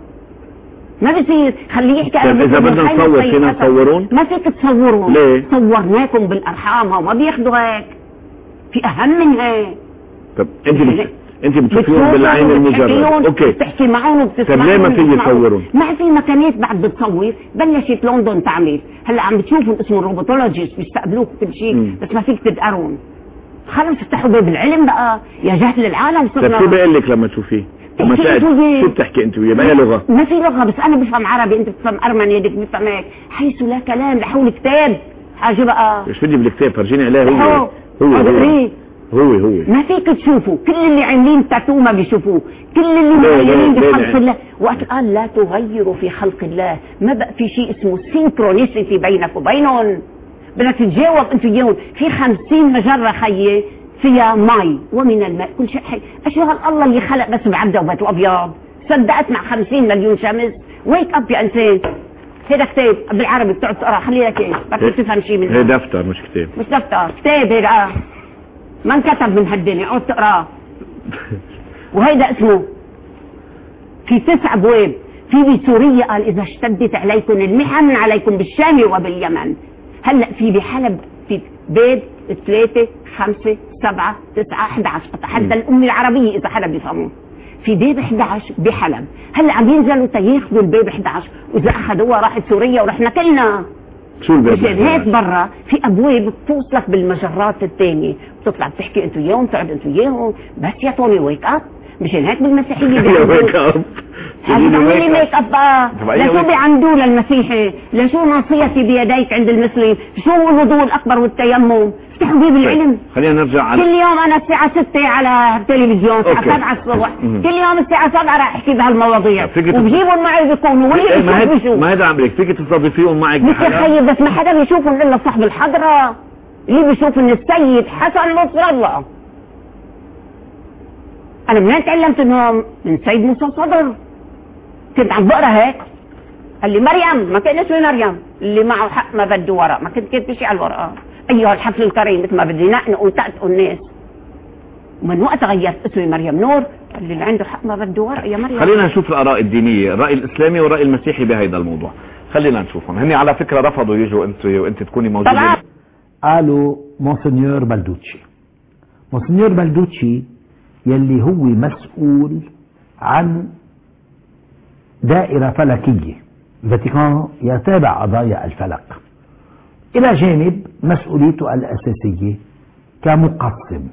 ما بصير خليه يحكي طيب أنا إذا بكون بدنا حي نصور، وطيب فينا أسد. نصورون؟ ما فيك تصورهم ليه؟ صورناكم بالارحام هم ما بياخدوا هيك في اهم من هيك طب انت بت... انت بتشوفيهم بتشوفهم بالعين المجرد وبتحكيهم، اوكي بتحكي معهم وبتسمعهم طب ليه ما في وبتسمعهم. يصورون؟ ما في مكانات بعد بتصور بلشت لندن تعمل هلا عم بتشوفوا اسمه الروبوتولوجيست بيستقبلوك كل شيء مم. بس ما فيك تدقرون خلص افتحوا باب العلم بقى يا جهل العالم طب صرنا شو بقول لك لما تشوفيه؟ لما بتحكي تقعد انتو زي- شو بتحكي انت وياه بأي لغة؟ ما في لغه بس انا بفهم عربي انت بتفهم ارمني بدك بفهم هيك حيث لا كلام لحول كتاب حاجه بقى ايش بدي بالكتاب فرجيني عليه هو لحول. هو هذا هو إيه؟ هو هو ما فيك تشوفوا كل اللي عاملين تاتو ما بيشوفوه كل اللي ليه- مغيرين ليه- ليه- بخلق ليه؟ الله وقت قال لا تغيروا في خلق الله ما بقى في شيء اسمه سينكرونيسيتي بينك وبينهم بدك تتجاوب انت وياهم في خمسين مجرة خيي فيها مي ومن الماء كل شيء حي اشهر الله اللي خلق بس بعبده وبيت الابيض صدقت مع خمسين مليون شمس ويك اب يا انسان هذا كتاب بالعربي بتقعد تقرا خلي لك ايه بدك تفهم شيء منه هي دفتر مش كتاب مش دفتر كتاب هيدا آه. ما انكتب من هالدنيا اقعد تقراه وهيدا اسمه في تسع ابواب في بسوريا قال اذا اشتدت عليكم المحن عليكم بالشام وباليمن هلا في بحلب في بيت ثلاثة خمسة سبعة تسعة 11 حتى الأمة العربية إذا حدا بيفهمون في بيب 11 بحلب هلا عم ينزلوا تياخذوا البيب 11 وإذا أخذوها راحت سوريا ورحنا كلنا شو الباب مشان هيك الأحمر؟ برا في ابواب بتوصلك بالمجرات الثانيه بتطلع بتحكي انت وياهم تقعد انت وياهم بس يا توني ويك اب مشان هيك بالمسيحيه يا بيعملوا- ويك اب هذا بيعمل لي ميك اب بقى طب أي لشو ويك- بيعندوا للمسيحي لشو ناصيتي بيديك عند المسلم شو الوضوء الاكبر والتيمم افتحوا بيه بالعلم خلينا نرجع كل على يوم انا الساعة 6 على التلفزيون الساعة أوكي. 7 الصبح مم. كل يوم الساعة 7 راح احكي بهالمواضيع فكرة- وبجيبهم معي بيكونوا إيه، واللي ما بيشوف هيدا بيشوف ما هيدا عم بقول لك فيك تستضيفيهم معك مش يا بحلقة خيي بس ما حدا بيشوفهم الا صاحب الحضرة اللي بيشوف ان السيد حسن نصر الله انا منين تعلمت انه من سيد موسى صدر كنت عم بقرا هيك قال لي مريم ما كان اسمي مريم اللي معه حق ما بده ورق ما كنت كنت شيء على الورقه ايها الحفل الكريم مثل ما بدي نقنق وتأتقوا الناس ومن وقت غيرت اسمي مريم نور قال لي اللي عنده حق ما بده ورق يا مريم خلينا نشوف الآراء الدينية الرأي الإسلامي والرأي المسيحي بهذا الموضوع خلينا نشوفهم هني على فكرة رفضوا يجوا انت وانت تكوني موجودة قالوا مونسنيور بلدوتشي مونسنيور بلدوتشي يلي هو مسؤول عن دائرة فلكية الفاتيكان يتابع قضايا الفلك إلى جانب مسؤوليته الأساسية كمقسم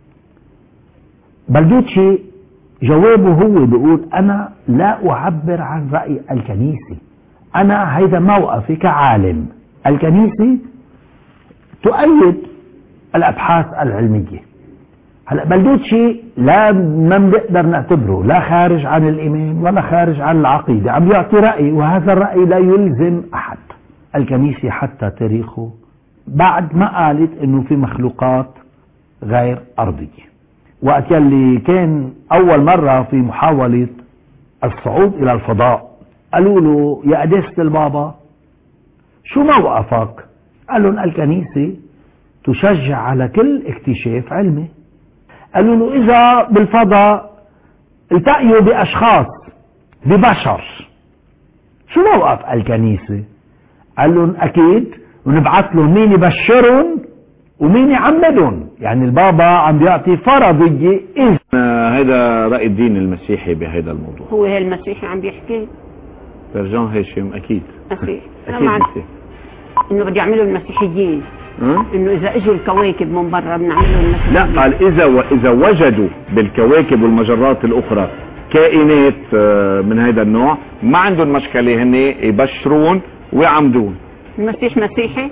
بلدوتشي جوابه هو بيقول أنا لا أعبر عن رأي الكنيسة أنا هيدا موقفي كعالم الكنيسة تؤيد الابحاث العلميه هلا بلدوتشي لا ما بنقدر نعتبره لا خارج عن الايمان ولا خارج عن العقيده عم يعطي راي وهذا الراي لا يلزم احد الكنيسه حتى تاريخه بعد ما قالت انه في مخلوقات غير ارضيه وقت يلي كان اول مره في محاوله الصعود الى الفضاء قالوا له يا قداسه البابا شو موقفك قال لهم الكنيسة تشجع على كل اكتشاف علمي قالوا له إذا بالفضاء التقيوا بأشخاص ببشر شو موقف الكنيسة قال لهم أكيد ونبعث لهم مين يبشرهم ومين يعمدهم يعني البابا عم بيعطي فرضية إذ آه، هذا رأي الدين المسيحي بهذا الموضوع هو هي المسيحي عم بيحكي برجان هاشم أكيد اخي انا أكيد مع مسيحي انه بده يعملوا المسيحيين ها؟ انه اذا اجوا الكواكب من برا بنعملوا المسيحيين لا قال إذا و... إذا وجدوا بالكواكب والمجرات الأخرى كائنات آه، من هذا النوع ما عندهم مشكلة هن يبشرون ويعمدون المسيح مسيحي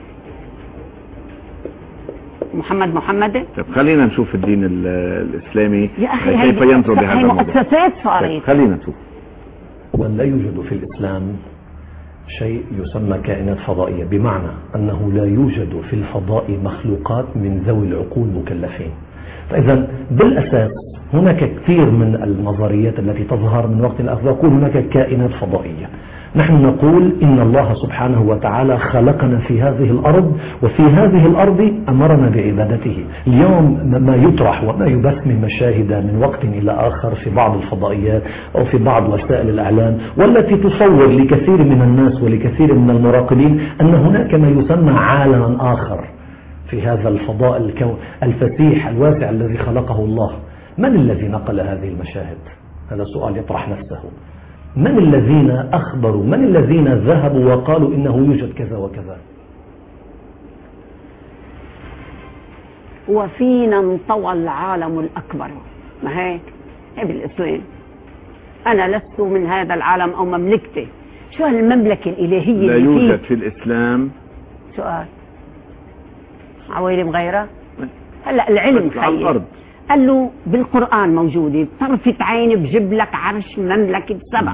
محمد محمدي طيب خلينا نشوف الدين ال- الإسلامي يا اخي كيف هي ينظر بهذا هي الموضوع مؤسسات طيب صارت خلينا نشوف بل لا يوجد في الإسلام شيء يسمى كائنات فضائية بمعنى أنه لا يوجد في الفضاء مخلوقات من ذوي العقول مكلفين فإذا بالأساس هناك كثير من النظريات التي تظهر من وقت لآخر يقول هناك كائنات فضائية نحن نقول إن الله سبحانه وتعالى خلقنا في هذه الأرض وفي هذه الأرض أمرنا بعبادته اليوم ما يطرح وما يبث من مشاهد من وقت إلى آخر في بعض الفضائيات أو في بعض وسائل الإعلام والتي تصور لكثير من الناس ولكثير من المراقبين أن هناك ما يسمى عالما آخر في هذا الفضاء الكون الفسيح الواسع الذي خلقه الله من الذي نقل هذه المشاهد هذا سؤال يطرح نفسه من الذين أخبروا من الذين ذهبوا وقالوا إنه يوجد كذا وكذا وفينا انطوى العالم الأكبر ما هيك هي بالإسلام أنا لست من هذا العالم أو مملكتي شو هالمملكة الإلهية لا اللي يوجد فيه في الإسلام سؤال عوالم غيرها هلا العلم بس على خير الأرض. قال له بالقرآن موجودة بطرفة عين بجيب لك عرش مملكة سبع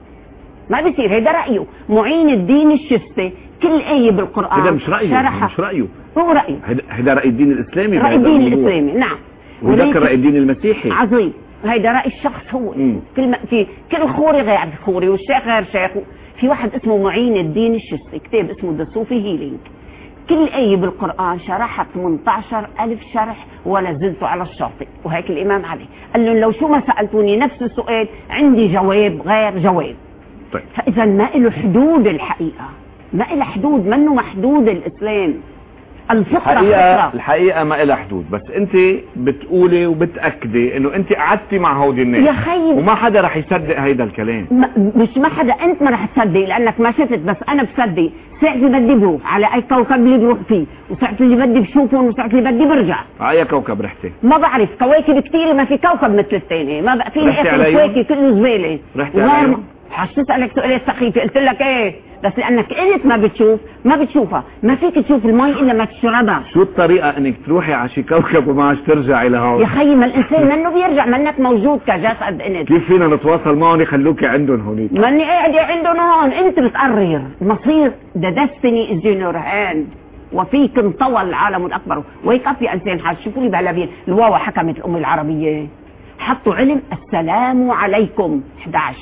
ما بصير هيدا رأيه معين الدين الشفتي كل آية بالقرآن هذا مش رأيه شرحها مش رأيه هو رأيه هذا- هذا رأي الدين الإسلامي رأي بهذا الدين الموضوع. الإسلامي نعم وذاك ولكن- رأي الدين المسيحي عظيم هيدا رأي الشخص هو كل ما في كل خوري غير خوري والشيخ غير شيخ في واحد اسمه معين الدين الشستي كتاب اسمه ذا صوفي هيلينج كل آية بالقرآن شرحها 18 ألف شرح ولا زلت على الشاطئ وهيك الإمام علي قال لهم لو شو ما سألتوني نفس السؤال عندي جواب غير جواب طيب. فإذا ما له حدود الحقيقة ما له حدود منه محدود الإسلام الفطرة الحقيقة فطرة الحقيقة ما لها حدود بس انت بتقولي وبتأكدي انه انت قعدتي مع هودي الناس يا خيي. وما حدا رح يصدق هيدا الكلام ما مش ما حدا انت ما رح تصدق لانك ما شفت بس انا بصدق ساعة اللي بدي بروح على اي كوكب اللي بروح فيه وساعة اللي بدي بشوفهم وساعة اللي بدي برجع على اي كوكب رحتي ما بعرف كواكب كثيرة ما في كوكب مثل الثاني ما بقى فيني رحتي اخر عليهم؟ كواكب كله زبالة رحتي وغير عليهم؟ ما- حش تسألك سؤالات سخيفة قلت لك ايه بس لانك انت ما بتشوف ما بتشوفها ما فيك تشوف المي الا ما تشربها شو الطريقة انك تروحي على شي كوكب وما عادش ترجعي لهون يا خيي ما الانسان منه بيرجع منك موجود كجسد انت كيف فينا نتواصل معهم يخلوكي عندهم هونيك ماني قاعدة عندهم هون انت بتقرر المصير the destiny is in your hand وفيك انطوى العالم الاكبر ويك اب يا انسان حاج شوفوا لي بهلبين الواو حكمت الام العربيه حطوا علم السلام عليكم 11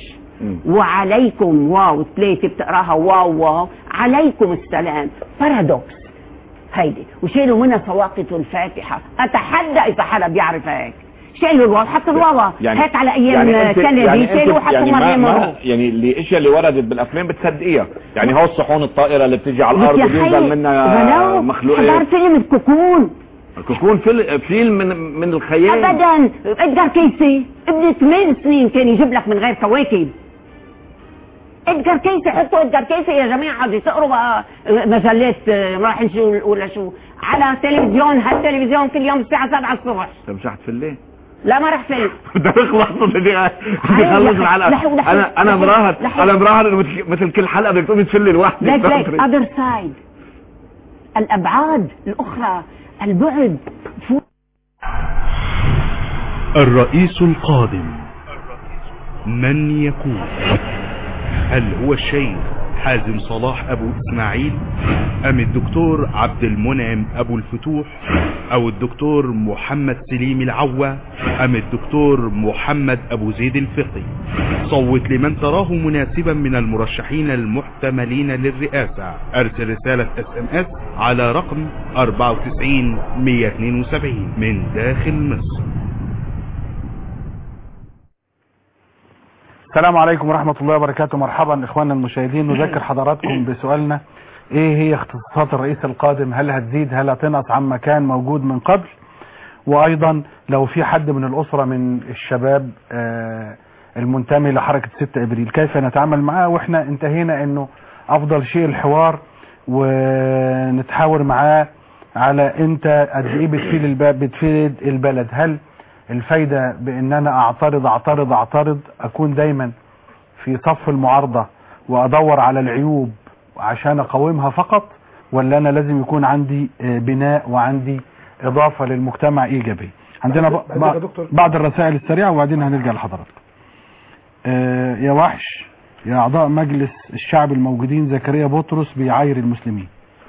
وعليكم واو ثلاثة بتقراها واو واو عليكم السلام بارادوكس هيدي وشيلوا منها سواقط الفاتحة أتحدى إذا حدا بيعرف هيك شيلوا الواو حطوا الواو هيك على أيام أنت- كندي شيلوا وحطوا يعني ما مريم ما ورو يعني اللي الاشياء اللي وردت بالافلام بتصدقيها يعني هو الصحون الطائره اللي بتيجي على الارض يا خيي، وبينزل منها ولو مخلوقات حضرت فيلم الكوكون الكوكون فيل- فيلم من من الخيال ابدا ادجار كيسي ابن ثمان سنين كان يجيب لك من غير كواكب ادجار كيسي حطوا ادجار كيسي يا جماعه عاد تقروا بقى مجلات آه، رايحين شو ولا شو على تلفزيون هالتلفزيون كل يوم الساعه 7 الصبح طب مش في الليل لا ما رح فيلم بدي اخلص بدي بدي اخلص لحظة، الحلقه لحظة، لحظة، انا انا لحظة، مراهن لحظة. انا مراهن انه مثل- مثل كل حلقه بدك تقومي تفلي لوحدك ليك ليك اذر سايد الابعاد الاخرى البعد فوق الرئيس القادم من يكون هل هو الشيخ حازم صلاح ابو اسماعيل ام الدكتور عبد المنعم ابو الفتوح او الدكتور محمد سليم العوا ام الدكتور محمد ابو زيد الفقي صوت لمن تراه مناسبا من المرشحين المحتملين للرئاسة ارسل رسالة اس ام اس على رقم 94 172 من داخل مصر السلام عليكم ورحمة الله وبركاته مرحبا اخواننا المشاهدين نذكر حضراتكم بسؤالنا ايه هي اختصاصات الرئيس القادم هل هتزيد هل هتنقص عما كان موجود من قبل وايضا لو في حد من الاسرة من الشباب آه المنتمي لحركة 6 ابريل كيف نتعامل معاه واحنا انتهينا انه افضل شيء الحوار ونتحاور معاه على انت قد ايه بتفيد البلد بتفيد البلد هل الفايدة بان انا اعترض اعترض اعترض اكون دايما في صف المعارضة وادور على العيوب عشان اقاومها فقط ولا انا لازم يكون عندي آه، بناء وعندي اضافة للمجتمع ايجابية عندنا ب- بعد- بعد يا ب- دكتور. بعض الرسائل السريعة وبعدين هنرجع لحضراتكم آه، يا وحش يا اعضاء مجلس الشعب الموجودين زكريا بطرس بيعاير المسلمين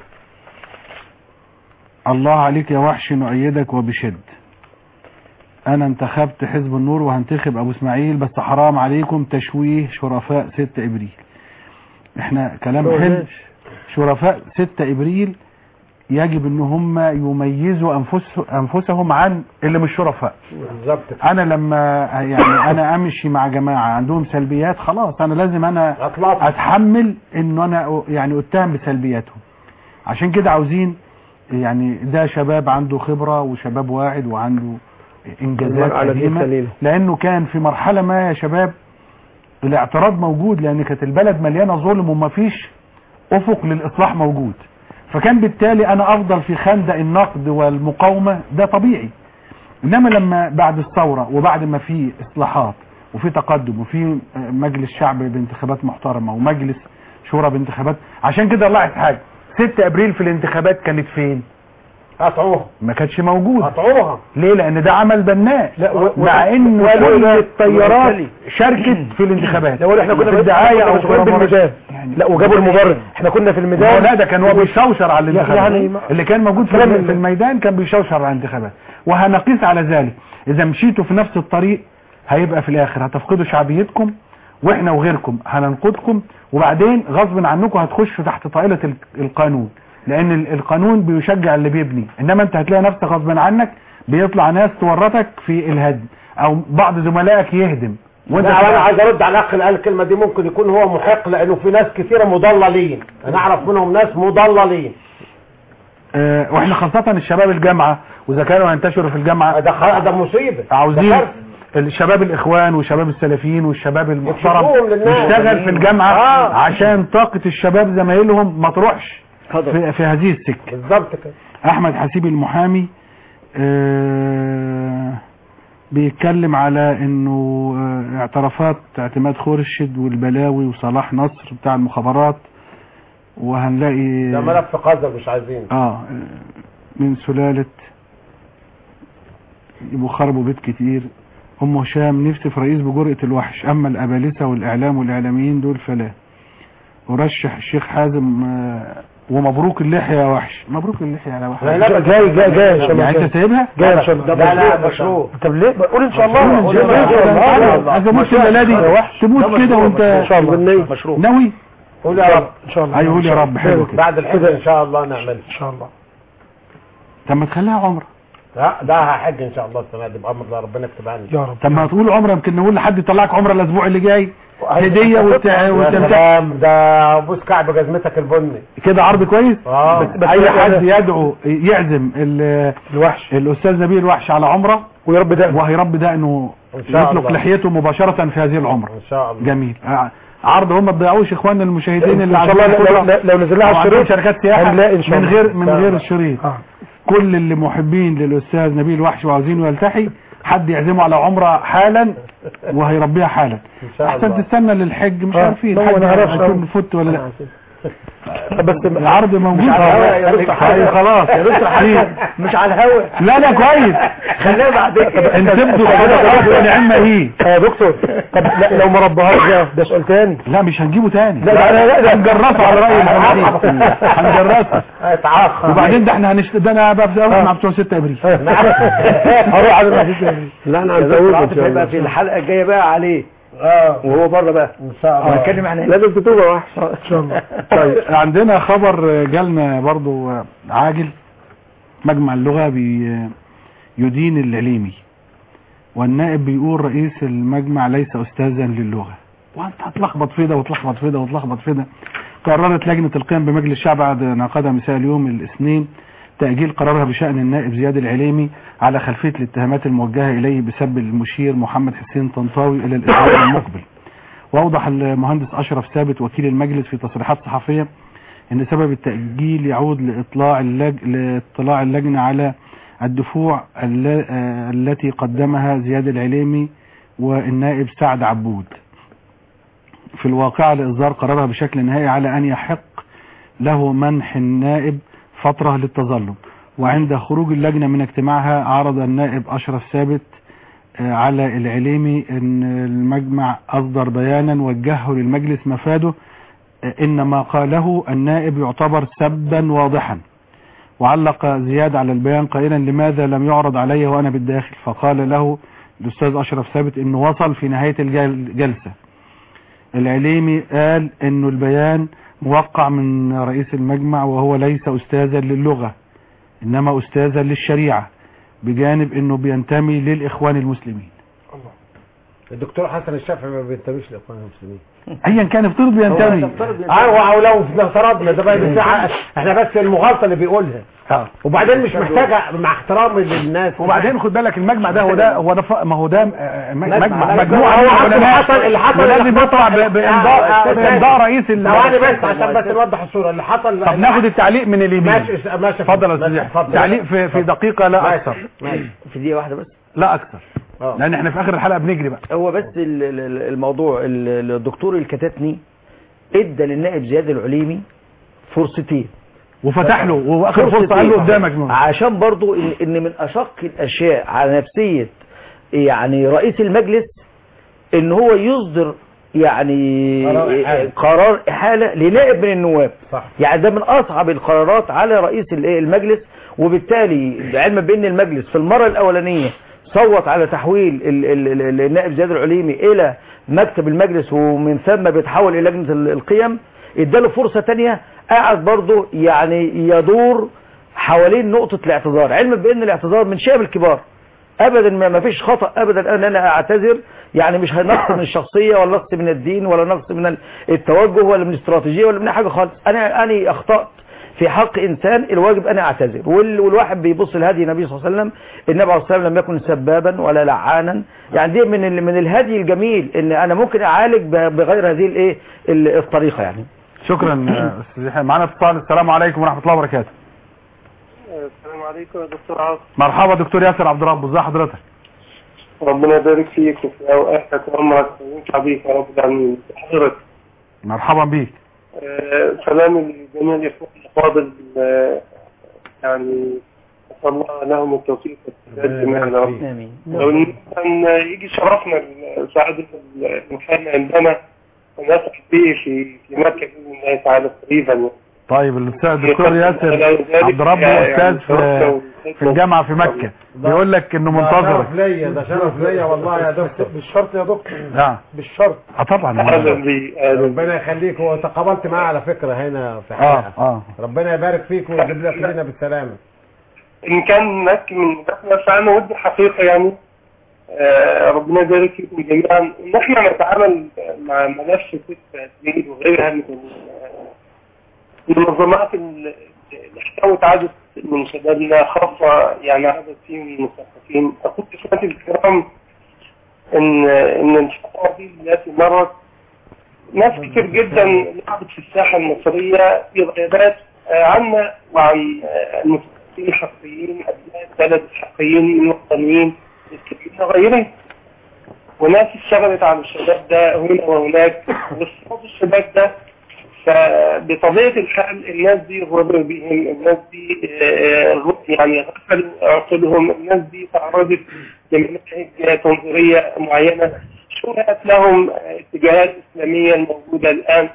الله عليك يا وحش نؤيدك وبشد انا انتخبت حزب النور وهنتخب ابو اسماعيل بس حرام عليكم تشويه شرفاء 6 ابريل احنا كلام حلو شرفاء 6 ابريل يجب ان هم يميزوا أنفس انفسهم عن اللي مش شرفاء بالظبط انا لما يعني انا امشي مع جماعه عندهم سلبيات خلاص انا لازم انا اتحمل انه انا يعني اتهم بسلبياتهم عشان كده عاوزين يعني ده شباب عنده خبره وشباب واعد وعنده انجازات المرء على دين قديمه سليل. لانه كان في مرحله ما يا شباب الاعتراض موجود لان كانت البلد مليانه ظلم ومفيش افق للاصلاح موجود فكان بالتالي انا افضل في خندق النقد والمقاومه ده طبيعي انما لما بعد الثوره وبعد ما في اصلاحات وفي تقدم وفي مجلس شعب بانتخابات محترمه ومجلس شورى بانتخابات عشان كده لاحظ حاجه 6 ابريل في الانتخابات كانت فين قطعوها ما كانتش موجود قطعوها ليه لان ده عمل بناء لا و- و- مع ان وقالوا كل لا، التيارات وبالتالي- شاركت في الانتخابات لا ولا احنا كنا في الدعايه او في مشغولين المباريات. بالميدان لا وجابوا المبرر احنا كنا في هو الميدان لا ده كان هو بيشوشر على الانتخابات يعني ما- اللي كان موجود في, كلام في الميدان كان بيشوشر على الانتخابات وهنقيس على ذلك اذا مشيتوا في نفس الطريق هيبقى في الاخر هتفقدوا شعبيتكم واحنا وغيركم هننقذكم وبعدين غصب عنكم هتخشوا تحت طائله ال- القانون لان ال- القانون بيشجع اللي بيبني انما انت هتلاقي نفسك غصب عنك بيطلع ناس تورطك في الهدم او بعض زملائك يهدم وانت وانت انا عايز ارد على الاخ اللي قال الكلمه دي ممكن يكون هو محق لانه في ناس كثيره مضللين انا اعرف منهم ناس مضللين آه، واحنا خاصة الشباب الجامعة واذا كانوا هينتشروا في الجامعة ده خ- ده مصيبه عاوزين ده كارثة. الشباب الاخوان والشباب السلفيين والشباب المحترم يكشفوهم للناس. يشتغل في الجامعة آه. عشان طاقة الشباب زمايلهم ما تروحش في, في هذه السكة بالظبط كده احمد حسيب المحامي آه، بيتكلم على انه آه، اعترافات اعتماد خورشيد والبلاوي وصلاح نصر بتاع المخابرات وهنلاقي ده ملف قذر مش عايزينه اه من سلالة يبقوا خربوا بيت كتير ام هشام نفسي في رئيس بجرأة الوحش اما الابالسة والاعلام والاعلاميين دول فلا ارشح الشيخ حازم آه، ومبروك اللحية يا وحش مبروك اللحية يا وحش لا، لا، جاي- جاي- جاي إن شاء الله. يعني انت سايبها جاي إن شاء الله. لا لا مشروع طب ليه قول ان شاء الله قول إن شاء الله. عايز اموت في الليله دي تموت كده وانت ان شاء الله مشروع ناوي قول يا رب ان شاء الله ايوه قول يا رب حلو كده بعد الحج ان شاء الله نعمل ان شاء الله طب ما تخليها عمره لا ده هحج ان شاء الله السنه دي بامر الله ربنا يكتبها لي يا رب طب ما تقول عمره يمكن نقول لحد يطلعك عمره الاسبوع اللي جاي هديه وت... يا وتمتع سلام ده بوس كعب جزمتك البني كده عرض كويس اه بس اي حد يدعو يعزم ال- الوحش الاستاذ نبيل الوحش على عمره ويربي ده وهيربي ده انه إن شاء يطلق الله. لحيته مباشره في هذه العمره ان شاء الله جميل آه، عرض هم ما تضيعوش اخواننا المشاهدين اللي ان شاء الله عايزين لو, الخبرة لو, لو نزل لها أو عندهم الشريط شركات سياحه هنلاقي ان شاء من الله غير من إن شاء غير الله. الشريط آه. كل اللي محبين للاستاذ نبيل وحش وعاوزينه يلتحي حد يعزمه على عمره حالا وهيربيها حالا ان شاء احسن الله تستنى للحج مش آه. عارفين لا، الحج ما نعرفش. هيكون فت ولا لا بس العرض موجود مش على الهوا آه. يا دكتور طيب حسن. خلاص يا دكتور حسن مش على الهوا لا لا كويس خليها بعدين انت تبدو خلاص نعمة ايه يا دكتور طب لا لو ما ربهاش ده ده سؤال تاني لا مش هنجيبه تاني لا لا لا لا هنجرسه على رأي المهندسين هنجرسه اتعاق وبعدين ده احنا هنشت... ده انا بقى في مع بتوع 6 ابريل هروح على المهندسين لا انا يا عم دكتور ان عاطف شاء هيبقى الله في الحلقه الجايه بقى عليه اه وهو بره بقى ان شاء الله هنتكلم احنا هنا. لازم تتوبه وحشه ان شاء الله طيب عندنا خبر جالنا برضو عاجل مجمع اللغة بي يدين العليمي والنائب بيقول رئيس المجمع ليس أستاذا للغة وانت هتلخبط في ده وتلخبط في ده وتلخبط في ده قررت لجنة القيم بمجلس الشعب بعد نعقدها مساء اليوم الاثنين تأجيل قرارها بشأن النائب زياد العليمي على خلفية الاتهامات الموجهة إليه بسب المشير محمد حسين طنطاوي إلى الأسبوع المقبل وأوضح المهندس أشرف ثابت وكيل المجلس في تصريحات صحفية ان سبب التأجيل يعود لإطلاع اللج... لاطلاع اللجنة على الدفوع الل... آه، التي قدمها زياد العليمي والنائب سعد عبود في الواقع لإصدار قرارها بشكل نهائي على أن يحق له منح النائب فترة للتظلم وعند خروج اللجنة من اجتماعها عرض النائب أشرف ثابت آه، على العليمي أن المجمع أصدر بيانا وجهه للمجلس مفاده إن ما قاله النائب يعتبر سبا واضحا وعلق زياد على البيان قائلا لماذا لم يعرض علي وأنا بالداخل فقال له الأستاذ أشرف ثابت إنه وصل في نهاية الجلسة العليمي قال إنه البيان موقع من رئيس المجمع وهو ليس أستاذا للغة إنما أستاذا للشريعة بجانب إنه بينتمي للإخوان المسلمين الدكتور حسن الشافعي ما بينتميش لاخوان المسلمين أيا كان افترض بينتمي ايوه او لو افترضنا ده بقى بتاع احنا بس المغالطه اللي بيقولها اه وبعدين مش محتاجه مع احترامي للناس وبعدين خد بالك المجمع ده هو ده هو ده ف- ما هو ده آه، مجمع مجمع. مجموعه هو من عقد العلماء حصل- اللي حصل- ولازم اللي يطلع حصل- ب- بامضاء آه، آه، بامضاء رئيس ال- ثواني بس عشان بس نوضح الصوره اللي حصل طب ناخد التعليق من اليمين ماشي ماشي اتفضل يا استاذ ماشي، يحيى. اتفضل. تعليق في في دقيقه لا ماشي، اكثر ماشي. في دقيقه واحده بس لا اكثر لان احنا في اخر الحلقه بنجري بقى هو بس ال- ال- ال- الموضوع ال- الدكتور الكتاتني ادى للنائب زياد العليمي فرصتين وفتح له واخر فرصه قال له قدامك نور. عشان برضو ان, إن من اشق الاشياء على نفسيه يعني رئيس المجلس ان هو يصدر يعني قرار إحالة. قرار احاله لنائب من النواب صح. يعني ده من اصعب القرارات على رئيس الإيه؟ المجلس وبالتالي علما بان المجلس في المره الاولانيه صوت على تحويل ال- ال- ال- النائب زياد العليمي الى مكتب المجلس ومن ثم بيتحول الى لجنه ال- القيم اداله فرصه تانية قاعد برضه يعني يدور حوالين نقطه الاعتذار علما بان الاعتذار من شأن الكبار ابدا ما ما فيش خطا ابدا ان انا اعتذر يعني مش نقص من الشخصيه ولا نقص من الدين ولا نقص من ال- التوجه ولا من الاستراتيجيه ولا من أي حاجه خالص انا انا اخطات في حق انسان الواجب انا اعتذر وال- والواحد بيبص لهدي النبي صلى الله عليه وسلم النبي عليه الصلاه والسلام لم يكن سبابا ولا لعانا يعني دي من ال- من الهدي الجميل ان انا ممكن اعالج ب- بغير هذه الايه ال- الطريقه يعني شكرا آه، استاذ يحيى معانا اتصال السلام عليكم ورحمه الله وبركاته السلام عليكم يا دكتور عاصم مرحبا دكتور ياسر عبد الرب ازي حضرتك ربنا يبارك فيك وفي اوقاتك وعمرك وينفع بيك يا رب العالمين حضرتك مرحبا بيك آه، سلام لجميع الاخوان الفاضل آه، يعني نسال الله لهم التوفيق والسداد جميعا يا رب امين لو إن كان يجي شرفنا سعادة المكان عندنا ونسعد به في في مكة بإذن الله تعالى قريبا يعني. طيب الاستاذ الدكتور ياسر عبد الرب يعني استاذ في في الجامعه في مكه بيقول لك انه ده منتظرك شرف ليا ده شرف ليا والله يا دكتور بالشرط يا دكتور نعم بالشرط اه طبعا اهلا بي أهلا بي. ربنا يخليك وتقابلت معاه على فكره هنا في اه حلقه اه ربنا يبارك فيك ويجيب لك لنا بالسلامه ان كان مكي من دخلة فانا ودي حقيقة يعني آه، ربنا يبارك فيكم جميعا ان احنا نتعامل مع ملف 6 تدريب وغيرها من ال- المنظمات ال- اللي احتوت عدد من شبابنا خاصة يعني عدد فيهم من المثقفين اقول اخواتي الكرام ان ان الفترة دي التي مرت ناس كتير جدا لعبت في الساحة المصرية في غيابات آه، عنا وعن آه، المثقفين الحقيقيين أبناء البلد الحقيقيين الوطنيين المسلمين وغيرهم وناس اشتغلت على الشباب ده هنا وهناك واستفاد الشباب ده فبطبيعة الحال الناس دي غرر بهم الناس دي آه، غ- يعني غفلوا عقولهم الناس دي تعرضت لمناهج تنظيرية معينة شرعت لهم آه، اتجاهات إسلامية الموجودة الآن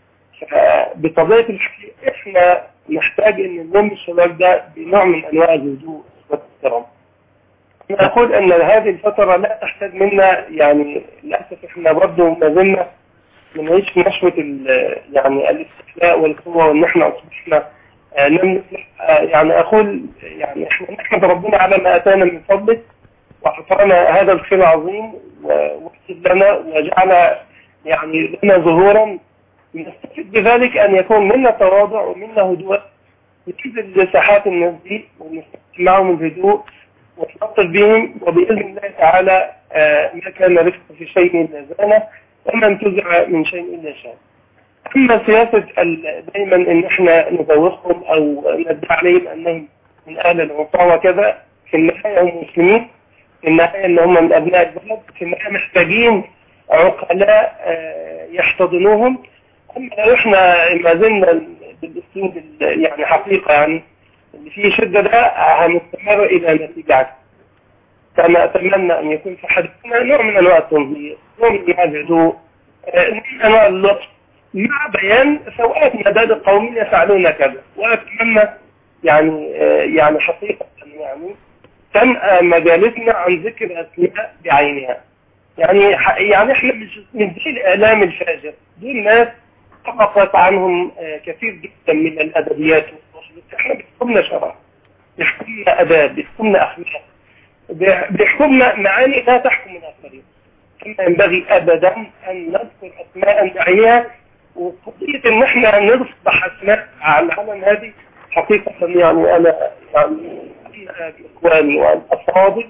فبطبيعة الحال احنا نحتاج ان نلم الشباب ده بنوع من انواع الهدوء والاحترام. انا اقول ان هذه الفترة لا تحتاج منا يعني للاسف احنا برضه ما زلنا بنعيش في نشوة ال- يعني الاستحلاء والقوة وان احنا اصبحنا آه، لم نفلح آه، يعني اقول يعني احنا نحمد ربنا على ما اتانا من فضله واعطانا هذا الخير العظيم واكتب لنا وجعل يعني لنا ظهورا نستفيد بذلك ان يكون منا تواضع ومنا هدوء ننزل لساحات الناس دي ونستمتع معهم الهدوء ونلطف بهم وباذن الله تعالى آه، ما كان رفق في شيء الا زانه وما انتزع من شيء الا شان. اما سياسه ال- دايما ان احنا نذوقهم او ندعي عليهم انهم من اهل العنصر وكذا في النهايه هم مسلمين في النهايه ان هم من ابناء البلد في النهايه محتاجين عقلاء آه، يحتضنوهم اما لو احنا ما زلنا بالاسلوب ال- يعني حقيقه يعني اللي فيه شده ده هنستمر الى نتيجه عكس. كما اتمنى ان يكون في حديثنا نوع من انواع التنظير، نوع من انواع الهدوء، آه، نوع من انواع اللطف مع بيان سوءات مداد قوم يفعلون كذا، واتمنى يعني آه، يعني حقيقه يعني تنأى مجالسنا عن ذكر اسماء بعينها. يعني ح- يعني احنا مش من ذي الاعلام الفاجر، دول ناس سقطت عنهم آه، كثير جدا من الادبيات والتراث. احنا بيحكمنا شرع بيحكمنا اداب بيحكمنا اخلاق بيح- بيحكمنا معاني لا تحكم الاخرين فما ينبغي ابدا ان نذكر اسماء بعينها وقضيه ان احنا نصبح اسماء على العالم هذه حقيقه يعني انا يعني أنا باخواني والافاضل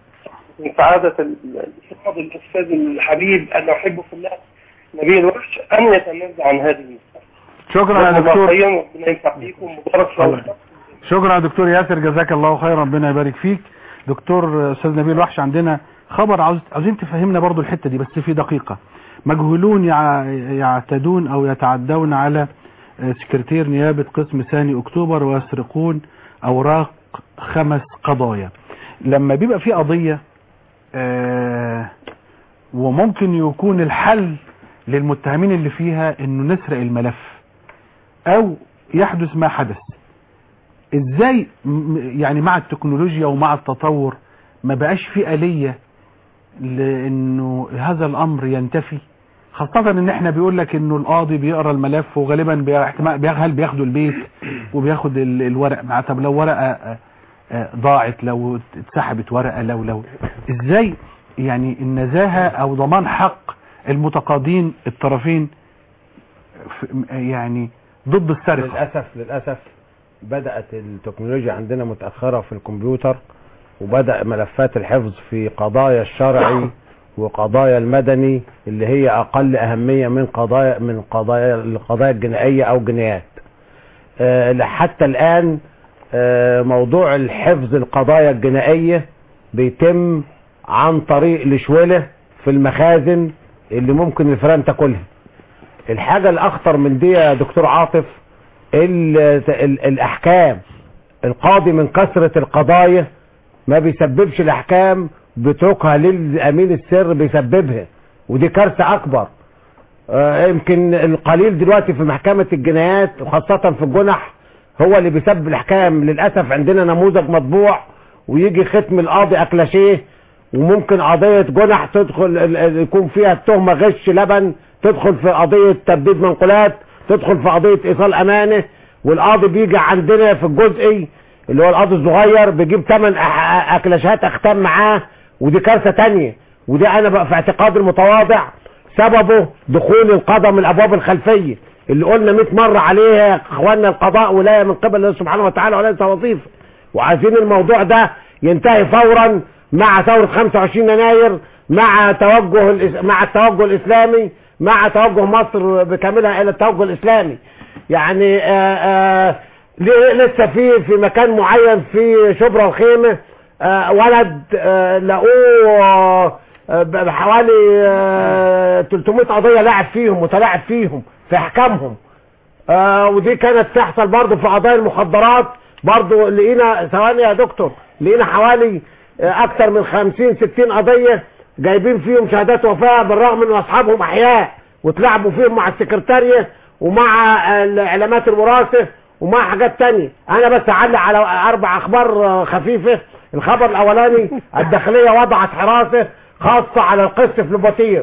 من سعاده ال- الفاضل الاستاذ الحبيب انا احبه في الله نبيل الوحش ان يتنازع عن هذه المسألة. شكرا يا جزاكم الله دكتور خيرا وربنا ينفع بيكم مبارك في الله أوقاتكم. شكرا يا دكتور ياسر جزاك الله خيرا ربنا يبارك فيك دكتور استاذ نبيل وحش عندنا خبر عاوز عاوزين تفهمنا برضو الحتة دي بس في دقيقة مجهولون يع- يعتدون او يتعدون على آه، سكرتير نيابة قسم ثاني اكتوبر ويسرقون اوراق خمس قضايا لما بيبقى في قضية آه، وممكن يكون الحل للمتهمين اللي فيها انه نسرق الملف او يحدث ما حدث ازاي م- يعني مع التكنولوجيا ومع التطور ما بقاش في آلية لانه هذا الامر ينتفي خاصة ان احنا بيقول لك انه القاضي بيقرا الملف وغالبا بي- احتمال بياخ- هل بياخدوا البيت وبياخد ال- الورق مع طب لو ورقة آه، آه، ضاعت لو اتسحبت ورقة لو لو ازاي يعني النزاهة او ضمان حق المتقاضين الطرفين في- يعني ضد السرقة للاسف للاسف بدات التكنولوجيا عندنا متاخره في الكمبيوتر وبدا ملفات الحفظ في قضايا الشرعي وقضايا المدني اللي هي اقل اهميه من قضايا من قضايا القضايا الجنائيه او جنايات آه، حتى الان آه، موضوع الحفظ القضايا الجنائيه بيتم عن طريق الشوله في المخازن اللي ممكن الفئران تاكلها الحاجة الأخطر من دي يا دكتور عاطف ال ال الأحكام القاضي من كثرة القضايا ما بيسببش الأحكام بيتركها للأمين السر بيسببها ودي كارثة أكبر آه، يمكن القليل دلوقتي في محكمة الجنايات وخاصة في الجنح هو اللي بيسبب الأحكام للأسف عندنا نموذج مطبوع ويجي ختم القاضي أكلاشيه وممكن قضية جنح تدخل ال- ال- يكون فيها التهمة غش لبن تدخل في قضية تبديد منقولات تدخل في قضية إيصال أمانة والقاضي بيجي عندنا في الجزئي اللي هو القاضي الصغير بيجيب 8 أكلاشات أختام معاه ودي كارثة تانية ودي أنا بقى في اعتقادي المتواضع سببه دخول القضاء من الأبواب الخلفية اللي قلنا 100 مرة عليها يا اخوانا القضاء ولاية من قبل الله سبحانه وتعالى وليس وظيفة وعايزين الموضوع ده ينتهي فورا مع ثورة 25 يناير مع توجه الإس- مع التوجه الإسلامي مع توجه مصر بكاملها إلى التوجه الإسلامي يعني آآ آآ ليه- لسه في في مكان معين في شبرا الخيمة آه، ولد آه، لقوه آه، ب- بحوالي آه، 300 قضية لاعب فيهم متلاعب فيهم في احكامهم آه ودي كانت تحصل برضه في قضايا المخدرات برضه لقينا ثواني يا دكتور لقينا حوالي آه اكتر من 50 60 قضيه جايبين فيهم شهادات وفاه بالرغم ان اصحابهم احياء وتلعبوا فيهم مع السكرتاريه ومع آه، الاعلامات الوراثه ومع حاجات تانية انا بس اعلق على اربع اخبار آه، خفيفه الخبر الاولاني الداخليه وضعت حراسه خاصه على القس في لوباتير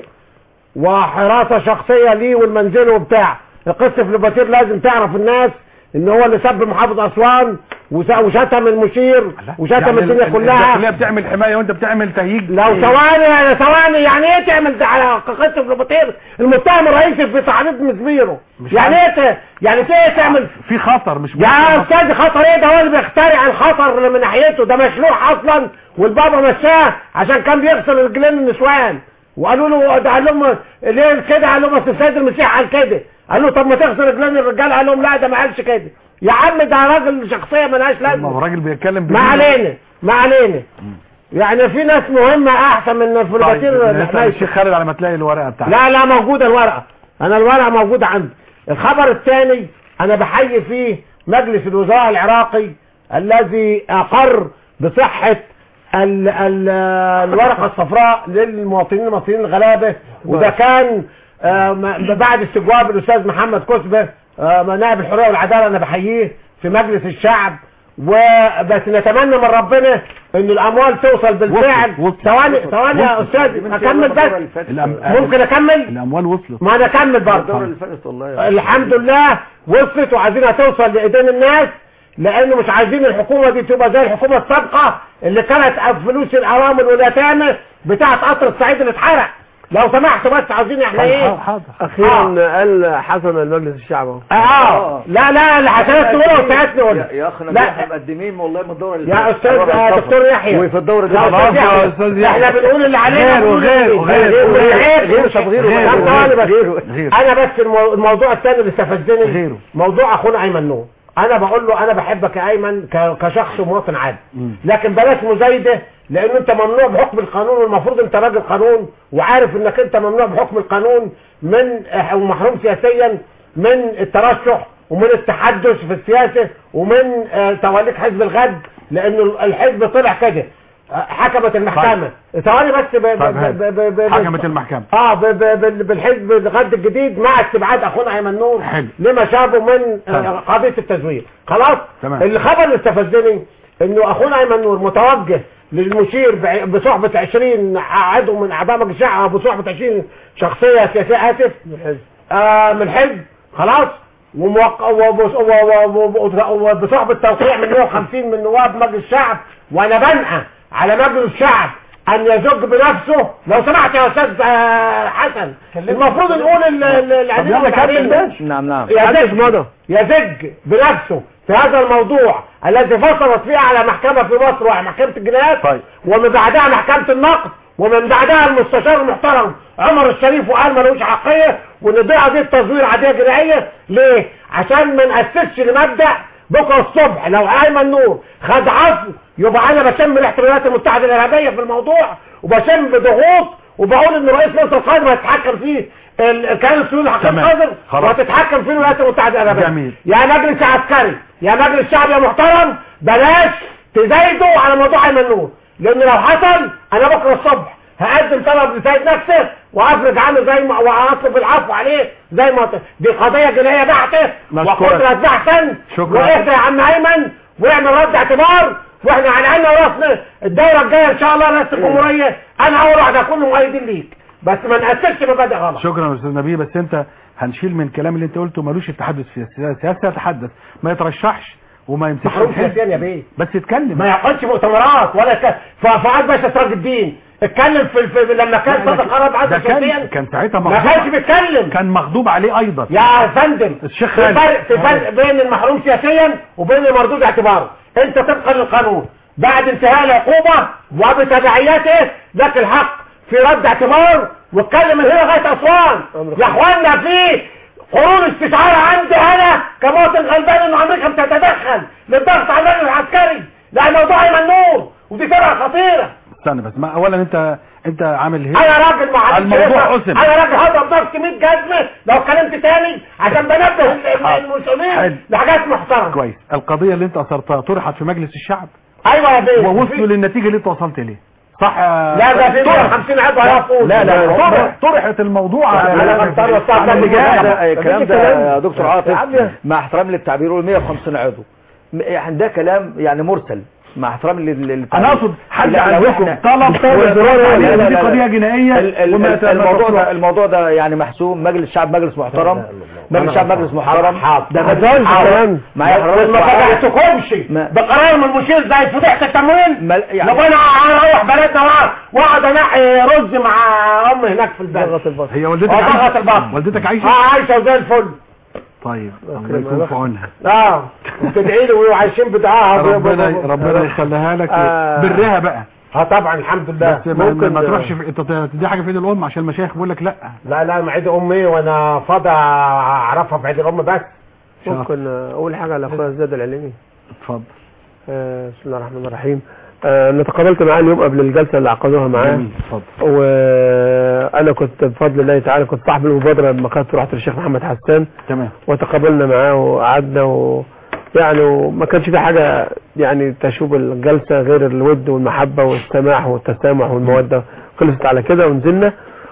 وحراسة شخصية ليه والمنزل وبتاع القس في لوباتير لازم تعرف الناس ان هو اللي سب محافظ اسوان وس- وشتم المشير وشتم يعني الدنيا ال- كلها الداخلية بتعمل حماية وانت بتعمل تهيج لو ثواني يا ثواني يعني ايه تعمل ده على قس في لوباتير المتهم الرئيسي في تعريض مسبيرو يعني ايه ت- يعني ايه تعمل في خطر مش يا استاذ خطر ايه ده هو اللي بيخترع الخطر اللي من ناحيته ده مشروع اصلا والبابا مشاه عشان كان بيغسل رجلين النسوان وقالوا له ده قال لهم ليه كده قال لهم اصل السيد المسيح قال كده قال له طب ما تغسل رجلين الرجال قال لهم لا ده ما قالش كده يا عم ده راجل شخصيه ملهاش ما هو لازمه الراجل بيتكلم ما بدين- علينا ما علينا يعني في ناس مهمه احسن من في طيب البشير نسأل الشيخ خالد على ما تلاقي الورقة بتاعته لا لا موجودة الورقة انا الورقة موجودة عندي الخبر الثاني انا بحيي فيه مجلس الوزراء العراقي الذي اقر بصحة ال ال الورقة الصفراء للمواطنين المصريين الغلابة وده كان آه، م- بعد استجواب الاستاذ محمد كسبة آه، نائب الحرية والعدالة انا بحييه في مجلس الشعب وبس نتمنى من ربنا ان الاموال توصل بالفعل ثواني ثواني يا استاذ اكمل بس الأم- ممكن اكمل الاموال وصلت ما انا اكمل برضه اللي فاتت والله الحمد لله وصلت وعايزينها توصل لايدين الناس لانه مش عايزين الحكومه دي تبقى زي الحكومه السابقه اللي كانت فلوس الارامل واليتامى بتاعت قطر الصعيد اللي اتحرق لو سمحتوا بس عايزين احنا ايه اخيرا قال حسن المجلس الشعب اهو. اه لا لا الحسنات تقولها والسيئات يا تقولها يا اخنا لا. احنا مقدمين والله من الدوره اللي يا فاتت. استاذ الورقة آه، الصفراء. دكتور يحيى وفي الدوره دي يا خلاص أستاذ يا يحيى. استاذ يحيى احنا بنقول اللي علينا غيره بنقول غيره اللي- غيره غيره غيره غيره غيره طب غيره طب غيره ثواني بس. غيره انا بس المو- الموضوع الثاني اللي استفزني غيره موضوع اخونا ايمن نور انا بقول له انا بحبك يا ايمن ك- كشخص ومواطن عادي لكن بلاش مزايده لان انت ممنوع بحكم القانون والمفروض انت راجل قانون وعارف انك انت ممنوع بحكم القانون من ومحروم سياسيا من الترشح ومن التحدث في السياسه ومن آه، توليك حزب الغد لانه الحزب طلع كده آه، حكمت المحكمه ثواني بس ب- ب- طيب، ب- ب- ب- حكمت المحكمة اه ب- ب- بال- بالحزب الغد الجديد مع استبعاد اخونا ايمن نور حلو. لما شابه من طيب. آه، قضيه التزوير خلاص تمام. الخبر اللي استفزني انه اخونا ايمن نور متوجه للمشير بع- بصحبه 20 عضو من اعضاء مجلس الشعب بصحبه 20 شخصيه سياسيه اسف آه من الحزب خلاص وموق- وبص- و- و- و- وبصحبه توقيع من 150 من نواب مجلس الشعب وانا بنقى على مجلس الشعب ان يزج بنفسه لو سمحت يا استاذ آه، حسن المفروض نقول ال- ال- العديد يلا كمل والتعديل. بس نعم نعم يزج يزج بنفسه في هذا الموضوع الذي فصلت فيه على محكمة في مصر وهي محكمة الجنايات طيب. ومن بعدها محكمة النقد ومن بعدها المستشار المحترم عمر الشريف وقال ملوش حقية وان دي قضية تزوير عادية جنائية ليه؟ عشان ما نأسسش لمبدأ بكرة الصبح لو ايمن نور خد عفو يبقى انا بشم ريحة الولايات المتحدة الارهابية في الموضوع وبشم بضغوط وبقول ان رئيس مصر القادم هيتحكم فيه ال- كان السيول الحكيم تمام. القادر خلاص. وهتتحكم فيه الولايات المتحدة الارهابية جميل. يا مجلس عسكري يا مجلس شعب يا محترم بلاش تزايدوا على موضوع ايمن نور لان لو حصل انا بكره الصبح هقدم طلب لسيد نفسه وافرج عنه زي ما واطلب العفو عليه زي ما دي قضيه جنائيه بحته مشكورك. وقدرة بحثا شكرا. واهدى يا عم ايمن واعمل رد اعتبار واحنا على عيننا وراسنا الدوره الجايه ان شاء الله رئاسه الجمهوريه انا اول واحد هكون مؤيدين ليك بس ما نأسسش مبادئ غلط شكرا يا استاذ نبيه بس انت هنشيل من الكلام اللي انت قلته ملوش التحدث في السياسه السياسه يتحدث ما يترشحش وما يمسكش محروم الحزب. سياسيا يا بيه بس يتكلم ما يعقدش مؤتمرات ولا ك... ف- فؤاد باشا سراج الدين اتكلم في, في لما كان لا، ده- صدق قرار ده عزل كان سياسيا كان ساعتها ما مغضوب كانش بيتكلم كان مغضوب عليه ايضا يا فندم الشيخ في خالد. فرق في فرق بين المحروم سياسيا وبين المردود اعتباره انت طبقا للقانون بعد انتهاء العقوبه وبتبعياته لك الحق في رد اعتبار واتكلم من هنا لغايه اسوان يا اخوانا في قرون استشعار عندي انا كمواطن غلبان انه امريكا بتتدخل للضغط على الرجل العسكري ده موضوع ايمن نور ودي فرقه خطيره استنى بس ما اولا انت انت عامل هيك انا راجل ما عنديش الموضوع عيبة. حسم انا راجل هضرب نفسي 100 جزمه لو اتكلمت تاني عشان بنبه ال- ال- حاضر. المسلمين حلو. لحاجات محترمه كويس القضية اللي انت اثرتها طرحت في مجلس الشعب ايوه يا بيه ووصلوا للنتيجة اللي انت وصلت ليه صح لا ده في 150 عضو هيقفوا لا لا طرح طرحت الموضوع على انا على الكلام ده الكلام ده يا دكتور عاطف عافية. مع احترامي للتعبير يقول 150 عضو م- يعني ده كلام يعني مرسل مع احترامي لل- للتعبير انا اقصد حد لا، لو عندكم إحنا- طلب لا، واعتراض لا، عليه لا، إن دي لا، لا. قضية جنائية ال- ال- وما ال- ت- الموضوع ما ده الموضوع ده يعني محسوم مجلس الشعب مجلس محترم مجلس الشعب مجلس محترم ده ما مجلس تقولش الشعب. كلام. معايا حضرتك ما فجعتكمش ما- بقرار من المشير زي فضيحه التموين مل- يعني- لو انا اروح بلدنا وأقعد- واقعد انقي رز مع امي هناك في البلد هي والدتك اه ضغط عايشة البطن والدتك عايشة اه عايشه زي الفل طيب الله يكون في عونها اه وتدعي لي وعايشين بدعاها ربنا ربنا يخليها لك آه. برها بقى اه طبعا الحمد لله بس ما, ما, ما تروحش في... انت تدي حاجه في ايد الام عشان المشايخ بيقول لك لا لا لا ما عيد امي وانا فاضي اعرفها في عيد الام بس ممكن اقول حاجه على اخويا زياد العليمي اتفضل آه، بسم الله الرحمن الرحيم آه، انا تقابلت معاه اليوم قبل الجلسه اللي عقدوها معاه جميل اتفضل وانا كنت بفضل الله تعالى كنت صاحب المبادره لما كنت رحت للشيخ محمد حسان تمام وتقابلنا معاه وقعدنا و يعني وما كانش في حاجه يعني تشوب الجلسه غير الود والمحبه والسماح والتسامح والموده خلصت على كده ونزلنا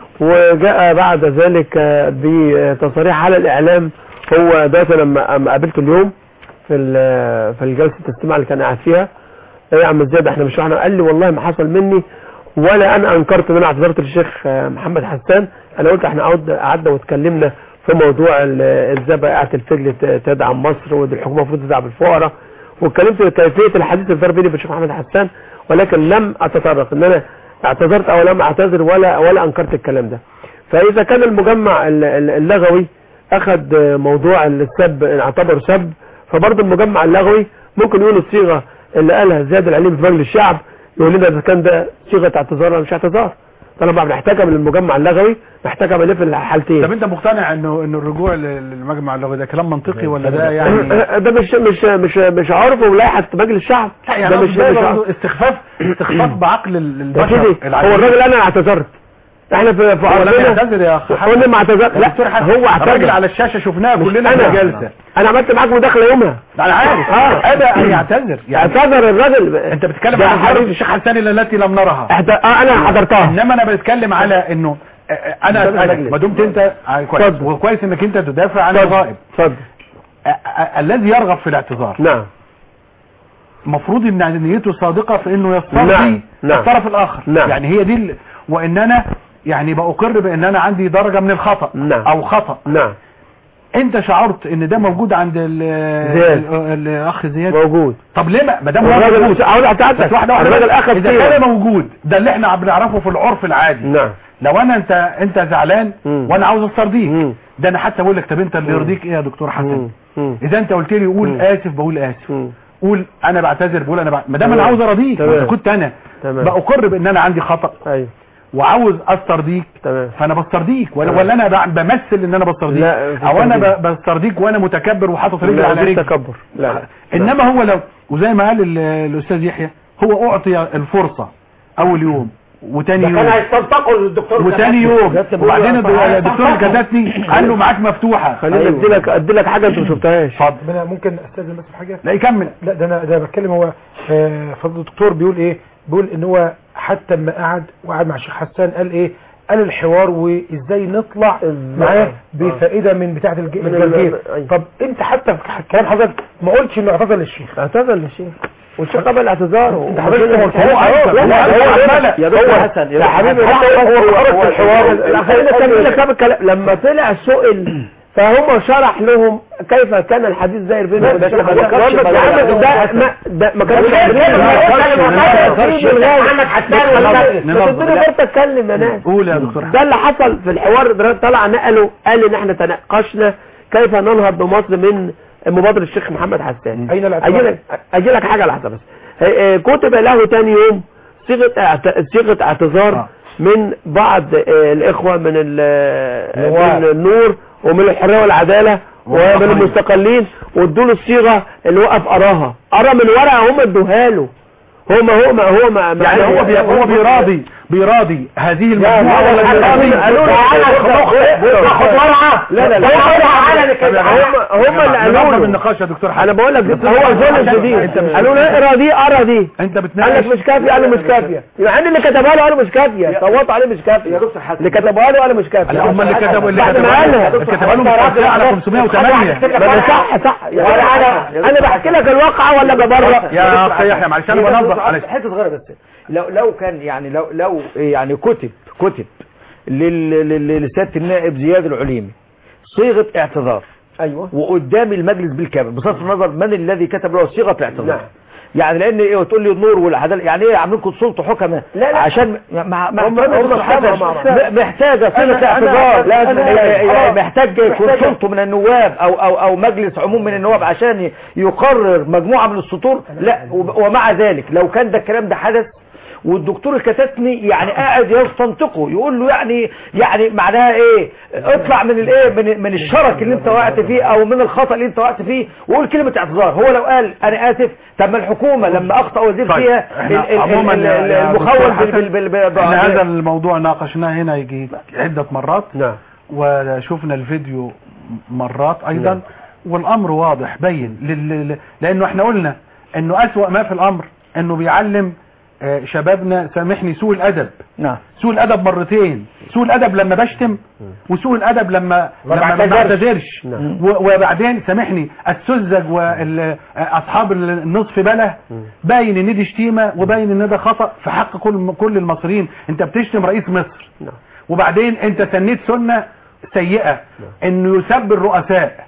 وجاء بعد ذلك آه، بتصريح على الاعلام هو ده لما أما قابلته اليوم في ال- في الجلسه الاستماع اللي كان قاعد فيها ايه يا عم زياد احنا مش احنا قال لي والله ما حصل مني ولا انا انكرت ان انا اعتذرت للشيخ آه، محمد حسان انا قلت احنا قعد- قعدنا واتكلمنا في موضوع ال- ازاي بقى الفجل ت- تدعم مصر وان الحكومه المفروض تدعم الفقراء واتكلمت في كيفيه الحديث اللي صار بيني وبين الشيخ محمد حسان ولكن لم اتطرق ان انا اعتذرت او لم اعتذر ولا ولا انكرت الكلام ده فاذا كان المجمع ال- ال- اللغوي اخذ آه، موضوع السب اعتبر سب فبرضه المجمع اللغوي ممكن يقول الصيغه اللي قالها زياد العليم في مجلس الشعب يقول لنا اذا كان ده صيغه اعتذار ولا مش اعتذار طالما بنحتاجها من المجمع اللغوي نحتاجها من إيه في الحالتين طب انت مقتنع انه انه الرجوع لل- للمجمع اللغوي ده كلام منطقي ولا ده يعني ده مش مش مش مش عارف ولائحه مجلس الشعب لا يعني ده مش ده مش برضه استخفاف استخفاف بعقل ال- يا البشر سيدي العادي. هو الراجل انا اعتذرت احنا في في هو لم عرضنا يعتذر يا اخ حسن. قلنا ما اعتذر يا لا دكتور حسن، هو الراجل اعتذر على الشاشه شفناه مش كلنا في أنا. الجلسه انا عملت معاك مداخله يومها انا عارف اه ابى ان يعتذر يعني اعتذر الراجل انت بتتكلم ده عن حرب حبيبي. الشيخ حسان التي لم نرها احد- اه انا حضرتها انما انا بتكلم على انه آه، آه، انا قدام اسالك المجلس. ما دمت انت آه، كويس اتفضل. وكويس انك انت تدافع عن اتفضل. الغائب اتفضل آه، آه، الذي يرغب في الاعتذار نعم المفروض ان نيته صادقه في انه يسترضي نعم. نعم. الطرف الاخر نعم. يعني هي دي ال... وان انا يعني بأقر بان انا عندي درجه من الخطا نعم. او خطا نعم انت شعرت ان ده موجود عند ال زياد. ال- الاخ زياد موجود طب ليه ما ما دام هو الراجل موجود مش عاوز اتعدى بس واحده واحده الراجل بس. اخذ اذا فيها. كان موجود ده اللي احنا بنعرفه في العرف العادي نعم لو انا انت انت زعلان مم. وانا عاوز استرضيك مم. ده انا حتى اقول لك طب انت اللي مم. يرضيك ايه يا دكتور حسن مم. مم. اذا انت قلت لي قول مم. اسف بقول اسف مم. قول انا بعتذر بقول انا بعتذر ما دام انا تمام. عاوز ارضيك تمام. وإذا كنت انا تمام. بأقر بان انا عندي خطأ ايوه وعاوز استرضيك تمام فانا بسترضيك ولا, تمام. ولا انا ب- بمثل ان انا بسترضيك لا، في او انا ترضيك. ب- بسترضيك وانا متكبر وحاطط رجلي لا على مفيش رجلي تكبر لا لا. انما هو لو وزي ما قال ال- الاستاذ يحيى هو اعطي الفرصة اول يوم وتاني ده يوم كان هيستنطقوا الدكتور وتاني يوم وبعدين الد- الدكتور اللي كتبني قال له معاك مفتوحة خليني ادي لك ادي لك حاجه انت ما شفتهاش اتفضل انا ممكن استاذن بس في حاجه لا يكمل لا ده انا ده بتكلم هو آه، فضل الدكتور بيقول ايه بيقول ان هو حتى لما قعد وقعد مع الشيخ حسان قال ايه قال الحوار وازاي نطلع معاه بفائده من بتاعه الج- من ال- الجرجير أيوة. طب انت حتى في كلام حضرتك ما قلتش انه اعتذر للشيخ اعتذر للشيخ والشيخ قبل اعتذاره انت حضرتك هو قلت هو هو عمل يا دكتور حسن يا حبيبي حتى هو هو خرج في الحوار. خلينا نكمل لك الكلام لما طلع سئل فهم شرح لهم كيف كان الحديث داير بينه وبين الشيخ ما ذكرش يا عم ده ما ده ما كانش محمد حسان ولا ما تديني فرصه اتكلم يا ناس قول يا دكتور ده اللي حصل في الحوار ده طلع نقله قال ان احنا تناقشنا كيف ننهض بمصر من مبادرة الشيخ محمد حسان اين الاعتراض؟ اجي لك اجي لك حاجه لحظه بس آه، آه، كتب له تاني يوم صيغه اعت- صيغه اعتذار آه. من بعض آه، الاخوه من ال- آه، نواب. من النور ومن الحريه والعداله ومن والآخرين. المستقلين وادوا له الصيغه اللي وقف قراها قرا من ورقه هم ادوها له هو ما هو ما هو ما ما- يعني هو بي هو بيراضي بيراضي هذه لا، المجموعة لا، ولا لا، بيراضي لا، قالوا لي خد مرعى لا لا لا هم هم اللي قالوا له النقاش يا دكتور انا بقول لك هو ظلم شديد قالوا له اقرا دي اقرا دي انت قال بتناقش لك مش كافيه قالوا مش كافيه يعني اللي كتبها له قالوا مش كافيه صوتوا عليه مش كافيه يا دكتور اللي كتبها له قالوا مش كافيه لا، هم اللي كتبوا اللي بعد ما كتبها قالها. له كتبها له متوسعة على 508 ما أنا صح صح يعني انا انا بحكي لك الواقع ولا ببرر يا اخي يحيى معلش انا بنظف معلش حته صغيره بس لو لو كان يعني لو لو يعني كتب كتب لل- لل- لسياده النائب زياد العليمي صيغه اعتذار ايوه وقدام المجلس بالكامل بصرف النظر من الذي كتب له صيغه الاعتذار نعم. يعني لان ايه وتقول لي النور والعداله يعني ايه عاملين لكم سلطه حكماء لا، لا. عشان مع مع هم- احترامي هم للدكتور احترموا حسن، مع بعض. م- محتاجه أنا- صيغه أنا- اعتذار لازم- آه، آه، خلاص. محتاج يكون محتاجة. سلطه من النواب او او او مجلس عموم من النواب عشان ي- يقرر مجموعه من السطور لا وب- ومع ذلك لو كان ده الكلام ده حدث والدكتور الكتاتني يعني قاعد يستنطقه يقول له يعني يعني معناها ايه اطلع من الايه من, من الشرك اللي انت وقعت فيه او من الخطا اللي انت وقعت فيه وقول كلمه اعتذار هو لو قال انا اسف طب ما الحكومه لما اخطا وزير طيب، فيها احنا ال- ال- عموما ال- يا- ال- يا المخول دكتور بال- حسن، بال- بال- بال- احنا هذا بال- الموضوع ناقشناه هنا يجي عدة مرات نعم وشفنا الفيديو مرات ايضا نعم. والامر واضح بين لل... لل- لانه احنا قلنا انه اسوأ ما في الامر انه بيعلم آه، شبابنا سامحني سوء الادب نعم سوء الادب مرتين سوء الادب لما بشتم وسوء الادب لما ما لما ما بعتذرش. بعتذرش نعم. و- وبعدين سامحني السذج واصحاب النصف بله باين ان دي شتيمه وباين ان ده خطا في حق كل كل المصريين انت بتشتم رئيس مصر نعم. وبعدين انت سنيت سنه سيئه انه يسب الرؤساء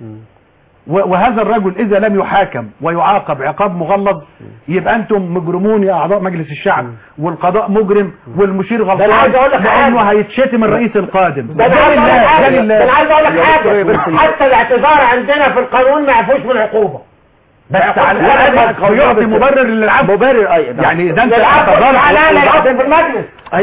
و- وهذا الرجل اذا لم يحاكم ويعاقب عقاب مغلظ يبقى انتم مجرمون يا اعضاء مجلس الشعب والقضاء مجرم والمشير ده أنا عايز غلطان أقول لك لانه حاجة. هيتشتم الرئيس القادم ده انا عايز اقول لك حاجه لله. ده انا عايز اقول لك حاجه حتى الاعتذار عندنا في القانون ما يعفوش من العقوبه بس على الاقل بيعطي مبرر للعفو مبرر اي نعم. يعني ده انت للعفو اعتذرت لا لا العفو في المجلس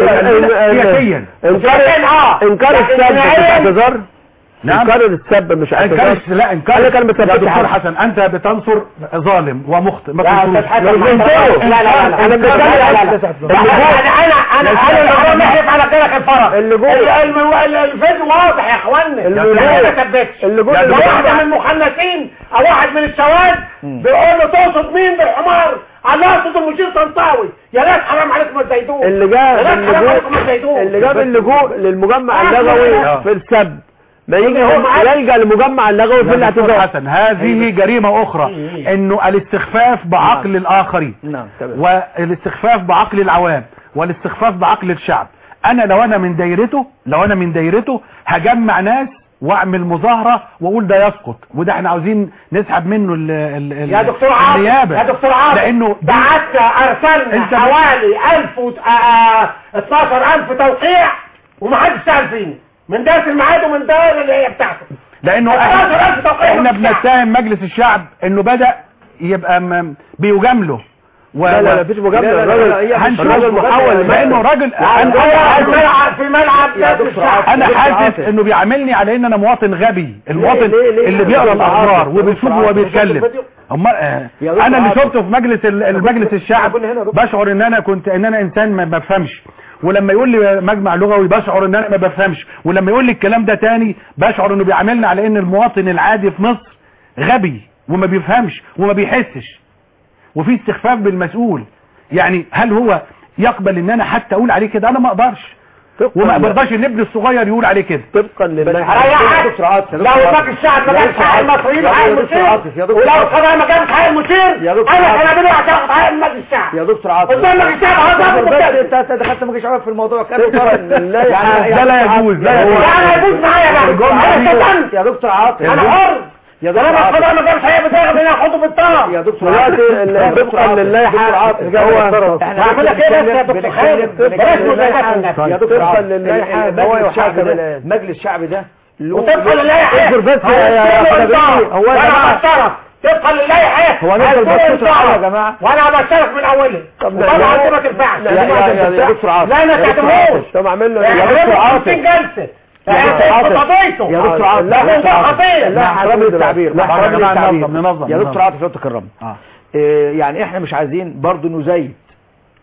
ايوه سياسيا انكار لكن اه انكار لكن السب مش نهائياً اعتذار نعم. انكار السب مش انكار اعتذار لا انكار انا كان يا بثبت دكتور حاجه حسن انت بتنصر ظالم ومخطئ ما لا تنصرش. استاذ حسن ما ما تنصرش. لا لا لا لا أنا لا لا لا لا بتكلم- لا انا انا انا انا الموضوع محلف على كده الفرق اللي جوه. ال- الم- ال- الفيديو واضح يا اخوانا اللي لا جوه. ما ثبتش اللي جوه. لا اللي جوه. واحده من المخنثين او واحد من الشواذ بيقول له تقصد مين بالحمار الله اقصد المشير طنطاوي يا ناس حرام عليكم الزيتون اللي يا جاب ناس اللي حرام جاب عليكم الزيتون اللي جاب اللجوء للمجمع آه، اللغوي آه. في السب ما يجي هو معاك. يلجا للمجمع اللغوي في يا دكتور الاعتذار حسن هذه جريمة اخرى انه الاستخفاف بعقل الاخرين نعم تمام والاستخفاف بعقل العوام والاستخفاف بعقل الشعب انا لو انا من دايرته لو انا من دايرته هجمع ناس واعمل مظاهرة واقول ده يسقط وده احنا عاوزين نسحب منه ال ال ال يا دكتور عاطف النيابة يا دكتور عاطف لانه دي- بعت ارسلنا انت- حوالي 1000 و- آه، 12000 توقيع ومحدش سأل فينا من داس الميعاد ومن دار اللي هي بتاعته لانه 12000 توقيع احنا من الشعب. بنتهم مجلس الشعب انه بدأ يبقى م- بيجامله و... لا لا لا مفيش مجامله لا، لا، لا، الراجل هي مش هنشوف الراجل محول لانه لمجلس. راجل يعني انا هو في ملعب في ملعب يا داس دكتور الشعب. عاطف. انا دكتور حاسس عاطف. انه بيعاملني على ان انا مواطن غبي المواطن ليه- ليه- اللي ليه بيقرا يا دكتور الاخبار عاطف؟ وبيشوف دكتور وهو عاطف. بيتكلم اما آه، يا دكتور انا اللي عاطف. شفته في مجلس ال- المجلس الشعب كنا هنا يا دكتور. بشعر ان انا كنت ان انا انسان ما بفهمش ولما يقول لي مجمع لغوي بشعر ان انا ما بفهمش ولما يقول لي الكلام ده تاني بشعر انه بيعاملنا على ان المواطن العادي في مصر غبي وما بيفهمش وما بيحسش وفي استخفاف بالمسؤول يعني هل هو يقبل ان انا حتى اقول عليه كده انا ما اقدرش وما برضاش ان ابني الصغير يقول عليه كده طبقا لله ريحك دكتور عاطف. لو باقي الشعب ما جابش حق المصريين يا حق دكتور المشير عاطف، يا دكتور ولو عاطف. القضاء ما جابش حق المشير يا دكتور انا عاطف. هنعمله عشان اخد حق مجلس الشعب يا دكتور عاطف قدام مجلس الشعب هضربه بس بالكلب انت دخلت مجلس شعب في الموضوع كان طبقا لله ده لا يجوز لا يجوز لا انا هيبوظ معايا بقى انا كتمت يا دكتور عاطف انا حر يا ده دكتور انا عاطف القضاء ما جابش حق بتاخد هنا احطه في الطار يا دكتور دلوقتي عاطف. يا ال- دكتور طبقا عاطف. لله دكتور حق عاطف. هو احنا بعمل لك ايه بس يا بنتكلم- دكتور خالد بنتكلم- بلاش بنتكلم- مزايدات الناس يا دكتور طبقا عاطف. لله ال- حق ال- هو مجلس الشعب يحاكم ده الآن. مجلس الشعب ده له- وطبقا له- للائحه اصبر بس يا- يا هيستلموا حضرتك. الطار. هو يا وانا جماعة. بشترك طبقا للائحه هو نزل هيستلموا بصوت الطار. العالم يا جماعة. وانا بشترك من اولها طب لا- وطبعا لا- دي ما تنفعش لا- يا- يا- يا- يا دكتور عاطف. لا ما يا دكتور تعتموش عاطف. طب اعمل له يا يا دكتور عاطف جلسه يا دكتور عاطف. قضيته يا دكتور عاطف. لا يا دكتور موضوع عاطف. خطير لا، مع حرام احترام دلوقتي. التعبير لا، مع حرام احترام التعبير. التعبير ننظم ننظم يا ننظم. دكتور عاطف لو تكرمنا آه. إيه، يعني احنا مش عايزين برضو نزيد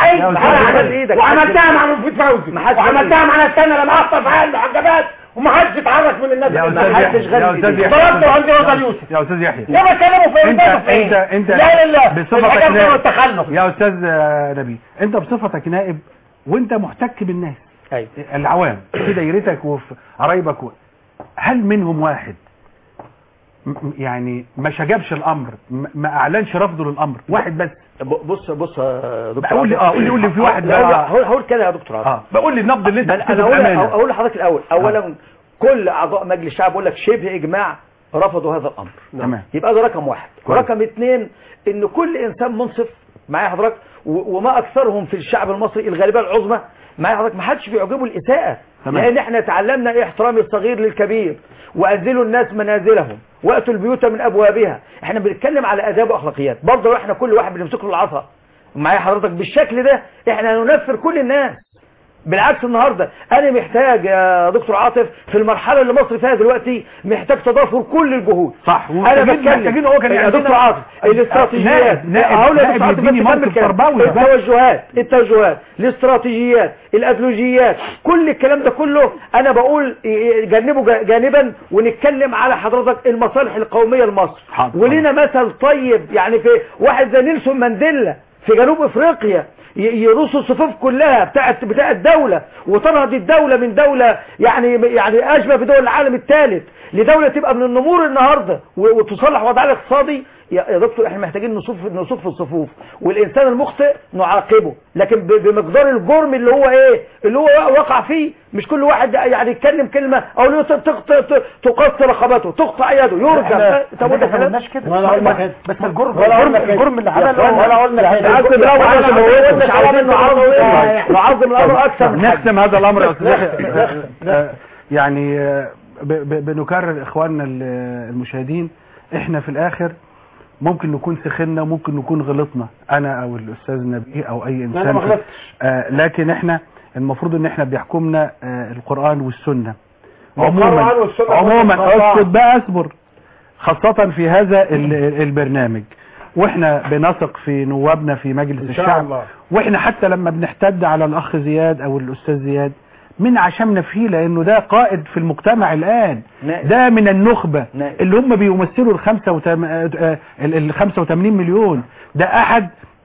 صحيح يا أستاذ أنا أحمد عملت- إيدك. وعملتها مع مفيد فوزي محدش وعملتها مع ناس تانية لما اخطر في حال المحجبات ومحدش اتحرك من الناس يا اللي استاذ محدش يحيى يا استاذ يحيى ضربت عند رضا اليوسف يا استاذ يحيى يا بتكلموا في انت إيه؟ انت انت لا لا لا بصفتك الحاجات دي نائب والتخلف يا استاذ آه، نبيل انت بصفتك نائب وانت محتك بالناس ايوه العوام في دايرتك وفي قرايبك و... هل منهم واحد م- م- يعني ما شجبش الامر م- ما اعلنش رفضه للامر واحد بس بص بص يا دكتور قول لي اه قول لي قول لي في واحد لا، لا، بقى- هقول هقول كده يا دكتور عاطف اه بقول لي النقد اللي انت انا بتكتبه اقول بامانه اقول لحضرتك الاول اولا كل اعضاء مجلس الشعب بيقول لك شبه اجماع رفضوا هذا الامر تمام يبقى ده رقم واحد كويس. رقم اثنين ان كل انسان منصف معايا حضرتك و- وما اكثرهم في الشعب المصري الغالبيه العظمى معايا حضرتك ما حدش بيعجبه الاساءه تمام. لان احنا تعلمنا ايه احترام الصغير للكبير وانزلوا الناس منازلهم واتوا البيوت من ابوابها احنا بنتكلم على اداب واخلاقيات برضه لو احنا كل واحد بنمسك له العصا معايا حضرتك بالشكل ده احنا هننفر كل الناس بالعكس النهارده انا محتاج يا دكتور عاطف في المرحله اللي مصر فيها دلوقتي محتاج تضافر كل الجهود صح انا ومحتاجين- بتكلم محتاجين هو كان يا يعملنا- دكتور عاطف الاستراتيجيات نائب- نائب- هقول يا نائب دكتور عاطف يديني بس كمل موقف كلام. تربوي بقى. التوجهات التوجهات الاستراتيجيات الادلوجيات كل الكلام ده كله انا بقول جانبه جا- جانبا ونتكلم على حضرتك المصالح القوميه لمصر ولينا مثل طيب يعني في واحد زي نيلسون مانديلا في جنوب افريقيا ي- يرصوا الصفوف كلها بتاعت بتاع الدولة وتنهض الدولة من دولة يعني يعني اشبه بدول العالم الثالث لدولة تبقى من النمور النهاردة و- وتصلح وضعها الاقتصادي يا يا دكتور احنا محتاجين نصف نصف في الصفوف والانسان المخطئ نعاقبه لكن ب- بمقدار الجرم اللي هو ايه اللي هو وقع فيه مش كل واحد يعني يتكلم كلمة او له ت- تقط- ت- تقص رقبته تقطع يده يرجم إحنا- طب وده إحنا كلام؟ ما قلناش كده. ولا قلنا كده. بس الجرم ولا الجرم قلنا الجرم اللي يا عمله أخوان، ولا قلنا كده. نعذب الأمر ولا عشان قلنا هو كده. مش عاوزين نعظم نعظم الأمر أكثر من حد. نختم هذا الامر يا استاذ يحيى. آه، يعني آه، ب- ب- بنكرر اخواننا ال- المشاهدين احنا في الاخر ممكن نكون سخنا وممكن نكون غلطنا انا او الاستاذ نبيه او اي انسان أنا ما في- غلطتش. آه لكن احنا المفروض ان احنا بيحكمنا آه القران والسنه والقرآن عموما والسنة عموما والقرآن. اسكت بقى اصبر خاصة في هذا ال- البرنامج واحنا بنثق في نوابنا في مجلس إن شاء الشعب الله. واحنا حتى لما بنحتد على الاخ زياد او الاستاذ زياد من عشمنا فيه لانه ده قائد في المجتمع الان نائب. ده من النخبة نائب. اللي هم بيمثلوا الخمسة وتم... آه، ال ال 85 مليون ده احد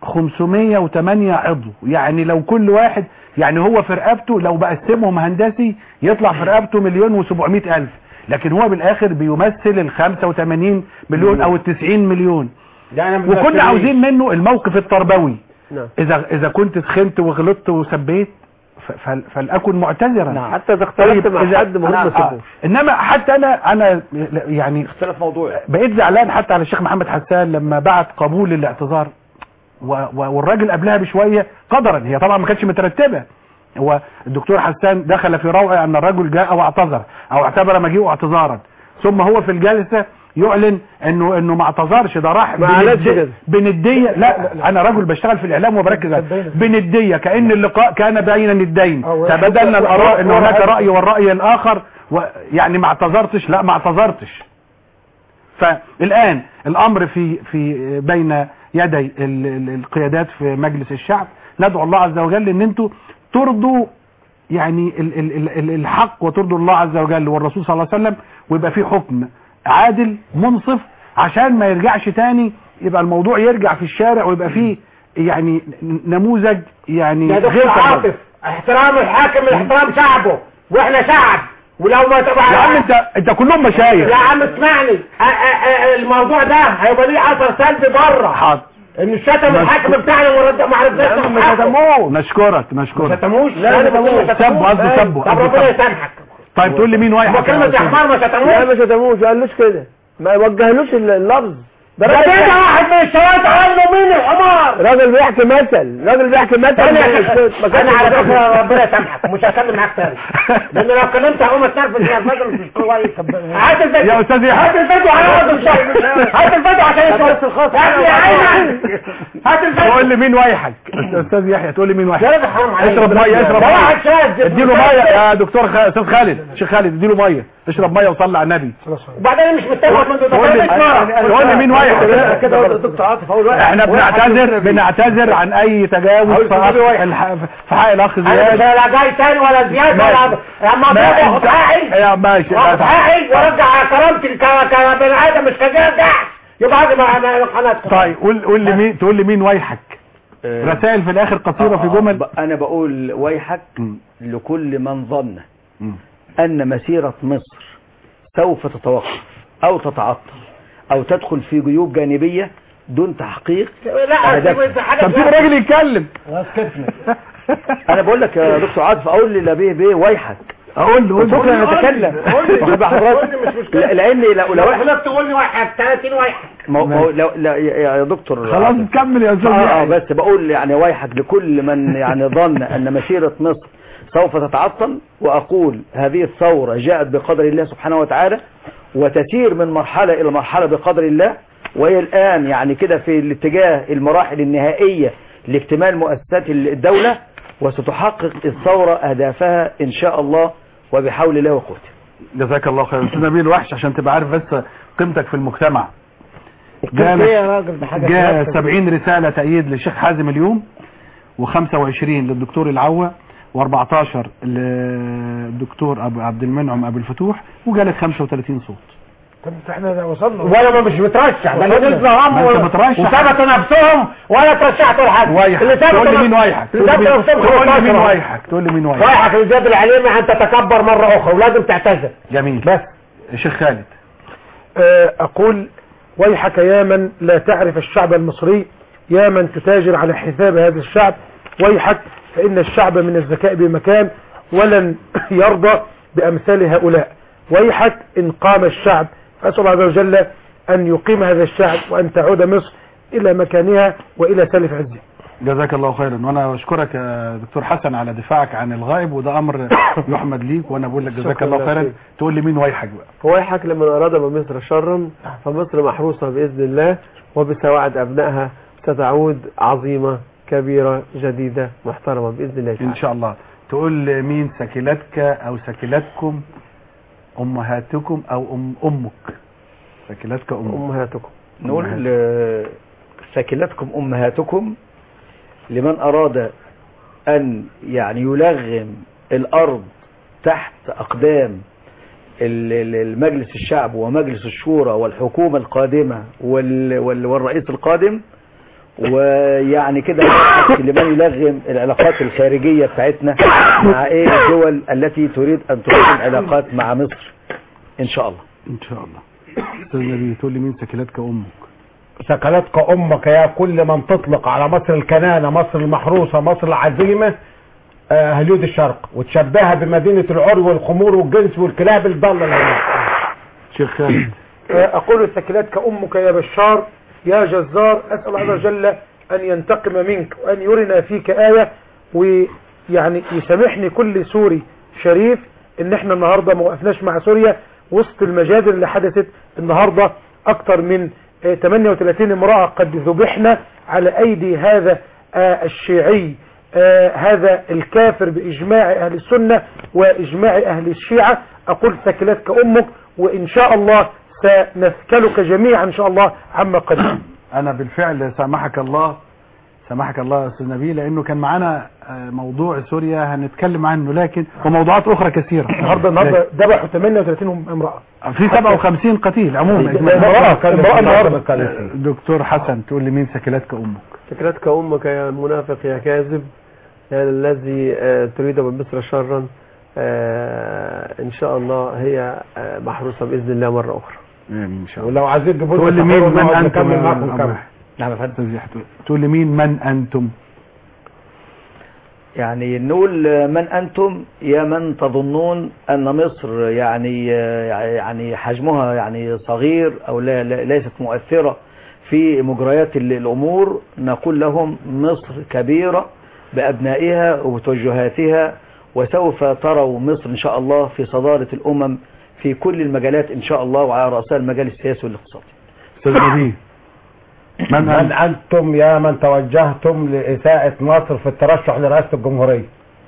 508 عضو يعني لو كل واحد يعني هو في رقبته لو بقسمهم هندسي يطلع في رقبته مليون و700 الف لكن هو بالاخر بيمثل ال 85 مليون او ال 90 مليون يعني ما وكنا بنمثلش. عاوزين منه الموقف التربوي نعم اذا اذا كنت سخنت وغلطت وسبيت ف- فل- فلأكن معتذرا نعم. حتى إذا اختلفت مع إذا- حد المفروض ما أنا- آه. تسيبوش. انما حتى انا انا يعني اختلف موضوع بقيت زعلان حتى على الشيخ محمد حسان لما بعت قبول الاعتذار و- و- والراجل قبلها بشوية قدرا هي طبعا ما كانتش مترتبة هو الدكتور حسان دخل في روعه ان الرجل جاء واعتذر او اعتبر مجيئه اعتذارا ثم هو في الجلسة يعلن انه انه ما اعتذرش ده راح ما قالتش بندي- كده. بندية لا, انا رجل بشتغل في الاعلام وبركز على- بندية كأن اللقاء كان بين الندين تبادلنا الاراء ان هناك رأي والرأي الاخر و يعني ما اعتذرتش لا ما اعتذرتش فالآن الأمر في في بين يدي ال- ال- القيادات في مجلس الشعب ندعو الله عز وجل ان انتوا ترضوا يعني ال- ال- ال- ال- الحق وترضوا الله عز وجل والرسول صلى الله عليه وسلم ويبقى في حكم عادل منصف عشان ما يرجعش تاني يبقى الموضوع يرجع في الشارع ويبقى فيه يعني نموذج يعني يا غير دكتور تقبل. عاطف احترام الحاكم لاحترام شعبه واحنا شعب ولو ما تبع يا عم انت انت كلهم مشايخ يا عم اسمعني أ- أ- أ- الموضوع ده هيبقى ليه اثر سلبي بره حاضر ان شتم الحاكم بتاعنا ورد ما عرفناش ما شتموش نشكرك نشكرك ما شتموش لا انا بقول ما سب شتموش قصده سبه طب قصده ربنا سبه. يسامحك طيب تقول لي مين واحد ما كلمة يا حمار ما شتموش لا ما شتموش ما قالوش كده ما وجهلوش اللفظ ده راجل كده واحد من الشوارع عنده مين الحمار راجل بيحكي مثل راجل بيحكي مثل انا ما كانش انا على بيحكي. فكره ربنا يسامحك مش هتكلم معاك تاني لان لو كلمت هقوم اتنرفز من الفجر مش كويس هات الفيديو يا أستاذ يحيى. هات الفيديو هيقعد الشهر هات الفيديو عشان يشوف الخاص هات لي عينك هات الفيديو تقول لي مين وايحك استاذ يحيى تقول لي مين وايحك يا راجل حرام عليك. اشرب ميه اشرب ده واحد ميه شاذ اديله ميه يا دكتور خ- استاذ خالد شيخ خالد اديله ميه اشرب ميه وصلي على النبي وبعدين مش متفق منذ تقول لي تقول لي مين وايحك كده دكتور عاطف اول واحد احنا بنعتذر بنعتذر عن اي تجاوز أقول في في النبي حق وايحك. الح- في حق الاخ انا مش زياد لا جاي تاني ولا زياده ولا ماشي. يا اما ما اضربه انت- واخد حقي يا ماشي واخد حقي وارجع كرامتي ك- كبني ادم مش كجدع يبقى هاجي مع مع قناتكم طيب قول قول لي مين تقول لي مين ويحك رسائل في الاخر قصيره في جمل ب- انا بقول ويحك لكل من ظن ان مسيرة مصر سوف تتوقف او تتعطل او تدخل في جيوب جانبية دون تحقيق لا أهدافها. دي حاجه طب سيب الراجل يتكلم انا بقول لك يا دكتور عاطف اقول لي لبيه بيه ويحك اقول له بكره انا اتكلم واخد بال حضرتك لا- لان لو لو احنا بتقول لي واحد 30 واحد ما هو- ما هو لو لا يا يا دكتور خلاص كمل يا استاذ آه, آه يحيى. بس بقول يعني ويحك لكل من يعني ظن ان مسيرة مصر سوف تتعطل واقول هذه الثورة جاءت بقدر الله سبحانه وتعالى وتسير من مرحلة الى مرحلة بقدر الله وهي الان يعني كده في الاتجاه المراحل النهائية لاكتمال مؤسسات الدولة وستحقق الثورة اهدافها ان شاء الله وبحول الله وقوته جزاك الله خير استاذ نبيل وحش عشان تبقى عارف بس قيمتك في المجتمع كيف ايه يا راجل ده حاجه جاء ثلاثة. 70 رسالة تأييد للشيخ حازم اليوم و25 للدكتور العوة و14 للدكتور أبو عبد المنعم أبو الفتوح وجالك 35 صوت طب احنا وصلنا ولا ما مش مترشح ده اللي نزلوا هم ما أنت مترشح. وثبتوا نفسهم ولا ترشحتوا لحد ويحك اللي ثبتوا تقول لي مين نف- ويحك اللي تقول لي ثبتوا مين- نفسهم تقول لي مين 15 ويحك تقول لي مين ويحك ويحك الزياد العليمي ان تتكبر مره اخرى ولازم تعتذر جميل بس الشيخ خالد آه، أقول ويحك يا من لا تعرف الشعب المصري يا من تتاجر على حساب هذا الشعب ويحك فإن الشعب من الذكاء بمكان ولن يرضى بأمثال هؤلاء ويحك إن قام الشعب أسأل الله عز وجل أن يقيم هذا الشعب وأن تعود مصر إلى مكانها وإلى سلف عزها جزاك الله خيرا وانا بشكرك يا دكتور حسن على دفاعك عن الغائب وده امر يحمد ليك وانا بقول لك جزاك شكراً الله يا خيرا سيدي. تقول لي مين ويحك بقى فويحك لمن أراد بمصر شرا فمصر محروسة بإذن الله وبسواعد أبنائها ستعود عظيمة كبيرة جديدة محترمة بإذن الله تعالى ان شاء الله تقول لي مين سكيلتك او سكيلتكم امهاتكم او ام امك سكيلتك امك أمهاتكم نقول آه، ساكنتكم امهاتكم لمن اراد ان يعني يلغم الارض تحت اقدام ال- ال- المجلس الشعب ومجلس الشورى والحكومة القادمة وال- وال- والرئيس القادم ويعني كده لمن يلغم العلاقات الخارجية بتاعتنا مع ايه الدول التي تريد ان تقيم علاقات مع مصر ان شاء الله ان شاء الله استاذ نبي تقول لي مين سكيلتك امك سكنتك امك يا كل من تطلق على مصر الكنانة مصر المحروسة مصر العزيمة آه، هليود الشرق وتشبهها بمدينة العري والخمور والجنس والكلاب الضالة اللي هناك شيخ خالد أقول ثكلتك أمك يا بشار يا جزار أسأل الله عز وجل أن ينتقم منك وأن يرنا فيك آية ويعني يسامحني كل سوري شريف إن إحنا النهاردة ما وقفناش مع سوريا وسط المجادر اللي حدثت النهاردة أكتر من آه، 38 امرأة قد ذبحنا على أيدي هذا آه، الشيعي آه، هذا الكافر بإجماع أهل السنة وإجماع أهل الشيعة أقول ثكلتك أمك وإن شاء الله سنثكلك جميعا إن شاء الله عما قدم انا بالفعل سامحك الله سامحك الله يا استاذ نبيل لانه كان معانا آه، موضوع سوريا هنتكلم عنه لكن وموضوعات اخرى كثيره النهارده النهارده ذبحوا 38 امرأة في 57 قتيل عموما امرأة امرأة النهارده دكتور حسن تقول لي مين سكيلتك امك فكرتك أمك يا منافق يا كاذب يا الذي آه، تريد بمصر شرا آه، إن شاء الله هي آه، محروسة بإذن الله مرة أخرى ان شاء ولو عايزين تجيبوا تقول لي مين من انتم نكمل يا معاكم أبو كمان أحمد؟ نعم يا فندم تقول لي مين من انتم يعني نقول من أنتم يا من تظنون أن مصر يعني يعني حجمها يعني صغير أو لا لا- ليست مؤثرة في مجريات ال- الأمور نقول لهم مصر كبيرة بأبنائها وبتوجهاتها وسوف تروا مصر إن شاء الله في صدارة الأمم في كل المجالات إن شاء الله وعلى رأسها المجال السياسي والاقتصادي استاذ نبيل من, من أنتم يا من توجهتم لإساءة مصر في الترشح لرئاسة الجمهورية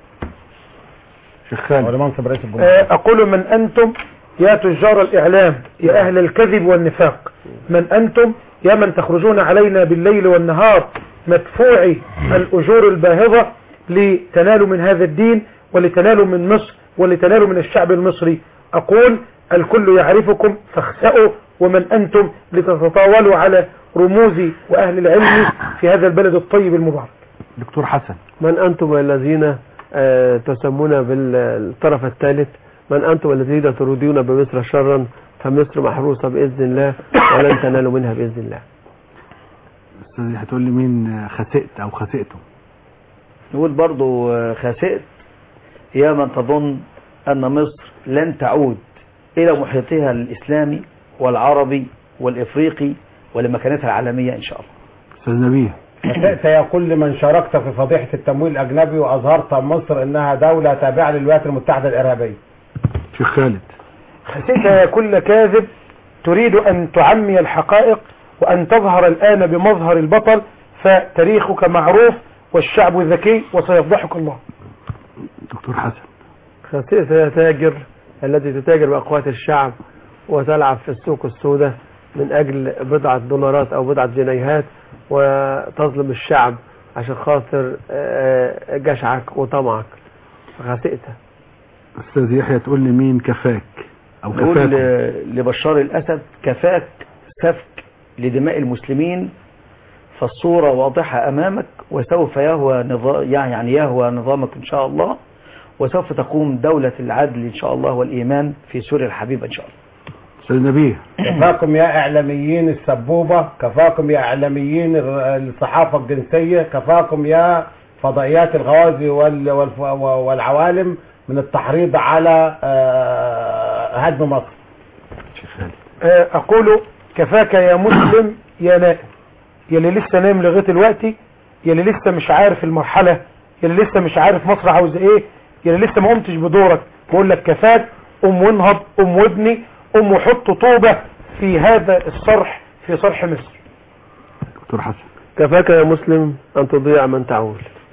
شيخ خالد ولمنصب رئيس الجمهورية آه، أقول من أنتم يا تجار الإعلام يا أهل الكذب والنفاق من أنتم يا من تخرجون علينا بالليل والنهار مدفوعي الأجور الباهظة لتنالوا من هذا الدين ولتنالوا من مصر ولتنالوا من الشعب المصري أقول الكل يعرفكم فاخسأوا ومن أنتم لتتطاولوا على رموز وأهل العلم في هذا البلد الطيب المبارك دكتور حسن من أنتم الذين آه، تسمون بالطرف الثالث من أنتم الذين تريدون بمصر شرا فمصر محروسة بإذن الله ولن تنالوا منها بإذن الله استاذ هتقول لي مين خسئت او خسئتم نقول برضو آه، خسئت يا من تظن أن مصر لن تعود إلى محيطها الإسلامي والعربي والإفريقي ولمكانتها العالمية إن شاء الله استاذ نبيه خسئت يا كل من شاركت في فضيحة التمويل الأجنبي وأظهرت مصر أنها دولة تابعة للولايات المتحدة الإرهابية شيخ خالد خسيت يا كل كاذب تريد أن تعمي الحقائق وأن تظهر الآن بمظهر البطل فتاريخك معروف والشعب ذكي وسيفضحك الله دكتور حسن خسئت يا تاجر الذي تتاجر بأقوات الشعب وتلعب في السوق السوداء من أجل بضعة دولارات أو بضعة جنيهات وتظلم الشعب عشان خاطر آه، جشعك وطمعك خسئت استاذ يحيى تقول لي مين كفاك او نقول كفاكم ل- لبشار الأسد كفاك سفك لدماء المسلمين فالصورة واضحة أمامك وسوف يهوى نظام يعني يهوى نظامك إن شاء الله وسوف تقوم دولة العدل إن شاء الله والإيمان في سوريا الحبيبة إن شاء الله استاذ نبيه كفاكم يا إعلاميين السبوبة كفاكم يا إعلاميين الر- الصحافة الجنسية كفاكم يا فضائيات الغوازي وال- والف- والعوالم من التحريض على آه، هدم مصر آه، أقول كفاك يا مسلم يا نائم يلي لسه نايم لغاية دلوقتي يلي لسه مش عارف المرحلة يلي لسه مش عارف مصر عاوزة ايه يلي لسه ما قمتش بدورك بقول لك كفاك قوم وانهض قوم وابني قوم وحط طوبة في هذا الصرح في صرح مصر دكتور حسن كفاك يا مسلم أن تضيع من تعول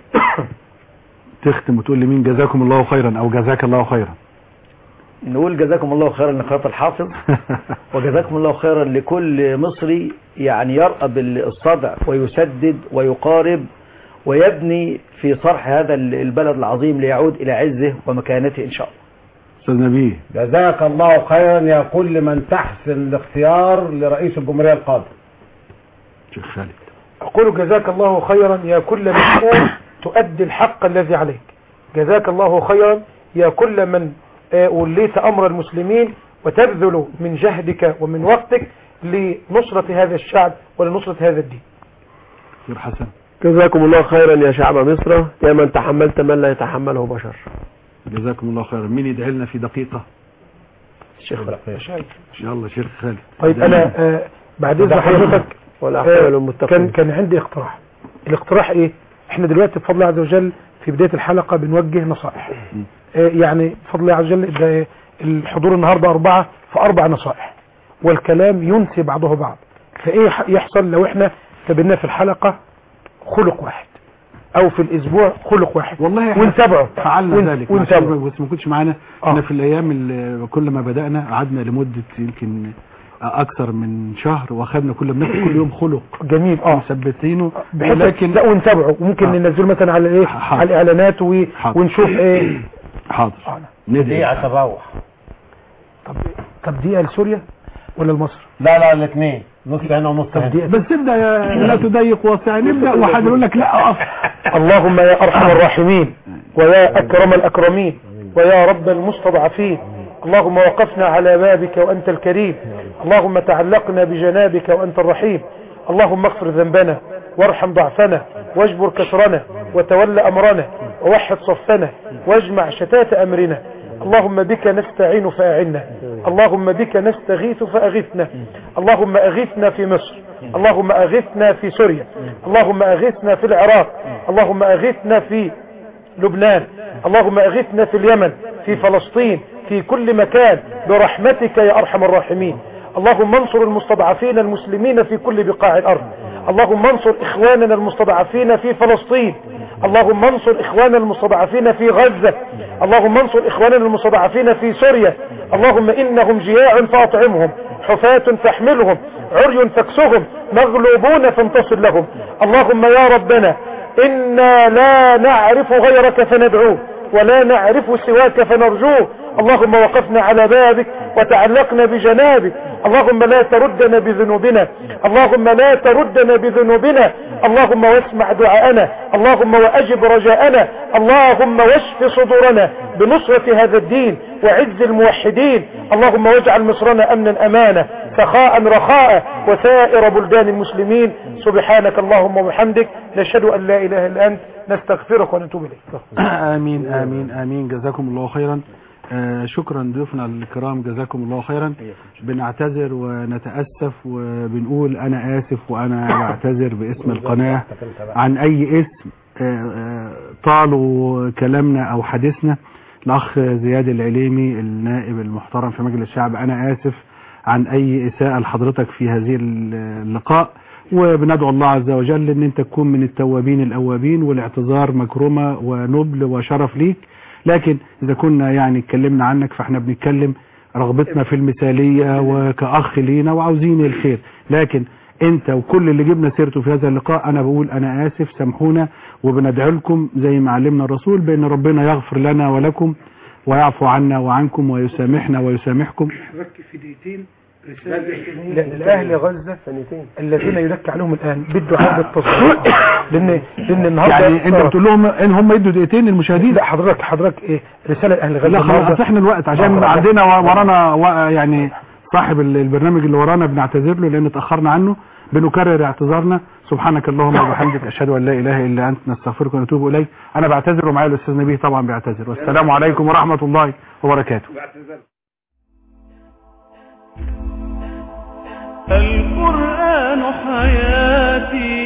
تختم وتقول لي مين جزاكم الله خيرا او جزاك الله خيرا نقول جزاكم الله خيرا لقناة الحافظ وجزاكم الله خيرا لكل مصري يعني يرقب الصدع ويسدد ويقارب ويبني في صرح هذا البلد العظيم ليعود إلى عزه ومكانته إن شاء الله استاذ نبيه جزاك الله خيرا يا كل من تحسن الاختيار لرئيس الجمهورية القادم شيخ خالد أقول جزاك الله خيرا يا كل مسؤول تؤدي الحق الذي عليك جزاك الله خيرا يا كل من آه، وليت أمر المسلمين وتبذل من جهدك ومن وقتك لنصرة هذا الشعب ولنصرة هذا الدين دكتور حسن جزاكم الله خيرا يا شعب مصر يا من تحملت من لا يتحمله بشر جزاكم الله خيرا مين يدعي لنا في دقيقة الشيخ يلا شيخ خالد طيب أنا آه، بعد إذن حضرتك والعقبة آه، للمتقين كان كان عندي اقتراح الاقتراح ايه احنا دلوقتي بفضل الله عز وجل في بداية الحلقة بنوجه نصائح آه، يعني بفضل الله عز وجل ده الحضور النهاردة أربعة فأربع نصائح والكلام ينسي بعضه بعض فإيه ح- يحصل لو احنا تبناه في الحلقة خلق واحد أو في الأسبوع خلق واحد والله إحنا ونتابعه فعلنا ون- ذلك ونتابعه بس ما كنتش معانا احنا في الايام اللي كل ما بدأنا قعدنا لمدة يمكن اكثر من شهر واخدنا كل بناخد كل يوم خلق جميل اه مثبتينه بحيث ولكن لا ونتابعه وممكن آه. ننزله مثلا على ايه على الاعلانات و... حاضر. ونشوف ايه حاضر دقيقة تروح طب دقيقة لسوريا ولا لمصر لا لا الاثنين نص هنا ونص هنا بس ابدا يا لا تضيق واسع نبدا وحد يقول لك لا اقف اللهم يا ارحم الراحمين ويا اكرم الاكرمين ويا رب المستضعفين اللهم وقفنا على بابك وانت الكريم اللهم تعلقنا بجنابك وانت الرحيم اللهم اغفر ذنبنا وارحم ضعفنا واجبر كسرنا وتول امرنا ووحد صفنا واجمع شتات امرنا اللهم بك نستعين فاعنا اللهم بك نستغيث فاغثنا اللهم اغثنا في مصر اللهم اغثنا في سوريا اللهم اغثنا في العراق اللهم اغثنا في لبنان اللهم اغثنا في اليمن في فلسطين في كل مكان برحمتك يا ارحم الراحمين اللهم انصر المستضعفين المسلمين في كل بقاع الارض اللهم انصر اخواننا المستضعفين في فلسطين اللهم انصر اخواننا المستضعفين في غزة اللهم انصر اخواننا المستضعفين في سوريا اللهم انهم جياع فاطعمهم حفاة تحملهم عري تكسهم مغلوبون فانتصر لهم اللهم يا ربنا إنا لا نعرف غيرك فندعوه ولا نعرف سواك فنرجوه اللهم وقفنا على بابك وتعلقنا بجنابك اللهم لا تردنا بذنوبنا اللهم لا تردنا بذنوبنا اللهم واسمع دعاءنا اللهم واجب رجاءنا اللهم واشف صدورنا بنصرة هذا الدين وعز الموحدين اللهم واجعل مصرنا امنا امانا سخاء رخاء وسائر بلدان المسلمين سبحانك اللهم وبحمدك نشهد ان لا اله الا انت نستغفرك ونتوب اليك امين امين امين جزاكم الله خيرا آه شكرا ضيوفنا الكرام جزاكم الله خيرا بنعتذر ونتأسف وبنقول انا اسف وانا بعتذر باسم القناة عن اي اسم آه آه طالوا كلامنا او حديثنا الاخ زياد العليمي النائب المحترم في مجلس الشعب انا اسف عن اي اساءة لحضرتك في هذه اللقاء وبندعو الله عز وجل ان انت تكون من التوابين الاوابين والاعتذار مكرمة ونبل وشرف ليك لكن اذا كنا يعني اتكلمنا عنك فاحنا بنتكلم رغبتنا في المثالية وكأخ لينا وعاوزين الخير لكن انت وكل اللي جبنا سيرته في هذا اللقاء انا بقول انا اسف سامحونا وبندعو لكم زي ما علمنا الرسول بان ربنا يغفر لنا ولكم ويعفو عنا وعنكم ويسامحنا ويسامحكم ركز في دقيقتين رسالة لأهل غزة الذين يدك عليهم الآن بالدعاء بالتصديق لأن لأن النهارده يعني انت بتقول لهم ان هم يدوا دقيقتين للمشاهدين لا حضرتك حضرتك ايه رسالة لأهل غزة لا خلاص احنا الوقت عشان آه. عندنا ورانا و- يعني صاحب ال- البرنامج اللي ورانا بنعتذر له لان اتاخرنا عنه بنكرر اعتذارنا سبحانك اللهم وبحمدك اشهد ان لا اله الا انت نستغفرك ونتوب اليك انا بعتذر ومعايا الاستاذ نبيه طبعا بيعتذر والسلام عليكم ورحمه الله وبركاته القرآن حياتي